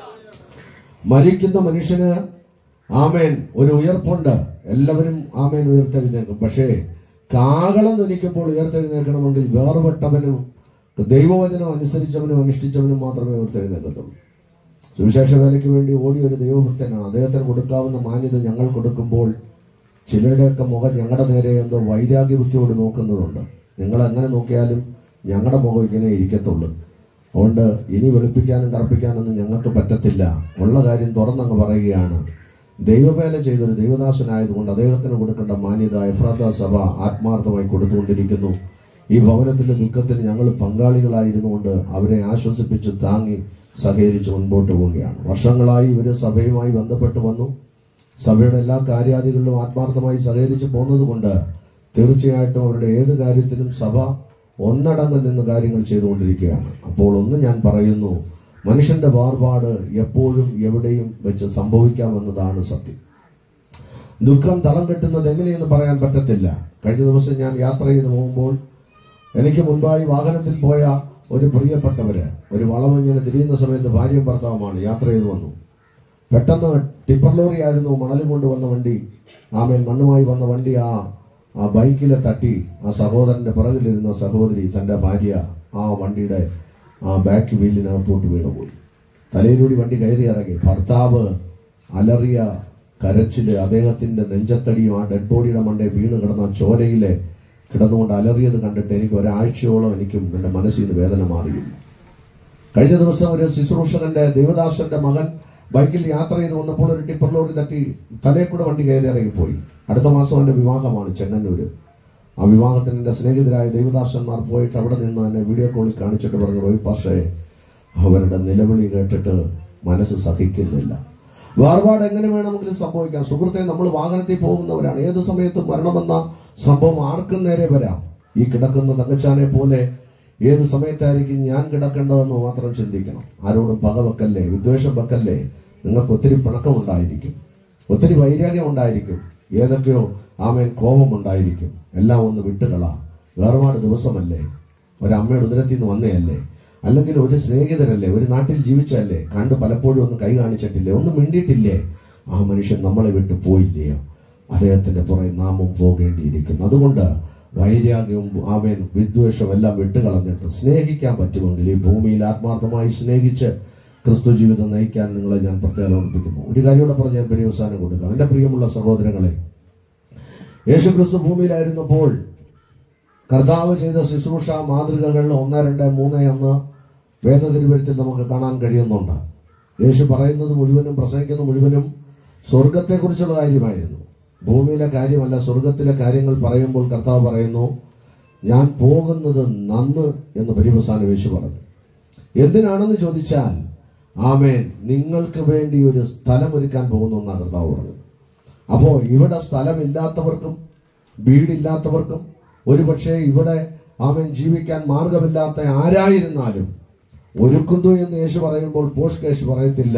മരിക്കുന്ന മനുഷ്യന് ആമേൻ ഒരു ഉയർപ്പുണ്ട് എല്ലാവരും ആമേൻ ഉയർത്തെഴുന്നേക്കും പക്ഷേ കാകളം ധനിക്കുമ്പോൾ ഉയർത്തെഴുന്നേക്കണമെങ്കിൽ വേർപെട്ടവനും ദൈവവചനം അനുസരിച്ചവനും അനുഷ്ഠിച്ചവനും മാത്രമേ ഉയർത്തെഴുന്നേക്കത്തുള്ളൂ സുവിശേഷ വേലയ്ക്ക് വേണ്ടി ഓടിയ ഒരു ദൈവഭക്തനാണ് അദ്ദേഹത്തിന് കൊടുക്കാവുന്ന മാന്യത ഞങ്ങൾ കൊടുക്കുമ്പോൾ ചിലരുടെയൊക്കെ മുഖം ഞങ്ങളുടെ നേരെ എന്തോ വൈരാഗ്യബുദ്ധിയോട് നോക്കുന്നതുണ്ട് നിങ്ങൾ എങ്ങനെ നോക്കിയാലും ഞങ്ങളുടെ മുഖം ഇങ്ങനെ ഇരിക്കത്തുള്ളൂ അതുകൊണ്ട് ഇനി വെളുപ്പിക്കാനും കറപ്പിക്കാനൊന്നും ഞങ്ങൾക്ക് പറ്റത്തില്ല ഉള്ള കാര്യം തുറന്നങ്ങ് പറയുകയാണ് ദൈവവേല ചെയ്തൊരു ദൈവദാസനായതുകൊണ്ട് അദ്ദേഹത്തിന് കൊടുക്കേണ്ട മാന്യത എഫ്രാത്ത സഭ ആത്മാർത്ഥമായി കൊടുത്തുകൊണ്ടിരിക്കുന്നു ഈ ഭവനത്തിന്റെ ദുഃഖത്തിൽ ഞങ്ങൾ പങ്കാളികളായിരുന്നുകൊണ്ട് അവരെ ആശ്വസിപ്പിച്ച് താങ്ങി സഹകരിച്ച് മുൻപോട്ട് പോവുകയാണ് വർഷങ്ങളായി ഇവര് സഭയുമായി ബന്ധപ്പെട്ട് വന്നു സഭയുടെ എല്ലാ കാര്യാദികളിലും ആത്മാർത്ഥമായി സഹകരിച്ച് പോകുന്നത് കൊണ്ട് തീർച്ചയായിട്ടും അവരുടെ ഏത് കാര്യത്തിലും സഭ ഒന്നടങ്കം നിന്ന് കാര്യങ്ങൾ ചെയ്തുകൊണ്ടിരിക്കുകയാണ് അപ്പോൾ ഒന്ന് ഞാൻ പറയുന്നു മനുഷ്യന്റെ വാർപാട് എപ്പോഴും എവിടെയും വെച്ച് സംഭവിക്കാമെന്നതാണ് സത്യം ദുഃഖം തളം കെട്ടുന്നത് എങ്ങനെയെന്ന് പറയാൻ പറ്റത്തില്ല കഴിഞ്ഞ ദിവസം ഞാൻ യാത്ര ചെയ്ത് പോകുമ്പോൾ എനിക്ക് മുൻപായി വാഹനത്തിൽ പോയ ഒരു പ്രിയപ്പെട്ടവര് ഒരു വളം ഇങ്ങനെ തിരിയുന്ന സമയത്ത് ഭാര്യയും ഭർത്താവുമാണ് യാത്ര ചെയ്ത് വന്നു പെട്ടെന്ന് ടിപ്പർ ലോറി ആയിരുന്നു മണലും കൊണ്ടുവന്ന വണ്ടി ആമേൻ മണ്ണുമായി വന്ന വണ്ടി ആ ആ ബൈക്കിലെ തട്ടി ആ സഹോദരന്റെ പിറകിലിരുന്ന സഹോദരി തന്റെ ഭാര്യ ആ വണ്ടിയുടെ ആ ബാക്ക് വീലിനകത്തോട്ട് വീണുപോയി തലയിലൂടി വണ്ടി കയറി ഇറങ്ങി ഭർത്താവ് അലറിയ കരച്ചില് അദ്ദേഹത്തിന്റെ നെഞ്ചത്തടിയും ആ ഡെഡ് ബോഡിയുടെ മണ്ടേ വീണ് കിടന്ന ചോരയിലെ കിടന്നുകൊണ്ട് അലറിയത് കണ്ടിട്ട് എനിക്ക് ഒരാഴ്ചയോളം എനിക്കും എൻ്റെ മനസ്സിൽ നിന്ന് വേദന മാറിയില്ല കഴിഞ്ഞ ദിവസം ഒരു ശുശ്രൂഷകന്റെ ദേവദാസന്റെ മകൻ ബൈക്കിൽ യാത്ര ചെയ്ത് വന്നപ്പോൾ ഒരു ടിപ്പർ ലോറി തട്ടി തലേ കൂടെ വണ്ടി കയറി ഇറങ്ങിപ്പോയി അടുത്ത മാസം അവന്റെ വിവാഹമാണ് ചെങ്ങന്നൂര് ആ വിവാഹത്തിന് എൻ്റെ സ്നേഹിതരായ ദേവദാസന്മാർ പോയിട്ട് അവിടെ നിന്ന് എന്നെ വീഡിയോ കോളിൽ കാണിച്ചിട്ട് പറഞ്ഞു റോയ് പാഷേ അവരുടെ നിലവിളി കേട്ടിട്ട് മനസ്സ് സഹിക്കുന്നില്ല വേർപാട് എങ്ങനെ വേണമെങ്കിലും സംഭവിക്കാം സുഹൃത്തെ നമ്മൾ വാഹനത്തിൽ പോകുന്നവരാണ് ഏത് സമയത്തും മരണമെന്ന സംഭവം ആർക്കും നേരെ വരാം ഈ കിടക്കുന്ന തങ്കച്ചാനെ പോലെ ഏത് സമയത്തായിരിക്കും ഞാൻ കിടക്കേണ്ടതെന്ന് മാത്രം ചിന്തിക്കണം ആരോടും പക വെക്കല്ലേ വിദ്വേഷം വെക്കല്ലേ നിങ്ങൾക്ക് ഒത്തിരി പിണക്കമുണ്ടായിരിക്കും ഒത്തിരി വൈരാഗ്യം ഉണ്ടായിരിക്കും ഏതൊക്കെയോ ആമേൻ കോപമുണ്ടായിരിക്കും എല്ലാം ഒന്ന് വിട്ടുകളാ വേർപാട് ദിവസമല്ലേ ഒരമ്മയുടെ ഉദരത്തിൽ നിന്ന് വന്നതല്ലേ അല്ലെങ്കിൽ ഒരു സ്നേഹിതരല്ലേ ഒരു നാട്ടിൽ ജീവിച്ചല്ലേ കണ്ട് പലപ്പോഴും ഒന്ന് കൈ കാണിച്ചിട്ടില്ലേ ഒന്നും മിണ്ടിയിട്ടില്ലേ ആ മനുഷ്യൻ നമ്മളെ വിട്ടു പോയില്ലയോ അദ്ദേഹത്തിന്റെ പുറകെ നാമും പോകേണ്ടിയിരിക്കുന്നു അതുകൊണ്ട് വൈരാഗ്യവും ആവേൻ വിദ്വേഷവും എല്ലാം വിട്ടുകളഞ്ഞിട്ട് സ്നേഹിക്കാൻ പറ്റുമെങ്കിൽ ഈ ഭൂമിയിൽ ആത്മാർത്ഥമായി സ്നേഹിച്ച് ക്രിസ്തു ജീവിതം നയിക്കാൻ നിങ്ങളെ ഞാൻ പ്രത്യേകം ഓർമ്മിപ്പിക്കുന്നു ഒരു കാര്യം കൂടെ പറഞ്ഞ് ഞാൻ പര്യവസാനം കൊടുക്കാം എൻ്റെ പ്രിയമുള്ള സഹോദരങ്ങളെ യേശു ക്രിസ്തു ഭൂമിയിലായിരുന്നപ്പോൾ കർത്താവ് ചെയ്ത ശുശ്രൂഷ മാതൃകകൾ ഒന്ന് രണ്ട് മൂന്ന് എന്ന് വേദതിരുവഴുത്തിൽ നമുക്ക് കാണാൻ കഴിയുന്നുണ്ട് യേശു പറയുന്നത് മുഴുവനും പ്രസംഗിക്കുന്നത് മുഴുവനും സ്വർഗത്തെക്കുറിച്ചുള്ള കാര്യമായിരുന്നു ഭൂമിയിലെ കാര്യമല്ല സ്വർഗത്തിലെ കാര്യങ്ങൾ പറയുമ്പോൾ കർത്താവ് പറയുന്നു ഞാൻ പോകുന്നത് നന്ന് എന്ന് പരിവസാനം യേശു പറഞ്ഞു എന്തിനാണെന്ന് ചോദിച്ചാൽ ആമേൻ നിങ്ങൾക്ക് വേണ്ടി ഒരു സ്ഥലം ഒരുക്കാൻ പോകുന്നു എന്നാണ് കർത്താവ് പറഞ്ഞത് അപ്പോ ഇവിടെ സ്ഥലമില്ലാത്തവർക്കും വീടില്ലാത്തവർക്കും ഒരുപക്ഷെ ഇവിടെ ആമേൻ ജീവിക്കാൻ മാർഗമില്ലാത്ത ആരായിരുന്നാലും ഒരുക്കുന്നു എന്ന് യേശു പറയുമ്പോൾ പോഷ് യേശു പറയത്തില്ല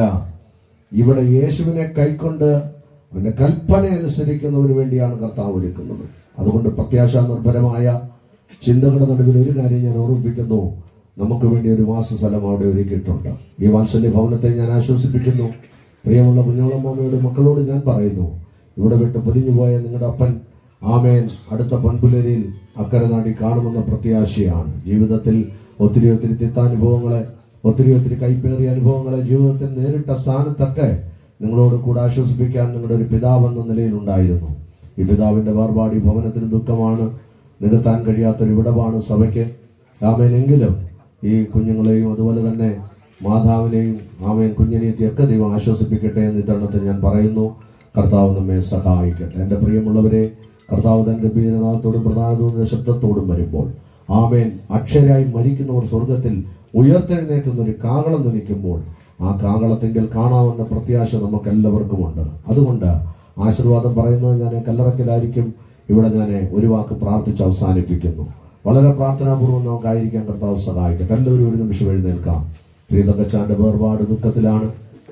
ഇവിടെ യേശുവിനെ കൈക്കൊണ്ട് അവന്റെ കൽപ്പന അനുസരിക്കുന്നവന് വേണ്ടിയാണ് കർത്താവ് ഒരുക്കുന്നത് അതുകൊണ്ട് പ്രത്യാശ നിർഭരമായ ചിന്തകളുടെ നടുവിൽ ഒരു കാര്യം ഞാൻ ഓർമ്മിപ്പിക്കുന്നു നമുക്ക് വേണ്ടി ഒരു വാസസ്ഥലം അവിടെ ഒരുക്കിയിട്ടുണ്ട് ഈ വാത്സല്യ ഭവനത്തെ ഞാൻ ആശ്വസിപ്പിക്കുന്നു പ്രിയമുള്ള കുഞ്ഞോളമ്മയുടെ മക്കളോട് ഞാൻ പറയുന്നു ഇവിടെ വിട്ട് പൊലിഞ്ഞുപോയ നിങ്ങളുടെ അപ്പൻ ആമേൻ അടുത്ത പൺപുലരിയിൽ അക്കരെ നാടി കാണുമെന്ന പ്രത്യാശയാണ് ജീവിതത്തിൽ ഒത്തിരി ഒത്തിരി തിത്താനുഭവങ്ങളെ ഒത്തിരി ഒത്തിരി കൈപ്പേറിയ അനുഭവങ്ങളെ ജീവിതത്തിൽ നേരിട്ട സ്ഥാനത്തൊക്കെ നിങ്ങളോട് കൂടെ ആശ്വസിപ്പിക്കാൻ നിങ്ങളുടെ ഒരു പിതാവ് എന്ന നിലയിൽ ഉണ്ടായിരുന്നു ഈ പിതാവിന്റെ വേർപാടി ഭവനത്തിന് ദുഃഖമാണ് നികത്താൻ കഴിയാത്തൊരു വിടവാണ് സഭയ്ക്ക് ആമേനെങ്കിലും ഈ കുഞ്ഞുങ്ങളെയും അതുപോലെ തന്നെ മാതാവിനെയും ആമേൻ കുഞ്ഞിനെയും ഒക്കെ ദൈവം ആശ്വസിപ്പിക്കട്ടെ എന്ന് ഇത്തരണത്തിൽ ഞാൻ പറയുന്നു കർത്താവ് നമ്മെ സഹായിക്കട്ടെ എൻ്റെ പ്രിയമുള്ളവരെ കർത്താവ് തൻ ഗംഭീരനാഥത്തോടും പ്രധാനതോടും ശബ്ദത്തോടും വരുമ്പോൾ ആമേൻ അക്ഷരായി മരിക്കുന്നവർ സ്വർഗത്തിൽ ഉയർത്തെഴുന്നേക്കുന്ന ഒരു കാഹളം ധനിക്കുമ്പോൾ ആ കാഹളത്തെങ്കിൽ കാണാവുന്ന പ്രത്യാശ നമുക്ക് എല്ലാവർക്കുമുണ്ട് അതുകൊണ്ട് ആശീർവാദം പറയുന്നത് ഞാൻ കല്ലറക്കിലായിരിക്കും ഇവിടെ ഞാൻ ഒരു വാക്ക് പ്രാർത്ഥിച്ച് അവസാനിപ്പിക്കുന്നു വളരെ പ്രാർത്ഥനാപൂർവ്വം നമുക്കായിരിക്കാൻ കർത്താവ് സഹായിക്കട്ടെ എല്ലാവരും ഒരു നിമിഷം എഴുന്നേൽക്കാം പ്രീതക്കച്ചാന്റെ വേർപാട് ദുഃഖത്തിലാണ്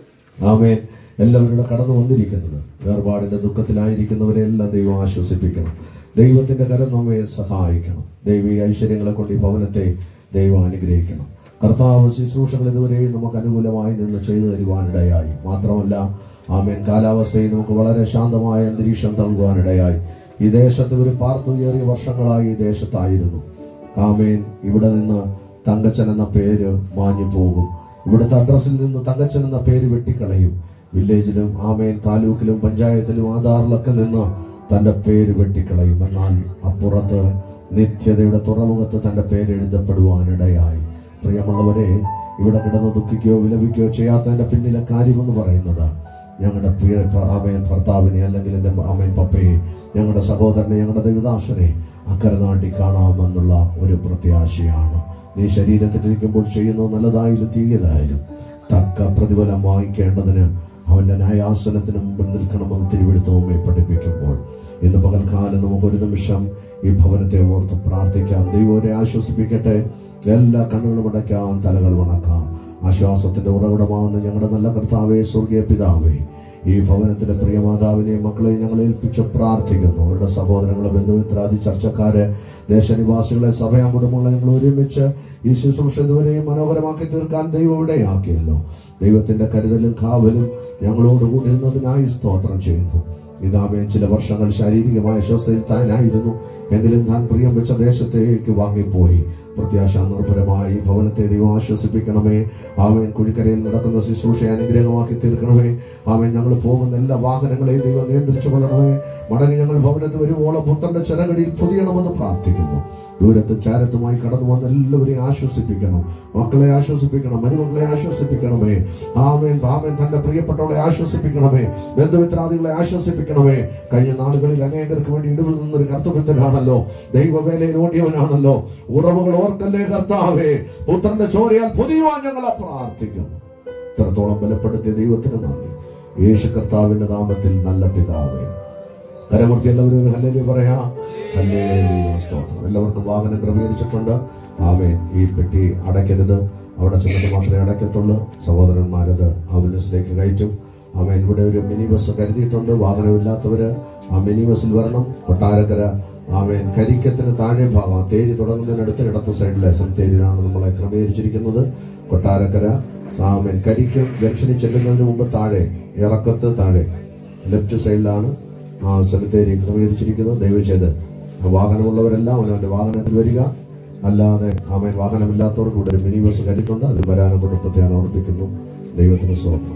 ആമേൻ എല്ലാവരുടെ കടന്നു വന്നിരിക്കുന്നത് വേർപാടിന്റെ ദുഃഖത്തിലായിരിക്കുന്നവരെ എല്ലാം ദൈവം ആശ്വസിപ്പിക്കണം ദൈവത്തിന്റെ കരം നമ്മെ സഹായിക്കണം ദൈവീ ഐശ്വര്യങ്ങളെ കൊണ്ട് ഈ ഭവനത്തെ ദൈവം അനുഗ്രഹിക്കണം കർത്താവ് ശുശ്രൂഷകൾ ഇതുവരെയും നമുക്ക് അനുകൂലമായി നിന്ന് ചെയ്തു തരുവാനിടയായി മാത്രമല്ല ആമേൻ കാലാവസ്ഥയിൽ നമുക്ക് വളരെ ശാന്തമായ അന്തരീക്ഷം നൽകുവാനിടയായി ഈ ദേശത്ത് ഒരു പാർത്തുയറിയ വർഷങ്ങളായി ഈ ദേശത്തായിരുന്നു ആമേൻ ഇവിടെ നിന്ന് തങ്കച്ചൻ എന്ന പേര് മാഞ്ഞു പോകും ഇവിടുത്തെ അഡ്രസ്സിൽ നിന്ന് തങ്കച്ചൻ എന്ന പേര് വെട്ടിക്കളയും വില്ലേജിലും ആമേൻ താലൂക്കിലും പഞ്ചായത്തിലും ആധാറിലൊക്കെ നിന്ന് തന്റെ പേര് വെട്ടിക്കളയും എന്നാൽ അപ്പുറത്ത് നിത്യതയുടെ തുറമുഖത്ത് തന്റെ പേര് എഴുതപ്പെടുവാനിടയായി പ്രിയമുള്ളവരെ ഇവിടെ കിടന്ന് ദുഃഖിക്കുകയോ വിലപിക്കുകയോ ചെയ്യാത്തതിന്റെ പിന്നിലെ കാര്യമെന്ന് പറയുന്നത് ഞങ്ങളുടെ പ്രിയ ആമേൻ ഭർത്താവിനെ അല്ലെങ്കിൽ എൻ്റെ അമ്മൻ പപ്പയെ ഞങ്ങളുടെ സഹോദരനെ ഞങ്ങളുടെ ദൈവദാസനെ അക്കരെ നാട്ടി കാണാമെന്നുള്ള ഒരു പ്രത്യാശയാണ് നീ ശരീരത്തിലിരിക്കുമ്പോൾ ചെയ്യുന്നത് നല്ലതായാലും തീയതായാലും തക്ക പ്രതിഫലം വാങ്ങിക്കേണ്ടതിന് അവന്റെ ന്യായാസനത്തിന് മുമ്പിൽ നിൽക്കണമെന്ന് തിരുവെടുത്തവുമേ പഠിപ്പിക്കുമ്പോൾ ഇന്ന് പകൽക്കാലം നമുക്ക് ഒരു നിമിഷം ഈ ഭവനത്തെ ഓർത്ത് പ്രാർത്ഥിക്കാം ദൈവരെ ആശ്വസിപ്പിക്കട്ടെ എല്ലാ കണ്ണുകളും അടയ്ക്കാം തലകൾ വണക്കാം ആശ്വാസത്തിന്റെ ഉറവിടമാകുന്ന ഞങ്ങളുടെ നല്ല കർത്താവേ സ്വർഗീയ പിതാവേ ഈ ഭവനത്തിലെ പ്രിയമാതാവിനെയും മക്കളെയും ഞങ്ങൾ ഏൽപ്പിച്ച് പ്രാർത്ഥിക്കുന്നു അവരുടെ സഹോദരങ്ങളെ ബന്ധുമിത്രാദി ചർച്ചക്കാര് ദേശനിവാസികളെ സഭയാകുടുംബങ്ങളെ ഞങ്ങൾ ഒരുമിച്ച് ഈ ശുശ്രൂഷ ഇതുവരെയും മനോഹരമാക്കി തീർക്കാൻ ദൈവം ഇവിടെയാക്കിയല്ലോ ദൈവത്തിന്റെ കരുതലും കാവലും ഞങ്ങളോട് കൂടിയിരുന്നതിനായി സ്തോത്രം ചെയ്യുന്നു ഇതാമേ ചില വർഷങ്ങൾ ശാരീരികമായ അസ്വസ്ഥയിൽ താനായിരുന്നു എങ്കിലും താൻ പ്രിയം വെച്ച ദേശത്തേക്ക് വാങ്ങിപ്പോയി പ്രത്യാശ നിർഭരമായി ഭവനത്തെ ദൈവം ആശ്വസിപ്പിക്കണമേ ആമേൻ കുഴിക്കരയിൽ നടക്കുന്ന ശുശ്രൂഷ അനുഗ്രഹമാക്കി തീർക്കണമേ ആമേൻ ഞങ്ങൾ പോകുന്ന എല്ലാ വാഹനങ്ങളെയും ദൈവം നിയന്ത്രിച്ചു കൊള്ളണമേ മടങ്ങി ഞങ്ങൾ ഭവനത്തിൽ വരുവോളം പുത്രന്റെ ചിറകടിയിൽ പൊതിയണമെന്ന് പ്രാർത്ഥിക്കുന്നു ദൂരത്തും ചാരത്തുമായി കടന്നു വന്ന എല്ലാവരെയും ആശ്വസിപ്പിക്കണം മക്കളെ ആശ്വസിപ്പിക്കണം മരുമക്കളെ ആശ്വസിപ്പിക്കണമേ ആമേൻ ആമേൻ തന്റെ പ്രിയപ്പെട്ടവളെ ആശ്വസിപ്പിക്കണമേ ബന്ധുമിത്രാദികളെ ആശ്വസിപ്പിക്കണമേ കഴിഞ്ഞ നാളുകളിൽ അനേകർക്ക് വേണ്ടി ഇടിവിൽ നിന്നൊരു കർത്തവ്യത്തിലാണല്ലോ ദൈവവേലയിൽ ഓടിയവനാണല്ലോ ഉറവുകൾ ഓർക്കല്ലേ കർത്താവേ പുത്രന്റെ ചോരയാൽ പുതിയുവാൻ ഞങ്ങളെ പ്രാർത്ഥിക്കുന്നു ഇത്രത്തോളം ബലപ്പെടുത്തിയ ദൈവത്തിന് നന്ദി യേശു കർത്താവിന്റെ നാമത്തിൽ നല്ല പിതാവേ കരമൂർത്തി എല്ലാവരും ഒരു ഹല്ലേലൂയ പറയാം ഹല്ലേലൂയ സ്തോത്രം എല്ലാവർക്കും വാഹനം ക്രമീകരിച്ചിട്ടുണ്ട് ആമേൻ ഈ പെട്ടി അടയ്ക്കരുത് അവിടെ ചെന്നിട്ട് മാത്രമേ അടയ്ക്കത്തുള്ളൂ സഹോദരന്മാരത് ആംബുലൻസിലേക്ക് കയറ്റും ആമേൻ ഇവിടെ ഒരു മിനി ബസ് കരുതിയിട്ടുണ്ട് വാഹനമില്ലാത്തവര് ആ മിനി ബസ്സിൽ വരണം കൊട്ടാരക്കര ആമേൻ കരിക്കത്തിന് താഴെ ഭാഗം ആ തേരി തുടങ്ങുന്നതിനടുത്ത് ഇടത്ത് സൈഡിലെ സെമിത്തേരിയിലാണ് നമ്മളെ ക്രമീകരിച്ചിരിക്കുന്നത് കൊട്ടാരക്കര ആമേൻ കരിക്കം ജംഗ്ഷനിൽ ചെല്ലുന്നതിന് മുമ്പ് താഴെ ഇറക്കത്ത് താഴെ ലെഫ്റ്റ് സൈഡിലാണ് ആ സെമിത്തേരി ക്രമീകരിച്ചിരിക്കുന്നത് ദയവ് ചെയ്ത് വാഹനമുള്ളവരെല്ലാം അവനവന്റെ വാഹനത്തിൽ വരിക അല്ലാതെ ആമേൻ വാഹനമില്ലാത്തവർക്ക് ഇവിടെ ഒരു മിനി ബസ് കരുത്തുണ്ട് അതിൽ വരാനും കൊണ്ട് പ്രത്യേകം ഓർപ്പിക്കുന്നു ദൈവത്തിന് സ്തോത്രം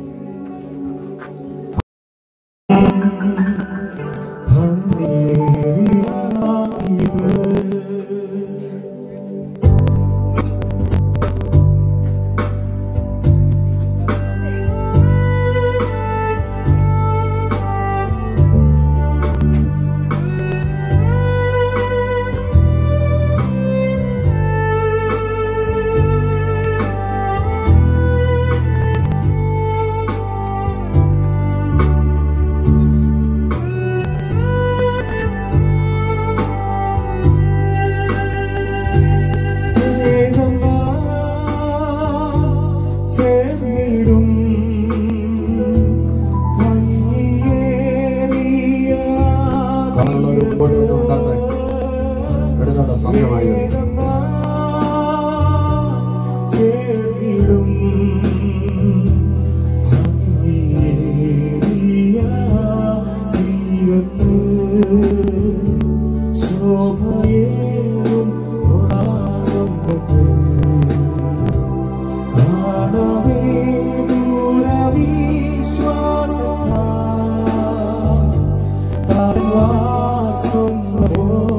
മുമ്പോട്ട് വന്ന് ഉണ്ടാക്കാൻ എടുക്കേണ്ട സമയമായി ചേർന്നിടും ഭംഗിയേറിയ തീരത്ത് ശോഭയേറും ഒരാളത്ത് കാണവേ ദൂരവിശ്വാസത്താൽ താൻ വാസം